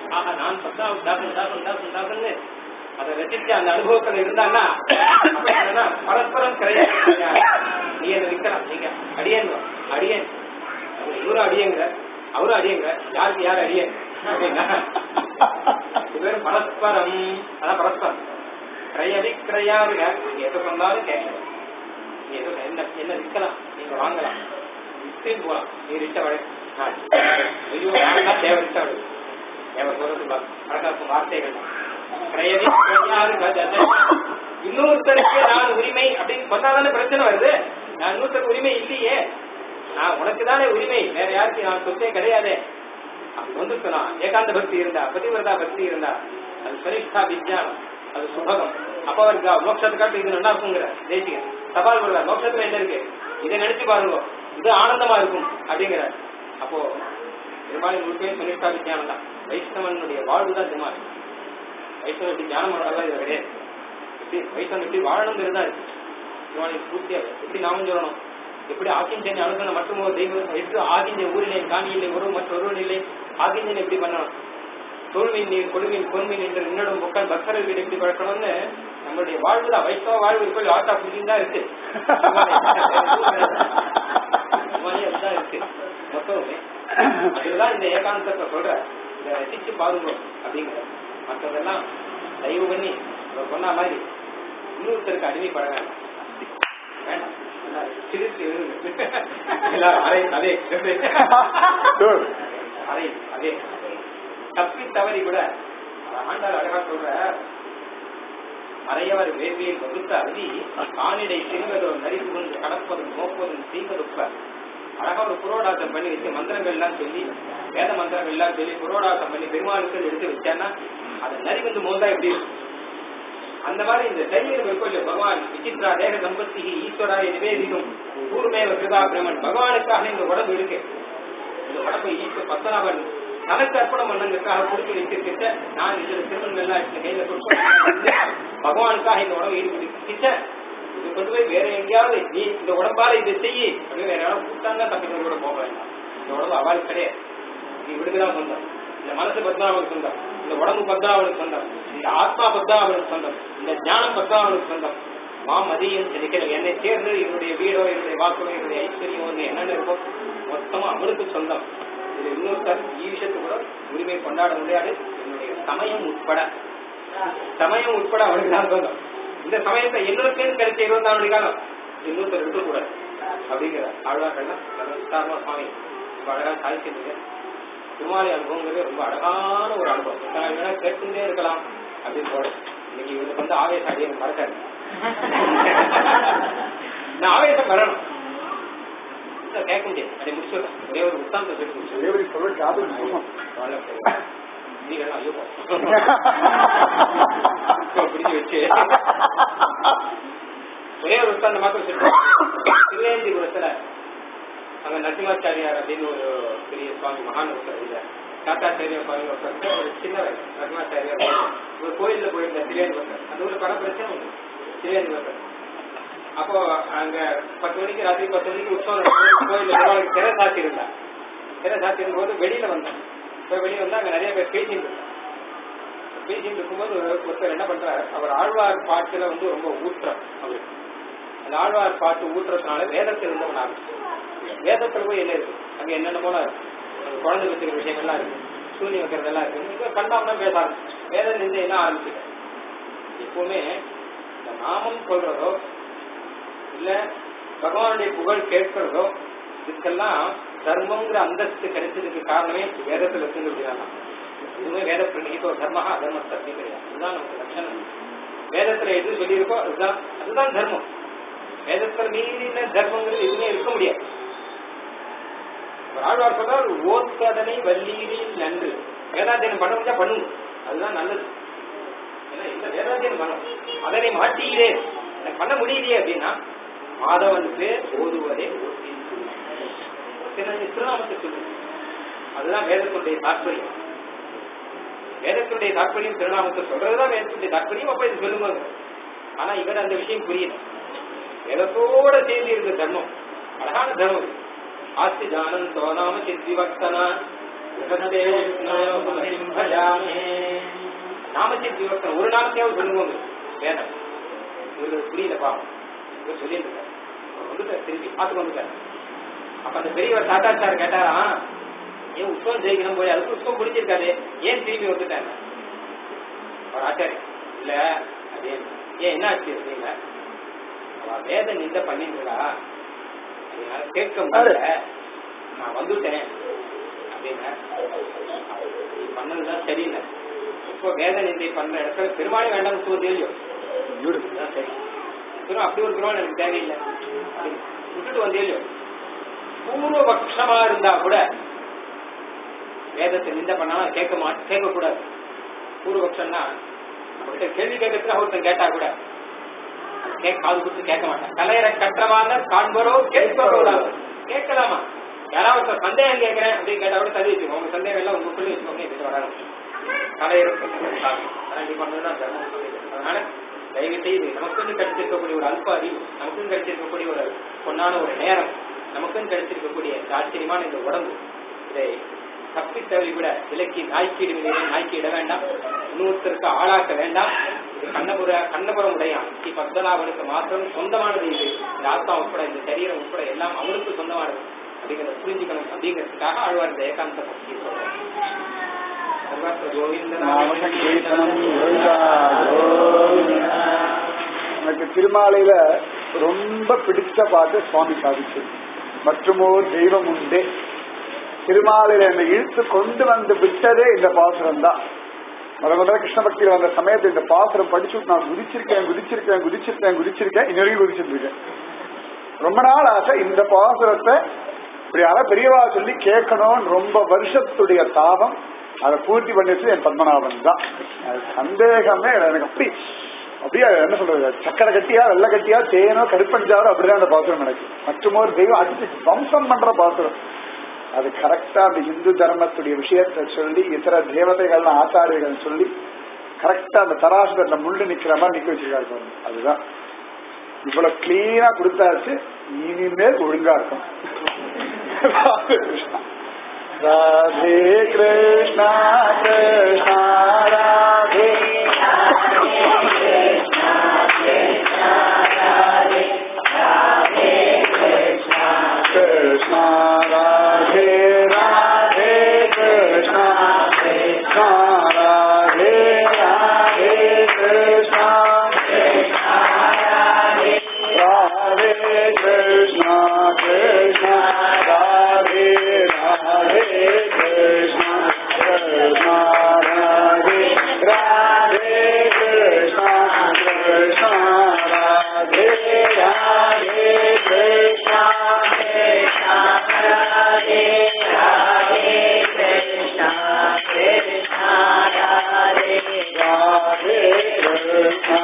ஆஹா நான் பத்தாவது தாசன் தாசன் தாசன் தாசன்னு அதை ரசிச்சு அந்த அனுபவத்துல இருந்தான்னா அப்ப என்னன்னா பரஸ்பரம் கிடையாது நீ என்ன விற்கலாம் நீங்க அடியேன் அடியேன் இவரும் அடியேங்கிற அவரும் அடியேங்கிற யாருக்கு யார் அடியேன் அப்படின்னா இது பேரும் பரஸ்பரம் அதான் பரஸ்பரம் கிரய விக்கிரயாவிட நீங்க எது சொன்னாலும் கேட்கலாம் நீ எது என்ன என்ன விற்கலாம் நீங்க வாங்கலாம் விற்று போலாம் நீ ரிட்ட வழி ஐயோ யாருக்கா தேவை ரிட்ட வழி தேவை சொல்றது அழகாக்கும் வார்த்தைகள் கிரய விக்கிரயாவிட இன்னொருத்தருக்கு நான் உரிமை அப்படின்னு சொன்னாதானே பிரச்சனை வருது நான் இன்னொருத்தருக்கு உரிமை இல்லையே நான் உனக்கு தானே உரிமை வேற யாருக்கு நான் சொத்தே கிடையாதே அப்படி வந்துருக்கனா ஏகாந்த பக்தி இருந்தா பதிவிரதா பக்தி இருந்தா அது சரிஷ்டா விஜயானம் அது சுபகம் அப்ப அவருக்கு மோட்சத்துக்காட்டு இது நல்லா இருக்குங்கிற தேசிகன் சவால் வருவார் மோட்சத்துல என்ன இருக்கு இதை நினைச்சு பாருங்க இது ஆனந்தமா இருக்கும் அப்படிங்கிற அப்போ பெரும்பாலும் முழுக்கவே சுனிஷ்டா விஜயானம் தான் வைஷ்ணவனுடைய வாழ்வு தான் திருமா இருக்கு வைஷ்ணவ எப்படி ஞானம் பண்ணலாம் இது கிடையாது எப்படி வைஷ்ணவன் எப்படி வாழணுங்கிறது தான் இருக்கு திருவாணிக்கு பூர்த்தியா எப்படி நாமும் சொல்லணும் எப்படி ஆக்கிஞ்சனை அணுகணும் மற்றும் ஒரு தெய்வம் எப்படி ஆகிஞ்ச ஊரிலே காணியிலே ஒரு மற்றொருவன் இல்லை ஆகிஞ்சனை எப்படி பண்ணணும் தொழுமின் நீர் கொடுமின் பொன்மின் என்று இன்னும் மக்கள் பக்தர்கள் எப்படி பழக்கணும்னு நம்மளுடைய வாழ்வு தான் வைஷ்ணவ வாழ்வு இப்போ ஆர்ட் ஆஃப் லிவிங் தான் இருக்கு அதுதான் இருக்கு மொத்தமே அதுதான் இந்த ஏகாந்தத்தை சொல்ற இதை ரசிச்சு பாருங்க அப்படிங்கிற மற்றதெல்லாம் தயவு பண்ணி இவர் சொன்ன மாதிரி இன்னொருத்தருக்கு அடிமைப்பட வேண்டாம் வேண்டாம் எல்லாம் சிரிச்சு எழுதுங்க. எல்லாரும் அரை அதே Good. அரை அதே தப்பி தவறி கூட ஆண்டாள் அழகா சொல்ற அறையவர் வேள்வியில் வகுத்த அதி காணிடை சிறுவதோ நரிப்பு கொண்டு கடப்பதும் நோப்பதும் செய்வதுப்ப அழகா ஒரு புரோடாசம் பண்ணி வச்சு மந்திரங்கள் எல்லாம் சொல்லி வேத மந்திரங்கள் எல்லாம் சொல்லி புரோடாசம் பண்ணி பெருமாளுக்கு எடுத்து வச்சான்னா அதை நரி வந்து மோந்தா எப்படி இருக்கும் அந்த மாதிரி இந்த சரீரம் இருக்கும் இல்லையா பகவான் விசித்ரா தேக சம்பத்தி ஈஸ்வராய நிவேதிக்கும் பூர்மேவ கிருதா பிரமன் பகவானுக்காக இந்த உடம்பு இருக்கு இந்த உடம்பை ஈஸ்வர பத்தனாவன் தனக்கு அர்ப்பணம் பண்ணதுக்காக கொடுத்து வச்சிருக்கிட்ட நான் இதுல திருமணம் எல்லாம் இந்த கையில கொடுப்பேன் பகவானுக்காக இந்த உடம்பை ஈடுபடுத்திட்ட இது கொண்டு போய் வேற எங்கேயாவது நீ இந்த உடம்பால இதை செய்யி அப்படின்னு வேற யாரும் கூட்டாங்க தப்பிக்கிறது கூட போக வேண்டாம் இந்த உடம்பு அவளுக்கு கிடையாது நீ விடுதலாம் சொந்தம் இந்த மனசு பத்மாவனுக்கு சொந்தம் இந்த உடம்பு பத்மாவனுக்கு சொந்தம் இந்த ஆத்மா பத்மாவனுக்கு சொந்தம் இந்த ஞானம் பத்மாவனுக்கு சொந்தம் மாம் அதிகம் நினைக்கிறேன் என்னை சேர்ந்து என்னுடைய வீடோ என்னுடைய வாக்கோ என்னுடைய ஐஸ்வர்யம் வந்து என்னென்ன இருக்கோ மொத்தமும் அவனுக்கு சொந்தம் இது இன்னொருத்தர் ஈ விஷயத்து கூட உரிமை கொண்டாட முடியாது என்னுடைய சமயம் உட்பட சமயம் உட்பட அவனுக்கு தான் சொந்தம் இந்த சமயத்தை இன்னொருத்தேன் கிடைச்ச இருபத்தாறு மணி காலம் இன்னொருத்தர் இருக்கக்கூடாது அப்படிங்கிற ஆழ்வார்கள்லாம் விஸ்தாரமா சுவாமி ரொம்ப அழகா சாதிச்சிருந்தீங்க திருமாலி அனுபவங்கிறது ரொம்ப அழகான ஒரு அனுபவம் நான் வேணா கேட்டுட்டே இருக்கலாம் அப்படின்னு போட இன்னைக்கு இவனுக்கு வந்து ஆவேசம் அடிய மறக்காது நான் ஆவேசம் வரணும் இல்ல, கேட்க முடியாது அதை முடிச்சுடுறேன் ஒரே ஒரு உத்தாந்தத்தை சொல்லி முடிச்சு தேவரி சொல்ற காதல் மோசம். நீ வேணா ஐயோ போ. பிடிச்சு வச்சு ஒரே ஒரு உத்தாந்த மாத்திரம் சொல்றேன் திருவேந்திபுரத்துல அங்க நரசிம்மாச்சாரியார் அப்படின்னு ஒரு பெரிய சுவாமி மகான் ஒருத்தர் இல்ல தாத்தாச்சாரியா சுவாமி ஒருத்தர் ஒரு சின்னவர் நரசிம்மாச்சாரியார் ஒரு கோயில்ல போயிருந்த திருவேந்திபுரத்தில் அந்த ஊர்ல பல பிரச்சனை உண்டு திருவேந்திபுரத்தில் அப்போ அங்க பத்து மணிக்கு ராத்திரி பத்து மணிக்கு உற்சவம் நடக்கும். கோயில்ல பெருமாளுக்கு திரை சாத்தி இருந்தா திரை சாத்தி இருக்கும்போது வெளியில வந்தேன் இப்போ வெளியே வந்து அங்க நிறைய பேர் பேசிட்டு இருந்தாங்க பேசிட்டு இருக்கும்போது ஒரு ஒருத்தர் என்ன பண்றாரு அவர் ஆழ்வார் பாட்டுல வந்து ரொம்ப ஊற்றம் அவருக்கு அந்த ஆழ்வார் பாட்டு ஊற்றுறதுனால வேதத்தில் இருந்தவன் ஆரம்பிச்சு வேதத்துல போய் என்ன இருக்கு அங்க என்னென்ன போல இருக்கு அங்க குழந்தை வச்சிருக்க விஷயங்கள்லாம் இருக்கு சூனி வைக்கிறதெல்லாம் இருக்கு இங்க கண்டாம பேச ஆரம்பிச்சு வேத நிந்தை எல்லாம் ஆரம்பிச்சுட்டேன் எப்பவுமே இந்த நாமம் சொல்றதோ இல்ல பகவானுடைய புகழ் கேட்கிறதோ இதுக்கெல்லாம் தர்மங்கிற அந்தஸ்து கிடைச்சதுக்கு காரணமே வேதத்துல இருக்குங்கிறது இதுவுமே வேத பிரணிகிதோ தர்மஹா அதர்ம சக்தி கிடையாது இதுதான் நமக்கு லட்சணம் வேதத்துல எது சொல்லியிருக்கோ அதுதான் அதுதான் தர்மம் வேதத்துல மீறின தர்மங்கிறது எதுவுமே இருக்க முடியாது ஒரு ஆழ்வார் சொல்றார் ஓத்கதனை வல்லீரில் நன்று வேதாத்தியனம் பண்ண முடிஞ்சா பண்ணுங்க அதுதான் நல்லது ஏன்னா இந்த வேதாத்தியனம் பண்ணணும் அதனை மாட்டீரே எனக்கு பண்ண முடியலையே அப்படின்னா மாதவன் பேர் ஓதுவதே ஓட்டி திருநாமத்தை சொல்லு அதுதான் வேதத்துடைய தாற்பயம் வேதத்துடைய தாற்பயம் திருநாமத்தை சொல்றதுதான் வேதத்துடைய தாற்பயம் அப்ப இது சொல்லுவாங்க ஆனா இவர் அந்த விஷயம் புரியல வேதத்தோட சேர்ந்து இருந்த தர்மம் அழகான தர்மம் இது. ஆஸ்தி தானம் சோனாம சித் விவக்தனா பிரபத்தே விஷ்ணோயோ பகவதிம் பஜாமே. நாமச்சித் விவஸ்தம் ஒரு நாமத்தையாவது சொல்லுவோம் வேதம் இவருக்கு புரியலப்பா இவர் சொல்லிட்டு இருக்காரு அவர் வந்துட்டார் திருப்பி பார்த்துட்டு வந்துட்டார் அப்ப அந்த பெரியவர் சாட்டாச்சார் கேட்டாராம் ஏன் உற்சவம் ஜெயிக்கணும் போய் அதுக்கு உற்சவம் பிடிச்சிருக்காது ஏன் திரும்பி வந்துட்டாங்க அவர் ஆச்சாரியர் இல்ல அது ஏன் ஏன் என்ன ஆச்சு அப்படின்னா அவ வேத நிந்த பண்ணிருக்கா அதனால கேட்க முடியல நான் வந்துட்டேன் அப்படின்னா நீ பண்ணதுதான் சரியில்லை இப்போ வேத நிந்தை பண்ற இடத்துல பெருமாளே வேண்டாம் சொல்ல தெரியும் இதுதான் சரி பெரும் அப்படி ஒரு பெருமாள் எனக்கு தேவையில்லை அப்படின்னு விட்டுட்டு வந்தேன் பூர்வபக்ஷமா இருந்தா கூட வேதத்தை நிந்த பண்ணா கேட்க மா கேட்க கூடாது பூர்வபக்ஷம்னா நம்மகிட்ட கேள்வி கேட்கறதுக்கு ஒருத்தன் கேட்டா கூட அது கேட்க காது கொடுத்து கேட்க மாட்டான் கலையரை கற்றவான காண்பரோ கேட்பரோ கேட்கலாமா யாராவது ஒருத்தர் சந்தேகம் கேட்கிறேன் அப்படின்னு கேட்டா கூட தள்ளி வச்சுக்கோங்க உங்க சந்தேகம் எல்லாம் உங்களுக்குள்ளே வச்சுக்கோங்க இதுக்கு வரணும் கலையருக்கு ஆனா நீ பண்ணதுதான் தர்மம் அதனால தயவு செய்து நமக்குன்னு கிடைச்சிருக்கக்கூடிய ஒரு அல்ப அறிவு நமக்குன்னு கிடைச்சிருக்கக்கூடிய ஒரு பொன்னான ஒரு நேரம் நமக்குன்னு கிடைச்சிருக்கக்கூடிய இந்த ஆச்சரியமான இந்த உடம்பு இதை தப்பித்தவரை விட விலக்கி நாய்க்கு இடுவதிலே நாய்க்கு இட வேண்டாம் இன்னொருத்தருக்கு ஆளாக்க வேண்டாம் இது கண்ணபுர கண்ணபுரம் உடையான் ஸ்ரீ பத்மநாபனுக்கு மாத்திரம் சொந்தமானது இது இந்த ஆத்மா உட்பட இந்த சரீரம் உட்பட எல்லாம் அவனுக்கு சொந்தமானது அப்படிங்கிறத புரிஞ்சுக்கணும் அப்படிங்கிறதுக்காக ஆழ்வார் இந்த ஏகாந்த பக்தி சொல்றார் சர்வத்திர கோவிந்த நாம நாமசங்கீர்த்தனம் கோவிந்தா, கோவிந்தா. எனக்கு திருமாலையில ரொம்ப பிடிச்ச பாட்டு சுவாமி சாதிச்சு மற்றுமோ தெய்வம் உண்டே திருமாலையில என்னை இழுத்து கொண்டு வந்து விட்டதே இந்த பாசுரம் தான் முத முதல்ல கிருஷ்ண பக்தியில வந்த சமயத்துல இந்த பாசுரம் படிச்சு நான் குதிச்சிருக்கேன் குதிச்சிருக்கேன் குதிச்சிருக்கேன் குதிச்சிருக்கேன் இன்ன வரைக்கும் குதிச்சிட்டு இருக்கேன் ரொம்ப நாள் ஆசை இந்த பாசுரத்தை இப்படி யாரா பெரியவா சொல்லி கேட்கணும்னு ரொம்ப வருஷத்துடைய தாபம் அதை பூர்த்தி பண்ணிட்டு என் பத்மநாபன் தான் அது சந்தேகமே இல்லை. எனக்கு அப்படி அப்படியே என்ன சொல்றது சக்கரை கட்டியா வெள்ளை கட்டியா தேனோ கருப்பஞ்சாரோ அப்படிதான் அந்த பாசுரம் எனக்கு மற்றும் ஒரு தெய்வம் அடிச்சு வம்சம் பண்ற பாசுரம் அது கரெக்டா அந்த இந்து தர்மத்துடைய விஷயத்தை சொல்லி இதர தேவதைகள் ஆச்சாரியர்கள் சொல்லி கரெக்டா அந்த தராசுல முள்ளு நிக்கிற மாதிரி நிக்க வச்சிருக்காரு பாருங்க. அதுதான் இவ்வளவு கிளீனா கொடுத்தாச்சு இனிமேல் ஒழுங்கா இருக்கும் ராதே கிருஷ்ணா ராதே கிருஷ்ணா கிருஷ்ணா ராதே கிருஷ்ணா ராதே ராதே கிருஷ்ணா கிருஷ்ணா ராதே ராதே கிருஷ்ணா ராதே கிருஷ்ணா கிருஷ்ணா ராதே ராதே கிருஷ்ணா கிருஷ்ணா ராதே ராதே கிருஷ்ணா கிருஷ்ணா ராதே ராதே கிருஷ்ணா கிருஷ்ணா ராதே ராதே கிருஷ்ணா கிருஷ்ணா ராதே ராதே கிருஷ்ணா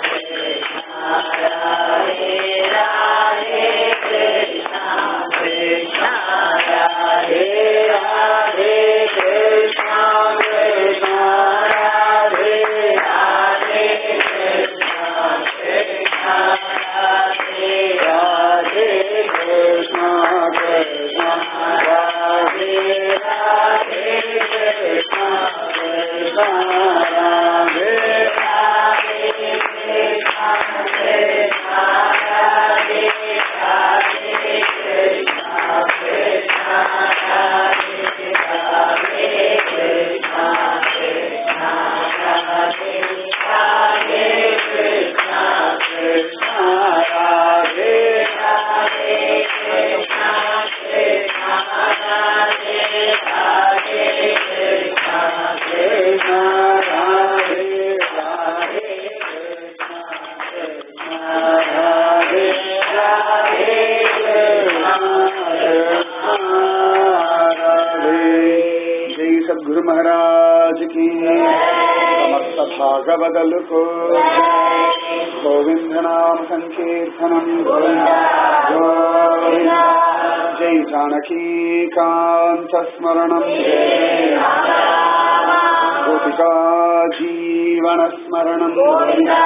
जय सदगुरु महाराज की समस्त भागवदल को गोविंद नाम संकीर्तनम गोविंदा गोविंदा जय जानकी कांत स्मरणम जय गोपिका जीवन स्मरणम गोविंदा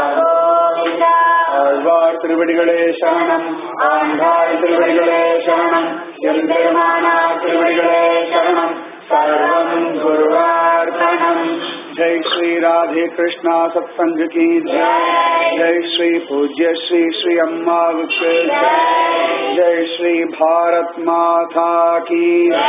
ஆழ்வார் திருவடிகளே சரணம் ஆண்டாள் திருவடிகளே சரணம் எம்பெருமானார் திருவடிகளே சரணம் सर्वं गुरुवार्पणम् जय श्री राधे कृष्णा सत्संग की जय जय श्री पूज्य श्री श्री अम्मा विश्व जय श्री भारत माता की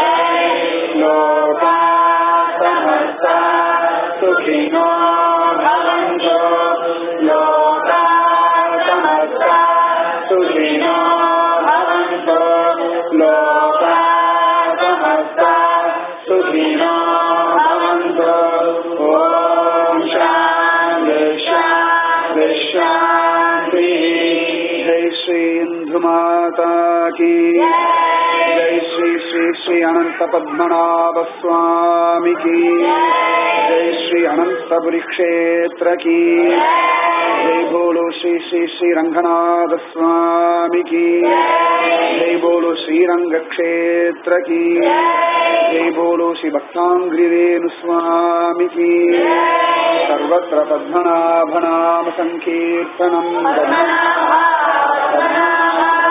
लोका समस्ता सुखिनो भवन्तु लोका समस्ता सुखिनो भवन्तु लोका समस्ता सुखिनो भवन्तु ॐ शान्ति शान्ति शान्तिः जय श्री इंदु माता की जय श्री श्री श्री अनंत पद्मनाभ स्वामी की जय श्री अनंतपुरी क्षेत्र की जय बोलो श्री श्री श्री रंगनाथ स्वामी की जय बोलो श्री रंग क्षेत्र की जय बोलो श्री भक्तांग्री रेणु स्वामी की सर्वत्र पद्मनाभ नाम संकीर्तनम